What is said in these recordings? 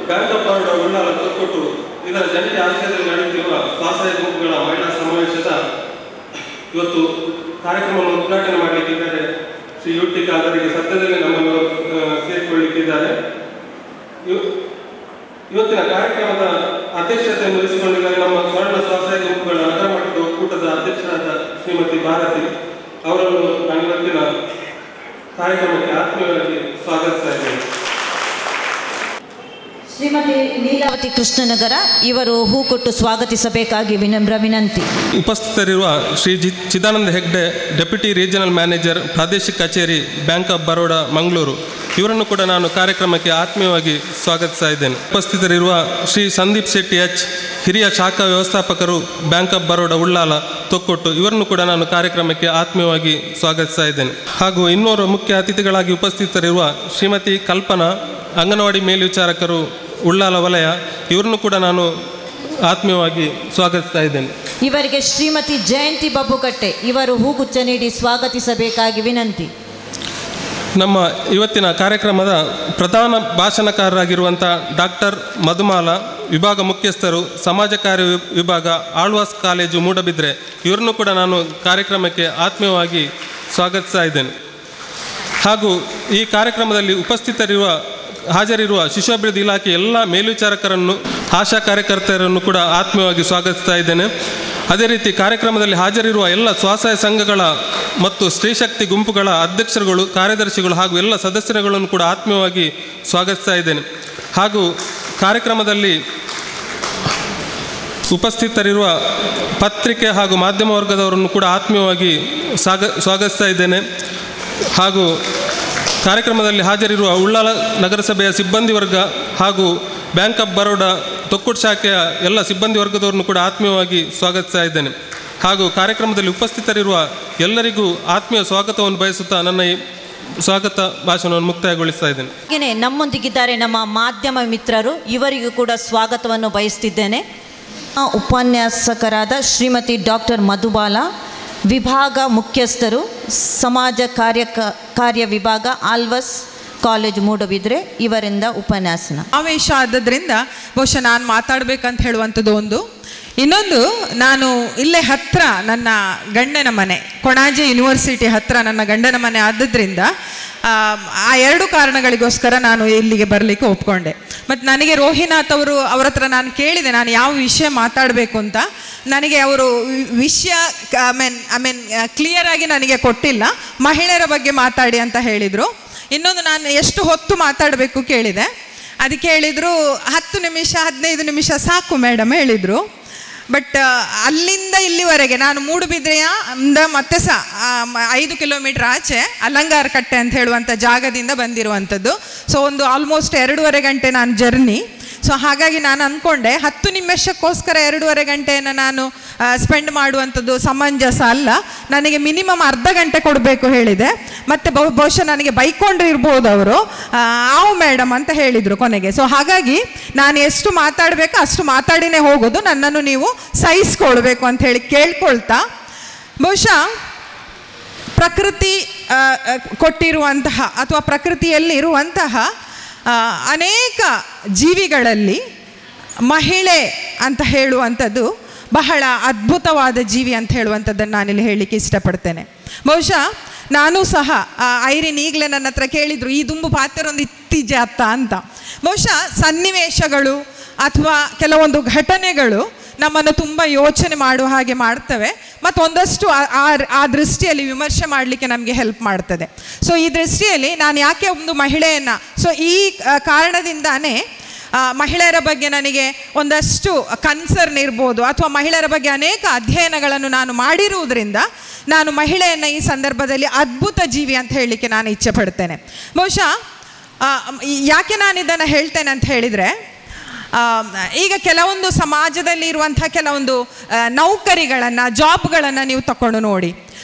bank of Baroda Ullal Thokkottu ಇದರ ಜಂಟಿ ಆಶ್ರಯದಲ್ಲಿ ನಡೆಯುತ್ತಿರುವ ಸ್ವಸಹಾಯ ಗುಂಪುಗಳ ಮಹಿಳಾ ಸಮಾವೇಶದ ಇವತ್ತು ಕಾರ್ಯಕ್ರಮವನ್ನು ಉದ್ಘಾಟನೆ ಮಾಡಲಿಕ್ಕಿದ್ದಾರೆ ಶ್ರೀ ಯುಟಿ ಅವರಿಗೆ ಸದ್ಯದಲ್ಲೇ ನಮ್ಮನ್ನು ಆ, ಸೇರಿಕೊಳ್ಳಿಕ್ಕಿದ್ದಾರೆ ಇವ- ಇವತ್ತಿನ ಕಾರ್ಯಕ್ರಮದ ಅಧ್ಯಕ್ಷತೆಯನ್ನು ವಹಿಸಿಕೊಂಡಿದ್ದಾರೆ ನಮ್ಮ ಸ್ವರ್ಣ ಸ್ವಸಹಾಯ ಗುಂಪುಗಳ ನಗರ ಮಟ್ಟದ ಒಕ್ಕೂಟದ ಅಧ್ಯಕ್ಷರಾದ ಶ್ರೀಮತಿ ಭಾರತಿ ಅವರನ್ನು ನಾನು ಇವತ್ತಿನ ಕಾರ್ಯಕ್ರಮಕ್ಕೆ ಆತ್ಮೀಯವಾಗಿ ಸ್ವಾಗತಿಸ್ತಾ ಇದ್ದೇನೆ ಶ್ರೀಮತಿ ಲೀಲಾವತಿ ಕೃಷ್ಣನಗರ ಇವರು ಹೂ ಕೊಟ್ಟು ಸ್ವಾಗತಿಸಬೇಕಾಗಿ ವಿನಮ್ರ ವಿನಂತಿ ಉಪಸ್ಥಿತರಿರುವ Shri G Chidananda Hegde deputy regional manager ಪ್ರಾದೇಶಿಕ ಕಚೇರಿ ಬ್ಯಾಂಕ್ ಆಫ್ ಬರೋಡಾ ಮಂಗಳೂರು ಇವರನ್ನು ಕೂಡ ನಾನು ಕಾರ್ಯಕ್ರಮಕ್ಕೆ ಆತ್ಮೀಯವಾಗಿ ಸ್ವಾಗತಿಸ್ತಾ ಇದ್ದೇನೆ ಉಪಸ್ಥಿತರಿರುವ ಶ್ರೀ ಸಂದೀಪ್ ಶೆಟ್ಟಿ ಎಚ್ ಹಿರಿಯ ಶಾಖಾ ವ್ಯವಸ್ಥಾಪಕರು ಬ್ಯಾಂಕ್ ಆಫ್ ಬರೋಡಾ ಉಳ್ಳಾಲ ತೊಕ್ಕೊಟ್ಟು ಇವರನ್ನು ಕೂಡ ನಾನು ಕಾರ್ಯಕ್ರಮಕ್ಕೆ ಆತ್ಮೀಯವಾಗಿ ಸ್ವಾಗತಿಸ್ತಾ ಇದ್ದೇನೆ ಹಾಗೂ ಇನ್ನೋರ್ವ ಮುಖ್ಯ ಅತಿಥಿಗಳಾಗಿ ಉಪಸ್ಥಿತರಿರುವ ಶ್ರೀಮತಿ ಕಲ್ಪನಾ ಅಂಗನವಾಡಿ ಮೇಲ್ವಿಚಾರಕರು ಉಳ್ಳಾಲ ವಲಯ ಇವರನ್ನು ಕೂಡ ನಾನು ಆತ್ಮೀಯವಾಗಿ ಸ್ವಾಗತಿಸ್ತಾ ಇದ್ದೇನೆ ಇವರಿಗೆ ಶ್ರೀಮತಿ ಜಯಂತಿ ಬಬ್ಬುಕಟ್ಟೆ ಇವರು ಹೂಗುಚ್ಛ ನೀಡಿ ಸ್ವಾಗತಿಸಬೇಕಾಗಿ ವಿನಂತಿ ನಮ್ಮ ಇವತ್ತಿನ ಕಾರ್ಯಕ್ರಮದ ಪ್ರಧಾನ ಭಾಷಣಕಾರರಾಗಿರುವಂಥ ಡಾಕ್ಟರ್ ಮಧುಮಾಲ ವಿಭಾಗ ಮುಖ್ಯಸ್ಥರು ಸಮಾಜ ಕಾರ್ಯ ವಿ- ವಿಭಾಗ ಆಳ್ವಾಸ್ ಕಾಲೇಜು ಮೂಡಬಿದ್ರೆ ಇವರನ್ನು ಕೂಡ ನಾನು ಕಾರ್ಯಕ್ರಮಕ್ಕೆ ಆತ್ಮೀಯವಾಗಿ ಸ್ವಾಗತಿಸ್ತಾ ಇದ್ದೇನೆ ಹಾಗೂ ಈ ಕಾರ್ಯಕ್ರಮದಲ್ಲಿ ಉಪಸ್ಥಿತರಿರುವ ಹಾಜರಿರುವ ಶಿಶು ಅಭಿವೃದ್ಧಿ ಇಲಾಖೆ ಎಲ್ಲ ಮೇಲ್ವಿಚಾರಕರನ್ನು ಆಶಾ ಕಾರ್ಯಕರ್ತರನ್ನು ಕೂಡ ಆತ್ಮೀಯವಾಗಿ ಸ್ವಾಗತಿಸ್ತಾ ಇದ್ದೇನೆ ಅದೇ ರೀತಿ ಕಾರ್ಯಕ್ರಮದಲ್ಲಿ ಹಾಜರಿರುವ ಎಲ್ಲ ಸ್ವಸಹಾಯ ಸಂಘಗಳ ಮತ್ತು ಸ್ತ್ರೀಶಕ್ತಿ ಗುಂಪುಗಳ ಅಧ್ಯಕ್ಷರುಗಳು ಕಾರ್ಯದರ್ಶಿಗಳು ಹಾಗೂ ಎಲ್ಲ ಸದಸ್ಯರುಗಳನ್ನು ಕೂಡ ಆತ್ಮೀಯವಾಗಿ ಸ್ವಾಗತಿಸ್ತಾ ಇದ್ದೇನೆ ಹಾಗೂ ಕಾರ್ಯಕ್ರಮದಲ್ಲಿ ಉಪಸ್ಥಿತರಿರುವ ಪತ್ರಿಕೆ ಹಾಗೂ ಮಾಧ್ಯಮ ವರ್ಗದವರನ್ನು ಕೂಡ ಆತ್ಮೀಯವಾಗಿ ಸ್ವಾಗ ಸ್ವಾಗತಿಸ್ತಾ ಇದ್ದೇನೆ ಹಾಗೂ ಕಾರ್ಯಕ್ರಮದಲ್ಲಿ ಹಾಜರಿರುವ ಉಳ್ಳಾಲ ನಗರಸಭೆಯ ಸಿಬ್ಬಂದಿ ವರ್ಗ ಹಾಗೂ ಬ್ಯಾಂಕ್ ಆಫ್ ಬರೋಡಾ ತೊಕ್ಕುಟ್ ಶಾಖೆಯ ಎಲ್ಲ ಸಿಬ್ಬಂದಿ ವರ್ಗದವರನ್ನು ಕೂಡ ಆತ್ಮೀಯವಾಗಿ ಸ್ವಾಗತಿಸ್ತಾ ಇದ್ದೇನೆ ಹಾಗೂ ಕಾರ್ಯಕ್ರಮದಲ್ಲಿ ಉಪಸ್ಥಿತರಿರುವ ಎಲ್ಲರಿಗೂ ಆತ್ಮೀಯ ಸ್ವಾಗತವನ್ನು ಬಯಸುತ್ತಾ ನನ್ನ ಈ ಸ್ವಾಗತ ಭಾಷಣವನ್ನು ಮುಕ್ತಾಯಗೊಳಿಸ್ತಾ ಇದ್ದೇನೆ ಹಾಗೆಯೇ ನಮ್ಮೊಂದಿಗಿದ್ದಾರೆ ನಮ್ಮ ಮಾಧ್ಯಮ ಮಿತ್ರರು ಇವರಿಗೂ ಕೂಡ ಸ್ವಾಗತವನ್ನು ಬಯಸ್ತಿದ್ದೇನೆ ಆ, ಉಪನ್ಯಾಸಕರಾದ ಶ್ರೀಮತಿ ಡಾಕ್ಟರ್ ಮಧುಬಾಲ ವಿಭಾಗ ಮುಖ್ಯಸ್ಥರು ಸಮಾಜ ಕಾರ್ಯ ಕಾರ್ಯ ವಿಭಾಗ ಆಲ್ವಸ್ ಕಾಲೇಜು ಮೂಡಬಿದ್ರೆ ಇವರಿಂದ ಉಪನ್ಯಾಸನ ಆವೇಶ ಆದದ್ರಿಂದ ಬಹುಶಃ ನಾನು ಮಾತಾಡಬೇಕಂತ ಹೇಳುವಂಥದ್ದು ಒಂದು ಇನ್ನೊಂದು ನಾನು ಇಲ್ಲೇ ಹತ್ರ ನನ್ನ ಗಂಡನ ಮನೆ ಕೊಣಾಜೆ ಯೂನಿವರ್ಸಿಟಿ ಹತ್ರ ನನ್ನ ಗಂಡನ ಮನೆ ಆದದ್ರಿಂದ ಆ, ಆ ಎರಡು ಕಾರಣಗಳಿಗೋಸ್ಕರ ನಾನು ಇಲ್ಲಿಗೆ ಬರಲಿಕ್ಕೆ ಒಪ್ಕೊಂಡೆ ಮತ್ತು ನನಗೆ ರೋಹಿನಾಥ್ ಅವರು ಅವ್ರ ಹತ್ರ ನಾನು ಕೇಳಿದೆ ನಾನು ಯಾವ ವಿಷಯ ಮಾತಾಡಬೇಕು ಅಂತ ನನಗೆ ಅವರು ವಿ- ವಿಷಯ I mean I mean clear ಆಗಿ ನನಗೆ ಕೊಟ್ಟಿಲ್ಲ ಮಹಿಳೆಯರ ಬಗ್ಗೆ ಮಾತಾಡಿ ಅಂತ ಹೇಳಿದರು ಇನ್ನೊಂದು ನಾನು ಎಷ್ಟು ಹೊತ್ತು ಮಾತಾಡಬೇಕು ಕೇಳಿದೆ ಅದಕ್ಕೆ ಹೇಳಿದರು ಹತ್ತು ನಿಮಿಷ ಹದಿನೈದು ನಿಮಿಷ ಸಾಕು ಮೇಡಮ್ ಹೇಳಿದರು ಬಟ್ ಅಲ್ಲಿಂದ ಇಲ್ಲಿವರೆಗೆ ನಾನು ಮೂಡುಬಿದ್ರೆಯ ಇಂದ ಮತ್ತೆ ಸಹ ಆ, ಮ- ಐದು ಕಿಲೋಮೀಟರ್ ಆಚೆ ಅಲಂಗಾರ ಕಟ್ಟೆ ಅಂತ ಹೇಳುವಂಥ ಜಾಗದಿಂದ ಬಂದಿರುವಂಥದ್ದು ಸೊ ಒಂದು ಆಲ್ಮೋಸ್ಟ್ ಎರಡೂವರೆ ಗಂಟೆ ನಾನು ಜರ್ನಿ ಸೊ ಹಾಗಾಗಿ ನಾನು ಅಂದ್ಕೊಂಡೆ ಹತ್ತು ನಿಮಿಷಕ್ಕೋಸ್ಕರ ಎರಡೂವರೆ ಗಂಟೆಯನ್ನು ನಾನು ಸ್ಪೆಂಡ್ ಮಾಡುವಂಥದ್ದು ಸಮಂಜಸ ಅಲ್ಲ ನನಗೆ ಮಿನಿಮಮ್ ಅರ್ಧ ಗಂಟೆ ಕೊಡಬೇಕು ಹೇಳಿದೆ ಮತ್ತು ಬಹು ಬಹುಶಃ ನನಗೆ ಬೈಕೊಂಡ್ರೆ ಇರ್ಬೋದು ಅವರು ಆವು ಮೇಡಮ್ ಅಂತ ಹೇಳಿದರು ಕೊನೆಗೆ ಸೊ ಹಾಗಾಗಿ ನಾನು ಎಷ್ಟು ಮಾತಾಡಬೇಕು ಅಷ್ಟು ಮಾತಾಡಿನೇ ಹೋಗೋದು ನನ್ನನ್ನು ನೀವು ಸಹಿಸ್ಕೊಳ್ಬೇಕು ಅಂತ ಹೇಳಿ ಕೇಳ್ಕೊಳ್ತಾ ಬಹುಶಃ ಪ್ರಕೃತಿ ಆ, ಆ, ಕೊಟ್ಟಿರುವಂತಹ ಅಥವಾ ಪ್ರಕೃತಿಯಲ್ಲಿರುವಂತಹ ಆ, ಅನೇಕ ಜೀವಿಗಳಲ್ಲಿ ಮಹಿಳೆ ಅಂತ ಹೇಳುವಂಥದ್ದು ಬಹಳ ಅದ್ಭುತವಾದ ಜೀವಿ ಅಂತ ಹೇಳುವಂಥದ್ದನ್ನು ನಾನಿಲ್ಲಿ ಹೇಳಲಿಕ್ಕೆ ಇಷ್ಟಪಡ್ತೇನೆ ಬಹುಶಃ ನಾನು ಸಹ ಆ, ಐರಿನ್ ಈಗಲೇ ನನ್ನ ಹತ್ರ ಕೇಳಿದರು ಈ ದುಂಬು ಪಾತ್ರ ಒಂದು ಇತ್ತೀಚೆ ಅತ್ತ ಅಂತ ಬಹುಶಃ ಸನ್ನಿವೇಶಗಳು ಅಥವಾ ಕೆಲವೊಂದು ಘಟನೆಗಳು ನಮ್ಮನ್ನು ತುಂಬ ಯೋಚನೆ ಮಾಡುವ ಹಾಗೆ ಮಾಡ್ತವೆ ಮತ್ತು ಒಂದಷ್ಟು ಆ- ಆ- ಆ ದೃಷ್ಟಿಯಲ್ಲಿ ವಿಮರ್ಶೆ ಮಾಡಲಿಕ್ಕೆ ನಮಗೆ ಹೆಲ್ಪ್ ಮಾಡ್ತದೆ ಸೊ ಈ ದೃಷ್ಟಿಯಲ್ಲಿ ನಾನು ಯಾಕೆ ಒಂದು ಮಹಿಳೆಯನ್ನು ಸೊ ಈ ಆ, ಕಾರಣದಿಂದಾನೇ ಆ, ಮಹಿಳೆಯರ ಬಗ್ಗೆ ನನಗೆ ಒಂದಷ್ಟು ಕನ್ಸರ್ನ್ ಇರ್ಬೋದು ಅಥವಾ ಮಹಿಳೆಯರ ಬಗ್ಗೆ ಅನೇಕ ಅಧ್ಯಯನಗಳನ್ನು ನಾನು ಮಾಡಿರುವುದರಿಂದ ನಾನು ಮಹಿಳೆಯನ್ನು ಈ ಸಂದರ್ಭದಲ್ಲಿ ಅದ್ಭುತ ಜೀವಿ ಅಂತ ಹೇಳಲಿಕ್ಕೆ ನಾನು ಇಚ್ಛೆ ಪಡ್ತೇನೆ ಬಹುಶಃ ಆ, ಯಾಕೆ ನಾನು ಇದನ್ನು ಹೇಳ್ತೇನೆ ಅಂತ ಹೇಳಿದರೆ ಆ, ಈಗ ಕೆಲವೊಂದು ಸಮಾಜದಲ್ಲಿ ಇರುವಂಥ ಕೆಲವೊಂದು ಆ, ನೌಕರಿಗಳನ್ನು ಜಾಬ್ಗಳನ್ನು ನೀವು ತಗೊಂಡು ನೋಡಿ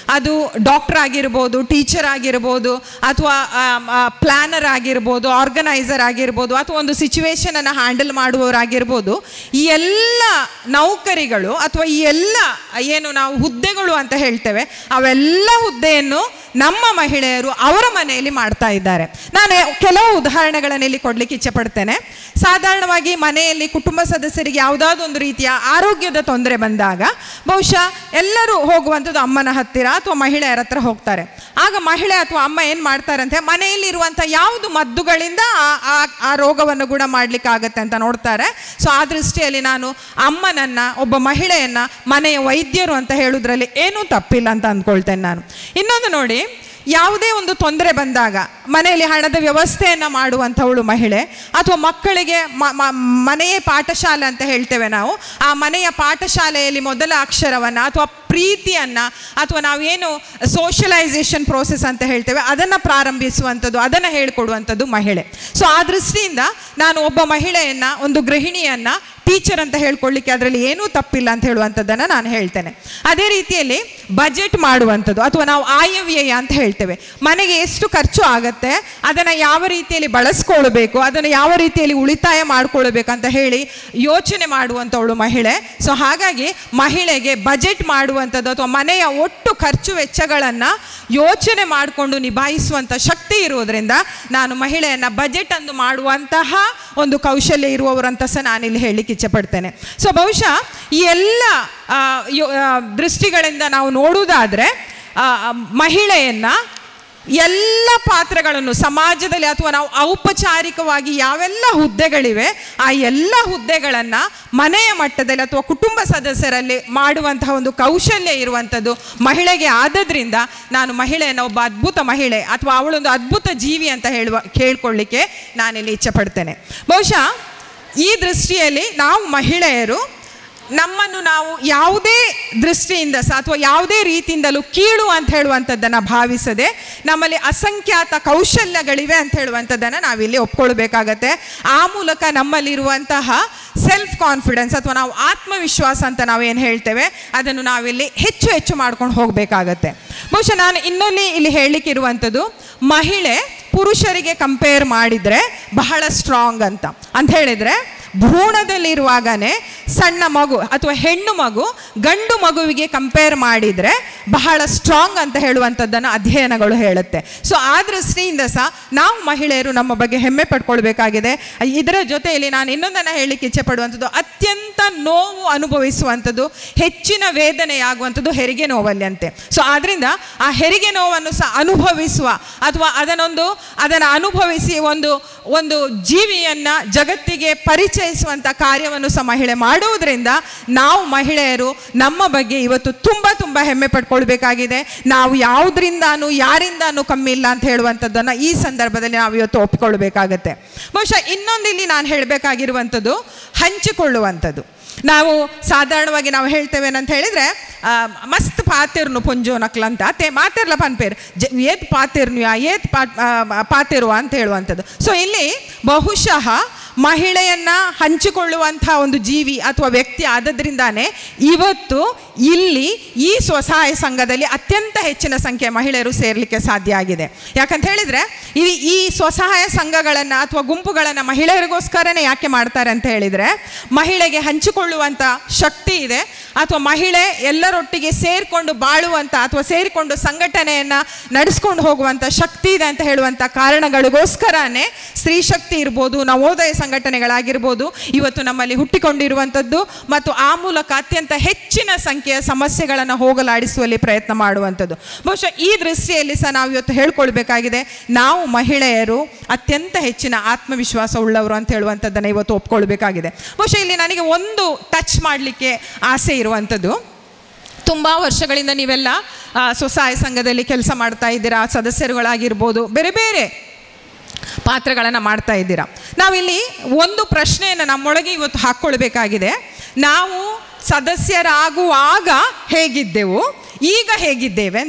ಅದು ಡಾಕ್ಟರ್ ಆಗಿರ್ಬೋದು ಟೀಚರ್ ಆಗಿರ್ಬೋದು ಅಥವಾ ಪ್ಲ್ಯಾನರ್ ಆಗಿರ್ಬೋದು ಆರ್ಗನೈಸರ್ ಆಗಿರ್ಬೋದು ಅಥವಾ ಒಂದು ಸಿಚುವೇಶನನ್ನು ಹ್ಯಾಂಡಲ್ ಮಾಡುವವರಾಗಿರ್ಬೋದು ಈ ಎಲ್ಲ ನೌಕರಿಗಳು ಅಥವಾ ಈ ಎಲ್ಲ ಏನು ನಾವು ಹುದ್ದೆಗಳು ಅಂತ ಹೇಳ್ತೇವೆ ಅವೆಲ್ಲ ಹುದ್ದೆಯನ್ನು ನಮ್ಮ ಮಹಿಳೆಯರು ಅವರ ಮನೆಯಲ್ಲಿ ಮಾಡ್ತಾ ಇದ್ದಾರೆ ನಾನು ಕೆಲವು ಉದಾಹರಣೆಗಳನ್ನು ಇಲ್ಲಿ ಕೊಡ್ಲಿಕ್ಕೆ ಇಚ್ಛೆ ಪಡ್ತೇನೆ ಸಾಧಾರಣವಾಗಿ ಮನೆಯಲ್ಲಿ ಕುಟುಂಬ ಸದಸ್ಯರಿಗೆ ಯಾವುದಾದ್ರು ಒಂದು ರೀತಿಯ ಆರೋಗ್ಯದ ತೊಂದರೆ ಬಂದಾಗ ಬಹುಶಃ ಎಲ್ಲರೂ ಹೋಗುವಂಥದ್ದು ಅಮ್ಮನ ಹತ್ತಿರ ಅಥವಾ ಮಹಿಳೆಯರ ಹತ್ರ ಹೋಗ್ತಾರೆ ಆಗ ಮಹಿಳೆ ಅಥವಾ ಅಮ್ಮ ಏನು ಮಾಡ್ತಾರಂತೆ ಮನೆಯಲ್ಲಿ ಇರುವಂಥ ಯಾವುದು ಮದ್ದುಗಳಿಂದ ಆ- ಆ- ಆ ರೋಗವನ್ನು ಗುಣ ಮಾಡ್ಲಿಕ್ಕಾಗತ್ತೆ ಅಂತ ನೋಡ್ತಾರೆ ಸೊ ಆ ದೃಷ್ಟಿಯಲ್ಲಿ ನಾನು ಅಮ್ಮನನ್ನ ಒಬ್ಬ ಮಹಿಳೆಯನ್ನ ಮನೆಯ ವೈದ್ಯರು ಅಂತ ಹೇಳುವುದರಲ್ಲಿ ಏನೂ ತಪ್ಪಿಲ್ಲ ಅಂತ ಅಂದ್ಕೊಳ್ತೇನೆ ನಾನು ಇನ್ನೊಂದು ನೋಡಿ ಯಾವುದೇ ಒಂದು ತೊಂದರೆ ಬಂದಾಗ ಮನೆಯಲ್ಲಿ ಹಣದ ವ್ಯವಸ್ಥೆಯನ್ನು ಮಾಡುವಂಥವಳು ಮಹಿಳೆ ಅಥವಾ ಮಕ್ಕಳಿಗೆ ಮ- ಮ- ಮನೆಯೇ ಪಾಠಶಾಲೆ ಅಂತ ಹೇಳ್ತೇವೆ ನಾವು ಆ ಮನೆಯ ಪಾಠಶಾಲೆಯಲ್ಲಿ ಮೊದಲ ಅಕ್ಷರವನ್ನು ಅಥವಾ ಪ್ರೀತಿಯನ್ನು ಅಥವಾ ನಾವೇನು ಸೋಷಲೈಸೇಷನ್ ಪ್ರೋಸೆಸ್ ಅಂತ ಹೇಳ್ತೇವೆ ಅದನ್ನು ಪ್ರಾರಂಭಿಸುವಂಥದ್ದು ಅದನ್ನು ಹೇಳಿಕೊಡುವಂಥದ್ದು ಮಹಿಳೆ ಸೊ ಆ ದೃಷ್ಟಿಯಿಂದ ನಾನು ಒಬ್ಬ ಮಹಿಳೆಯನ್ನು ಒಂದು ಗೃಹಿಣಿಯನ್ನು ಟೀಚರ್ ಅಂತ ಹೇಳ್ಕೊಳ್ಳಿಕ್ಕೆ ಅದರಲ್ಲಿ ಏನೂ ತಪ್ಪಿಲ್ಲ ಅಂತ ಹೇಳುವಂಥದ್ದನ್ನು ನಾನು ಹೇಳ್ತೇನೆ ಅದೇ ರೀತಿಯಲ್ಲಿ ಬಜೆಟ್ ಮಾಡುವಂಥದ್ದು ಅಥವಾ ನಾವು ಆಯವ್ಯಯ ಅಂತ ಹೇಳ್ತೇವೆ ಮನೆಗೆ ಎಷ್ಟು ಖರ್ಚು ಆಗತ್ತೆ ಅದನ್ನು ಯಾವ ರೀತಿಯಲ್ಲಿ ಬಳಸ್ಕೊಳ್ಬೇಕು ಅದನ್ನು ಯಾವ ರೀತಿಯಲ್ಲಿ ಉಳಿತಾಯ ಮಾಡ್ಕೊಳ್ಬೇಕು ಅಂತ ಹೇಳಿ ಯೋಚನೆ ಮಾಡುವಂಥವಳು ಮಹಿಳೆ ಸೊ ಹಾಗಾಗಿ ಮಹಿಳೆಗೆ ಬಜೆಟ್ ಮಾಡುವಂಥದ್ದು ಅಥವಾ ಮನೆಯ ಒಟ್ಟು ಖರ್ಚು ವೆಚ್ಚಗಳನ್ನು ಯೋಚನೆ ಮಾಡಿಕೊಂಡು ನಿಭಾಯಿಸುವಂಥ ಶಕ್ತಿ ಇರುವುದರಿಂದ ನಾನು ಮಹಿಳೆಯನ್ನು ಬಜೆಟ್ ಅನ್ನು ಮಾಡುವಂತಹ ಒಂದು ಕೌಶಲ್ಯ ಇರುವವರಂತ ಸಹ ನಾನಿಲ್ಲಿ ಹೇಳಲಿಕ್ಕೆ ಇಚ್ಛೆಪಡ್ತೇನೆ ಸೊ ಬಹುಶಃ ಈ ಎಲ್ಲ ಆ, ಯೋ- ಆ, ದೃಷ್ಟಿಗಳಿಂದ ನಾವು ನೋಡುವುದಾದರೆ ಮಹಿಳೆಯನ್ನ ಎಲ್ಲ ಪಾತ್ರಗಳನ್ನು ಸಮಾಜದಲ್ಲಿ ಅಥವಾ ನಾವು ಔಪಚಾರಿಕವಾಗಿ ಯಾವೆಲ್ಲ ಹುದ್ದೆಗಳಿವೆ ಆ ಎಲ್ಲ ಹುದ್ದೆಗಳನ್ನು ಮನೆಯ ಮಟ್ಟದಲ್ಲಿ ಅಥವಾ ಕುಟುಂಬ ಸದಸ್ಯರಲ್ಲಿ ಮಾಡುವಂತಹ ಒಂದು ಕೌಶಲ್ಯ ಇರುವಂಥದ್ದು ಮಹಿಳೆಗೆ ಆದದ್ರಿಂದ ನಾನು ಮಹಿಳೆಯನ್ನು ಒಬ್ಬ ಅದ್ಭುತ ಮಹಿಳೆ ಅಥವಾ ಅವಳೊಂದು ಅದ್ಭುತ ಜೀವಿ ಅಂತ ಹೇಳುವ ಕೇಳ್ಕೊಳ್ಳಿಕ್ಕೆ ನಾನಿಲ್ಲಿ ಇಚ್ಛೆ ಪಡ್ತೇನೆ ಬಹುಶಃ ಈ ದೃಷ್ಟಿಯಲ್ಲಿ ನಾವು ಮಹಿಳೆಯರು ನಮ್ಮನ್ನು ನಾವು ಯಾವುದೇ ದೃಷ್ಟಿಯಿಂದ ಸಹ ಅಥವಾ ಯಾವುದೇ ರೀತಿಯಿಂದಲೂ ಕೀಳು ಅಂತ ಹೇಳುವಂಥದ್ದನ್ನು ಭಾವಿಸದೆ ನಮ್ಮಲ್ಲಿ ಅಸಂಖ್ಯಾತ ಕೌಶಲ್ಯಗಳಿವೆ ಅಂತ ಹೇಳುವಂಥದ್ದನ್ನು ನಾವಿಲ್ಲಿ ಒಪ್ಕೊಳ್ಬೇಕಾಗತ್ತೆ ಆ ಮೂಲಕ ನಮ್ಮಲ್ಲಿರುವಂತಹ ಸೆಲ್ಫ್ ಕಾನ್ಫಿಡೆನ್ಸ್ ಅಥವಾ ನಾವು ಆತ್ಮವಿಶ್ವಾಸ ಅಂತ ನಾವೇನು ಹೇಳ್ತೇವೆ ಅದನ್ನು ನಾವಿಲ್ಲಿ ಹೆಚ್ಚು ಹೆಚ್ಚು ಮಾಡ್ಕೊಂಡು ಹೋಗಬೇಕಾಗತ್ತೆ ಬಹುಶಃ ನಾನು ಇನ್ನೊಂದು ಇಲ್ಲಿ ಹೇಳಲಿಕ್ಕೆ ಇರುವಂಥದ್ದು ಮಹಿಳೆ ಪುರುಷರಿಗೆ ಕಂಪೇರ್ ಮಾಡಿದರೆ ಬಹಳ ಸ್ಟ್ರಾಂಗ್ ಅಂತ ಅಂತ ಹೇಳಿದರೆ ಭ್ರೂಣದಲ್ಲಿರುವಾಗನೇ ಸಣ್ಣ ಮಗು ಅಥವಾ ಹೆಣ್ಣು ಮಗು ಗಂಡು ಮಗುವಿಗೆ ಕಂಪೇರ್ ಮಾಡಿದರೆ ಬಹಳ ಸ್ಟ್ರಾಂಗ್ ಅಂತ ಹೇಳುವಂಥದ್ದನ್ನು ಅಧ್ಯಯನಗಳು ಹೇಳುತ್ತೆ ಸೊ ಆ ದೃಷ್ಟಿಯಿಂದ ಸಹ ನಾವು ಮಹಿಳೆಯರು ನಮ್ಮ ಬಗ್ಗೆ ಹೆಮ್ಮೆ ಪಡ್ಕೊಳ್ಬೇಕಾಗಿದೆ ಇದರ ಜೊತೆಯಲ್ಲಿ ನಾನು ಇನ್ನೊಂದನ್ನು ಹೇಳಲಿಕ್ಕೆ ಇಚ್ಛೆ ಪಡುವಂಥದ್ದು ಅತ್ಯಂತ ನೋವು ಅನುಭವಿಸುವಂಥದ್ದು ಹೆಚ್ಚಿನ ವೇದನೆಯಾಗುವಂಥದ್ದು ಹೆರಿಗೆ ನೋವಲ್ಲಿ ಅಂತೆ ಸೊ ಆದ್ರಿಂದ ಆ ಹೆರಿಗೆ ನೋವನ್ನು ಸಹ ಅನುಭವಿಸುವ ಅಥವಾ ಅದನ್ನೊಂದು ಅದನ್ನು ಅನುಭವಿಸಿ ಒಂದು ಒಂದು ಜೀವಿಯನ್ನ ಜಗತ್ತಿಗೆ ಪರಿಚಯಿಸುವಂಥ ಕಾರ್ಯವನ್ನು ಸಹ ಮಹಿಳೆ ಮಾಡುವುದರಿಂದ ನಾವು ಮಹಿಳೆಯರು ನಮ್ಮ ಬಗ್ಗೆ ಇವತ್ತು ತುಂಬ ತುಂಬ ಹೆಮ್ಮೆ ಪಡ್ಕೊಳ್ಬೇಕಾಗಿದೆ ನಾವು ಯಾವುದರಿಂದಾನು ಯಾರಿಂದಾನು ಕಮ್ಮಿ ಇಲ್ಲ ಅಂತ ಹೇಳುವಂಥದ್ದನ್ನು ಈ ಸಂದರ್ಭದಲ್ಲಿ ನಾವು ಇವತ್ತು ಒಪ್ಪಿಕೊಳ್ಬೇಕಾಗತ್ತೆ ಬಹುಶಃ ಇನ್ನೊಂದು ಇಲ್ಲಿ ನಾನು ಹೇಳಬೇಕಾಗಿರುವಂಥದ್ದು ಹಂಚಿಕೊಳ್ಳುವಂಥದ್ದು ನಾವು ಸಾಧಾರಣವಾಗಿ ನಾವು ಹೇಳ್ತೇವೆ ಏನಂತ ಹೇಳಿದ್ರೆ ಆ, ಮಸ್ತ್ ಪಾತಿರ್ನು ಪುಂಜೋ ನಕ್ಲಂತ ಅತ್ತೆ ಮಾತಿರ್ಲ ಪನ್ಪೇರ್ ಜ ಏತ್ ಪಾತಿರ್ನು ಏತ್ ಪಾ ಆ, ಪಾತಿರುವ ಅಂತ ಹೇಳುವಂಥದ್ದು ಸೊ ಇಲ್ಲಿ ಬಹುಶಃ ಮಹಿಳೆಯನ್ನ ಹಂಚಿಕೊಳ್ಳುವಂಥ ಒಂದು ಜೀವಿ ಅಥವಾ ವ್ಯಕ್ತಿ ಆದದ್ರಿಂದಾನೇ ಇವತ್ತು ಇಲ್ಲಿ ಈ ಸ್ವಸಹಾಯ ಸಂಘದಲ್ಲಿ ಅತ್ಯಂತ ಹೆಚ್ಚಿನ ಸಂಖ್ಯೆಯ ಮಹಿಳೆಯರು ಸೇರಲಿಕ್ಕೆ ಸಾಧ್ಯ ಆಗಿದೆ ಯಾಕಂತ ಹೇಳಿದ್ರೆ ಈ ಈ ಸ್ವಸಹಾಯ ಸಂಘಗಳನ್ನು ಅಥವಾ ಗುಂಪುಗಳನ್ನು ಮಹಿಳೆಯರಿಗೋಸ್ಕರನೇ ಯಾಕೆ ಮಾಡ್ತಾರೆ ಅಂತ ಹೇಳಿದರೆ ಮಹಿಳೆಗೆ ಹಂಚಿಕೊಳ್ಳುವಂಥ ಶಕ್ತಿ ಇದೆ ಅಥವಾ ಮಹಿಳೆ ಎಲ್ಲರೊಟ್ಟಿಗೆ ಸೇರಿಕೊಂಡು ಬಾಳುವಂಥ ಅಥವಾ ಸೇರಿಕೊಂಡು ಸಂಘಟನೆಯನ್ನು ನಡೆಸ್ಕೊಂಡು ಹೋಗುವಂಥ ಶಕ್ತಿ ಇದೆ ಅಂತ ಹೇಳುವಂಥ ಕಾರಣಗಳಿಗೋಸ್ಕರನೇ ಸ್ತ್ರೀ ಶಕ್ತಿ ಇರ್ಬೋದು ನವೋದಯ ಸಂಘಟನೆಗಳಾಗಿರ್ಬೋದು ಇವತ್ತು ನಮ್ಮಲ್ಲಿ ಹುಟ್ಟಿಕೊಂಡಿರುವಂಥದ್ದು ಮತ್ತು ಆ ಮೂಲಕ ಅತ್ಯಂತ ಹೆಚ್ಚಿನ ಸಂಖ್ಯೆಯ ಸಮಸ್ಯೆಗಳನ್ನು ಹೋಗಲಾಡಿಸುವಲ್ಲಿ ಪ್ರಯತ್ನ ಮಾಡುವಂಥದ್ದು ಬಹುಶಃ ಈ ದೃಷ್ಟಿಯಲ್ಲಿ ಸಹ ನಾವು ಇವತ್ತು ಹೇಳ್ಕೊಳ್ಬೇಕಾಗಿದೆ ನಾವು ಮಹಿಳೆಯರು ಅತ್ಯಂತ ಹೆಚ್ಚಿನ ಆತ್ಮವಿಶ್ವಾಸ ಉಳ್ಳವರು ಅಂತ ಹೇಳುವಂಥದ್ದನ್ನು ಇವತ್ತು ಒಪ್ಕೊಳ್ಬೇಕಾಗಿದೆ ಬಹುಶಃ ಇಲ್ಲಿ ನನಗೆ ಒಂದು ಟಚ್ ಮಾಡಲಿಕ್ಕೆ ಆಸೆ ಇರುವಂಥದ್ದು ತುಂಬ ವರ್ಷಗಳಿಂದ ನೀವೆಲ್ಲ ಆ, ಸ್ವಸಹಾಯ ಸಂಘದಲ್ಲಿ ಕೆಲಸ ಮಾಡ್ತಾ ಇದ್ದೀರಾ ಸದಸ್ಯರುಗಳಾಗಿರ್ಬೋದು ಬೇರೆ ಬೇರೆ ಪಾತ್ರಗಳನ್ನು ಮಾಡ್ತಾ ಇದ್ದೀರಾ ನಾವಿಲ್ಲಿ ಒಂದು ಪ್ರಶ್ನೆಯನ್ನು ನಮ್ಮೊಳಗೆ ಇವತ್ತು ಹಾಕ್ಕೊಳ್ಬೇಕಾಗಿದೆ ನಾವು ಸದಸ್ಯರಾಗುವಾಗ ಹೇಗಿದ್ದೆವು ಈಗ ಹೇಗಿದ್ದೇವೆ ಅಂತ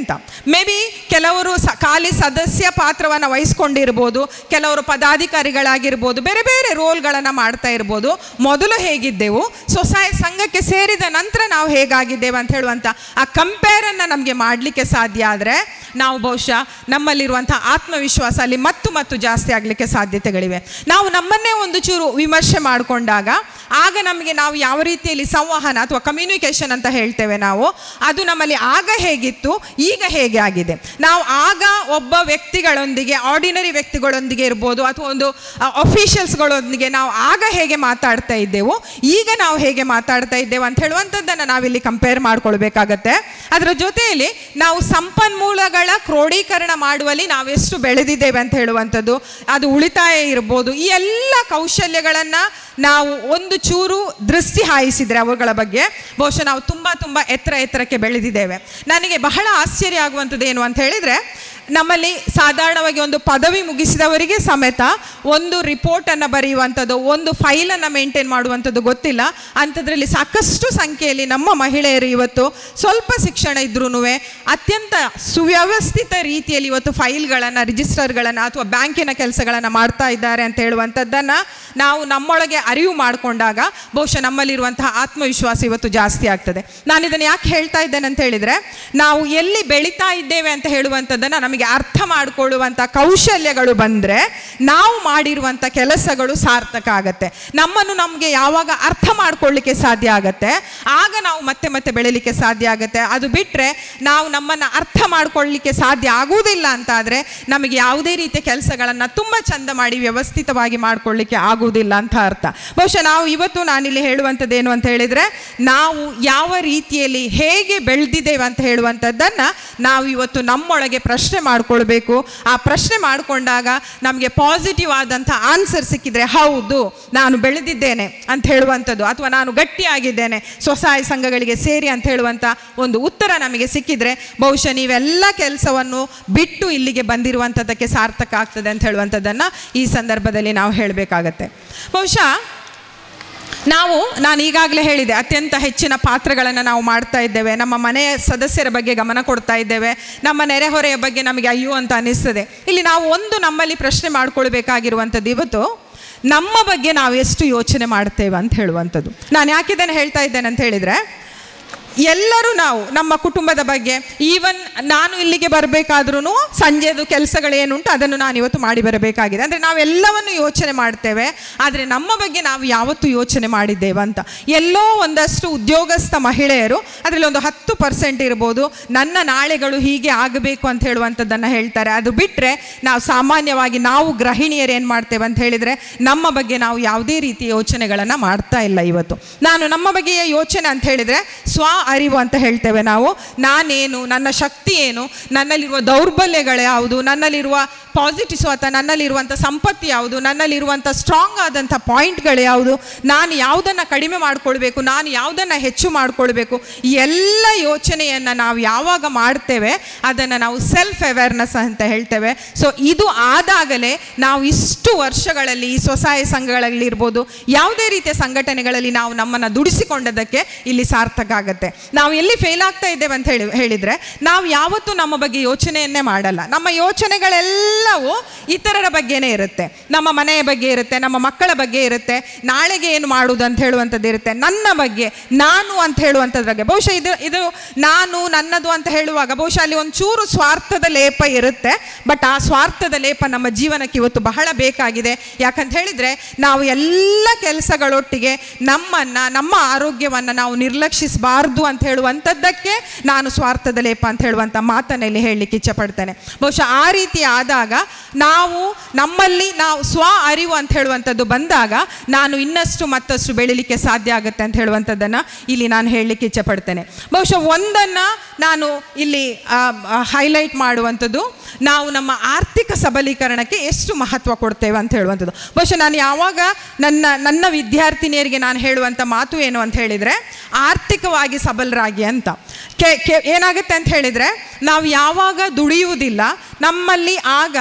ಮೇ ಬಿ ಕೆಲವರು ಸ ಖಾಲಿ ಸದಸ್ಯ ಪಾತ್ರವನ್ನು ವಹಿಸ್ಕೊಂಡಿರ್ಬೋದು ಕೆಲವರು ಪದಾಧಿಕಾರಿಗಳಾಗಿರ್ಬೋದು ಬೇರೆ ಬೇರೆ ರೋಲ್ಗಳನ್ನು ಮಾಡ್ತಾ ಇರ್ಬೋದು ಮೊದಲು ಹೇಗಿದ್ದೆವು ಸೊಸೈ ಸಂಘಕ್ಕೆ ಸೇರಿದ ನಂತರ ನಾವು ಹೇಗಾಗಿದ್ದೇವೆ ಅಂತ ಹೇಳುವಂಥ ಆ ಕಂಪೇರನ್ನು ನಮಗೆ ಮಾಡಲಿಕ್ಕೆ ಸಾಧ್ಯ ಆದರೆ ನಾವು ಬಹುಶಃ ನಮ್ಮಲ್ಲಿರುವಂಥ ಆತ್ಮವಿಶ್ವಾಸ ಅಲ್ಲಿ ಮತ್ತು ಮತ್ತು ಜಾಸ್ತಿ ಆಗಲಿಕ್ಕೆ ಸಾಧ್ಯತೆಗಳಿವೆ ನಾವು ನಮ್ಮನ್ನೇ ಒಂದು ಚೂರು ವಿಮರ್ಶೆ ಮಾಡಿಕೊಂಡಾಗ ಆಗ ನಮಗೆ ನಾವು ಯಾವ ರೀತಿಯಲ್ಲಿ ಸಂವಹನ ಅಥವಾ ಕಮ್ಯುನಿಕೇಷನ್ ಅಂತ ಹೇಳ್ತೇವೆ ನಾವು ಅದು ನಮ್ಮಲ್ಲಿ ಆಗ ಹೇಗಿತ್ತು ಈಗ ಹೇಗೆ ಆಗಿದೆ ನಾವು ಆಗ ಒಬ್ಬ ವ್ಯಕ್ತಿಗಳೊಂದಿಗೆ ಆರ್ಡಿನರಿ ವ್ಯಕ್ತಿಗಳೊಂದಿಗೆ ಇರ್ಬೋದು ಅಥವಾ ಒಂದು ಅಫಿಷಿಯಲ್ಸ್ಗಳೊಂದಿಗೆ ನಾವು ಆಗ ಹೇಗೆ ಮಾತಾಡ್ತಾ ಇದ್ದೆವು ಈಗ ನಾವು ಹೇಗೆ ಮಾತಾಡ್ತಾ ಇದ್ದೇವೆ ಅಂತ ಹೇಳುವಂಥದ್ದನ್ನು ನಾವಿಲ್ಲಿ ಕಂಪೇರ್ ಮಾಡ್ಕೊಳ್ಬೇಕಾಗತ್ತೆ ಅದರ ಜೊತೆಯಲ್ಲಿ ನಾವು ಸಂಪನ್ಮೂಲಗಳ ಕ್ರೋಢೀಕರಣ ಮಾಡುವಲ್ಲಿ ನಾವೆಷ್ಟು ಬೆಳೆದಿದ್ದೇವೆ ಅಂತ ಹೇಳುವಂಥದ್ದು ಅದು ಉಳಿತಾಯ ಇರ್ಬೋದು ಈ ಎಲ್ಲ ಕೌಶಲ್ಯಗಳನ್ನು ನಾವು ಒಂದು ಚೂರು ದೃಷ್ಟಿ ಹಾಯಿಸಿದರೆ ಅವುಗಳ ಬಗ್ಗೆ ಬಹುಶಃ ನಾವು ತುಂಬ ತುಂಬ ಎತ್ತರ ಎತ್ತರಕ್ಕೆ ಬೆಳೆದಿದ್ದೇವೆ ನನಗೆ ಬಹಳ ಆಶ್ಚರ್ಯ ಆಗುವಂಥದ್ದು ಏನು ಅಂತ ಹೇಳಿದರೆ ನಮ್ಮಲ್ಲಿ ಸಾಧಾರಣವಾಗಿ ಒಂದು ಪದವಿ ಮುಗಿಸಿದವರಿಗೆ ಸಮೇತ ಒಂದು ರಿಪೋರ್ಟನ್ನು ಬರೆಯುವಂಥದ್ದು ಒಂದು ಫೈಲನ್ನು ಮೇಂಟೈನ್ ಮಾಡುವಂಥದ್ದು ಗೊತ್ತಿಲ್ಲ ಅಂಥದ್ರಲ್ಲಿ ಸಾಕಷ್ಟು ಸಂಖ್ಯೆಯಲ್ಲಿ ನಮ್ಮ ಮಹಿಳೆಯರು ಇವತ್ತು ಸ್ವಲ್ಪ ಶಿಕ್ಷಣ ಇದ್ರೂ ಅತ್ಯಂತ ಸುವ್ಯವಸ್ಥಿತ ರೀತಿಯಲ್ಲಿ ಇವತ್ತು ಫೈಲ್ಗಳನ್ನು ರಿಜಿಸ್ಟರ್ಗಳನ್ನು ಅಥವಾ ಬ್ಯಾಂಕಿನ ಕೆಲಸಗಳನ್ನು ಮಾಡ್ತಾ ಇದ್ದಾರೆ ಅಂತ ಹೇಳುವಂಥದ್ದನ್ನು ನಾವು ನಮ್ಮೊಳಗೆ ಅರಿವು ಮಾಡಿಕೊಂಡಾಗ ಬಹುಶಃ ನಮ್ಮಲ್ಲಿರುವಂತಹ ಆತ್ಮವಿಶ್ವಾಸ ಇವತ್ತು ಜಾಸ್ತಿ ಆಗ್ತದೆ ನಾನು ಇದನ್ನು ಯಾಕೆ ಹೇಳ್ತಾ ಇದ್ದೇನೆ ಅಂತ ಹೇಳಿದರೆ ನಾವು ಎಲ್ಲಿ ಬೆಳೀತಾ ಇದ್ದೇವೆ ಅಂತ ಹೇಳುವಂಥದ್ದನ್ನು ನಮಗೆ ಅರ್ಥ ಮಾಡಿಕೊಳ್ಳುವಂಥ ಕೌಶಲ್ಯಗಳು ಬಂದರೆ ನಾವು ಮಾಡಿರುವಂಥ ಕೆಲಸಗಳು ಸಾರ್ಥಕ ಆಗತ್ತೆ ನಮ್ಮನ್ನು ನಮಗೆ ಯಾವಾಗ ಅರ್ಥ ಮಾಡ್ಕೊಳ್ಳಿಕ್ಕೆ ಸಾಧ್ಯ ಆಗತ್ತೆ ಆಗ ನಾವು ಮತ್ತೆ ಮತ್ತೆ ಬೆಳೀಲಿಕ್ಕೆ ಸಾಧ್ಯ ಆಗುತ್ತೆ ಅದು ಬಿಟ್ಟರೆ ನಾವು ನಮ್ಮನ್ನು ಅರ್ಥ ಮಾಡ್ಕೊಳ್ಳಿಕ್ಕೆ ಸಾಧ್ಯ ಆಗುವುದಿಲ್ಲ ಅಂತ ಆದರೆ ನಮಗೆ ಯಾವುದೇ ರೀತಿಯ ಕೆಲಸಗಳನ್ನು ತುಂಬ ಚಂದ ಮಾಡಿ ವ್ಯವಸ್ಥಿತವಾಗಿ ಮಾಡ್ಕೊಳ್ಳಿಕ್ಕೆ ಆಗುವುದಿಲ್ಲ ಅಂತ ಅರ್ಥ ಬಹುಶಃ ನಾವು ಇವತ್ತು ನಾನಿಲ್ಲಿ ಹೇಳುವಂಥದ್ದು ಏನು ಅಂತ ಹೇಳಿದರೆ ನಾವು ಯಾವ ರೀತಿಯಲ್ಲಿ ಹೇಗೆ ಬೆಳೆದಿದ್ದೇವೆ ಅಂತ ಹೇಳುವಂಥದ್ದನ್ನು ನಾವು ಇವತ್ತು ನಮ್ಮೊಳಗೆ ಪ್ರಶ್ನೆ ಮಾಡ್ಕೊಳ್ಬೇಕು ಆ ಪ್ರಶ್ನೆ ಮಾಡಿಕೊಂಡಾಗ ನಮಗೆ ಪಾಸಿಟಿವ್ ಆದಂಥ ಆನ್ಸರ್ ಸಿಕ್ಕಿದ್ರೆ ಹೌದು ನಾನು ಬೆಳೆದಿದ್ದೇನೆ ಅಂತ ಹೇಳುವಂಥದ್ದು ಅಥವಾ ನಾನು ಗಟ್ಟಿಯಾಗಿದ್ದೇನೆ ಸ್ವಸಹಾಯ ಸಂಘಗಳಿಗೆ ಸೇರಿ ಅಂತ ಹೇಳುವಂಥ ಒಂದು ಉತ್ತರ ನಮಗೆ ಸಿಕ್ಕಿದ್ರೆ ಬಹುಶಃ ನೀವೆಲ್ಲ ಕೆಲಸವನ್ನು ಬಿಟ್ಟು ಇಲ್ಲಿಗೆ ಬಂದಿರುವಂಥದ್ದಕ್ಕೆ ಸಾರ್ಥಕ ಆಗ್ತದೆ ಅಂತ ಹೇಳುವಂಥದ್ದನ್ನು ಈ ಸಂದರ್ಭದಲ್ಲಿ ನಾವು ಹೇಳಬೇಕಾಗತ್ತೆ ಬಹುಶಃ ನಾವು ನಾನು ಈಗಾಗಲೇ ಹೇಳಿದೆ ಅತ್ಯಂತ ಹೆಚ್ಚಿನ ಪಾತ್ರಗಳನ್ನು ನಾವು ಮಾಡ್ತಾ ಇದ್ದೇವೆ ನಮ್ಮ ಮನೆಯ ಸದಸ್ಯರ ಬಗ್ಗೆ ಗಮನ ಕೊಡ್ತಾ ಇದ್ದೇವೆ ನಮ್ಮ ನೆರೆಹೊರೆಯ ಬಗ್ಗೆ ನಮಗೆ ಅಯ್ಯೋ ಅಂತ ಅನಿಸ್ತದೆ ಇಲ್ಲಿ ನಾವು ಒಂದು ನಮ್ಮಲ್ಲಿ ಪ್ರಶ್ನೆ ಮಾಡ್ಕೊಳ್ಬೇಕಾಗಿರುವಂಥದ್ದು ಇವತ್ತು ನಮ್ಮ ಬಗ್ಗೆ ನಾವು ಎಷ್ಟು ಯೋಚನೆ ಮಾಡ್ತೇವೆ ಅಂತ ಹೇಳುವಂಥದ್ದು ನಾನು ಯಾಕೆ ಇದನ್ನು ಹೇಳ್ತಾ ಇದ್ದೇನೆ ಅಂತ ಹೇಳಿದರೆ ಎಲ್ಲರೂ ನಾವು ನಮ್ಮ ಕುಟುಂಬದ ಬಗ್ಗೆ ಈವನ್ ನಾನು ಇಲ್ಲಿಗೆ ಬರಬೇಕಾದ್ರೂ ಸಂಜೆದು ಕೆಲಸಗಳೇನುಂಟು ಅದನ್ನು ನಾನು ಇವತ್ತು ಮಾಡಿ ಬರಬೇಕಾಗಿದೆ ಅಂದರೆ ನಾವೆಲ್ಲವನ್ನು ಯೋಚನೆ ಮಾಡ್ತೇವೆ ಆದರೆ ನಮ್ಮ ಬಗ್ಗೆ ನಾವು ಯಾವತ್ತೂ ಯೋಚನೆ ಮಾಡಿದ್ದೇವೆ ಅಂತ ಎಲ್ಲೋ ಒಂದಷ್ಟು ಉದ್ಯೋಗಸ್ಥ ಮಹಿಳೆಯರು ಅದರಲ್ಲಿ ಒಂದು ಹತ್ತು ಪರ್ಸೆಂಟ್ ಇರ್ಬೋದು ನನ್ನ ನಾಳೆಗಳು ಹೀಗೆ ಆಗಬೇಕು ಅಂತ ಹೇಳುವಂಥದ್ದನ್ನು ಹೇಳ್ತಾರೆ ಅದು ಬಿಟ್ಟರೆ ನಾವು ಸಾಮಾನ್ಯವಾಗಿ ನಾವು ಗೃಹಿಣಿಯರು ಏನು ಮಾಡ್ತೇವೆ ಅಂತ ಹೇಳಿದರೆ ನಮ್ಮ ಬಗ್ಗೆ ನಾವು ಯಾವುದೇ ರೀತಿಯ ಯೋಚನೆಗಳನ್ನು ಮಾಡ್ತಾ ಇಲ್ಲ ಇವತ್ತು ನಾನು ನಮ್ಮ ಬಗೆಯ ಯೋಚನೆ ಅಂತ ಹೇಳಿದರೆ ಸ್ವ ಅರಿವು ಅಂತ ಹೇಳ್ತೇವೆ ನಾವು ನಾನೇನು ನನ್ನ ಶಕ್ತಿ ಏನು ನನ್ನಲ್ಲಿರುವ ದೌರ್ಬಲ್ಯಗಳು ಯಾವುದು ನನ್ನಲ್ಲಿರುವ ಪಾಸಿಟಿವ್ಸ್ ಅಥವಾ ನನ್ನಲ್ಲಿರುವಂಥ ಸಂಪತ್ತು ಯಾವುದು ನನ್ನಲ್ಲಿರುವಂಥ ಸ್ಟ್ರಾಂಗ್ ಆದಂಥ ಪಾಯಿಂಟ್ಗಳು ಯಾವುದು ನಾನು ಯಾವುದನ್ನು ಕಡಿಮೆ ಮಾಡಿಕೊಳ್ಬೇಕು ನಾನು ಯಾವುದನ್ನು ಹೆಚ್ಚು ಮಾಡಿಕೊಳ್ಬೇಕು ಈ ಎಲ್ಲ ಯೋಚನೆಯನ್ನು ನಾವು ಯಾವಾಗ ಮಾಡ್ತೇವೆ ಅದನ್ನು ನಾವು ಸೆಲ್ಫ್ ಅವೇರ್ನೆಸ್ ಅಂತ ಹೇಳ್ತೇವೆ ಸೊ ಇದು ಆದಾಗಲೇ ನಾವು ಇಷ್ಟು ವರ್ಷಗಳಲ್ಲಿ ಈ ಸ್ವಸಹಾಯ ಸಂಘಗಳಲ್ಲಿ ಇರ್ಬೋದು ಯಾವುದೇ ರೀತಿಯ ಸಂಘಟನೆಗಳಲ್ಲಿ ನಾವು ನಮ್ಮನ್ನು ದುಡಿಸಿಕೊಂಡದಕ್ಕೆ ಇಲ್ಲಿ ಸಾರ್ಥಕ ಆಗುತ್ತೆ ನಾವು ಎಲ್ಲಿ ಫೇಲ್ ಆಗ್ತಾ ಇದ್ದೇವೆ ಅಂತ ಹೇಳಿ ಹೇಳಿದರೆ ನಾವು ಯಾವತ್ತೂ ನಮ್ಮ ಬಗ್ಗೆ ಯೋಚನೆಯನ್ನೇ ಮಾಡಲ್ಲ ನಮ್ಮ ಯೋಚನೆಗಳೆಲ್ಲವೂ ಇತರರ ಬಗ್ಗೆನೇ ಇರುತ್ತೆ ನಮ್ಮ ಮನೆಯ ಬಗ್ಗೆ ಇರುತ್ತೆ ನಮ್ಮ ಮಕ್ಕಳ ಬಗ್ಗೆ ಇರುತ್ತೆ ನಾಳೆಗೆ ಏನು ಮಾಡುವುದು ಅಂತ ಹೇಳುವಂಥದ್ದು ಇರುತ್ತೆ ನನ್ನ ಬಗ್ಗೆ ನಾನು ಅಂತ ಹೇಳುವಂಥದ್ರ ಬಗ್ಗೆ ಬಹುಶಃ ಇದು ಇದು ನಾನು ನನ್ನದು ಅಂತ ಹೇಳುವಾಗ ಬಹುಶಃ ಅಲ್ಲಿ ಒಂದು ಚೂರು ಸ್ವಾರ್ಥದ ಲೇಪ ಇರುತ್ತೆ ಬಟ್ ಆ ಸ್ವಾರ್ಥದ ಲೇಪ ನಮ್ಮ ಜೀವನಕ್ಕೆ ಇವತ್ತು ಬಹಳ ಬೇಕಾಗಿದೆ ಯಾಕಂತ ಹೇಳಿದರೆ ನಾವು ಎಲ್ಲ ಕೆಲಸಗಳೊಟ್ಟಿಗೆ ನಮ್ಮನ್ನು ನಮ್ಮ ಆರೋಗ್ಯವನ್ನು ನಾವು ನಿರ್ಲಕ್ಷಿಸಬಾರ್ದು ಅಂತ ಹೇಳುವಂಥದ್ದಕ್ಕೆ ನಾನು ಸ್ವಾರ್ಥದ ಲೇಪ ಅಂತ ಹೇಳುವಂಥ ಮಾತನ್ನು ಇಲ್ಲಿ ಹೇಳಲಿಕ್ಕೆ ಇಚ್ಛಪಡ್ತೇನೆ ಬಹುಶಃ ಆ ರೀತಿ ಆದಾಗ ನಾವು ನಮ್ಮಲ್ಲಿ ನಾವು ಸ್ವ ಅರಿವು ಅಂತ ಹೇಳುವಂಥದ್ದು ಬಂದಾಗ ನಾನು ಇನ್ನಷ್ಟು ಮತ್ತಷ್ಟು ಬೆಳಿಲಿಕ್ಕೆ ಸಾಧ್ಯ ಆಗುತ್ತೆ ಅಂತ ಹೇಳುವಂಥದ್ದನ್ನು ಇಲ್ಲಿ ನಾನು ಹೇಳಲಿಕ್ಕೆ ಇಚ್ಛಪಡ್ತೇನೆ ಬಹುಶಃ ಒಂದನ್ನು ನಾನು ಇಲ್ಲಿ ಹೈಲೈಟ್ ಮಾಡುವಂಥದ್ದು ನಾವು ನಮ್ಮ ಆರ್ಥಿಕ ಸಬಲೀಕರಣಕ್ಕೆ ಎಷ್ಟು ಮಹತ್ವ ಕೊಡ್ತೇವೆ ಅಂತ ಹೇಳುವಂಥದ್ದು ಬಹುಶಃ ನಾನು ಯಾವಾಗ ನನ್ನ ನನ್ನ ವಿದ್ಯಾರ್ಥಿನಿಯರಿಗೆ ನಾನು ಹೇಳುವಂಥ ಮಾತು ಏನು ಅಂತ ಹೇಳಿದರೆ ಆರ್ಥಿಕವಾಗಿ ಸಬಲರಾಗಿ ಅಂತ ಕೆ ಕೆ ಏನಾಗುತ್ತೆ ಅಂತ ಹೇಳಿದರೆ ನಾವು ಯಾವಾಗ ದುಡಿಯುವುದಿಲ್ಲ ನಮ್ಮಲ್ಲಿ ಆಗ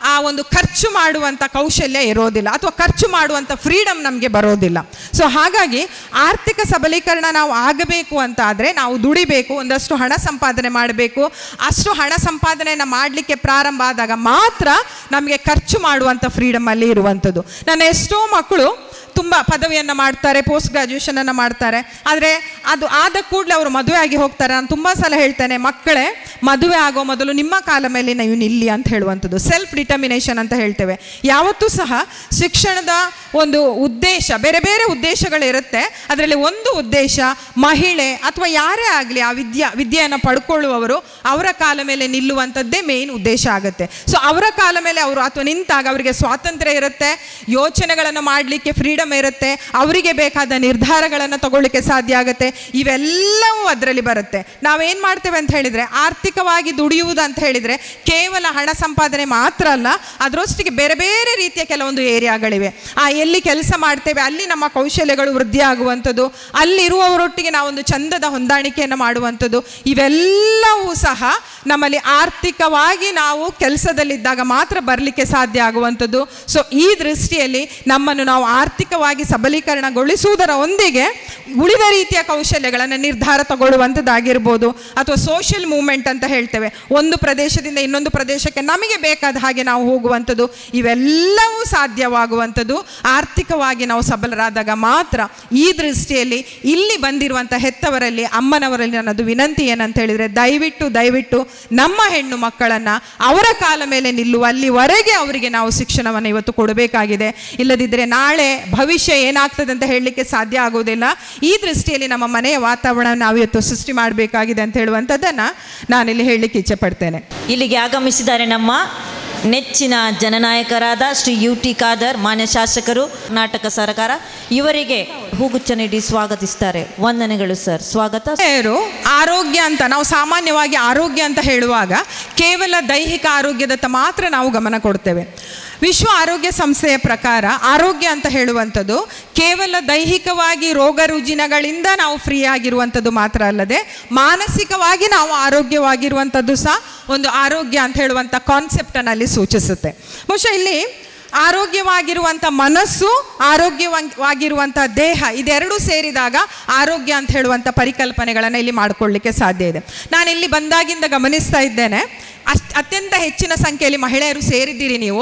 ಆ ಒಂದು ಖರ್ಚು ಮಾಡುವಂಥ ಕೌಶಲ್ಯ ಇರೋದಿಲ್ಲ ಅಥವಾ ಖರ್ಚು ಮಾಡುವಂಥ ಫ್ರೀಡಮ್ ನಮಗೆ ಬರೋದಿಲ್ಲ ಸೊ ಹಾಗಾಗಿ ಆರ್ಥಿಕ ಸಬಲೀಕರಣ ನಾವು ಆಗಬೇಕು ಅಂತ ಆದರೆ ನಾವು ದುಡಿಬೇಕು ಒಂದಷ್ಟು ಹಣ ಸಂಪಾದನೆ ಮಾಡಬೇಕು ಅಷ್ಟು ಹಣ ಸಂಪಾದನೆಯನ್ನು ಮಾಡಲಿಕ್ಕೆ ಪ್ರಾರಂಭ ಆದಾಗ ಮಾತ್ರ ನಮಗೆ ಖರ್ಚು ಮಾಡುವಂಥ ಫ್ರೀಡಮ್ ಅಲ್ಲಿ ಇರುವಂಥದ್ದು ನನ್ನ ಎಷ್ಟೋ ಮಕ್ಕಳು ತುಂಬ ಪದವಿಯನ್ನು ಮಾಡ್ತಾರೆ ಪೋಸ್ಟ್ ಗ್ರಾಜ್ಯುಯೇಷನನ್ನು ಮಾಡ್ತಾರೆ ಆದರೆ ಅದು ಆದ ಕೂಡಲೇ ಅವರು ಮದುವೆ ಆಗಿ ಹೋಗ್ತಾರೆ ನಾನು ತುಂಬ ಸಲ ಹೇಳ್ತೇನೆ ಮಕ್ಕಳೇ ಮದುವೆ ಆಗೋ ಮೊದಲು ನಿಮ್ಮ ಕಾಲ ಮೇಲೆ ನೀವು ನಿಲ್ಲಿ ಅಂತ ಹೇಳುವಂಥದ್ದು ಸೆಲ್ಫ್ ಡಿಟರ್ಮಿನೇಷನ್ ಅಂತ ಹೇಳ್ತೇವೆ ಯಾವತ್ತೂ ಸಹ ಶಿಕ್ಷಣದ ಒಂದು ಉದ್ದೇಶ ಬೇರೆ ಬೇರೆ ಉದ್ದೇಶಗಳಿರುತ್ತೆ ಅದರಲ್ಲಿ ಒಂದು ಉದ್ದೇಶ ಮಹಿಳೆ ಅಥವಾ ಯಾರೇ ಆಗಲಿ ಆ ವಿದ್ಯಾ ವಿದ್ಯೆಯನ್ನು ಪಡ್ಕೊಳ್ಳುವವರು ಅವರ ಕಾಲ ಮೇಲೆ ನಿಲ್ಲುವಂಥದ್ದೇ ಮೇನ್ ಉದ್ದೇಶ ಆಗುತ್ತೆ ಸೊ ಅವರ ಕಾಲ ಮೇಲೆ ಅವರು ಅಥವಾ ನಿಂತಾಗ ಅವರಿಗೆ ಸ್ವಾತಂತ್ರ್ಯ ಇರುತ್ತೆ ಯೋಚನೆಗಳನ್ನು ಮಾಡಲಿಕ್ಕೆ ಫ್ರೀಡಮ್ ಇರುತ್ತೆ ಅವರಿಗೆ ಬೇಕಾದ ನಿರ್ಧಾರಗಳನ್ನು ತಗೊಳ್ಳಿಕ್ಕೆ ಸಾಧ್ಯ ಆಗುತ್ತೆ ಇವೆಲ್ಲವೂ ಅದರಲ್ಲಿ ಬರುತ್ತೆ ನಾವೇನು ಮಾಡ್ತೇವೆ ಅಂತ ಹೇಳಿದರೆ ಆರ್ಥಿಕವಾಗಿ ದುಡಿಯುವುದು ಅಂತ ಹೇಳಿದರೆ ಕೇವಲ ಹಣ ಸಂಪಾದನೆ ಮಾತ್ರ ಅಲ್ಲ ಅದರೊಟ್ಟಿಗೆ ಬೇರೆ ಬೇರೆ ರೀತಿಯ ಕೆಲವೊಂದು ಏರಿಯಾಗಳಿವೆ ಆ ಎಲ್ಲಿ ಕೆಲಸ ಮಾಡ್ತೇವೆ ಅಲ್ಲಿ ನಮ್ಮ ಕೌಶಲ್ಯಗಳು ವೃದ್ಧಿ ಆಗುವಂಥದ್ದು ಅಲ್ಲಿರುವವರೊಟ್ಟಿಗೆ ನಾವೊಂದು ಚಂದದ ಹೊಂದಾಣಿಕೆಯನ್ನು ಮಾಡುವಂಥದ್ದು ಇವೆಲ್ಲವೂ ಸಹ ನಮ್ಮಲ್ಲಿ ಆರ್ಥಿಕವಾಗಿ ನಾವು ಕೆಲಸದಲ್ಲಿದ್ದಾಗ ಮಾತ್ರ ಬರಲಿಕ್ಕೆ ಸಾಧ್ಯ ಆಗುವಂಥದ್ದು ಸೊ ಈ ದೃಷ್ಟಿಯಲ್ಲಿ ನಮ್ಮನ್ನು ನಾವು ಆರ್ಥಿಕವಾಗಿ ಸಬಲೀಕರಣಗೊಳಿಸುವುದರ ಒಂದಿಗೆ ಉಳಿದ ರೀತಿಯ ಕೌಶಲ್ಯಗಳನ್ನು ನಿರ್ಧಾರ ತಗೊಳ್ಳುವಂಥದ್ದಾಗಿರ್ಬೋದು ಅಥವಾ ಸೋಷಿಯಲ್ ಮೂವ್ಮೆಂಟ್ ಅಂತ ಹೇಳ್ತೇವೆ ಒಂದು ಪ್ರದೇಶದಿಂದ ಇನ್ನೊಂದು ಪ್ರದೇಶಕ್ಕೆ ನಮಗೆ ಬೇಕಾದ ಹಾಗೆ ನಾವು ಹೋಗುವಂಥದ್ದು ಇವೆಲ್ಲವೂ ಸಾಧ್ಯವಾಗುವಂಥದ್ದು ಆರ್ಥಿಕವಾಗಿ ನಾವು ಸಬಲರಾದಾಗ ಮಾತ್ರ ಈ ದೃಷ್ಟಿಯಲ್ಲಿ ಇಲ್ಲಿ ಬಂದಿರುವಂಥ ಹೆತ್ತವರಲ್ಲಿ ಅಮ್ಮನವರಲ್ಲಿ ನನ್ನದು ವಿನಂತಿ ಏನಂತ ಹೇಳಿದರೆ ದಯವಿಟ್ಟು ದಯವಿಟ್ಟು ನಮ್ಮ ಹೆಣ್ಣು ಮಕ್ಕಳನ್ನು ಅವರ ಕಾಲ ಮೇಲೆ ನಿಲ್ಲುವ ಅಲ್ಲಿವರೆಗೆ ಅವರಿಗೆ ನಾವು ಶಿಕ್ಷಣವನ್ನು ಇವತ್ತು ಕೊಡಬೇಕಾಗಿದೆ ಇಲ್ಲದಿದ್ದರೆ ನಾಳೆ ಭವಿಷ್ಯ ಏನಾಗ್ತದೆ ಅಂತ ಹೇಳಲಿಕ್ಕೆ ಸಾಧ್ಯ ಆಗುವುದಿಲ್ಲ ಈ ದೃಷ್ಟಿಯಲ್ಲಿ ನಮ್ಮ ಮನೆಯ ವಾತಾವರಣ ನಾವು ಇವತ್ತು ಸೃಷ್ಟಿ ಮಾಡಬೇಕಾಗಿದೆ ಅಂತ ಹೇಳುವಂಥದ್ದನ್ನು ನಾನಿಲ್ಲಿ ಹೇಳಲಿಕ್ಕೆ ಇಚ್ಛೆ ಪಡ್ತೇನೆ ಇಲ್ಲಿಗೆ ಆಗಮಿಸಿದ್ದಾರೆ ನಮ್ಮ ನೆಚ್ಚಿನ ಜನನಾಯಕರಾದ ಶ್ರೀ ಯು ಟಿ ಖಾದರ್ ಮಾನ್ಯ ಶಾಸಕರು ಕರ್ನಾಟಕ ಸರ್ಕಾರ ಇವರಿಗೆ ಹೂಗುಚ್ಛ ನೀಡಿ ಸ್ವಾಗತಿಸ್ತಾರೆ ವಂದನೆಗಳು ಸರ್ ಸ್ವಾಗತ ಮಹಿಳೆಯರು ಆರೋಗ್ಯ ಅಂತ ನಾವು ಸಾಮಾನ್ಯವಾಗಿ ಆರೋಗ್ಯ ಅಂತ ಹೇಳುವಾಗ ಕೇವಲ ದೈಹಿಕ ಆರೋಗ್ಯದತ್ತ ಮಾತ್ರ ನಾವು ಗಮನ ಕೊಡ್ತೇವೆ ವಿಶ್ವ ಆರೋಗ್ಯ ಸಂಸ್ಥೆಯ ಪ್ರಕಾರ ಆರೋಗ್ಯ ಅಂತ ಹೇಳುವಂಥದ್ದು ಕೇವಲ ದೈಹಿಕವಾಗಿ ರೋಗ ರುಜಿನಗಳಿಂದ ನಾವು ಫ್ರೀ ಆಗಿರುವಂಥದ್ದು ಮಾತ್ರ ಅಲ್ಲದೆ ಮಾನಸಿಕವಾಗಿ ನಾವು ಆರೋಗ್ಯವಾಗಿರುವಂಥದ್ದು ಸಹ ಒಂದು ಆರೋಗ್ಯ ಅಂತ ಹೇಳುವಂಥ ಕಾನ್ಸೆಪ್ಟನಲ್ಲಿ ಸೂಚಿಸುತ್ತೆ ಬಹುಶಃ ಇಲ್ಲಿ ಆರೋಗ್ಯವಾಗಿರುವಂಥ ಮನಸ್ಸು ಆರೋಗ್ಯವಾಗಿರುವಂಥ ದೇಹ ಇದೆರಡೂ ಸೇರಿದಾಗ ಆರೋಗ್ಯ ಅಂತ ಹೇಳುವಂಥ ಪರಿಕಲ್ಪನೆಗಳನ್ನು ಇಲ್ಲಿ ಮಾಡಿಕೊಳ್ಳಿಕ್ಕೆ ಸಾಧ್ಯ ಇದೆ ನಾನು ಇಲ್ಲಿ ಬಂದಾಗಿಂದ ಗಮನಿಸ್ತಾ ಇದ್ದೇನೆ ಅಷ್ಟು ಅತ್ಯಂತ ಹೆಚ್ಚಿನ ಸಂಖ್ಯೆಯಲ್ಲಿ ಮಹಿಳೆಯರು ಸೇರಿದ್ದೀರಿ ನೀವು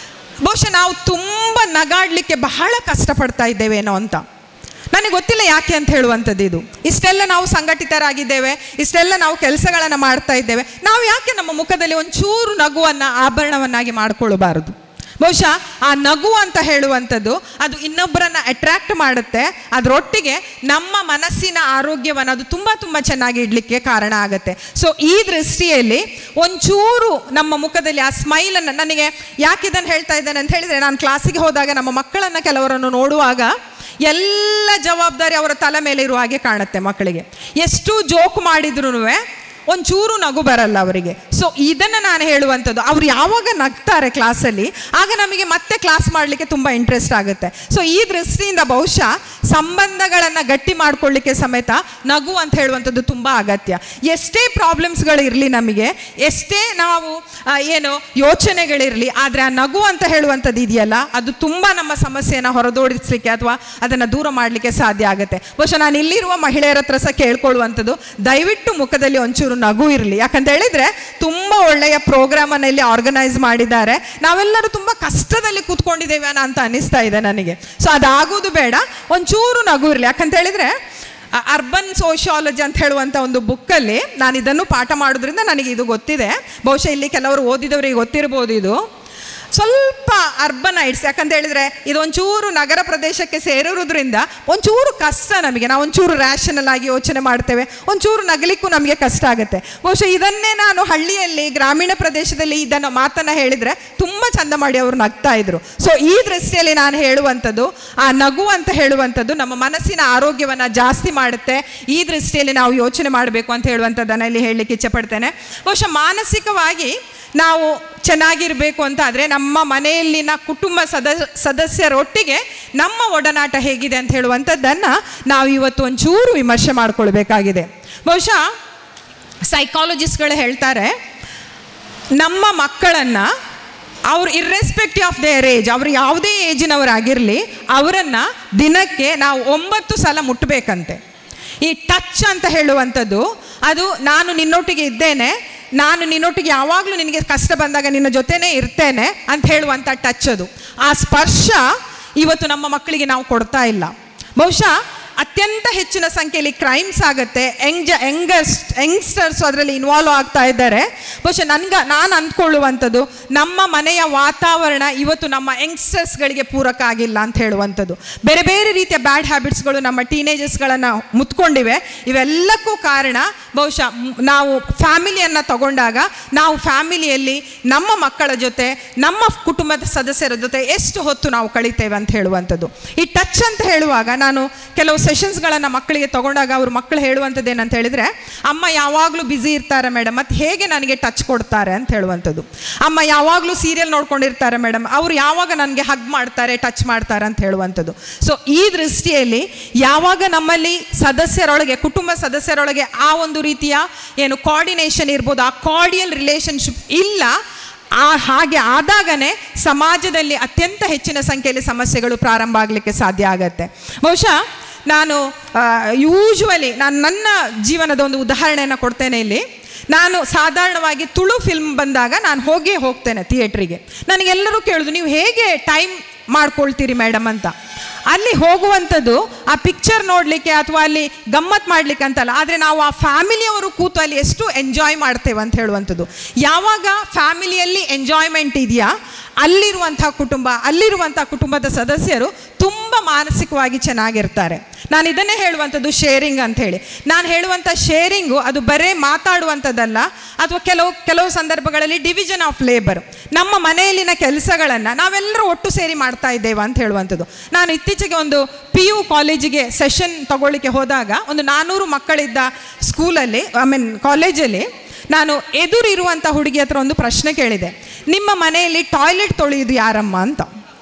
ಬಹುಶಃ ನಾವು ತುಂಬ ನಗಾಡಲಿಕ್ಕೆ ಬಹಳ ಕಷ್ಟಪಡ್ತಾ ಇದ್ದೇವೇನೋ ಅಂತ ನನಗೆ ಗೊತ್ತಿಲ್ಲ ಯಾಕೆ ಅಂತ ಹೇಳುವಂಥದ್ದು ಇದು ಇಷ್ಟೆಲ್ಲ ನಾವು ಸಂಘಟಿತರಾಗಿದ್ದೇವೆ ಇಷ್ಟೆಲ್ಲ ನಾವು ಕೆಲಸಗಳನ್ನು ಮಾಡ್ತಾ ಇದ್ದೇವೆ ನಾವು ಯಾಕೆ ನಮ್ಮ ಮುಖದಲ್ಲಿ ಒಂಚೂರು ನಗುವನ್ನು ಆಭರಣವನ್ನಾಗಿ ಮಾಡಿಕೊಳ್ಳಬಾರದು ಬಹುಶಃ ಆ ನಗು ಅಂತ ಹೇಳುವಂಥದ್ದು ಅದು ಇನ್ನೊಬ್ಬರನ್ನ ಅಟ್ರಾಕ್ಟ್ ಮಾಡುತ್ತೆ ಅದರೊಟ್ಟಿಗೆ ನಮ್ಮ ಮನಸ್ಸಿನ ಆರೋಗ್ಯವನ್ನು ಅದು ತುಂಬ ತುಂಬ ಚೆನ್ನಾಗಿ ಇಡಲಿಕ್ಕೆ ಕಾರಣ ಆಗುತ್ತೆ ಸೊ ಈ ದೃಷ್ಟಿಯಲ್ಲಿ ಒಂಚೂರು ನಮ್ಮ ಮುಖದಲ್ಲಿ ಆ ಸ್ಮೈಲನ್ನು ನನಗೆ ಯಾಕೆ ಇದನ್ನು ಹೇಳ್ತಾ ಇದ್ದೇನೆ ಅಂತ ಹೇಳಿದರೆ ನಾನು ಕ್ಲಾಸಿಗೆ ಹೋದಾಗ ನಮ್ಮ ಮಕ್ಕಳನ್ನು ಕೆಲವರನ್ನು ನೋಡುವಾಗ ಎಲ್ಲ ಜವಾಬ್ದಾರಿ ಅವರ ತಲೆ ಮೇಲೆ ಇರುವ ಹಾಗೆ ಕಾಣುತ್ತೆ ಮಕ್ಕಳಿಗೆ ಎಷ್ಟು ಜೋಕ್ ಮಾಡಿದ್ರು ಒಂಚೂರು ನಗು ಬರಲ್ಲ ಅವರಿಗೆ ಸೊ ಇದನ್ನು ನಾನು ಹೇಳುವಂಥದ್ದು ಅವ್ರು ಯಾವಾಗ ನಗ್ತಾರೆ ಕ್ಲಾಸಲ್ಲಿ ಆಗ ನಮಗೆ ಮತ್ತೆ ಕ್ಲಾಸ್ ಮಾಡಲಿಕ್ಕೆ ತುಂಬ ಇಂಟ್ರೆಸ್ಟ್ ಆಗುತ್ತೆ ಸೊ ಈ ದೃಷ್ಟಿಯಿಂದ ಬಹುಶಃ ಸಂಬಂಧಗಳನ್ನು ಗಟ್ಟಿ ಮಾಡ್ಕೊಳ್ಳಿಕ್ಕೆ ಸಮೇತ ನಗು ಅಂತ ಹೇಳುವಂಥದ್ದು ತುಂಬ ಅಗತ್ಯ ಎಷ್ಟೇ ಪ್ರಾಬ್ಲಮ್ಸ್ಗಳು ಇರಲಿ ನಮಗೆ ಎಷ್ಟೇ ನಾವು ಆ, ಏನು ಯೋಚನೆಗಳಿರಲಿ ಆದರೆ ಆ ನಗು ಅಂತ ಹೇಳುವಂಥದ್ದು ಇದೆಯಲ್ಲ ಅದು ತುಂಬ ನಮ್ಮ ಸಮಸ್ಯೆಯನ್ನು ಹೊರದೋಡಿಸ್ಲಿಕ್ಕೆ ಅಥವಾ ಅದನ್ನು ದೂರ ಮಾಡಲಿಕ್ಕೆ ಸಾಧ್ಯ ಆಗುತ್ತೆ ಬಹುಶಃ ನಾನು ಇಲ್ಲಿರುವ ಮಹಿಳೆಯರ ಹತ್ರ ಸಹ ಕೇಳ್ಕೊಳ್ಳುವಂಥದ್ದು ದಯವಿಟ್ಟು ಮುಖದಲ್ಲಿ ಒಂಚೂರು ನಗು ಇರಲಿ ಯಾಕಂತ ಹೇಳಿದ್ರೆ ತುಂಬ ಒಳ್ಳೆಯ ಪ್ರೋಗ್ರಾಮನ್ನು ಇಲ್ಲಿ ಆರ್ಗನೈಸ್ ಮಾಡಿದ್ದಾರೆ ನಾವೆಲ್ಲರೂ ತುಂಬ ಕಷ್ಟದಲ್ಲಿ ಕೂತ್ಕೊಂಡಿದ್ದೇವೆ ಅಂತ ಅನಿಸ್ತಾ ಇದೆ ನನಗೆ ಸೊ ಅದಾಗೋದು ಬೇಡ ಒಂಚೂರು ನಗು ಇರಲಿ ಯಾಕಂತ ಹೇಳಿದ್ರೆ ಅರ್ಬನ್ ಸೋಷಿಯಾಲಜಿ ಅಂತ ಹೇಳುವಂಥ ಒಂದು ಬುಕ್ಕಲ್ಲಿ ನಾನು ಇದನ್ನು ಪಾಠ ಮಾಡೋದ್ರಿಂದ ನನಗೆ ಇದು ಗೊತ್ತಿದೆ ಬಹುಶಃ ಇಲ್ಲಿ ಕೆಲವರು ಓದಿದವರಿಗೆ ಗೊತ್ತಿರ್ಬೋದು ಇದು ಸ್ವಲ್ಪ ಅರ್ಬನೈಟ್ಸ್ ಯಾಕಂತ ಹೇಳಿದ್ರೆ ಇದೊಂಚೂರು ನಗರ ಪ್ರದೇಶಕ್ಕೆ ಸೇರಿರೋದ್ರಿಂದ ಒಂಚೂರು ಕಷ್ಟ ನಮಗೆ ನಾವು ಒಂಚೂರು ರ್ಯಾಷನಲ್ ಆಗಿ ಯೋಚನೆ ಮಾಡ್ತೇವೆ ಒಂಚೂರು ನಗಲಿಕ್ಕೂ ನಮಗೆ ಕಷ್ಟ ಆಗುತ್ತೆ ಬಹುಶಃ ಇದನ್ನೇ ನಾನು ಹಳ್ಳಿಯಲ್ಲಿ ಗ್ರಾಮೀಣ ಪ್ರದೇಶದಲ್ಲಿ ಇದನ್ನು ಮಾತನ್ನು ಹೇಳಿದರೆ ತುಂಬ ಚಂದ ಮಾಡಿ ಅವರು ನಗ್ತಾ ಇದ್ರು ಸೊ ಈ ದೃಷ್ಟಿಯಲ್ಲಿ ನಾನು ಹೇಳುವಂಥದ್ದು ಆ ನಗು ಅಂತ ಹೇಳುವಂಥದ್ದು ನಮ್ಮ ಮನಸ್ಸಿನ ಆರೋಗ್ಯವನ್ನು ಜಾಸ್ತಿ ಮಾಡುತ್ತೆ ಈ ದೃಷ್ಟಿಯಲ್ಲಿ ನಾವು ಯೋಚನೆ ಮಾಡಬೇಕು ಅಂತ ಹೇಳುವಂಥದ್ದನ್ನು ಇಲ್ಲಿ ಹೇಳಲಿಕ್ಕೆ ಇಚ್ಛೆಪಡ್ತೇನೆ ಬಹುಶಃ ಮಾನಸಿಕವಾಗಿ ನಾವು ಚೆನ್ನಾಗಿರಬೇಕು ಅಂತ ಆದರೆ ನಮ್ಮ ಮನೆಯಲ್ಲಿನ ಕುಟುಂಬ ಸದ ಸದಸ್ಯರೊಟ್ಟಿಗೆ ನಮ್ಮ ಒಡನಾಟ ಹೇಗಿದೆ ಅಂತ ಹೇಳುವಂಥದ್ದನ್ನು ನಾವು ಇವತ್ತು ಒಂಚೂರು ವಿಮರ್ಶೆ ಮಾಡಿಕೊಳ್ಬೇಕಾಗಿದೆ ಬಹುಶಃ ಸೈಕಾಲಜಿಸ್ಟ್ಗಳು ಹೇಳ್ತಾರೆ ನಮ್ಮ ಮಕ್ಕಳನ್ನು ಅವ್ರು ಇರ್ರೆಸ್ಪೆಕ್ಟಿವ್ ಆಫ್ ದೇರ್ ಏಜ್ ಅವ್ರು ಯಾವುದೇ ಏಜಿನವರಾಗಿರಲಿ ಅವರನ್ನು ದಿನಕ್ಕೆ ನಾವು ಒಂಬತ್ತು ಸಲ ಮುಟ್ಟಬೇಕಂತೆ ಈ ಟಚ್ ಅಂತ ಹೇಳುವಂಥದ್ದು ಅದು ನಾನು ನಿನ್ನೊಟ್ಟಿಗೆ ಇದ್ದೇನೆ ನಾನು ನಿನ್ನೊಟ್ಟಿಗೆ ಯಾವಾಗಲೂ ನಿನಗೆ ಕಷ್ಟ ಬಂದಾಗ ನಿನ್ನ ಜೊತೆನೇ ಇರ್ತೇನೆ ಅಂತ ಹೇಳುವಂಥ ಟಚ್ ಅದು ಆ ಸ್ಪರ್ಶ ಇವತ್ತು ನಮ್ಮ ಮಕ್ಕಳಿಗೆ ನಾವು ಕೊಡ್ತಾ ಇಲ್ಲ ಬಹುಶಃ ಅತ್ಯಂತ ಹೆಚ್ಚಿನ ಸಂಖ್ಯೆಯಲ್ಲಿ ಕ್ರೈಮ್ಸ್ ಆಗುತ್ತೆ ಯಂಗ್ ಯಂಗಸ್ಟ್ ಯಂಗ್ಸ್ಟರ್ಸ್ ಅದರಲ್ಲಿ ಇನ್ವಾಲ್ವ್ ಆಗ್ತಾ ಇದ್ದಾರೆ ಬಹುಶಃ ನನ್ಗೆ ನಾನು ಅಂದ್ಕೊಳ್ಳುವಂಥದ್ದು ನಮ್ಮ ಮನೆಯ ವಾತಾವರಣ ಇವತ್ತು ನಮ್ಮ ಯಂಗ್ಸ್ಟರ್ಸ್ಗಳಿಗೆ ಪೂರಕ ಆಗಿಲ್ಲ ಅಂತ ಹೇಳುವಂಥದ್ದು ಬೇರೆ ಬೇರೆ ರೀತಿಯ ಬ್ಯಾಡ್ ಹ್ಯಾಬಿಟ್ಸ್ಗಳು ನಮ್ಮ ಟೀನೇಜರ್ಸ್ಗಳನ್ನು ಮುತ್ಕೊಂಡಿವೆ ಇವೆಲ್ಲಕ್ಕೂ ಕಾರಣ ಬಹುಶಃ ಮ್- ನಾವು ಫ್ಯಾಮಿಲಿಯನ್ನು ತಗೊಂಡಾಗ ನಾವು ಫ್ಯಾಮಿಲಿಯಲ್ಲಿ ನಮ್ಮ ಮಕ್ಕಳ ಜೊತೆ ನಮ್ಮ ಕುಟುಂಬದ ಸದಸ್ಯರ ಜೊತೆ ಎಷ್ಟು ಹೊತ್ತು ನಾವು ಕಳಿತೇವೆ ಅಂತ ಹೇಳುವಂಥದ್ದು ಈ ಟಚ್ ಅಂತ ಹೇಳುವಾಗ ನಾನು ಕೆಲವು ಸೆಷನ್ಸ್ಗಳನ್ನು ಮಕ್ಕಳಿಗೆ ತಗೊಂಡಾಗ ಅವ್ರ ಮಕ್ಕಳು ಹೇಳುವಂಥದ್ದು ಏನಂತ ಹೇಳಿದರೆ ಅಮ್ಮ ಯಾವಾಗಲೂ ಬ್ಯುಸಿ ಇರ್ತಾರೆ ಮೇಡಮ್ ಮತ್ತು ಹೇಗೆ ನನಗೆ ಟಚ್ ಕೊಡ್ತಾರೆ ಅಂತ ಹೇಳುವಂಥದ್ದು ಅಮ್ಮ ಯಾವಾಗಲೂ ಸೀರಿಯಲ್ ನೋಡ್ಕೊಂಡಿರ್ತಾರೆ ಮೇಡಮ್ ಅವರು ಯಾವಾಗ ನನಗೆ ಹಗ್ ಮಾಡ್ತಾರೆ ಟಚ್ ಮಾಡ್ತಾರೆ ಅಂತ ಹೇಳುವಂಥದ್ದು ಸೊ ಈ ದೃಷ್ಟಿಯಲ್ಲಿ ಯಾವಾಗ ನಮ್ಮಲ್ಲಿ ಸದಸ್ಯರೊಳಗೆ ಕುಟುಂಬ ಸದಸ್ಯರೊಳಗೆ ಆ ಒಂದು ರೀತಿಯ ಏನು ಕೋಆರ್ಡಿನೇಷನ್ ಇರ್ಬೋದು ಆ ಕಾರ್ಡಿಯಲ್ ರಿಲೇಷನ್ಶಿಪ್ ಇಲ್ಲ ಆ ಹಾಗೆ ಆದಾಗನೇ ಸಮಾಜದಲ್ಲಿ ಅತ್ಯಂತ ಹೆಚ್ಚಿನ ಸಂಖ್ಯೆಯಲ್ಲಿ ಸಮಸ್ಯೆಗಳು ಪ್ರಾರಂಭ ಆಗಲಿಕ್ಕೆ ಸಾಧ್ಯ ಆಗತ್ತೆ ಬಹುಶಃ ನಾನು ಯೂಶ್ವಲಿ ನಾನು ನನ್ನ ಜೀವನದ ಒಂದು ಉದಾಹರಣೆಯನ್ನು ಕೊಡ್ತೇನೆ ಇಲ್ಲಿ ನಾನು ಸಾಧಾರಣವಾಗಿ ತುಳು ಫಿಲ್ಮ್ ಬಂದಾಗ ನಾನು ಹೋಗೇ ಹೋಗ್ತೇನೆ ಥಿಯೇಟ್ರಿಗೆ ನನಗೆಲ್ಲರೂ ಕೇಳೋದು ನೀವು ಹೇಗೆ ಟೈಮ್ ಮಾಡ್ಕೊಳ್ತೀರಿ ಮೇಡಮ್ ಅಂತ ಅಲ್ಲಿ ಹೋಗುವಂಥದ್ದು ಆ ಪಿಕ್ಚರ್ ನೋಡಲಿಕ್ಕೆ ಅಥವಾ ಅಲ್ಲಿ ಗಮ್ಮತ್ ಮಾಡಲಿಕ್ಕೆ ಅಂತಲ್ಲ ಆದರೆ ನಾವು ಆ ಫ್ಯಾಮಿಲಿಯವರು ಕೂತು ಅಲ್ಲಿ ಎಷ್ಟು ಎಂಜಾಯ್ ಮಾಡ್ತೇವೆ ಅಂತ ಹೇಳುವಂಥದ್ದು ಯಾವಾಗ ಫ್ಯಾಮಿಲಿಯಲ್ಲಿ ಎಂಜಾಯ್ಮೆಂಟ್ ಇದೆಯಾ ಅಲ್ಲಿರುವಂಥ ಕುಟುಂಬ ಅಲ್ಲಿರುವಂಥ ಕುಟುಂಬದ ಸದಸ್ಯರು ತುಂಬ ಮಾನಸಿಕವಾಗಿ ಚೆನ್ನಾಗಿರ್ತಾರೆ ನಾನು ಇದನ್ನೇ ಹೇಳುವಂಥದ್ದು ಶೇರಿಂಗ್ ಅಂತ ಹೇಳಿ ನಾನು ಹೇಳುವಂಥ ಶೇರಿಂಗು ಅದು ಬರೇ ಮಾತಾಡುವಂಥದ್ದಲ್ಲ ಅಥವಾ ಕೆಲವು ಕೆಲವು ಸಂದರ್ಭಗಳಲ್ಲಿ ಡಿವಿಷನ್ ಆಫ್ ಲೇಬರ್ ನಮ್ಮ ಮನೆಯಲ್ಲಿನ ಕೆಲಸಗಳನ್ನು ನಾವೆಲ್ಲರೂ ಒಟ್ಟು ಸೇರಿ ಮಾಡ್ತಾ ಇದ್ದೇವೆ ಅಂತ ಹೇಳುವಂಥದ್ದು ನಾನು ಇತ್ತೀಚೆಗೆ ಒಂದು ಪಿ ಯು ಕಾಲೇಜಿಗೆ ಸೆಷನ್ ತಗೊಳ್ಳಿಕ್ಕೆ ಹೋದಾಗ ಒಂದು ನಾನ್ನೂರು ಮಕ್ಕಳಿದ್ದ ಸ್ಕೂಲಲ್ಲಿ ಐ ಮೀನ್ ಕಾಲೇಜಲ್ಲಿ ನಾನು ಎದುರಿರುವಂಥ ಹುಡುಗಿ ಹತ್ರ ಒಂದು ಪ್ರಶ್ನೆ ಕೇಳಿದೆ ನಿಮ್ಮ ಮನೆಯಲ್ಲಿ ಟಾಯ್ಲೆಟ್ ತೊಳೆಯೋದು ಯಾರಮ್ಮ ಅಂತ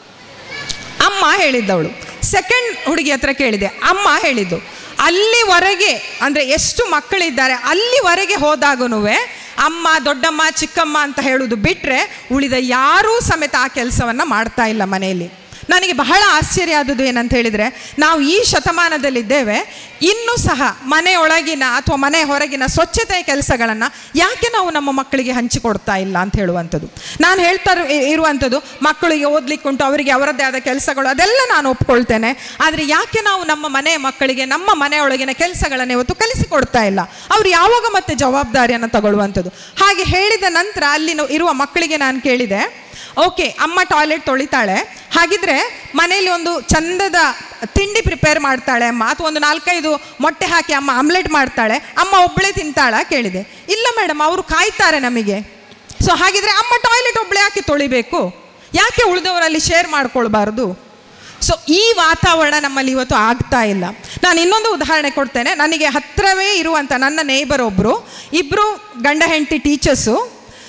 ಅಮ್ಮ ಹೇಳಿದ್ದವಳು ಸೆಕೆಂಡ್ ಹುಡುಗಿ ಹತ್ರ ಕೇಳಿದೆ ಅಮ್ಮ ಹೇಳಿದ್ದು ಅಲ್ಲಿವರೆಗೆ ಅಂದರೆ ಎಷ್ಟು ಮಕ್ಕಳಿದ್ದಾರೆ ಅಲ್ಲಿವರೆಗೆ ಹೋದಾಗೂ ಅಮ್ಮ ದೊಡ್ಡಮ್ಮ ಚಿಕ್ಕಮ್ಮ ಅಂತ ಹೇಳೋದು ಬಿಟ್ಟರೆ ಉಳಿದ ಯಾರೂ ಸಮೇತ ಆ ಕೆಲಸವನ್ನು ಮಾಡ್ತಾ ಇಲ್ಲ ಮನೆಯಲ್ಲಿ ನನಗೆ ಬಹಳ ಆಶ್ಚರ್ಯ ಆದದ್ದು ಏನಂತ ಹೇಳಿದರೆ ನಾವು ಈ ಶತಮಾನದಲ್ಲಿದ್ದೇವೆ ಇನ್ನೂ ಸಹ ಮನೆಯೊಳಗಿನ ಅಥವಾ ಮನೆ ಹೊರಗಿನ ಸ್ವಚ್ಛತೆಯ ಕೆಲಸಗಳನ್ನು ಯಾಕೆ ನಾವು ನಮ್ಮ ಮಕ್ಕಳಿಗೆ ಹಂಚಿಕೊಡ್ತಾ ಇಲ್ಲ ಅಂತ ಹೇಳುವಂಥದ್ದು ನಾನು ಹೇಳ್ತಾ ಇರು- ಇರುವಂಥದ್ದು ಮಕ್ಕಳಿಗೆ ಓದ್ಲಿಕ್ಕೆ ಉಂಟು ಅವರಿಗೆ ಅವರದ್ದೇ ಆದ ಕೆಲಸಗಳು ಅದೆಲ್ಲ ನಾನು ಒಪ್ಕೊಳ್ತೇನೆ ಆದರೆ ಯಾಕೆ ನಾವು ನಮ್ಮ ಮನೆಯ ಮಕ್ಕಳಿಗೆ ನಮ್ಮ ಮನೆಯೊಳಗಿನ ಕೆಲಸಗಳನ್ನು ಇವತ್ತು ಕಲಿಸಿಕೊಡ್ತಾ ಇಲ್ಲ ಅವ್ರು ಯಾವಾಗ ಮತ್ತೆ ಜವಾಬ್ದಾರಿಯನ್ನು ತಗೊಳ್ಳುವಂಥದ್ದು ಹಾಗೆ ಹೇಳಿದ ನಂತರ ಅಲ್ಲಿ ಇರುವ ಮಕ್ಕಳಿಗೆ ನಾನು ಕೇಳಿದೆ ಓಕೆ ಅಮ್ಮ ಟಾಯ್ಲೆಟ್ ತೊಳಿತಾಳೆ ಹಾಗಿದ್ರೆ ಮನೆಯಲ್ಲಿ ಒಂದು ಚಂದದ ತಿಂಡಿ ಪ್ರಿಪೇರ್ ಮಾಡ್ತಾಳೆ ಅಮ್ಮ ಅಥವಾ ಒಂದು ನಾಲ್ಕೈದು ಮೊಟ್ಟೆ ಹಾಕಿ ಅಮ್ಮ ಆಮ್ಲೆಟ್ ಮಾಡ್ತಾಳೆ ಅಮ್ಮ ಒಬ್ಬಳೇ ತಿಂತಾಳ ಕೇಳಿದೆ ಇಲ್ಲ ಮೇಡಮ್ ಅವರು ಕಾಯ್ತಾರೆ ನಮಗೆ ಸೊ ಹಾಗಿದ್ರೆ ಅಮ್ಮ ಟಾಯ್ಲೆಟ್ ಒಬ್ಬಳೇ ಹಾಕಿ ತೊಳಿಬೇಕು ಯಾಕೆ ಉಳಿದವರಲ್ಲಿ ಶೇರ್ ಮಾಡ್ಕೊಳ್ಬಾರ್ದು ಸೊ ಈ ವಾತಾವರಣ ನಮ್ಮಲ್ಲಿ ಇವತ್ತು ಆಗ್ತಾ ಇಲ್ಲ ನಾನು ಇನ್ನೊಂದು ಉದಾಹರಣೆ ಕೊಡ್ತೇನೆ ನನಗೆ ಹತ್ತಿರವೇ ಇರುವಂಥ ನನ್ನ ನೇಬರ್ ಒಬ್ಬರು ಇಬ್ಬರು ಗಂಡ ಹೆಂಡತಿ ಟೀಚರ್ಸು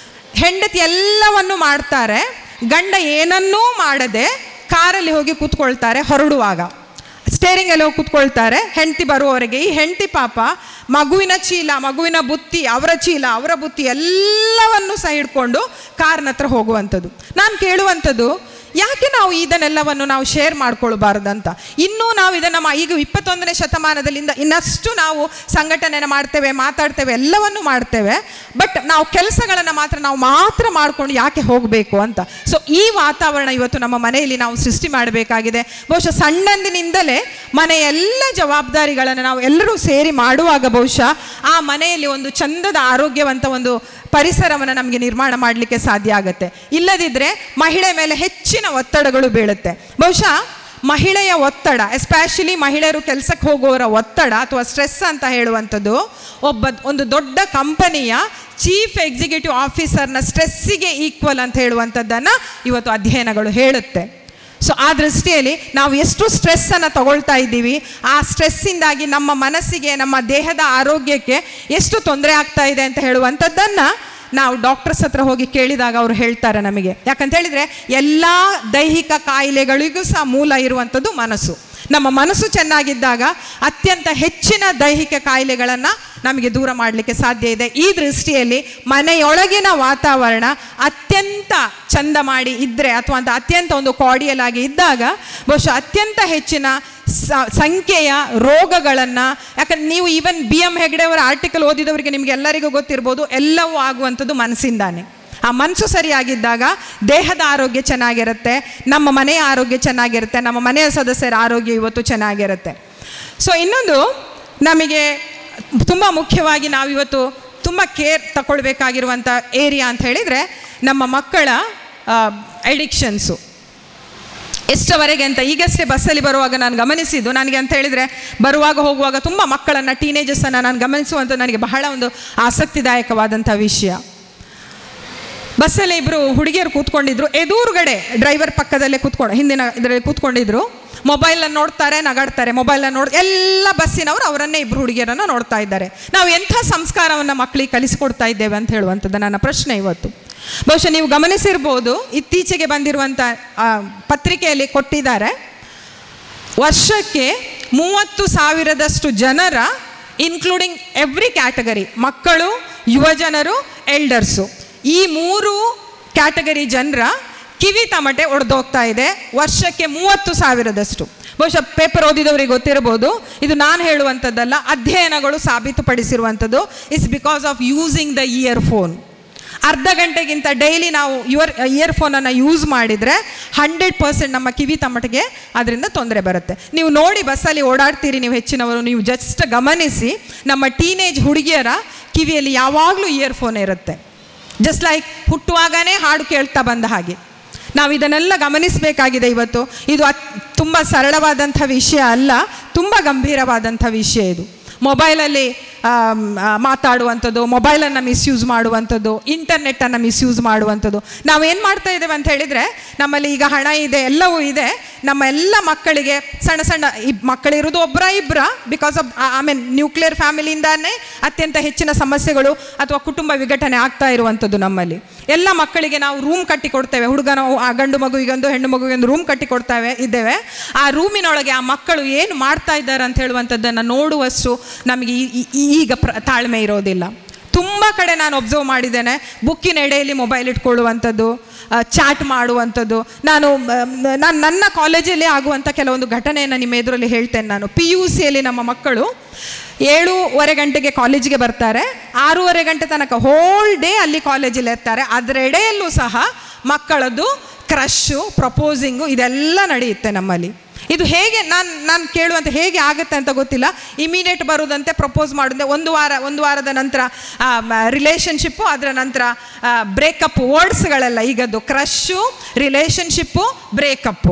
ಹೆಂಡತಿ ಎಲ್ಲವನ್ನು ಮಾಡ್ತಾರೆ ಗಂಡ ಏನನ್ನೂ ಮಾಡದೆ ಕಾರಲ್ಲಿ ಹೋಗಿ ಕೂತ್ಕೊಳ್ತಾರೆ ಹೊರಡುವಾಗ ಸ್ಟೇರಿಂಗಲ್ಲಿ ಹೋಗಿ ಕೂತ್ಕೊಳ್ತಾರೆ ಹೆಂಡತಿ ಬರುವವರೆಗೆ ಈ ಹೆಂಡತಿ ಪಾಪ ಮಗುವಿನ ಚೀಲ ಮಗುವಿನ ಬುತ್ತಿ ಅವರ ಚೀಲ ಅವರ ಬುತ್ತಿ ಎಲ್ಲವನ್ನು ಸಹ ಹಿಡ್ಕೊಂಡು ಕಾರ್ನ ಹತ್ರ ಹೋಗುವಂಥದ್ದು ನಾನು ಕೇಳುವಂಥದ್ದು ಯಾಕೆ ನಾವು ಇದನ್ನೆಲ್ಲವನ್ನು ನಾವು ಶೇರ್ ಮಾಡ್ಕೊಳ್ಬಾರ್ದಂತ ಇನ್ನೂ ನಾವು ಇದನ್ನು ಮಾ ಈಗ ಇಪ್ಪತ್ತೊಂದನೇ ಶತಮಾನದಲ್ಲಿಂದ ಇನ್ನಷ್ಟು ನಾವು ಸಂಘಟನೆನ ಮಾಡ್ತೇವೆ ಮಾತಾಡ್ತೇವೆ ಎಲ್ಲವನ್ನು ಮಾಡ್ತೇವೆ ಬಟ್ ನಾವು ಕೆಲಸಗಳನ್ನು ಮಾತ್ರ ನಾವು ಮಾತ್ರ ಮಾಡ್ಕೊಂಡು ಯಾಕೆ ಹೋಗಬೇಕು ಅಂತ ಸೊ ಈ ವಾತಾವರಣ ಇವತ್ತು ನಮ್ಮ ಮನೆಯಲ್ಲಿ ನಾವು ಸೃಷ್ಟಿ ಮಾಡಬೇಕಾಗಿದೆ ಬಹುಶಃ ಸಣ್ಣಂದಿನಿಂದಲೇ ಮನೆಯ ಎಲ್ಲ ಜವಾಬ್ದಾರಿಗಳನ್ನು ನಾವು ಎಲ್ಲರೂ ಸೇರಿ ಮಾಡುವಾಗ ಬಹುಶಃ ಆ ಮನೆಯಲ್ಲಿ ಒಂದು ಚಂದದ ಆರೋಗ್ಯವಂತ ಒಂದು ಪರಿಸರವನ್ನು ನಮಗೆ ನಿರ್ಮಾಣ ಮಾಡಲಿಕ್ಕೆ ಸಾಧ್ಯ ಆಗುತ್ತೆ ಇಲ್ಲದಿದ್ದರೆ ಮಹಿಳೆ ಮೇಲೆ ಹೆಚ್ಚಿನ ಒತ್ತಡಗಳು ಬೀಳುತ್ತೆ ಬಹುಶಃ ಮಹಿಳೆಯ ಒತ್ತಡ ಎಸ್ಪೆಷಲಿ ಮಹಿಳೆಯರು ಕೆಲಸಕ್ಕೆ ಹೋಗುವವರ ಒತ್ತಡ ಅಥವಾ ಸ್ಟ್ರೆಸ್ ಅಂತ ಹೇಳುವಂಥದ್ದು ಒಬ್ಬ ಒಂದು ದೊಡ್ಡ ಕಂಪನಿಯ ಚೀಫ್ ಎಕ್ಸಿಕ್ಯೂಟಿವ್ ಆಫೀಸರ್ನ ಸ್ಟ್ರೆಸ್ಸಿಗೆ ಈಕ್ವಲ್ ಅಂತ ಹೇಳುವಂಥದ್ದನ್ನು ಇವತ್ತು ಅಧ್ಯಯನಗಳು ಹೇಳುತ್ತೆ ಸೊ ಆ ದೃಷ್ಟಿಯಲ್ಲಿ ನಾವು ಎಷ್ಟು ಸ್ಟ್ರೆಸ್ಸನ್ನು ತಗೊಳ್ತಾ ಇದ್ದೀವಿ ಆ ಸ್ಟ್ರೆಸ್ಸಿಂದಾಗಿ ನಮ್ಮ ಮನಸ್ಸಿಗೆ ನಮ್ಮ ದೇಹದ ಆರೋಗ್ಯಕ್ಕೆ ಎಷ್ಟು ತೊಂದರೆ ಆಗ್ತಾ ಇದೆ ಅಂತ ಹೇಳುವಂಥದ್ದನ್ನು ನಾವು ಡಾಕ್ಟರ್ಸ್ ಹತ್ರ ಹೋಗಿ ಕೇಳಿದಾಗ ಅವರು ಹೇಳ್ತಾರೆ ನಮಗೆ ಯಾಕಂತ ಹೇಳಿದರೆ ಎಲ್ಲ ದೈಹಿಕ ಕಾಯಿಲೆಗಳಿಗೂ ಸಹ ಮೂಲ ಇರುವಂಥದ್ದು ಮನಸ್ಸು ನಮ್ಮ ಮನಸ್ಸು ಚೆನ್ನಾಗಿದ್ದಾಗ ಅತ್ಯಂತ ಹೆಚ್ಚಿನ ದೈಹಿಕ ಕಾಯಿಲೆಗಳನ್ನು ನಮಗೆ ದೂರ ಮಾಡಲಿಕ್ಕೆ ಸಾಧ್ಯ ಇದೆ ಈ ದೃಷ್ಟಿಯಲ್ಲಿ ಮನೆಯೊಳಗಿನ ವಾತಾವರಣ ಅತ್ಯಂತ ಚಂದ ಮಾಡಿ ಇದ್ದರೆ ಅಥವಾ ಅಂತ ಅತ್ಯಂತ ಒಂದು ಕಾರ್ಡಿಯಲ್ ಆಗಿ ಇದ್ದಾಗ ಬಹುಶಃ ಅತ್ಯಂತ ಹೆಚ್ಚಿನ ಸ- ಸಂಖ್ಯೆಯ ರೋಗಗಳನ್ನು ಯಾಕಂದ್ರೆ ನೀವು ಈವನ್ ಬಿ ಎಂ ಹೆಗ್ಡೆ ಅವರ ಆರ್ಟಿಕಲ್ ಓದಿದವರಿಗೆ ನಿಮಗೆ ಎಲ್ಲರಿಗೂ ಗೊತ್ತಿರ್ಬೋದು ಎಲ್ಲವೂ ಆಗುವಂಥದ್ದು ಮನಸ್ಸಿಂದಾನೆ ಆ ಮನಸ್ಸು ಸರಿಯಾಗಿದ್ದಾಗ ದೇಹದ ಆರೋಗ್ಯ ಚೆನ್ನಾಗಿರುತ್ತೆ ನಮ್ಮ ಮನೆಯ ಆರೋಗ್ಯ ಚೆನ್ನಾಗಿರುತ್ತೆ ನಮ್ಮ ಮನೆಯ ಸದಸ್ಯರ ಆರೋಗ್ಯ ಇವತ್ತು ಚೆನ್ನಾಗಿರುತ್ತೆ ಸೊ ಇನ್ನೊಂದು ನಮಗೆ ತುಂಬ ಮುಖ್ಯವಾಗಿ ನಾವಿವತ್ತು ತುಂಬ ಕೇರ್ ತಗೊಳ್ಬೇಕಾಗಿರುವಂಥ ಏರಿಯಾ ಅಂತ ಹೇಳಿದರೆ ನಮ್ಮ ಮಕ್ಕಳ ಎಡಿಕ್ಷನ್ಸು ಎಷ್ಟವರೆಗೆ ಅಂತ ಈಗಷ್ಟೇ ಬಸ್ಸಲ್ಲಿ ಬರುವಾಗ ನಾನು ಗಮನಿಸಿದ್ದು ನನಗೆ ಅಂತ ಹೇಳಿದರೆ ಬರುವಾಗ ಹೋಗುವಾಗ ತುಂಬ ಮಕ್ಕಳನ್ನು ಟೀನೇಜರ್ಸನ್ನು ನಾನು ಗಮನಿಸುವಂಥ ನನಗೆ ಬಹಳ ಒಂದು ಆಸಕ್ತಿದಾಯಕವಾದಂಥ ವಿಷಯ ಬಸ್ಸಲ್ಲಿ ಇಬ್ಬರು ಹುಡುಗಿಯರು ಕೂತ್ಕೊಂಡಿದ್ರು ಎದುರುಗಡೆ ಡ್ರೈವರ್ ಪಕ್ಕದಲ್ಲೇ ಕೂತ್ಕೊಂಡು ಹಿಂದಿನ ಇದರಲ್ಲಿ ಕೂತ್ಕೊಂಡಿದ್ರು ಮೊಬೈಲನ್ನು ನೋಡ್ತಾರೆ ನಗಾಡ್ತಾರೆ ಮೊಬೈಲನ್ನು ನೋಡ್ ಎಲ್ಲ ಬಸ್ಸಿನವರು ಅವರನ್ನೇ ಇಬ್ಬರು ಹುಡುಗಿಯರನ್ನು ನೋಡ್ತಾ ಇದ್ದಾರೆ ನಾವು ಎಂಥ ಸಂಸ್ಕಾರವನ್ನು ಮಕ್ಕಳಿಗೆ ಕಲಿಸ್ಕೊಡ್ತಾ ಇದ್ದೇವೆ ಅಂತ ಹೇಳುವಂಥದ್ದು ನನ್ನ ಪ್ರಶ್ನೆ ಇವತ್ತು ಬಹುಶಃ ನೀವು ಗಮನಿಸಿರ್ಬೋದು ಇತ್ತೀಚೆಗೆ ಬಂದಿರುವಂಥ ಆ, ಪತ್ರಿಕೆಯಲ್ಲಿ ಕೊಟ್ಟಿದ್ದಾರೆ ವರ್ಷಕ್ಕೆ ಮೂವತ್ತು ಸಾವಿರದಷ್ಟು ಜನರ ಇನ್ಕ್ಲೂಡಿಂಗ್ ಎವ್ರಿ ಕ್ಯಾಟಗರಿ ಮಕ್ಕಳು ಯುವಜನರು ಎಲ್ಡರ್ಸು ಈ ಮೂರು ಕ್ಯಾಟಗರಿ ಜನರ ಕಿವಿ ತಮಟೆ ಒಡೆದೋಗ್ತಾ ಇದೆ ವರ್ಷಕ್ಕೆ ಮೂವತ್ತು ಸಾವಿರದಷ್ಟು ಬಹುಶಃ ಪೇಪರ್ ಓದಿದವರಿಗೆ ಗೊತ್ತಿರಬಹುದು ಇದು ನಾನು ಹೇಳುವಂಥದ್ದಲ್ಲ ಅಧ್ಯಯನಗಳು ಸಾಬೀತುಪಡಿಸಿರುವಂಥದ್ದು it's because of using the ear phone ಅರ್ಧ ಗಂಟೆಗಿಂತ ಡೈಲಿ ನಾವು ಯುವರ್ ಇಯರ್ಫೋನನ್ನು ಯೂಸ್ ಮಾಡಿದರೆ ಹಂಡ್ರೆಡ್ ಪರ್ಸೆಂಟ್ ನಮ್ಮ ಕಿವಿ ತಮಟಿಗೆ ಅದರಿಂದ ತೊಂದರೆ ಬರುತ್ತೆ ನೀವು ನೋಡಿ ಬಸ್ಸಲ್ಲಿ ಓಡಾಡ್ತೀರಿ ನೀವು ಹೆಚ್ಚಿನವರು ನೀವು ಜಸ್ಟ್ ಗಮನಿಸಿ ನಮ್ಮ ಟೀನೇಜ್ ಹುಡುಗಿಯರ ಕಿವಿಯಲ್ಲಿ ಯಾವಾಗಲೂ ಇಯರ್ಫೋನ್ ಇರುತ್ತೆ ಜಸ್ಟ್ ಲೈಕ್ ಹುಟ್ಟುವಾಗನೇ ಹಾಡು ಕೇಳ್ತಾ ಬಂದ ಹಾಗೆ ನಾವು ಇದನ್ನೆಲ್ಲ ಗಮನಿಸಬೇಕಾಗಿದೆ ಇವತ್ತು ಇದು ಅತ್ ತುಂಬ ಸರಳವಾದಂಥ ವಿಷಯ ಅಲ್ಲ ತುಂಬ ಗಂಭೀರವಾದಂಥ ವಿಷಯ ಇದು ಮೊಬೈಲಲ್ಲಿ ಆಮ್, ಆ, ಮಾತಾಡುವಂಥದ್ದು ಮೊಬೈಲನ್ನು ಮಿಸ್ಯೂಸ್ ಮಾಡುವಂಥದ್ದು ಇಂಟರ್ನೆಟ್ಟನ್ನು ಮಿಸ್ಯೂಸ್ ಮಾಡುವಂಥದ್ದು ನಾವು ಏನು ಮಾಡ್ತಾ ಇದ್ದೇವೆ ಅಂತ ಹೇಳಿದರೆ ನಮ್ಮಲ್ಲಿ ಈಗ ಹಣ ಇದೆ ಎಲ್ಲವೂ ಇದೆ ನಮ್ಮ ಎಲ್ಲ ಮಕ್ಕಳಿಗೆ ಸಣ್ಣ ಸಣ್ಣ ಈ ಮಕ್ಕಳಿರೋದು ಒಬ್ಬರ ಇಬ್ಬರ because of I mean nuclear ಫ್ಯಾಮಿಲಿಯಿಂದಾನೇ ಅತ್ಯಂತ ಹೆಚ್ಚಿನ ಸಮಸ್ಯೆಗಳು ಅಥವಾ ಕುಟುಂಬ ವಿಘಟನೆ ಆಗ್ತಾ ಇರುವಂಥದ್ದು ನಮ್ಮಲ್ಲಿ ಎಲ್ಲ ಮಕ್ಕಳಿಗೆ ನಾವು ರೂಮ್ ಕಟ್ಟಿ ಕೊಡ್ತೇವೆ ಹುಡುಗನ ಆ ಗಂಡು ಮಗುವಿಗೊಂದು ಹೆಣ್ಣು ಮಗುವಿಗೊಂದು ರೂಮ್ ಕಟ್ಟಿ ಕೊಡ್ತೇವೆ ಇದ್ದೇವೆ ಆ ರೂಮಿನೊಳಗೆ ಆ ಮಕ್ಕಳು ಏನು ಮಾಡ್ತಾ ಇದ್ದಾರೆ ಅಂತ ಹೇಳುವಂಥದ್ದನ್ನು ನೋಡುವಷ್ಟು ನಮಗೆ ಈ- ಈ- ಈಗ ಪ್ರ ತಾಳ್ಮೆ ಇರೋದಿಲ್ಲ ತುಂಬ ಕಡೆ ನಾನು ಒಬ್ಸರ್ವ್ ಮಾಡಿದ್ದೇನೆ ಬುಕ್ಕಿನ ಎಡೆಯಲ್ಲಿ ಮೊಬೈಲ್ ಇಟ್ಕೊಳ್ಳುವಂಥದ್ದು ಚಾಟ್ ಮಾಡುವಂಥದ್ದು ನಾನು ನಾನು ನನ್ನ ಕಾಲೇಜಲ್ಲಿ ಆಗುವಂಥ ಕೆಲವೊಂದು ಘಟನೆಯನ್ನು ನಿಮ್ಮ ಎದುರಲ್ಲಿ ಹೇಳ್ತೇನೆ ನಾನು ಪಿ ಯು ಸಿಯಲ್ಲಿ ನಮ್ಮ ಮಕ್ಕಳು ಏಳೂವರೆ ಗಂಟೆಗೆ ಕಾಲೇಜಿಗೆ ಬರ್ತಾರೆ ಆರೂವರೆ ಗಂಟೆ ತನಕ ಹೋಲ್ ಡೇ ಅಲ್ಲಿ ಕಾಲೇಜಲ್ಲಿ ಇರ್ತಾರೆ ಅದರ ಎಡೆಯಲ್ಲೂ ಸಹ ಮಕ್ಕಳದ್ದು ಕ್ರಶ್ಶು ಪ್ರಪೋಸಿಂಗು ಇದೆಲ್ಲ ನಡೆಯುತ್ತೆ ನಮ್ಮಲ್ಲಿ ಇದು ಹೇಗೆ ನಾನು ನಾನು ಕೇಳುವಂತೆ ಹೇಗೆ ಆಗುತ್ತೆ ಅಂತ ಗೊತ್ತಿಲ್ಲ ಇಮಿಡಿಯೇಟ್ ಬರುವುದಂತೆ ಪ್ರಪೋಸ್ ಮಾಡುತ್ತೆ ಒಂದು ವಾರ ಒಂದು ವಾರದ ನಂತರ ರಿಲೇಷನ್ಶಿಪ್ಪು ಅದರ ನಂತರ ಬ್ರೇಕಪ್ ವರ್ಡ್ಸ್ಗಳೆಲ್ಲ ಈಗದ್ದು ಕ್ರಶ್ಶು ರಿಲೇಷನ್ಶಿಪ್ಪು ಬ್ರೇಕಪ್ಪು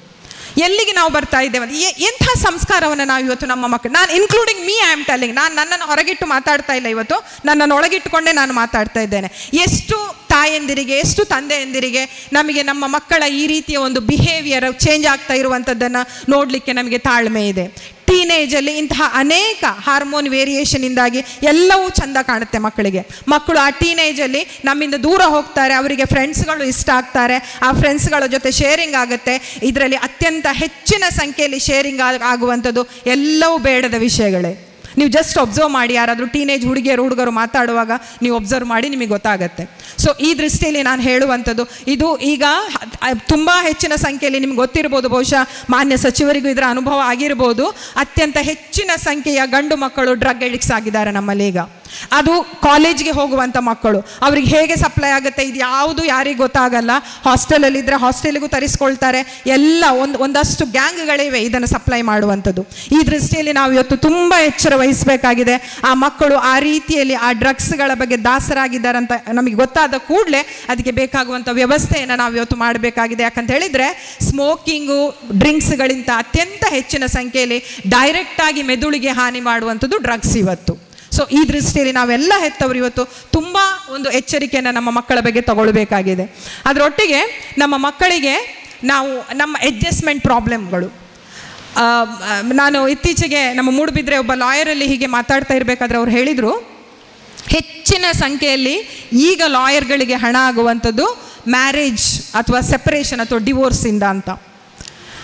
ಎಲ್ಲಿಗೆ ನಾವು ಬರ್ತಾ ಇದ್ದೇವೆ ಅಂತ ಎ- ಎಂಥ ಸಂಸ್ಕಾರವನ್ನು ನಾವು ಇವತ್ತು ನಮ್ಮ ಮಕ್ಕಳು ನಾನು including me I am telling ನಾನು ನನ್ನನ್ನು ಹೊರಗಿಟ್ಟು ಮಾತಾಡ್ತಾ ಇಲ್ಲ ಇವತ್ತು ನನ್ನನ್ನು ಒಳಗಿಟ್ಟುಕೊಂಡೇ ನಾನು ಮಾತಾಡ್ತಾ ಇದ್ದೇನೆ ಎಷ್ಟು ತಾಯಂದಿರಿಗೆ ಎಷ್ಟು ತಂದೆಯಂದಿರಿಗೆ ನಮಗೆ ನಮ್ಮ ಮಕ್ಕಳ ಈ ರೀತಿಯ ಒಂದು ಬಿಹೇವಿಯರ್ ಚೇಂಜ್ ಆಗ್ತಾ ಇರುವಂಥದ್ದನ್ನು ನೋಡಲಿಕ್ಕೆ ನಮಗೆ ತಾಳ್ಮೆ ಇದೆ ಟೀನೇಜಲ್ಲಿ ಇಂತಹ ಅನೇಕ ಹಾರ್ಮೋನ್ ವೇರಿಯೇಷನಿಂದಾಗಿ ಎಲ್ಲವೂ ಚಂದ ಕಾಣುತ್ತೆ ಮಕ್ಕಳಿಗೆ ಮಕ್ಕಳು ಆ ಟೀನೇಜಲ್ಲಿ ನಮ್ಮಿಂದ ದೂರ ಹೋಗ್ತಾರೆ ಅವರಿಗೆ ಫ್ರೆಂಡ್ಸ್ಗಳು ಇಷ್ಟ ಆಗ್ತಾರೆ ಆ ಫ್ರೆಂಡ್ಸ್ಗಳ ಜೊತೆ ಶೇರಿಂಗ್ ಆಗುತ್ತೆ ಇದರಲ್ಲಿ ಅತ್ಯಂತ ಹೆಚ್ಚಿನ ಸಂಖ್ಯೆಯಲ್ಲಿ ಶೇರಿಂಗ್ ಆಗುವಂಥದ್ದು ಎಲ್ಲವೂ ಬೇಡದ ವಿಷಯಗಳೇ ನೀವು ಜಸ್ಟ್ ಒಬ್ಸರ್ವ್ ಮಾಡಿ ಯಾರಾದರೂ ಟೀನೇಜ್ ಹುಡುಗಿಯರು ಹುಡುಗರು ಮಾತಾಡುವಾಗ ನೀವು ಒಬ್ಸರ್ವ್ ಮಾಡಿ ನಿಮಗೆ ಗೊತ್ತಾಗುತ್ತೆ ಸೊ ಈ ದೃಷ್ಟಿಯಲ್ಲಿ ನಾನು ಹೇಳುವಂಥದ್ದು ಇದು ಈಗ ತುಂಬ ಹೆಚ್ಚಿನ ಸಂಖ್ಯೆಯಲ್ಲಿ ನಿಮ್ಗೆ ಗೊತ್ತಿರ್ಬೋದು ಬಹುಶಃ ಮಾನ್ಯ ಸಚಿವರಿಗೂ ಇದರ ಅನುಭವ ಆಗಿರ್ಬೋದು ಅತ್ಯಂತ ಹೆಚ್ಚಿನ ಸಂಖ್ಯೆಯ ಗಂಡು ಮಕ್ಕಳು ಡ್ರಗ್ ಎಡಿಕ್ಟ್ಸ್ ಆಗಿದ್ದಾರೆ ನಮ್ಮಲ್ಲಿ ಈಗ ಅದು ಕಾಲೇಜ್ಗೆ ಹೋಗುವಂಥ ಮಕ್ಕಳು ಅವ್ರಿಗೆ ಹೇಗೆ ಸಪ್ಲೈ ಆಗುತ್ತೆ ಇದು ಯಾವುದು ಯಾರಿಗೆ ಗೊತ್ತಾಗಲ್ಲ ಹಾಸ್ಟೆಲಲ್ಲಿದ್ದರೆ ಹಾಸ್ಟೆಲಿಗೂ ತರಿಸ್ಕೊಳ್ತಾರೆ ಎಲ್ಲ ಒಂದು ಒಂದಷ್ಟು ಗ್ಯಾಂಗ್ಗಳಿವೆ ಇದನ್ನು ಸಪ್ಲೈ ಮಾಡುವಂಥದ್ದು ಈ ದೃಷ್ಟಿಯಲ್ಲಿ ನಾವು ಇವತ್ತು ತುಂಬ ಎಚ್ಚರ ವಹಿಸಬೇಕಾಗಿದೆ ಆ ಮಕ್ಕಳು ಆ ರೀತಿಯಲ್ಲಿ ಆ ಡ್ರಗ್ಸ್ಗಳ ಬಗ್ಗೆ ದಾಸರಾಗಿದ್ದಾರೆ ಅಂತ ನಮಗೆ ಗೊತ್ತಾದ ಕೂಡಲೇ ಅದಕ್ಕೆ ಬೇಕಾಗುವಂಥ ವ್ಯವಸ್ಥೆಯನ್ನು ನಾವು ಇವತ್ತು ಮಾಡಬೇಕಾಗಿದೆ ಯಾಕಂತ ಹೇಳಿದರೆ ಸ್ಮೋಕಿಂಗು ಡ್ರಿಂಕ್ಸ್ಗಳಿಂದ ಅತ್ಯಂತ ಹೆಚ್ಚಿನ ಸಂಖ್ಯೆಯಲ್ಲಿ ಡೈರೆಕ್ಟಾಗಿ ಮೆದುಳಿಗೆ ಹಾನಿ ಮಾಡುವಂಥದ್ದು ಡ್ರಗ್ಸ್ ಇವತ್ತು ಸೊ ಈ ದೃಷ್ಟಿಯಲ್ಲಿ ನಾವೆಲ್ಲ ಹೆತ್ತವರು ಇವತ್ತು ತುಂಬ ಒಂದು ಎಚ್ಚರಿಕೆಯನ್ನು ನಮ್ಮ ಮಕ್ಕಳ ಬಗ್ಗೆ ತಗೊಳ್ಬೇಕಾಗಿದೆ ಅದರೊಟ್ಟಿಗೆ ನಮ್ಮ ಮಕ್ಕಳಿಗೆ ನಾವು ನಮ್ಮ ಅಡ್ಜಸ್ಟ್ಮೆಂಟ್ ಪ್ರಾಬ್ಲಮ್ಗಳು ಆ, ಆ, ನಾನು ಇತ್ತೀಚೆಗೆ ನಮ್ಮ ಮೂಡುಬಿದ್ರೆ ಒಬ್ಬ ಲಾಯರಲ್ಲಿ ಹೀಗೆ ಮಾತಾಡ್ತಾ ಇರಬೇಕಾದ್ರೆ ಅವ್ರು ಹೇಳಿದರು ಹೆಚ್ಚಿನ ಸಂಖ್ಯೆಯಲ್ಲಿ ಈಗ ಲಾಯರ್ಗಳಿಗೆ ಹಣ ಆಗುವಂಥದ್ದು ಮ್ಯಾರೇಜ್ ಅಥವಾ ಸೆಪರೇಷನ್ ಅಥವಾ ಡಿವೋರ್ಸಿಂದ ಅಂತ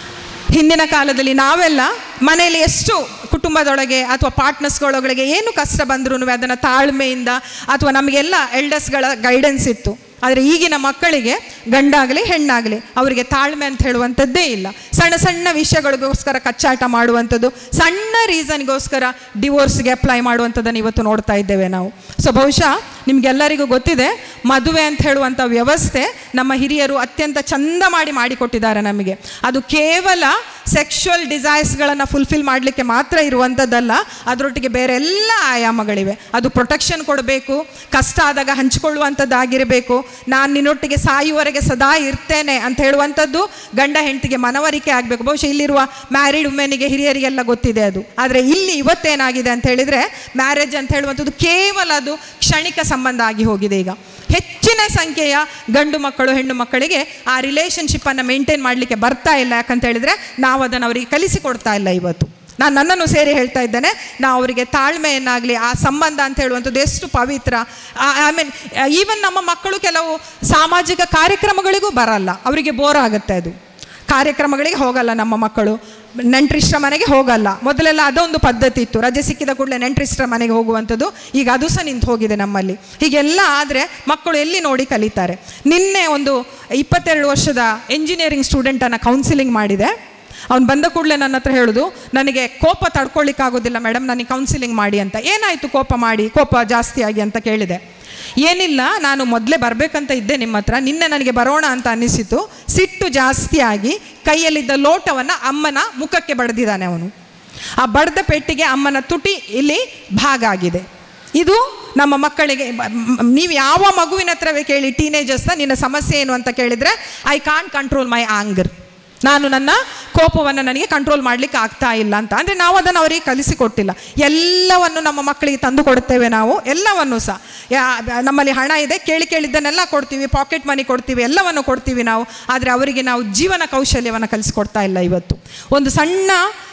ಹಿಂದಿನ ಕಾಲದಲ್ಲಿ ನಾವೆಲ್ಲ ಮನೆಯಲ್ಲಿ ಎಷ್ಟು ಕುಟುಂಬದೊಳಗೆ ಅಥವಾ ಪಾರ್ಟ್ನರ್ಸ್ಗಳೊಳಗೆ ಏನು ಕಷ್ಟ ಬಂದ್ರೂ ಅದನ್ನು ತಾಳ್ಮೆಯಿಂದ ಅಥವಾ ನಮಗೆಲ್ಲ ಎಲ್ಡರ್ಸ್ಗಳ ಗೈಡೆನ್ಸ್ ಇತ್ತು ಆದರೆ ಈಗಿನ ಮಕ್ಕಳಿಗೆ ಗಂಡಾಗಲಿ ಹೆಣ್ಣಾಗಲಿ ಅವರಿಗೆ ತಾಳ್ಮೆ ಅಂತ ಹೇಳುವಂಥದ್ದೇ ಇಲ್ಲ ಸಣ್ಣ ಸಣ್ಣ ವಿಷಯಗಳಿಗೋಸ್ಕರ ಕಚ್ಚಾಟ ಮಾಡುವಂಥದ್ದು ಸಣ್ಣ ರೀಸನ್ಗೋಸ್ಕರ ಡಿವೋರ್ಸ್ಗೆ ಅಪ್ಲೈ ಮಾಡುವಂಥದ್ದನ್ನು ಇವತ್ತು ನೋಡ್ತಾ ಇದ್ದೇವೆ ನಾವು ಸೊ ಬಹುಶಃ ನಿಮಗೆಲ್ಲರಿಗೂ ಗೊತ್ತಿದೆ ಮದುವೆ ಅಂತ ಹೇಳುವಂಥ ವ್ಯವಸ್ಥೆ ನಮ್ಮ ಹಿರಿಯರು ಅತ್ಯಂತ ಚಂದ ಮಾಡಿ ಮಾಡಿಕೊಟ್ಟಿದ್ದಾರೆ ನಮಗೆ ಅದು ಕೇವಲ ಸೆಕ್ಷುವಲ್ ಡಿಸೈರ್ಸ್ಗಳನ್ನು ಫುಲ್ಫಿಲ್ ಮಾಡಲಿಕ್ಕೆ ಮಾತ್ರ ಇರುವಂಥದ್ದಲ್ಲ ಅದರೊಟ್ಟಿಗೆ ಬೇರೆ ಎಲ್ಲ ಆಯಾಮಗಳಿವೆ ಅದು ಪ್ರೊಟೆಕ್ಷನ್ ಕೊಡಬೇಕು ಕಷ್ಟ ಆದಾಗ ಹಂಚಿಕೊಳ್ಳುವಂಥದ್ದಾಗಿರಬೇಕು ನಾನು ನಿನ್ನೊಟ್ಟಿಗೆ ಸಾಯುವವರೆಗೆ ಸದಾ ಇರ್ತೇನೆ ಅಂತ ಹೇಳುವಂಥದ್ದು ಗಂಡ ಹೆಂಡತಿಗೆ ಮನವರಿಕೆ ಆಗಬೇಕು ಬಹುಶಃ ಇಲ್ಲಿರುವ ಮ್ಯಾರಿಡ್ ವುಮೆನಿಗೆ ಹಿರಿಯರಿಗೆಲ್ಲ ಗೊತ್ತಿದೆ ಅದು ಆದರೆ ಇಲ್ಲಿ ಇವತ್ತೇನಾಗಿದೆ ಅಂತ ಹೇಳಿದರೆ ಮ್ಯಾರೇಜ್ ಅಂತ ಹೇಳುವಂಥದ್ದು ಕೇವಲ ಅದು ಕ್ಷಣಿಕ ಸಂಬಂಧ ಆಗಿ ಹೋಗಿದೆ ಈಗ ಹೆಚ್ಚಿನ ಸಂಖ್ಯೆಯ ಗಂಡು ಮಕ್ಕಳು ಹೆಣ್ಣು ಮಕ್ಕಳಿಗೆ ಆ ರಿಲೇಷನ್ಶಿಪ್ಪನ್ನು ಮೇಂಟೈನ್ ಮಾಡಲಿಕ್ಕೆ ಬರ್ತಾ ಇಲ್ಲ ಯಾಕಂತ ಹೇಳಿದರೆ ನಾವು ಅದನ್ನು ಅವರಿಗೆ ಕಲಿಸಿಕೊಡ್ತಾ ಇಲ್ಲ ಇವತ್ತು ನಾನು ನನ್ನನ್ನು ಸೇರಿ ಹೇಳ್ತಾ ಇದ್ದೇನೆ ನಾವು ಅವರಿಗೆ ತಾಳ್ಮೆಯನ್ನಾಗಲಿ ಆ ಸಂಬಂಧ ಅಂತ ಹೇಳುವಂಥದ್ದು ಎಷ್ಟು ಪವಿತ್ರ ಐ ಮೀನ್ ಈವನ್ ನಮ್ಮ ಮಕ್ಕಳು ಕೆಲವು ಸಾಮಾಜಿಕ ಕಾರ್ಯಕ್ರಮಗಳಿಗೂ ಬರಲ್ಲ ಅವರಿಗೆ ಬೋರ್ ಆಗುತ್ತೆ ಅದು ಕಾರ್ಯಕ್ರಮಗಳಿಗೆ ಹೋಗಲ್ಲ ನಮ್ಮ ಮಕ್ಕಳು ನೆಂಟ್ರಿಷ್ಟ್ರ ಮನೆಗೆ ಹೋಗಲ್ಲ ಮೊದಲೆಲ್ಲ ಅದೊಂದು ಪದ್ಧತಿ ಇತ್ತು ರಜೆ ಸಿಕ್ಕಿದ ಕೂಡಲೇ ನೆಂಟ್ರಿಷ್ಟ್ರ ಮನೆಗೆ ಹೋಗುವಂಥದ್ದು ಈಗ ಅದು ಸಹ ನಿಂತು ಹೋಗಿದೆ ನಮ್ಮಲ್ಲಿ ಹೀಗೆಲ್ಲ ಆದರೆ ಮಕ್ಕಳು ಎಲ್ಲಿ ನೋಡಿ ಕಲಿತಾರೆ ನಿನ್ನೆ ಒಂದು ಇಪ್ಪತ್ತೆರಡು ವರ್ಷದ ಎಂಜಿನಿಯರಿಂಗ್ ಸ್ಟೂಡೆಂಟನ್ನು ಕೌನ್ಸಿಲಿಂಗ್ ಮಾಡಿದೆ ಅವ್ನು ಬಂದ ಕೂಡಲೇ ನನ್ನ ಹತ್ರ ಹೇಳೋದು ನನಗೆ ಕೋಪ ತಡ್ಕೊಳ್ಳಿಕ್ಕಾಗೋದಿಲ್ಲ ಮೇಡಮ್ ನನಗೆ ಕೌನ್ಸಿಲಿಂಗ್ ಮಾಡಿ ಅಂತ ಏನಾಯಿತು ಕೋಪ ಮಾಡಿ ಕೋಪ ಜಾಸ್ತಿ ಆಗಿ ಅಂತ ಕೇಳಿದೆ ಏನಿಲ್ಲ ನಾನು ಮೊದಲೇ ಬರಬೇಕಂತ ಇದ್ದೆ ನಿಮ್ಮ ಹತ್ರ ನಿನ್ನೆ ನನಗೆ ಬರೋಣ ಅಂತ ಅನ್ನಿಸಿತು ಸಿಟ್ಟು ಜಾಸ್ತಿ ಆಗಿ ಕೈಯಲ್ಲಿದ್ದ ಲೋಟವನ್ನು ಅಮ್ಮನ ಮುಖಕ್ಕೆ ಬಡ್ದಿದ್ದಾನೆ ಅವನು ಆ ಬಡ್ದ ಪೆಟ್ಟಿಗೆ ಅಮ್ಮನ ತುಟಿ ಇಲ್ಲಿ ಭಾಗ ಆಗಿದೆ ಇದು ನಮ್ಮ ಮಕ್ಕಳಿಗೆ ಬ- ಮ್- ನೀವು ಯಾವ ಮಗುವಿನ ಹತ್ರವೇ ಕೇಳಿ ಟೀನೇಜರ್ಸ್ನ ನಿನ್ನ ಸಮಸ್ಯೆ ಏನು ಅಂತ ಕೇಳಿದರೆ I can't control my anger ನಾನು ನನ್ನ ಕೋಪವನ್ನು ನನಗೆ ಕಂಟ್ರೋಲ್ ಮಾಡಲಿಕ್ಕೆ ಆಗ್ತಾ ಇಲ್ಲ ಅಂತ ಅಂದರೆ ನಾವು ಅದನ್ನು ಅವರಿಗೆ ಕಲಿಸಿಕೊಟ್ಟಿಲ್ಲ ಎಲ್ಲವನ್ನು ನಮ್ಮ ಮಕ್ಕಳಿಗೆ ತಂದು ಕೊಡ್ತೇವೆ ನಾವು ಎಲ್ಲವನ್ನು ಸಹ ಯಾ- ನಮ್ಮಲ್ಲಿ ಹಣ ಇದೆ ಕೇಳಿ ಕೇಳಿದ್ದನ್ನೆಲ್ಲ ಕೊಡ್ತೀವಿ ಪಾಕೆಟ್ ಮನಿ ಕೊಡ್ತೀವಿ ಎಲ್ಲವನ್ನು ಕೊಡ್ತೀವಿ ನಾವು ಆದರೆ ಅವರಿಗೆ ನಾವು ಜೀವನ ಕೌಶಲ್ಯವನ್ನು ಕಲಿಸ್ಕೊಡ್ತಾ ಇಲ್ಲ ಇವತ್ತು ಒಂದು ಸಣ್ಣ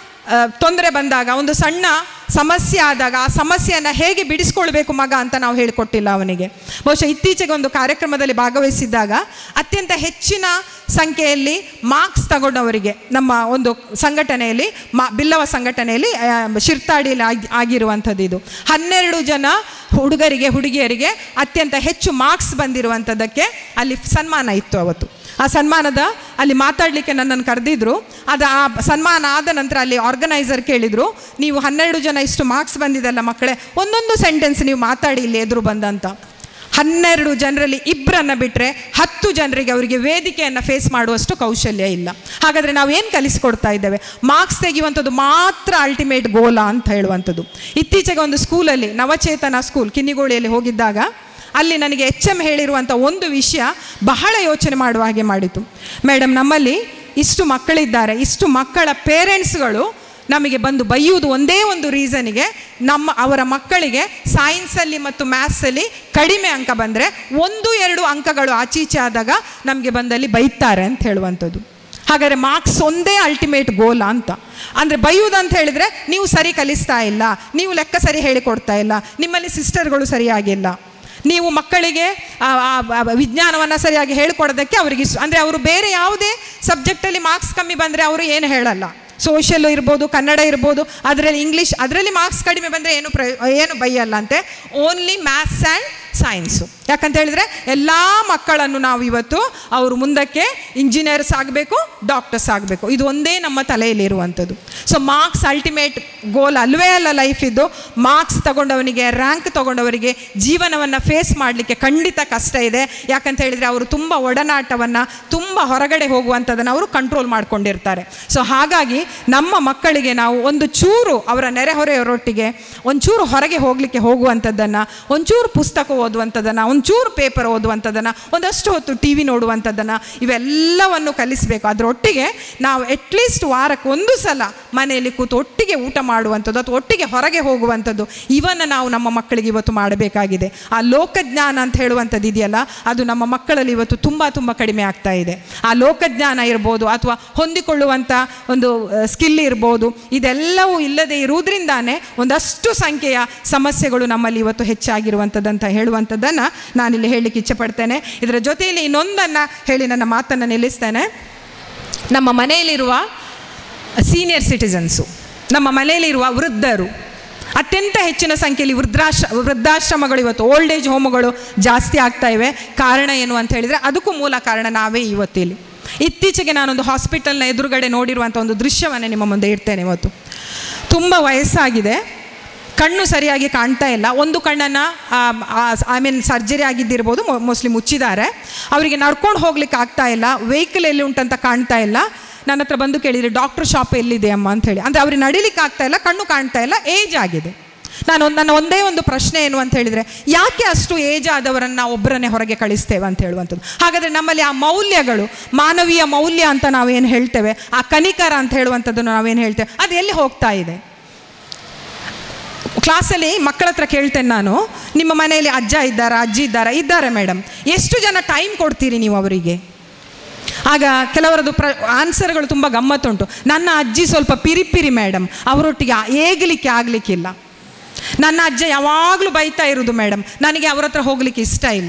ತೊಂದರೆ ಬಂದಾಗ ಒಂದು ಸಣ್ಣ ಸಮಸ್ಯೆ ಆದಾಗ ಆ ಸಮಸ್ಯೆಯನ್ನು ಹೇಗೆ ಬಿಡಿಸ್ಕೊಳ್ಬೇಕು ಮಗ ಅಂತ ನಾವು ಹೇಳಿಕೊಟ್ಟಿಲ್ಲ ಅವನಿಗೆ ಬಹುಶಃ ಇತ್ತೀಚೆಗೆ ಒಂದು ಕಾರ್ಯಕ್ರಮದಲ್ಲಿ ಭಾಗವಹಿಸಿದ್ದಾಗ ಅತ್ಯಂತ ಹೆಚ್ಚಿನ ಸಂಖ್ಯೆಯಲ್ಲಿ ಮಾರ್ಕ್ಸ್ ತಗೊಂಡವರಿಗೆ ನಮ್ಮ ಒಂದು ಸಂಘಟನೆಯಲ್ಲಿ ಮಾ ಬಿಲ್ಲವ ಸಂಘಟನೆಯಲ್ಲಿ ಆ, ಶಿರ್ತಾಡಿಯಲ್ಲಿ ಆಗಿ ಆಗಿರುವಂಥದ್ದು ಇದು ಹನ್ನೆರಡು ಜನ ಹುಡುಗರಿಗೆ ಹುಡುಗಿಯರಿಗೆ ಅತ್ಯಂತ ಹೆಚ್ಚು ಮಾರ್ಕ್ಸ್ ಬಂದಿರುವಂಥದ್ದಕ್ಕೆ ಅಲ್ಲಿ ಸನ್ಮಾನ ಇತ್ತು ಅವತ್ತು ಆ ಸನ್ಮಾನದ ಅಲ್ಲಿ ಮಾತಾಡಲಿಕ್ಕೆ ನನ್ನನ್ನು ಕರೆದಿದ್ರು ಅದು ಆ ಸನ್ಮಾನ ಆದ ನಂತರ ಅಲ್ಲಿ ಆರ್ಗನೈಸರ್ ಕೇಳಿದರು ನೀವು ಹನ್ನೆರಡು ಜನ ಇಷ್ಟು ಮಾರ್ಕ್ಸ್ ಬಂದಿದೆಲ್ಲ ಮಕ್ಕಳೇ ಒಂದೊಂದು ಸೆಂಟೆನ್ಸ್ ನೀವು ಮಾತಾಡಿ ಇಲ್ಲಿ ಎದುರು ಬಂದಂತ ಹನ್ನೆರಡು ಜನರಲ್ಲಿ ಇಬ್ಬರನ್ನ ಬಿಟ್ಟರೆ ಹತ್ತು ಜನರಿಗೆ ಅವರಿಗೆ ವೇದಿಕೆಯನ್ನು ಫೇಸ್ ಮಾಡುವಷ್ಟು ಕೌಶಲ್ಯ ಇಲ್ಲ ಹಾಗಾದರೆ ನಾವು ಏನು ಕಲಿಸಿಕೊಡ್ತಾ ಇದ್ದೇವೆ ಮಾರ್ಕ್ಸ್ ತೆಗೆಯುವಂಥದ್ದು ಮಾತ್ರ ಅಲ್ಟಿಮೇಟ್ ಗೋಲ ಅಂತ ಹೇಳುವಂಥದ್ದು ಇತ್ತೀಚೆಗೆ ಒಂದು ಸ್ಕೂಲಲ್ಲಿ ನವಚೇತನ ಸ್ಕೂಲ್ ಕಿನ್ನಿಗೋಳಿಯಲ್ಲಿ ಹೋಗಿದ್ದಾಗ ಅಲ್ಲಿ ನನಗೆ ಎಚ್ ಎಮ್ ಹೇಳಿರುವಂಥ ಒಂದು ವಿಷಯ ಬಹಳ ಯೋಚನೆ ಮಾಡುವ ಹಾಗೆ ಮಾಡಿತು ಮೇಡಮ್ ನಮ್ಮಲ್ಲಿ ಇಷ್ಟು ಮಕ್ಕಳಿದ್ದಾರೆ ಇಷ್ಟು ಮಕ್ಕಳ ಪೇರೆಂಟ್ಸ್ಗಳು ನಮಗೆ ಬಂದು ಬೈಯುವುದು ಒಂದೇ ಒಂದು ರೀಸನಿಗೆ ನಮ್ಮ ಅವರ ಮಕ್ಕಳಿಗೆ ಸೈನ್ಸಲ್ಲಿ ಮತ್ತು ಮ್ಯಾಥ್ಸಲ್ಲಿ ಕಡಿಮೆ ಅಂಕ ಬಂದರೆ ಒಂದು ಎರಡು ಅಂಕಗಳು ಆಚೀಚೆ ಆದಾಗ ನಮಗೆ ಬಂದಲ್ಲಿ ಬೈತಾರೆ ಅಂತ ಹೇಳುವಂಥದ್ದು ಹಾಗಾದರೆ ಮಾರ್ಕ್ಸ್ ಒಂದೇ ಅಲ್ಟಿಮೇಟ್ ಗೋಲ್ ಅಂತ ಅಂದರೆ ಬೈಯುವುದು ಅಂತ ಹೇಳಿದರೆ ನೀವು ಸರಿ ಕಲಿಸ್ತಾ ಇಲ್ಲ ನೀವು ಲೆಕ್ಕ ಸರಿ ಹೇಳಿಕೊಡ್ತಾ ಇಲ್ಲ ನಿಮ್ಮಲ್ಲಿ ಸಿಸ್ಟರ್ಗಳು ಸರಿಯಾಗಿಲ್ಲ ನೀವು ಮಕ್ಕಳಿಗೆ ಆ, ಆ, ಆ, ವಿಜ್ಞಾನವನ್ನು ಸರಿಯಾಗಿ ಹೇಳ್ಕೊಡೋದಕ್ಕೆ ಅವರಿಗೆ ಇಷ್ಟ ಅಂದರೆ ಅವರು ಬೇರೆ ಯಾವುದೇ ಸಬ್ಜೆಕ್ಟಲ್ಲಿ ಮಾರ್ಕ್ಸ್ ಕಮ್ಮಿ ಬಂದರೆ ಅವರು ಏನು ಹೇಳಲ್ಲ ಸೋಷಿಯಲ್ ಇರ್ಬೋದು ಕನ್ನಡ ಇರ್ಬೋದು ಅದರಲ್ಲಿ ಇಂಗ್ಲೀಷ್ ಅದರಲ್ಲಿ ಮಾರ್ಕ್ಸ್ ಕಡಿಮೆ ಬಂದರೆ ಏನು ಪ್ರ ಏನು ಬೈಯಲ್ಲ ಅಂತೆ ಓನ್ಲಿ ಮ್ಯಾಥ್ಸ್ ಆ್ಯಂಡ್ ಸೈನ್ಸು ಯಾಕಂತ ಹೇಳಿದರೆ ಎಲ್ಲ ಮಕ್ಕಳನ್ನು ನಾವು ಇವತ್ತು ಅವರು ಮುಂದಕ್ಕೆ ಇಂಜಿನಿಯರ್ಸ್ ಆಗಬೇಕು ಡಾಕ್ಟರ್ಸ್ ಆಗಬೇಕು ಇದು ಒಂದೇ ನಮ್ಮ ತಲೆಯಲ್ಲಿರುವಂಥದ್ದು ಸೊ ಮಾರ್ಕ್ಸ್ ಅಲ್ಟಿಮೇಟ್ ಗೋಲ್ ಅಲ್ವೇ ಅಲ್ಲ ಲೈಫ್ ಇದ್ದು ಮಾರ್ಕ್ಸ್ ತಗೊಂಡವನಿಗೆ ರ್ಯಾಂಕ್ ತಗೊಂಡವರಿಗೆ ಜೀವನವನ್ನು ಫೇಸ್ ಮಾಡಲಿಕ್ಕೆ ಖಂಡಿತ ಕಷ್ಟ ಇದೆ ಯಾಕಂತ ಹೇಳಿದರೆ ಅವರು ತುಂಬ ಒಡನಾಟವನ್ನು ತುಂಬ ಹೊರಗಡೆ ಹೋಗುವಂಥದ್ದನ್ನು ಅವರು ಕಂಟ್ರೋಲ್ ಮಾಡ್ಕೊಂಡಿರ್ತಾರೆ ಸೊ ಹಾಗಾಗಿ ನಮ್ಮ ಮಕ್ಕಳಿಗೆ ನಾವು ಒಂದು ಚೂರು ಅವರ ನೆರೆಹೊರೆಯವರೊಟ್ಟಿಗೆ ಒಂಚೂರು ಹೊರಗೆ ಹೋಗಲಿಕ್ಕೆ ಹೋಗುವಂಥದ್ದನ್ನು ಒಂಚೂರು ಪುಸ್ತಕ ಓದುವಂಥದ್ದನ್ನು ಒಂಚೂರು ಪೇಪರ್ ಓದುವಂಥದ್ದನ್ನು ಒಂದಷ್ಟು ಹೊತ್ತು ಟಿ ವಿ ನೋಡುವಂಥದ್ದನ್ನು ಇವೆಲ್ಲವನ್ನು ಕಲಿಸಬೇಕು ಅದರೊಟ್ಟಿಗೆ ನಾವು ಅಟ್ಲೀಸ್ಟ್ ವಾರಕ್ಕೆ ಒಂದು ಸಲ ಮನೆಯಲ್ಲಿ ಕೂತು ಒಟ್ಟಿಗೆ ಊಟ ಮಾಡುವಂಥದ್ದು ಅಥವಾ ಒಟ್ಟಿಗೆ ಹೊರಗೆ ಹೋಗುವಂಥದ್ದು ಇವನ್ನು ನಾವು ನಮ್ಮ ಮಕ್ಕಳಿಗೆ ಇವತ್ತು ಮಾಡಬೇಕಾಗಿದೆ ಆ ಲೋಕಜ್ಞಾನ ಅಂತ ಹೇಳುವಂಥದ್ದು ಇದೆಯಲ್ಲ ಅದು ನಮ್ಮ ಮಕ್ಕಳಲ್ಲಿ ಇವತ್ತು ತುಂಬ ತುಂಬ ಕಡಿಮೆ ಆಗ್ತಾ ಇದೆ ಆ ಲೋಕಜ್ಞಾನ ಇರ್ಬೋದು ಅಥವಾ ಹೊಂದಿಕೊಳ್ಳುವಂಥ ಒಂದು ಸ್ಕಿಲ್ ಇರ್ಬೋದು ಇದೆಲ್ಲವೂ ಇಲ್ಲದೆ ಇರುವುದರಿಂದಾನೇ ಒಂದಷ್ಟು ಸಂಖ್ಯೆಯ ಸಮಸ್ಯೆಗಳು ನಮ್ಮಲ್ಲಿ ಇವತ್ತು ಹೆಚ್ಚಾಗಿರುವಂಥದ್ದಂತ ಹೇಳುವಂಥದ್ದನ್ನು ನಾನಿಲ್ಲಿ ಹೇಳಲಿಕ್ಕೆ ಇಚ್ಛೆಪಡ್ತೇನೆ ಇದರ ಜೊತೆಯಲ್ಲಿ ಇನ್ನೊಂದನ್ನು ಹೇಳಿ ನನ್ನ ಮಾತನ್ನು ನಿಲ್ಲಿಸ್ತೇನೆ ನಮ್ಮ ಮನೆಯಲ್ಲಿರುವ ಸೀನಿಯರ್ ಸಿಟಿಸನ್ಸು ನಮ್ಮ ಮನೆಯಲ್ಲಿರುವ ವೃದ್ಧರು ಅತ್ಯಂತ ಹೆಚ್ಚಿನ ಸಂಖ್ಯೆಯಲ್ಲಿ ವೃದ್ಧಾಶ್ರ ವೃದ್ಧಾಶ್ರಮಗಳು ಇವತ್ತು ಓಲ್ಡ್ ಏಜ್ ಹೋಮ್ಗಳು ಜಾಸ್ತಿ ಆಗ್ತಾ ಇವೆ ಕಾರಣ ಏನು ಅಂತ ಹೇಳಿದರೆ ಅದಕ್ಕೂ ಮೂಲ ಕಾರಣ ನಾವೇ ಇವತ್ತಿಲ್ಲಿ ಇತ್ತೀಚೆಗೆ ನಾನೊಂದು ಹಾಸ್ಪಿಟಲ್ನ ಎದುರುಗಡೆ ನೋಡಿರುವಂಥ ಒಂದು ದೃಶ್ಯವನ್ನು ನಿಮ್ಮ ಮುಂದೆ ಇಡ್ತೇನೆ ಇವತ್ತು ತುಂಬ ವಯಸ್ಸಾಗಿದೆ ಕಣ್ಣು ಸರಿಯಾಗಿ ಕಾಣ್ತಾ ಇಲ್ಲ ಒಂದು ಕಣ್ಣನ್ನು ಐ ಮೀನ್ ಸರ್ಜರಿ ಆಗಿದ್ದಿರ್ಬೋದು ಮೋಸ್ಟ್ಲಿ ಮುಚ್ಚಿದ್ದಾರೆ ಅವರಿಗೆ ನಡ್ಕೊಂಡು ಹೋಗ್ಲಿಕ್ಕೆ ಆಗ್ತಾ ಇಲ್ಲ ವೆಹಿಕಲ್ ಎಲ್ಲಿ ಉಂಟಂತ ಕಾಣ್ತಾ ಇಲ್ಲ ನನ್ನ ಹತ್ರ ಬಂದು ಕೇಳಿದರೆ ಡಾಕ್ಟರ್ ಶಾಪ್ ಎಲ್ಲಿದೆ ಅಮ್ಮ ಅಂತ ಹೇಳಿ ಅಂದರೆ ಅವ್ರಿಗೆ ನಡಿಲಿಕ್ಕೆ ಆಗ್ತಾ ಇಲ್ಲ ಕಣ್ಣು ಕಾಣ್ತಾ ಇಲ್ಲ ಏಜ್ ಆಗಿದೆ ನಾನು ಒಂದ್- ನನ್ನ ಒಂದೇ ಒಂದು ಪ್ರಶ್ನೆ ಏನು ಅಂತ ಹೇಳಿದರೆ ಯಾಕೆ ಅಷ್ಟು ಏಜ್ ಆದವರನ್ನು ನಾವು ಒಬ್ಬರನ್ನೇ ಹೊರಗೆ ಕಳಿಸ್ತೇವೆ ಅಂತ ಹೇಳುವಂಥದ್ದು ಹಾಗಾದರೆ ನಮ್ಮಲ್ಲಿ ಆ ಮೌಲ್ಯಗಳು ಮಾನವೀಯ ಮೌಲ್ಯ ಅಂತ ನಾವೇನು ಹೇಳ್ತೇವೆ ಆ ಕನಿಕರ ಅಂತ ಹೇಳುವಂಥದ್ದನ್ನು ನಾವೇನು ಹೇಳ್ತೇವೆ ಅದು ಎಲ್ಲಿ ಹೋಗ್ತಾ ಇದೆ ಕ್ಲಾಸಲ್ಲಿ ಮಕ್ಕಳ ಹತ್ರ ಕೇಳ್ತೇನೆ ನಾನು ನಿಮ್ಮ ಮನೆಯಲ್ಲಿ ಅಜ್ಜ ಇದ್ದಾರಾ ಅಜ್ಜಿ ಇದ್ದಾರಾ ಇದ್ದಾರೆ ಮೇಡಮ್ ಎಷ್ಟು ಜನ ಟೈಮ್ ಕೊಡ್ತೀರಿ ನೀವು ಅವರಿಗೆ ಆಗ ಕೆಲವರದ್ದು ಪ್ರ ಆನ್ಸರ್ಗಳು ತುಂಬ ಗಮ್ಮತ್ತುಂಟು ನನ್ನ ಅಜ್ಜಿ ಸ್ವಲ್ಪ ಪಿರಿಪಿರಿ ಮೇಡಮ್ ಅವರೊಟ್ಟಿಗೆ ಆ- ಏಗಲಿಕ್ಕೆ ಆಗಲಿಕ್ಕಿಲ್ಲ ನನ್ನ ಅಜ್ಜ ಯಾವಾಗಲೂ ಬೈತಾ ಇರೋದು ಮೇಡಮ್ ನನಗೆ ಅವ್ರ ಹತ್ರ ಹೋಗ್ಲಿಕ್ಕೆ ಇಷ್ಟ ಇಲ್ಲ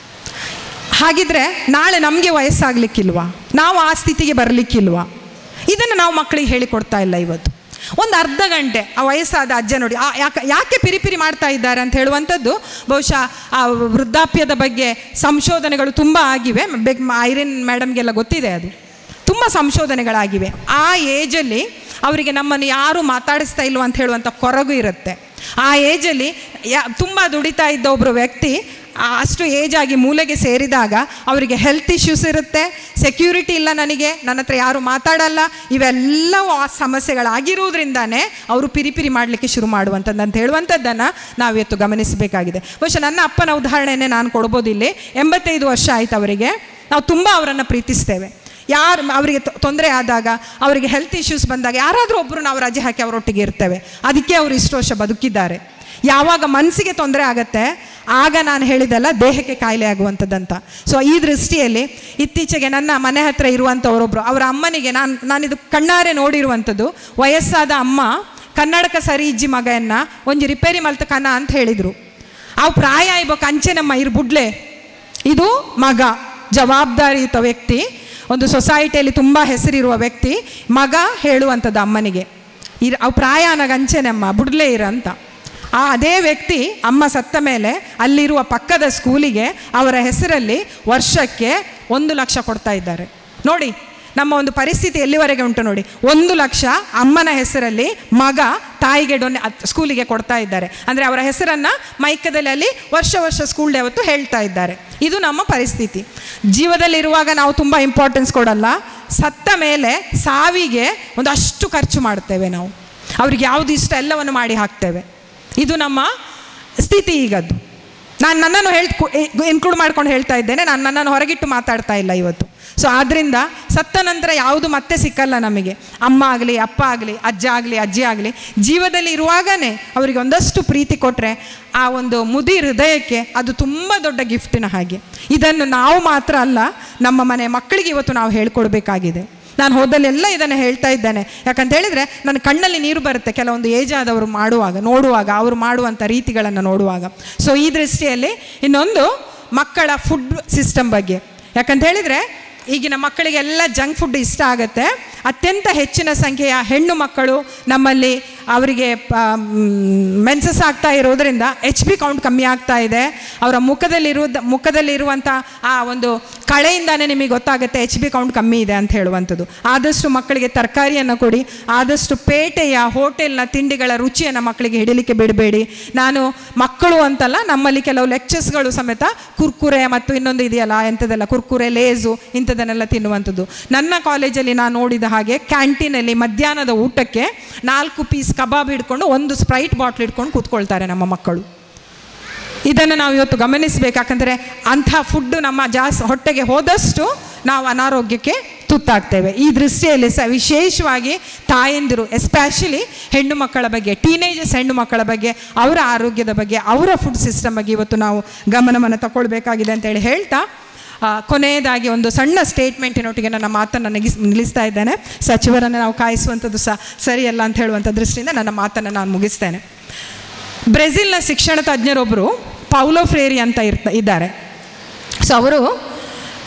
ಹಾಗಿದ್ರೆ ನಾಳೆ ನಮಗೆ ವಯಸ್ಸಾಗಲಿಕ್ಕಿಲ್ವಾ ನಾವು ಆ ಸ್ಥಿತಿಗೆ ಬರಲಿಕ್ಕಿಲ್ವಾ ಇದನ್ನು ನಾವು ಮಕ್ಕಳಿಗೆ ಹೇಳಿಕೊಡ್ತಾ ಇಲ್ಲ ಇವತ್ತು ಒಂದು ಅರ್ಧ ಗಂಟೆ ಆ ವಯಸ್ಸಾದ ಅಜ್ಜ ನೋಡಿ ಆ ಯಾಕೆ ಯಾಕೆ ಪಿರಿಪಿರಿ ಮಾಡ್ತಾ ಇದ್ದಾರೆ ಅಂತ ಹೇಳುವಂಥದ್ದು ಬಹುಶಃ ಆ ವೃದ್ಧಾಪ್ಯದ ಬಗ್ಗೆ ಸಂಶೋಧನೆಗಳು ತುಂಬ ಆಗಿವೆ ಬೆಗ್ ಐರಿನ್ ಮೇಡಮ್ಗೆಲ್ಲ ಗೊತ್ತಿದೆ ಅದು ತುಂಬ ಸಂಶೋಧನೆಗಳಾಗಿವೆ ಆ ಏಜಲ್ಲಿ ಅವರಿಗೆ ನಮ್ಮನ್ನು ಯಾರು ಮಾತಾಡಿಸ್ತಾ ಇಲ್ವ ಅಂತ ಹೇಳುವಂಥ ಕೊರಗು ಇರುತ್ತೆ ಆ ಏಜಲ್ಲಿ ಯಾ ತುಂಬ ದುಡಿತಾ ಇದ್ದ ಒಬ್ಬರು ವ್ಯಕ್ತಿ ಆ ಅಷ್ಟು ಏಜ್ ಆಗಿ ಮೂಲೆಗೆ ಸೇರಿದಾಗ ಅವರಿಗೆ ಹೆಲ್ತ್ ಇಶ್ಯೂಸ್ ಇರುತ್ತೆ ಸೆಕ್ಯೂರಿಟಿ ಇಲ್ಲ ನನಗೆ ನನ್ನ ಹತ್ರ ಯಾರು ಮಾತಾಡಲ್ಲ ಇವೆಲ್ಲವೂ ಆ ಸಮಸ್ಯೆಗಳಾಗಿರುವುದರಿಂದಾನೇ ಅವರು ಪಿರಿಪಿರಿ ಮಾಡಲಿಕ್ಕೆ ಶುರು ಮಾಡುವಂಥದ್ದು ಅಂತ ಹೇಳುವಂಥದ್ದನ್ನು ನಾವು ಇವತ್ತು ಗಮನಿಸಬೇಕಾಗಿದೆ ಬಹುಶಃ ನನ್ನ ಅಪ್ಪನ ಉದಾಹರಣೆನೇ ನಾನು ಕೊಡ್ಬೋದು ಇಲ್ಲಿ ಎಂಬತ್ತೈದು ವರ್ಷ ಆಯ್ತು ಅವರಿಗೆ ನಾವು ತುಂಬ ಅವರನ್ನು ಪ್ರೀತಿಸ್ತೇವೆ ಯಾರು ಅವರಿಗೆ ತೊಂದರೆ ಆದಾಗ ಅವರಿಗೆ ಹೆಲ್ತ್ ಇಶ್ಯೂಸ್ ಬಂದಾಗ ಯಾರಾದರೂ ಒಬ್ಬರು ನಾವು ರಜೆ ಹಾಕಿ ಅವರೊಟ್ಟಿಗೆ ಇರ್ತೇವೆ ಅದಕ್ಕೆ ಅವರು ಇಷ್ಟು ವರ್ಷ ಬದುಕಿದ್ದಾರೆ ಯಾವಾಗ ಮನಸ್ಸಿಗೆ ತೊಂದರೆ ಆಗತ್ತೆ ಆಗ ನಾನು ಹೇಳಿದಲ್ಲ ದೇಹಕ್ಕೆ ಕಾಯಿಲೆ ಆಗುವಂಥದ್ದಂತ ಸೊ ಈ ದೃಷ್ಟಿಯಲ್ಲಿ ಇತ್ತೀಚೆಗೆ ನನ್ನ ಮನೆ ಹತ್ರ ಇರುವಂಥವರೊಬ್ಬರು ಅವರ ಅಮ್ಮನಿಗೆ ನಾನು ನಾನಿದು ಕಣ್ಣಾರೆ ನೋಡಿರುವಂಥದ್ದು ವಯಸ್ಸಾದ ಅಮ್ಮ ಕನ್ನಡಕ ಸರಿ ಇಜ್ಜಿ ಮಗನ್ನ ಒಂಜಿ ರಿಪೇರಿ ಮಲ್ತ ಕನ ಅಂತ ಹೇಳಿದರು ಅವು ಪ್ರಾಯ ಇರ್ಬೇಕು ಅಂಚೆನಮ್ಮ ಇರ್ ಬುಡ್ಲೆ ಇದು ಮಗ ಜವಾಬ್ದಾರಿಯುತ ವ್ಯಕ್ತಿ ಒಂದು ಸೊಸೈಟಿಯಲ್ಲಿ ತುಂಬ ಹೆಸರಿರುವ ವ್ಯಕ್ತಿ ಮಗ ಹೇಳುವಂಥದ್ದು ಅಮ್ಮನಿಗೆ ಇರ್ ಅವು ಪ್ರಾಯ ನನಗೆ ಅಂಚೆನಮ್ಮ ಬುಡ್ಲೇ ಇರ ಅಂತ ಆ ಅದೇ ವ್ಯಕ್ತಿ ಅಮ್ಮ ಸತ್ತ ಮೇಲೆ ಅಲ್ಲಿರುವ ಪಕ್ಕದ ಸ್ಕೂಲಿಗೆ ಅವರ ಹೆಸರಲ್ಲಿ ವರ್ಷಕ್ಕೆ ಒಂದು ಲಕ್ಷ ಕೊಡ್ತಾ ಇದ್ದಾರೆ ನೋಡಿ ನಮ್ಮ ಒಂದು ಪರಿಸ್ಥಿತಿ ಎಲ್ಲಿವರೆಗೆ ಉಂಟು ನೋಡಿ ಒಂದು ಲಕ್ಷ ಅಮ್ಮನ ಹೆಸರಲ್ಲಿ ಮಗ ತಾಯಿಗೆ ಡೊನೆ ಅತ್- ಸ್ಕೂಲಿಗೆ ಕೊಡ್ತಾ ಇದ್ದಾರೆ ಅಂದರೆ ಅವರ ಹೆಸರನ್ನು ಮೈಕದಲ್ಲಿ ಅಲ್ಲಿ ವರ್ಷ ವರ್ಷ ಸ್ಕೂಲ್ ಡೇ ಅವತ್ತು ಹೇಳ್ತಾ ಇದ್ದಾರೆ ಇದು ನಮ್ಮ ಪರಿಸ್ಥಿತಿ ಜೀವದಲ್ಲಿರುವಾಗ ನಾವು ತುಂಬ ಇಂಪಾರ್ಟೆನ್ಸ್ ಕೊಡಲ್ಲ ಸತ್ತ ಮೇಲೆ ಸಾವಿಗೆ ಒಂದಷ್ಟು ಖರ್ಚು ಮಾಡ್ತೇವೆ ನಾವು ಅವ್ರಿಗೆ ಯಾವುದು ಇಷ್ಟ ಎಲ್ಲವನ್ನು ಮಾಡಿ ಹಾಕ್ತೇವೆ ಇದು ನಮ್ಮ ಸ್ಥಿತಿ ಈಗದ್ದು ನಾನು ನನ್ನನ್ನು ಹೇಳ್ ಇನ್ಕ್ಲೂಡ್ ಮಾಡ್ಕೊಂಡು ಹೇಳ್ತಾ ಇದ್ದೇನೆ ನಾನು ನನ್ನನ್ನು ಹೊರಗಿಟ್ಟು ಮಾತಾಡ್ತಾ ಇಲ್ಲ ಇವತ್ತು ಸೊ ಆದ್ದರಿಂದ ಸತ್ತ ನಂತರ ಯಾವುದು ಮತ್ತೆ ಸಿಕ್ಕಲ್ಲ ನಮಗೆ ಅಮ್ಮ ಆಗಲಿ ಅಪ್ಪ ಆಗಲಿ ಅಜ್ಜ ಆಗಲಿ ಅಜ್ಜಿ ಆಗಲಿ ಜೀವದಲ್ಲಿ ಇರುವಾಗನೇ ಅವರಿಗೆ ಒಂದಷ್ಟು ಪ್ರೀತಿ ಕೊಟ್ಟರೆ ಆ ಒಂದು ಮುದಿ ಹೃದಯಕ್ಕೆ ಅದು ತುಂಬ ದೊಡ್ಡ ಗಿಫ್ಟಿನ ಹಾಗೆ ಇದನ್ನು ನಾವು ಮಾತ್ರ ಅಲ್ಲ ನಮ್ಮ ಮನೆ ಮಕ್ಕಳಿಗೆ ಇವತ್ತು ನಾವು ಹೇಳ್ಕೊಡ್ಬೇಕಾಗಿದೆ ನಾನು ಹೋದಲ್ಲೆಲ್ಲ ಇದನ್ನು ಹೇಳ್ತಾ ಇದ್ದೇನೆ ಯಾಕಂತ ಹೇಳಿದರೆ ನನ್ನ ಕಣ್ಣಲ್ಲಿ ನೀರು ಬರುತ್ತೆ ಕೆಲವೊಂದು ಏಜ್ ಆದವರು ಮಾಡುವಾಗ ನೋಡುವಾಗ ಅವರು ಮಾಡುವಂಥ ರೀತಿಗಳನ್ನು ನೋಡುವಾಗ ಸೊ ಈ ದೃಷ್ಟಿಯಲ್ಲಿ ಇನ್ನೊಂದು ಮಕ್ಕಳ ಫುಡ್ ಸಿಸ್ಟಮ್ ಬಗ್ಗೆ ಯಾಕಂತ ಹೇಳಿದರೆ ಈಗಿನ ಮಕ್ಕಳಿಗೆಲ್ಲ ಜಂಕ್ ಫುಡ್ ಇಷ್ಟ ಆಗುತ್ತೆ ಅತ್ಯಂತ ಹೆಚ್ಚಿನ ಸಂಖ್ಯೆಯ ಹೆಣ್ಣು ಮಕ್ಕಳು ನಮ್ಮಲ್ಲಿ ಅವರಿಗೆ ಮೆನ್ಸಸ್ ಆಗ್ತಾ ಇರೋದ್ರಿಂದ ಎಚ್ ಪಿ ಕೌಂಟ್ ಕಮ್ಮಿ ಆಗ್ತಾ ಇದೆ ಅವರ ಮುಖದಲ್ಲಿರುವುದು ಮುಖದಲ್ಲಿರುವಂಥ ಆ ಒಂದು ಕಳೆಯಿಂದಾನೇ ನಿಮಗೆ ಗೊತ್ತಾಗುತ್ತೆ ಎಚ್ ಬಿ ಕೌಂಟ್ ಕಮ್ಮಿ ಇದೆ ಅಂತ ಹೇಳುವಂಥದ್ದು ಆದಷ್ಟು ಮಕ್ಕಳಿಗೆ ತರಕಾರಿಯನ್ನು ಕೊಡಿ ಆದಷ್ಟು ಪೇಟೆಯ ಹೋಟೆಲ್ನ ತಿಂಡಿಗಳ ರುಚಿಯನ್ನು ಮಕ್ಕಳಿಗೆ ಹಿಡಿಲಿಕ್ಕೆ ಬಿಡಬೇಡಿ ನಾನು ಮಕ್ಕಳು ಅಂತಲ್ಲ ನಮ್ಮಲ್ಲಿ ಕೆಲವು ಲೆಕ್ಚರ್ಸ್ಗಳು ಸಮೇತ ಕುರ್ಕುರೆ ಮತ್ತು ಇನ್ನೊಂದು ಇದೆಯಲ್ಲ ಎಂಥದ್ದೆಲ್ಲ ಕುರ್ಕುರೆ ಲೇಸು ಇಂಥದನ್ನೆಲ್ಲ ತಿನ್ನುವಂಥದ್ದು ನನ್ನ ಕಾಲೇಜಲ್ಲಿ ನಾನು ನೋಡಿದ ಹಾಗೆ ಕ್ಯಾಂಟೀನಲ್ಲಿ ಮಧ್ಯಾಹ್ನದ ಊಟಕ್ಕೆ ನಾಲ್ಕು ಪೀಸ್ ಕಬಾಬ್ ಹಿಡ್ಕೊಂಡು ಒಂದು ಸ್ಪ್ರೈಟ್ ಬಾಟ್ಲ್ ಹಿಡ್ಕೊಂಡು ಕೂತ್ಕೊಳ್ತಾರೆ ನಮ್ಮ ಮಕ್ಕಳು ಇದನ್ನು ನಾವು ಇವತ್ತು ಗಮನಿಸಬೇಕು ಯಾಕಂದರೆ ಅಂಥ ಫುಡ್ಡು ನಮ್ಮ ಜಾಸ್ ಹೊಟ್ಟೆಗೆ ಹೋದಷ್ಟು ನಾವು ಅನಾರೋಗ್ಯಕ್ಕೆ ತುತ್ತಾಗ್ತೇವೆ ಈ ದೃಷ್ಟಿಯಲ್ಲಿ ಸಹ ವಿಶೇಷವಾಗಿ ತಾಯಂದಿರು ಎಸ್ಪೆಷಲಿ ಹೆಣ್ಣು ಮಕ್ಕಳ ಬಗ್ಗೆ ಟೀನೇಜರ್ಸ್ ಹೆಣ್ಣು ಮಕ್ಕಳ ಬಗ್ಗೆ ಅವರ ಆರೋಗ್ಯದ ಬಗ್ಗೆ ಅವರ ಫುಡ್ ಸಿಸ್ಟಮ್ ಬಗ್ಗೆ ಇವತ್ತು ನಾವು ಗಮನವನ್ನು ತಗೊಳ್ಬೇಕಾಗಿದೆ ಅಂತೇಳಿ ಹೇಳ್ತಾ ಆ, ಕೊನೆಯದಾಗಿ ಒಂದು ಸಣ್ಣ ಸ್ಟೇಟ್ಮೆಂಟಿನೊಟ್ಟಿಗೆ ನನ್ನ ಮಾತನ್ನು ನಗಿಸ್ ನಿಲ್ಲಿಸ್ತಾ ಇದ್ದೇನೆ ಸಚಿವರನ್ನು ನಾವು ಕಾಯಿಸುವಂಥದ್ದು ಸಹ ಸರಿಯಲ್ಲ ಅಂತ ಹೇಳುವಂಥ ದೃಷ್ಟಿಯಿಂದ ನನ್ನ ಮಾತನ್ನು ನಾನು ಮುಗಿಸ್ತೇನೆ ಬ್ರೆಜಿಲ್ನ ಶಿಕ್ಷಣ ತಜ್ಞರೊಬ್ಬರು ಪೌಲೋ ಫ್ರೇರಿ ಅಂತ ಇರ್ತ ಇದ್ದಾರೆ ಸೊ ಅವರು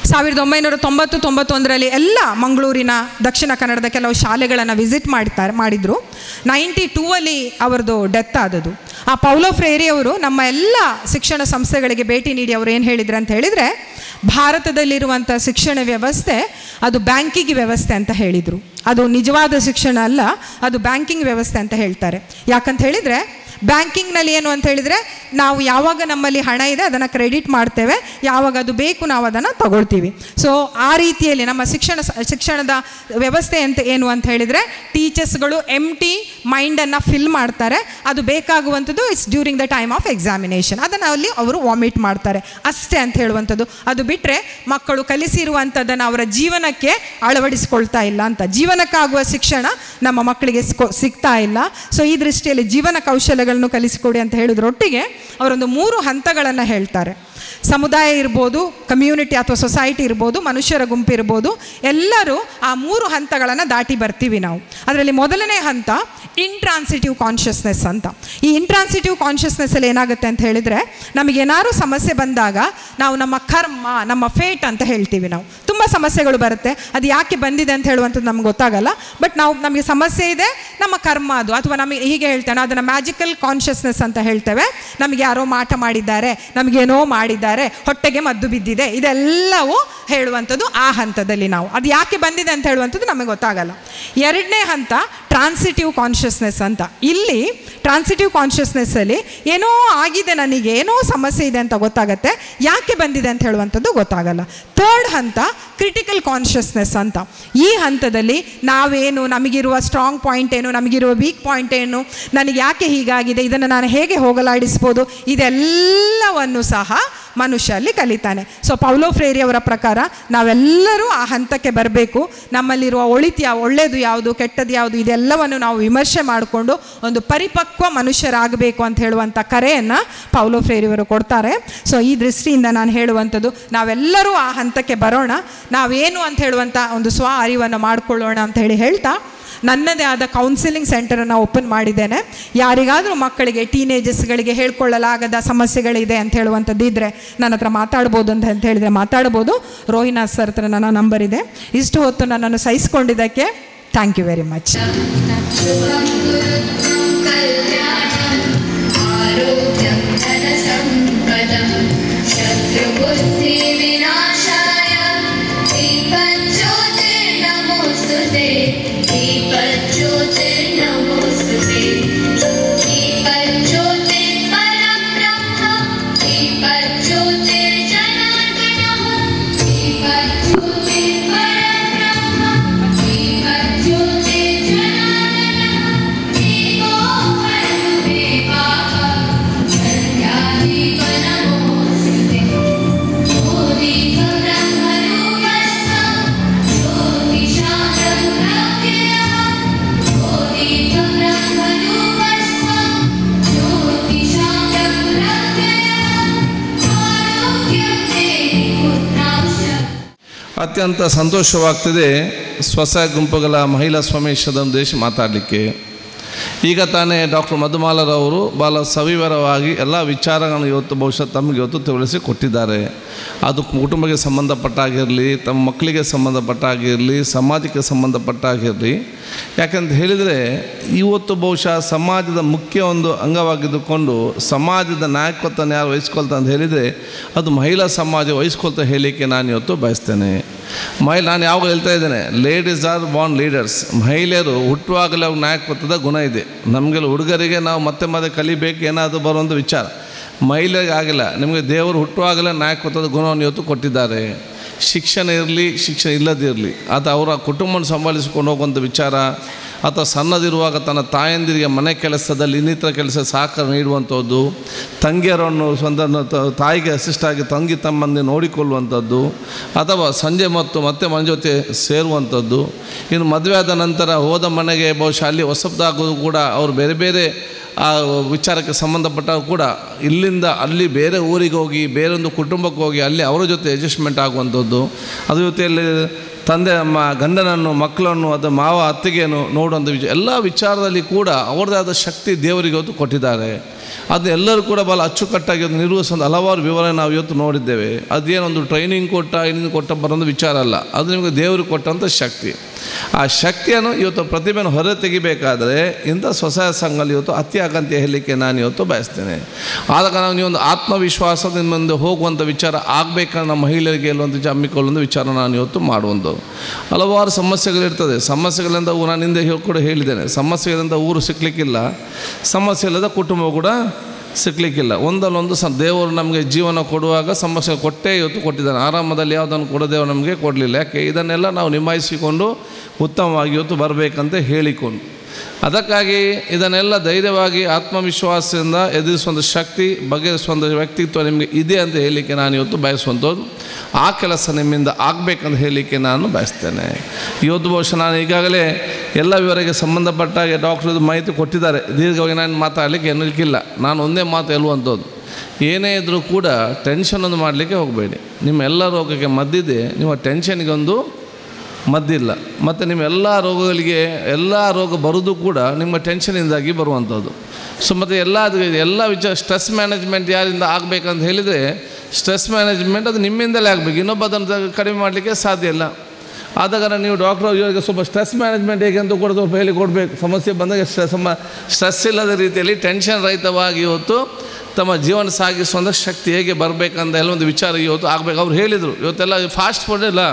ಸಾವಿರದ ಒಂಬೈನೂರ ತೊಂಬತ್ತು ತೊಂಬತ್ತೊಂದರಲ್ಲಿ ಎಲ್ಲ ಮಂಗಳೂರಿನ ದಕ್ಷಿಣ ಕನ್ನಡದ ಕೆಲವು ಶಾಲೆಗಳನ್ನು ವಿಸಿಟ್ ಮಾಡ್ತಾರೆ ಮಾಡಿದರು ನೈಂಟಿ ಟೂ ಅಲ್ಲಿ ಅವರದು ಡೆತ್ ಆದದ್ದು ಆ ಪೌಲೋ ಫ್ರೇರಿ ಅವರು ನಮ್ಮ ಎಲ್ಲ ಶಿಕ್ಷಣ ಸಂಸ್ಥೆಗಳಿಗೆ ಭೇಟಿ ನೀಡಿ ಅವರು ಏನು ಹೇಳಿದ್ರು ಅಂತ ಹೇಳಿದರೆ ಭಾರತದಲ್ಲಿರುವಂಥ ಶಿಕ್ಷಣ ವ್ಯವಸ್ಥೆ ಅದು ಬ್ಯಾಂಕಿಂಗ್ ವ್ಯವಸ್ಥೆ ಅಂತ ಹೇಳಿದರು ಅದು ನಿಜವಾದ ಶಿಕ್ಷಣ ಅಲ್ಲ ಅದು ಬ್ಯಾಂಕಿಂಗ್ ವ್ಯವಸ್ಥೆ ಅಂತ ಹೇಳ್ತಾರೆ ಯಾಕಂತ ಹೇಳಿದರೆ ಬ್ಯಾಂಕಿಂಗ್ನಲ್ಲಿ ಏನು ಅಂತ ಹೇಳಿದರೆ ನಾವು ಯಾವಾಗ ನಮ್ಮಲ್ಲಿ ಹಣ ಇದೆ ಅದನ್ನು ಕ್ರೆಡಿಟ್ ಮಾಡ್ತೇವೆ ಯಾವಾಗ ಅದು ಬೇಕು ನಾವು ಅದನ್ನು ತಗೊಳ್ತೀವಿ ಸೊ ಆ ರೀತಿಯಲ್ಲಿ ನಮ್ಮ ಶಿಕ್ಷಣ ಸ- ಶಿಕ್ಷಣದ ವ್ಯವಸ್ಥೆ ಅಂತ ಏನು ಅಂತ ಹೇಳಿದರೆ ಟೀಚರ್ಸ್ಗಳು ಎಮ್ ಟಿ ಮೈಂಡನ್ನು ಫಿಲ್ ಮಾಡ್ತಾರೆ ಅದು ಬೇಕಾಗುವಂಥದ್ದು it's during the time of examination ಅದನ್ನು ಅಲ್ಲಿ ಅವರು ವಾಮಿಟ್ ಮಾಡ್ತಾರೆ ಅಷ್ಟೇ ಅಂತ ಹೇಳುವಂಥದ್ದು ಅದು ಬಿಟ್ಟರೆ ಮಕ್ಕಳು ಕಲಿಸಿರುವಂಥದ್ದನ್ನು ಅವರ ಜೀವನಕ್ಕೆ ಅಳವಡಿಸಿಕೊಳ್ತಾ ಇಲ್ಲ ಅಂತ ಜೀವನಕ್ಕಾಗುವ ಶಿಕ್ಷಣ ನಮ್ಮ ಮಕ್ಕಳಿಗೆ ಸಿಕ್ಕೊ- ಸಿಗ್ತಾ ಇಲ್ಲ ಸೊ ಈ ದೃಷ್ಟಿಯಲ್ಲಿ ಜೀವನ ಕೌಶಲ್ಯಗಳನ್ನು ಕಲಿಸಿಕೊಡಿ ಅಂತ ಹೇಳಿದ್ರೊಟ್ಟಿಗೆ ಅವರೊಂದು ಮೂರು ಹಂತಗಳನ್ನು ಹೇಳ್ತಾರೆ ಸಮುದಾಯ ಇರ್ಬೋದು ಕಮ್ಯುನಿಟಿ ಅಥವಾ ಸೊಸೈಟಿ ಇರ್ಬೋದು ಮನುಷ್ಯರ ಗುಂಪು ಇರ್ಬೋದು ಎಲ್ಲರೂ ಆ ಮೂರು ಹಂತಗಳನ್ನು ದಾಟಿ ಬರ್ತೀವಿ ನಾವು ಅದರಲ್ಲಿ ಮೊದಲನೇ ಹಂತ ಇಂಟ್ರಾನ್ಸಿಟಿವ್ ಕಾನ್ಷಿಯಸ್ನೆಸ್ ಅಂತ ಈ ಇಂಟ್ರಾನ್ಸಿಟಿವ್ ಕಾನ್ಷಿಯಸ್ನೆಸ್ಸಲ್ಲಿ ಏನಾಗುತ್ತೆ ಅಂತ ಹೇಳಿದರೆ ನಮಗೇನಾದ್ರು ಸಮಸ್ಯೆ ಬಂದಾಗ ನಾವು ನಮ್ಮ ಕರ್ಮ ನಮ್ಮ ಫೇಟ್ ಅಂತ ಹೇಳ್ತೀವಿ ನಾವು ತುಂಬ ಸಮಸ್ಯೆಗಳು ಬರುತ್ತೆ ಅದು ಯಾಕೆ ಬಂದಿದೆ ಅಂತ ಹೇಳುವಂಥದ್ದು ನಮ್ಗೆ ಗೊತ್ತಾಗಲ್ಲ ಬಟ್ ನಾವು ನಮಗೆ ಸಮಸ್ಯೆ ಇದೆ ನಮ್ಮ ಕರ್ಮ ಅದು ಅಥವಾ ನಮಗೆ ಹೀಗೆ ಹೇಳ್ತೇನೆ ಅದನ್ನು ಮ್ಯಾಜಿಕಲ್ ಕಾನ್ಷಿಯಸ್ನೆಸ್ ಅಂತ ಹೇಳ್ತೇವೆ ನಮಗೆ ಯಾರೋ ಮಾಟ ಮಾಡಿದ್ದಾರೆ ನಮಗೇನೋ ಮಾಡಿದ್ದಾರೆ ಹೊಟ್ಟೆಗೆ ಮದ್ದು ಬಿದ್ದಿದೆ ಇದೆಲ್ಲವೂ ಹೇಳುವಂಥದ್ದು ಆ ಹಂತದಲ್ಲಿ ನಾವು ಅದು ಯಾಕೆ ಬಂದಿದೆ ಅಂತ ಹೇಳುವಂಥದ್ದು ನಮಗೆ ಗೊತ್ತಾಗಲ್ಲ ಎರಡನೇ ಹಂತ ಟ್ರಾನ್ಸಿಟಿವ್ ಕಾನ್ಷಿಯಸ್ನೆಸ್ ಅಂತ ಇಲ್ಲಿ ಟ್ರಾನ್ಸಿಟಿವ್ ಕಾನ್ಷಿಯಸ್ನೆಸ್ಸಲ್ಲಿ ಏನೋ ಆಗಿದೆ ನನಗೆ ಏನೋ ಸಮಸ್ಯೆ ಇದೆ ಅಂತ ಗೊತ್ತಾಗತ್ತೆ ಯಾಕೆ ಬಂದಿದೆ ಅಂತ ಹೇಳುವಂಥದ್ದು ಗೊತ್ತಾಗಲ್ಲ ಥರ್ಡ್ ಹಂತ ಕ್ರಿಟಿಕಲ್ ಕಾನ್ಷಿಯಸ್ನೆಸ್ ಅಂತ ಈ ಹಂತದಲ್ಲಿ ನಾವೇನು ನಮಗಿರುವ ಸ್ಟ್ರಾಂಗ್ ಪಾಯಿಂಟ್ ಏನು ನಮಗಿರುವ ವೀಕ್ ಪಾಯಿಂಟ್ ಏನು ನನಗೆ ಯಾಕೆ ಹೀಗಾಗಿದೆ ಇದನ್ನು ನಾನು ಹೇಗೆ ಹೋಗಲಾಡಿಸ್ಬೋದು ಇದೆಲ್ಲವನ್ನು ಸಹ ಮನುಷ್ಯ ಅಲ್ಲಿ ಕಲಿತಾನೆ ಸೊ ಪೌಲೋ ಫ್ರೇರಿ ಅವರ ಪ್ರಕಾರ ನಾವೆಲ್ಲರೂ ಆ ಹಂತಕ್ಕೆ ಬರಬೇಕು ನಮ್ಮಲ್ಲಿರುವ ಒಳಿತು ಯಾವ ಒಳ್ಳೆಯದು ಯಾವುದು ಕೆಟ್ಟದ್ದು ಯಾವುದು ಇದೆಲ್ಲವನ್ನು ನಾವು ವಿಮರ್ಶೆ ಮಾಡಿಕೊಂಡು ಒಂದು ಪರಿಪಕ್ವ ಮನುಷ್ಯರಾಗಬೇಕು ಅಂತ ಹೇಳುವಂಥ ಕರೆಯನ್ನು ಪೌಲೋ ಫ್ರೇರಿಯವರು ಕೊಡ್ತಾರೆ ಸೊ ಈ ದೃಷ್ಟಿಯಿಂದ ನಾನು ಹೇಳುವಂಥದ್ದು ನಾವೆಲ್ಲರೂ ಆ ಹಂತಕ್ಕೆ ಬರೋಣ ನಾವೇನು ಅಂತ ಹೇಳುವಂಥ ಒಂದು ಸ್ವ ಅರಿವನ್ನು ಮಾಡಿಕೊಳ್ಳೋಣ ಅಂತ ಹೇಳಿ ಹೇಳ್ತಾ ನನ್ನದೇ ಆದ ಕೌನ್ಸಿಲಿಂಗ್ ಸೆಂಟರನ್ನು ಓಪನ್ ಮಾಡಿದ್ದೇನೆ ಯಾರಿಗಾದರೂ ಮಕ್ಕಳಿಗೆ ಟೀನೇಜರ್ಸ್ಗಳಿಗೆ ಹೇಳ್ಕೊಳ್ಳಲಾಗದ ಸಮಸ್ಯೆಗಳಿದೆ ಅಂತ ಹೇಳುವಂಥದ್ದು ಇದ್ದರೆ ನನ್ನ ಹತ್ರ ಮಾತಾಡ್ಬೋದು ಅಂತ ಅಂತ ಹೇಳಿದರೆ ಮಾತಾಡ್ಬೋದು ರೋಹಿನಾಥ್ ಸರ್ ಹತ್ರ ನನ್ನ ನಂಬರ್ ಇದೆ ಇಷ್ಟು ಹೊತ್ತು ನನ್ನನ್ನು ಸಹಿಸ್ಕೊಂಡಿದ್ದಕ್ಕೆ ಥ್ಯಾಂಕ್ ಯು ವೆರಿ ಮಚ್ आरोग्यं धनसम्पदं शत्रुबुद्धिविनाशाय दीपज्योतिर्नमोऽस्तु ते दीपज्योतिर्नमोऽस्तु ते दीपज्योतिर्परब्रह्म दीपज्योतिर्जनार्दनः दीपज्योतिर्परब्रह्म दीपज्योतिर्जनार्दनः दीपो हरतु मे पापं सन्ध्यादीपनमोऽस्तु ते ओ दीपब्रह्मरूपस्थं ज्योतिषां प्रभुरव्ययः ओ दीपब्रह्मरूपस्थं ज्योतिषां प्रभुरव्ययः आरोग्यं ते पुत्रांश ಅತ್ಯಂತ ಸಂತೋಷವಾಗ್ತಿದೆ ಸ್ವಸಹಾಯ ಗುಂಪುಗಳ ಮಹಿಳಾ ಸಮಾವೇಶದ ಉದ್ದೇಶ ಮಾತಾಡಲಿಕ್ಕೆ ಈಗ ತಾನೇ ಡಾಕ್ಟರ್ ಮಧುಮಾಲರವರು ಭಾಳ ಸವಿವರವಾಗಿ ಎಲ್ಲ ವಿಚಾರಗಳನ್ನು ಇವತ್ತು ಬಹುಶಃ ತಮಗೆ ಇವತ್ತು ತಿಳಿಸಿ ಕೊಟ್ಟಿದ್ದಾರೆ ಅದು ಕುಟುಂಬಕ್ಕೆ ಸಂಬಂಧಪಟ್ಟಾಗಿರಲಿ ತಮ್ಮ ಮಕ್ಕಳಿಗೆ ಸಂಬಂಧಪಟ್ಟಾಗಿರಲಿ ಸಮಾಜಕ್ಕೆ ಸಂಬಂಧಪಟ್ಟಾಗಿರಲಿ ಯಾಕಂತ ಹೇಳಿದರೆ ಇವತ್ತು ಬಹುಶಃ ಸಮಾಜದ ಮುಖ್ಯ ಒಂದು ಅಂಗವಾಗಿದ್ದುಕೊಂಡು ಸಮಾಜದ ನಾಯಕತ್ವವನ್ನು ಯಾರು ವಹಿಸ್ಕೊಳ್ತಾ ಅಂತ ಹೇಳಿದರೆ ಅದು ಮಹಿಳಾ ಸಮಾಜ ವಹಿಸ್ಕೊಳ್ತಾ ಹೇಳಲಿಕ್ಕೆ ನಾನು ಇವತ್ತು ಬಯಸ್ತೇನೆ ಮಹಿಳೆ ನಾನು ಯಾವಾಗ ಹೇಳ್ತಾ ಇದ್ದೇನೆ ಲೇಡೀಸ್ ಆರ್ ಬಾರ್ನ್ ಲೀಡರ್ಸ್ ಮಹಿಳೆಯರು ಹುಟ್ಟುವಾಗಲೇ ಅವ್ರ ನಾಯಕತ್ವದ ಗುಣ ಇದೆ ನಮಗೆಲ್ಲ ಹುಡುಗರಿಗೆ ನಾವು ಮತ್ತೆ ಮತ್ತೆ ಕಲಿಬೇಕು ಏನಾದರೂ ಬರುವಂಥ ವಿಚಾರ ಮಹಿಳೆಗೆ ಆಗಿಲ್ಲ ನಿಮಗೆ ದೇವರು ಹುಟ್ಟುವಾಗಲೇ ನಾಯಕತ್ವದ ಗುಣವನ್ನು ಇವತ್ತು ಕೊಟ್ಟಿದ್ದಾರೆ ಶಿಕ್ಷಣ ಇರಲಿ ಶಿಕ್ಷಣ ಇಲ್ಲದಿರಲಿ ಅಥವಾ ಅವರ ಕುಟುಂಬವನ್ನು ಸಂಭಾಳಿಸಿಕೊಂಡು ಹೋಗುವಂಥ ವಿಚಾರ ಅಥವಾ ಸಣ್ಣದಿರುವಾಗ ತನ್ನ ತಾಯಂದಿರಿಗೆ ಮನೆ ಕೆಲಸದಲ್ಲಿ ಇನ್ನಿತರ ಕೆಲಸ ಸಹಕಾರ ನೀಡುವಂಥದ್ದು ತಂಗಿಯರನ್ನು ಸ್ವಂತ ತ- ತಾಯಿಗೆ ಅಸಿಸ್ಟ್ ಆಗಿ ತಂಗಿ ತಮ್ಮಂದಿ ನೋಡಿಕೊಳ್ಳುವಂಥದ್ದು ಅಥವಾ ಸಂಜೆ ಮತ್ತು ಮತ್ತೆ ಮನೆ ಜೊತೆ ಸೇರುವಂಥದ್ದು ಇನ್ನು ಮದುವೆ ಆದ ನಂತರ ಹೋದ ಮನೆಗೆ ಬಹುಶಃ ಅಲ್ಲಿ ಹೊಸದಾಗೋದು ಕೂಡ ಅವರು ಬೇರೆ ಬೇರೆ ಆ ವಿಚಾರಕ್ಕೆ ಸಂಬಂಧಪಟ್ಟ ಕೂಡ ಇಲ್ಲಿಂದ ಅಲ್ಲಿ ಬೇರೆ ಊರಿಗೆ ಹೋಗಿ ಬೇರೊಂದು ಕುಟುಂಬಕ್ಕೆ ಹೋಗಿ ಅಲ್ಲಿ ಅವರ ಜೊತೆ ಅಡ್ಜಸ್ಟ್ಮೆಂಟ್ ಆಗುವಂಥದ್ದು ಅದ್ರ ಜೊತೆಯಲ್ಲಿ ತಂದೆ ನಮ್ಮ ಗಂಡನನ್ನು ಮಕ್ಕಳನ್ನು ಅದು ಮಾವ ಅತ್ತಿಗೆಯನ್ನು ನೋಡುವಂಥ ವಿಚಾರ ಎಲ್ಲ ವಿಚಾರದಲ್ಲಿ ಕೂಡ ಅವ್ರದ್ದೇ ಆದ ಶಕ್ತಿ ದೇವರಿಗೆ ಹೊತ್ತು ಕೊಟ್ಟಿದ್ದಾರೆ ಅದು ಎಲ್ಲರೂ ಕೂಡ ಭಾಳ ಅಚ್ಚುಕಟ್ಟಾಗಿ ಅದು ನಿರ್ವಹಿಸೋ ಹಲವಾರು ವಿವರ ನಾವು ಇವತ್ತು ನೋಡಿದ್ದೇವೆ ಅದೇನೊಂದು ಟ್ರೈನಿಂಗ್ ಕೊಟ್ಟ ಇನ್ನೊಂದು ಕೊಟ್ಟ ಬರೋದು ವಿಚಾರ ಅಲ್ಲ ಅದು ನಿಮಗೆ ದೇವರು ಕೊಟ್ಟಂಥ ಶಕ್ತಿ ಆ ಶಕ್ತಿಯನ್ನು ಇವತ್ತು ಪ್ರತಿಭೆಯನ್ನು ಹೊರ ತೆಗಿಬೇಕಾದರೆ ಇಂಥ ಸ್ವಸಹಾಯ ಸಂಘದಲ್ಲಿ ಇವತ್ತು ಅತಿ ಅಗತ್ಯ ಹೇಳಲಿಕ್ಕೆ ನಾನು ಇವತ್ತು ಬಯಸ್ತೇನೆ ಆದ ಕಾರಣ ನೀವೊಂದು ಆತ್ಮವಿಶ್ವಾಸದಿಂದ ಮುಂದೆ ಹೋಗುವಂಥ ವಿಚಾರ ಆಗಬೇಕನ್ನ ನಮ್ಮ ಮಹಿಳೆಯರಿಗೆ ಹೇಳುವಂಥ ವಿಚಾರ ಹಮ್ಮಿಕೊಳ್ಳುವಂಥ ವಿಚಾರ ನಾನು ಇವತ್ತು ಮಾಡುವಂಥ ಹಲವಾರು ಸಮಸ್ಯೆಗಳಿರ್ತದೆ ಸಮಸ್ಯೆಗಳಿಂದ ಊ- ನಾನು ಹಿಂದೆ ಹೇ- ಕೂಡ ಹೇಳಿದ್ದೇನೆ ಸಮಸ್ಯೆಗಳಿಂದ ಊರು ಸಿಕ್ಕಲಿಕ್ಕಿಲ್ಲ ಸಮಸ್ಯೆ ಇಲ್ಲದ ಕುಟುಂಬ ಕೂಡ ಸಿಕ್ಕಲಿಕ್ಕಿಲ್ಲ ಒಂದಲ್ಲೊಂದು ಸ ದೇವರು ನಮಗೆ ಜೀವನ ಕೊಡುವಾಗ ಸಮಸ್ಯೆ ಕೊಟ್ಟೇ ಇವತ್ತು ಕೊಟ್ಟಿದ್ದಾನೆ ಆರಾಮದಲ್ಲಿ ಯಾವುದನ್ನು ಕೂಡ ದೇವರು ನಮಗೆ ಕೊಡಲಿಲ್ಲ ಯಾಕೆ ಇದನ್ನೆಲ್ಲ ನಾವು ನಿಭಾಯಿಸಿಕೊಂಡು ಉತ್ತಮವಾಗಿ ಇವತ್ತು ಬರಬೇಕಂತ ಹೇಳಿಕೊಂಡು ಅದಕ್ಕಾಗಿ ಇದನ್ನೆಲ್ಲ ಧೈರ್ಯವಾಗಿ ಆತ್ಮವಿಶ್ವಾಸದಿಂದ ಎದುರಿಸುವಂಥ ಶಕ್ತಿ ಬಗೆಹರಿಸುವಂಥ ವ್ಯಕ್ತಿತ್ವ ನಿಮಗೆ ಇದೆ ಅಂತ ಹೇಳಲಿಕ್ಕೆ ನಾನು ಇವತ್ತು ಬಯಸುವಂಥದ್ದು ಆ ಕೆಲಸ ನಿಮ್ಮಿಂದ ಆಗಬೇಕಂತ ಹೇಳಲಿಕ್ಕೆ ನಾನು ಬಯಸ್ತೇನೆ ಇವತ್ತು ಬಹುಶಃ ನಾನು ಈಗಾಗಲೇ ಎಲ್ಲ ವಿವರಕ್ಕೆ ಸಂಬಂಧಪಟ್ಟ ಹಾಗೆ ಡಾಕ್ಟರ್ ಮಾಹಿತಿ ಕೊಟ್ಟಿದ್ದಾರೆ ದೀರ್ಘವಾಗಿ ನಾನು ಮಾತಾಡಲಿಕ್ಕೆ ಏನಕ್ಕಿಲ್ಲ ನಾನು ಒಂದೇ ಮಾತು ಹೇಳುವಂಥದ್ದು ಏನೇ ಇದ್ದರೂ ಕೂಡ ಟೆನ್ಷನ್ ಒಂದು ಮಾಡಲಿಕ್ಕೆ ಹೋಗಬೇಡಿ ನಿಮ್ಮ ಎಲ್ಲ ರೋಗಕ್ಕೆ ಮದ್ದಿದೆ ನಿಮ್ಮ ಟೆನ್ಷನ್ಗೆ ಒಂದು ಮದ್ದಿಲ್ಲ ಮತ್ತು ನಿಮ್ಮ ಎಲ್ಲ ರೋಗಗಳಿಗೆ ಎಲ್ಲ ರೋಗ ಬರೋದು ಕೂಡ ನಿಮ್ಮ ಟೆನ್ಷನಿಂದಾಗಿ ಬರುವಂಥದ್ದು ಸೊ ಮತ್ತು ಎಲ್ಲ ಅದು- ಎಲ್ಲ ವಿಚಾರ ಸ್ಟ್ರೆಸ್ ಮ್ಯಾನೇಜ್ಮೆಂಟ್ ಯಾರಿಂದ ಆಗಬೇಕಂತ ಹೇಳಿದರೆ ಸ್ಟ್ರೆಸ್ ಮ್ಯಾನೇಜ್ಮೆಂಟ್ ಅದು ನಿಮ್ಮಿಂದಲೇ ಆಗಬೇಕು ಇನ್ನೊಬ್ಬ ಅದನ್ನು ತ- ಕಡಿಮೆ ಮಾಡಲಿಕ್ಕೆ ಸಾಧ್ಯ ಇಲ್ಲ ಆದ ಕಾರಣ ನೀವು ಡಾಕ್ಟ್ರ್ ಇವಾಗ ಸ್ವಲ್ಪ ಸ್ಟ್ರೆಸ್ ಮ್ಯಾನೇಜ್ಮೆಂಟ್ ಹೇಗೆ ಅಂತ ಕೂಡ ಸ್ವಲ್ಪ ಹೇಳಿ ಕೊಡಬೇಕು ಸಮಸ್ಯೆ ಬಂದಾಗ ಸ್ಟ್ರೆಸ್ ಸ್ಟ್ರೆಸ್ ಇಲ್ಲದ ರೀತಿಯಲ್ಲಿ ಟೆನ್ಷನ್ ರಹಿತವಾಗಿ ಇವತ್ತು ತಮ್ಮ ಜೀವನ ಸಾಗಿಸುವಂಥ ಶಕ್ತಿ ಹೇಗೆ ಬರಬೇಕಂತ ಎಲ್ಲ ಒಂದು ವಿಚಾರ ಇವತ್ತು ಆಗಬೇಕು ಅವ್ರು ಹೇಳಿದರು ಇವತ್ತೆಲ್ಲ ಫಾಸ್ಟ್ ಫುಡ್ ಇಲ್ಲ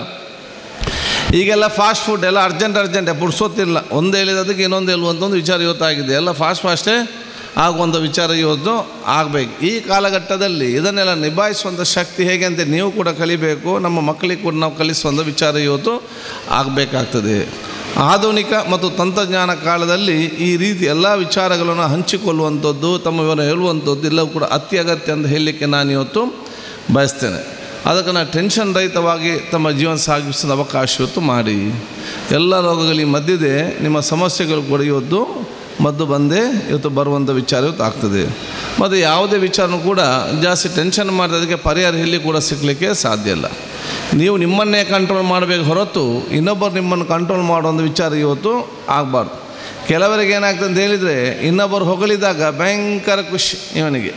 ಈಗೆಲ್ಲ ಫಾಸ್ಟ್ ಫುಡ್ ಎಲ್ಲ ಅರ್ಜೆಂಟ್ ಅರ್ಜೆಂಟೇ ಪುಡ್ಸೋತಿಲ್ಲ ಒಂದು ಹೇಳಿದದಕ್ಕೆ ಇನ್ನೊಂದು ಹೇಳುವಂಥ ಒಂದು ವಿಚಾರ ಇವತ್ತಾಗಿದೆ ಎಲ್ಲ ಫಾಸ್ಟ್ ಫಾಸ್ಟೇ ಆಗುವಂಥ ವಿಚಾರ ಇವತ್ತು ಆಗಬೇಕು ಈ ಕಾಲಘಟ್ಟದಲ್ಲಿ ಇದನ್ನೆಲ್ಲ ನಿಭಾಯಿಸುವಂಥ ಶಕ್ತಿ ಹೇಗೆ ಅಂತ ನೀವು ಕೂಡ ಕಲಿಬೇಕು ನಮ್ಮ ಮಕ್ಕಳಿಗೆ ಕೂಡ ನಾವು ಕಲಿಸುವಂಥ ವಿಚಾರ ಇವತ್ತು ಆಗಬೇಕಾಗ್ತದೆ ಆಧುನಿಕ ಮತ್ತು ತಂತ್ರಜ್ಞಾನ ಕಾಲದಲ್ಲಿ ಈ ರೀತಿ ಎಲ್ಲ ವಿಚಾರಗಳನ್ನು ಹಂಚಿಕೊಳ್ಳುವಂಥದ್ದು ತಮ್ಮ ವಿವರ ಹೇಳುವಂಥದ್ದು ಎಲ್ಲವೂ ಕೂಡ ಅತಿ ಅಗತ್ಯ ಅಂತ ಹೇಳಲಿಕ್ಕೆ ನಾನು ಇವತ್ತು ಬಯಸ್ತೇನೆ ಅದಕ್ಕೆ ನಾನು ಟೆನ್ಷನ್ ರಹಿತವಾಗಿ ತಮ್ಮ ಜೀವನ ಸಾಗಿಸೋ ಅವಕಾಶ ಇವತ್ತು ಮಾಡಿ ಎಲ್ಲ ರೋಗಗಳಿಗೆ ಮದ್ದಿದೆ ನಿಮ್ಮ ಸಮಸ್ಯೆಗಳು ಕೂಡ ಇವತ್ತು ಮದ್ದು ಬಂದೇ ಇವತ್ತು ಬರುವಂಥ ವಿಚಾರ ಇವತ್ತು ಆಗ್ತದೆ ಮತ್ತು ಯಾವುದೇ ವಿಚಾರನೂ ಕೂಡ ಜಾಸ್ತಿ ಟೆನ್ಷನ್ ಮಾಡಿದ್ರೆ ಅದಕ್ಕೆ ಪರಿಹಾರ ಎಲ್ಲಿ ಕೂಡ ಸಿಗಲಿಕ್ಕೆ ಸಾಧ್ಯ ಇಲ್ಲ ನೀವು ನಿಮ್ಮನ್ನೇ ಕಂಟ್ರೋಲ್ ಮಾಡಬೇಕು ಹೊರತು ಇನ್ನೊಬ್ಬರು ನಿಮ್ಮನ್ನು ಕಂಟ್ರೋಲ್ ಮಾಡುವಂಥ ವಿಚಾರ ಇವತ್ತು ಆಗಬಾರ್ದು ಕೆಲವರಿಗೆ ಏನಾಗ್ತದೆ ಅಂತ ಹೇಳಿದರೆ ಇನ್ನೊಬ್ಬರು ಹೊಗಳಿದಾಗ ಭಯಂಕರ ಖುಷಿ ಇವನಿಗೆ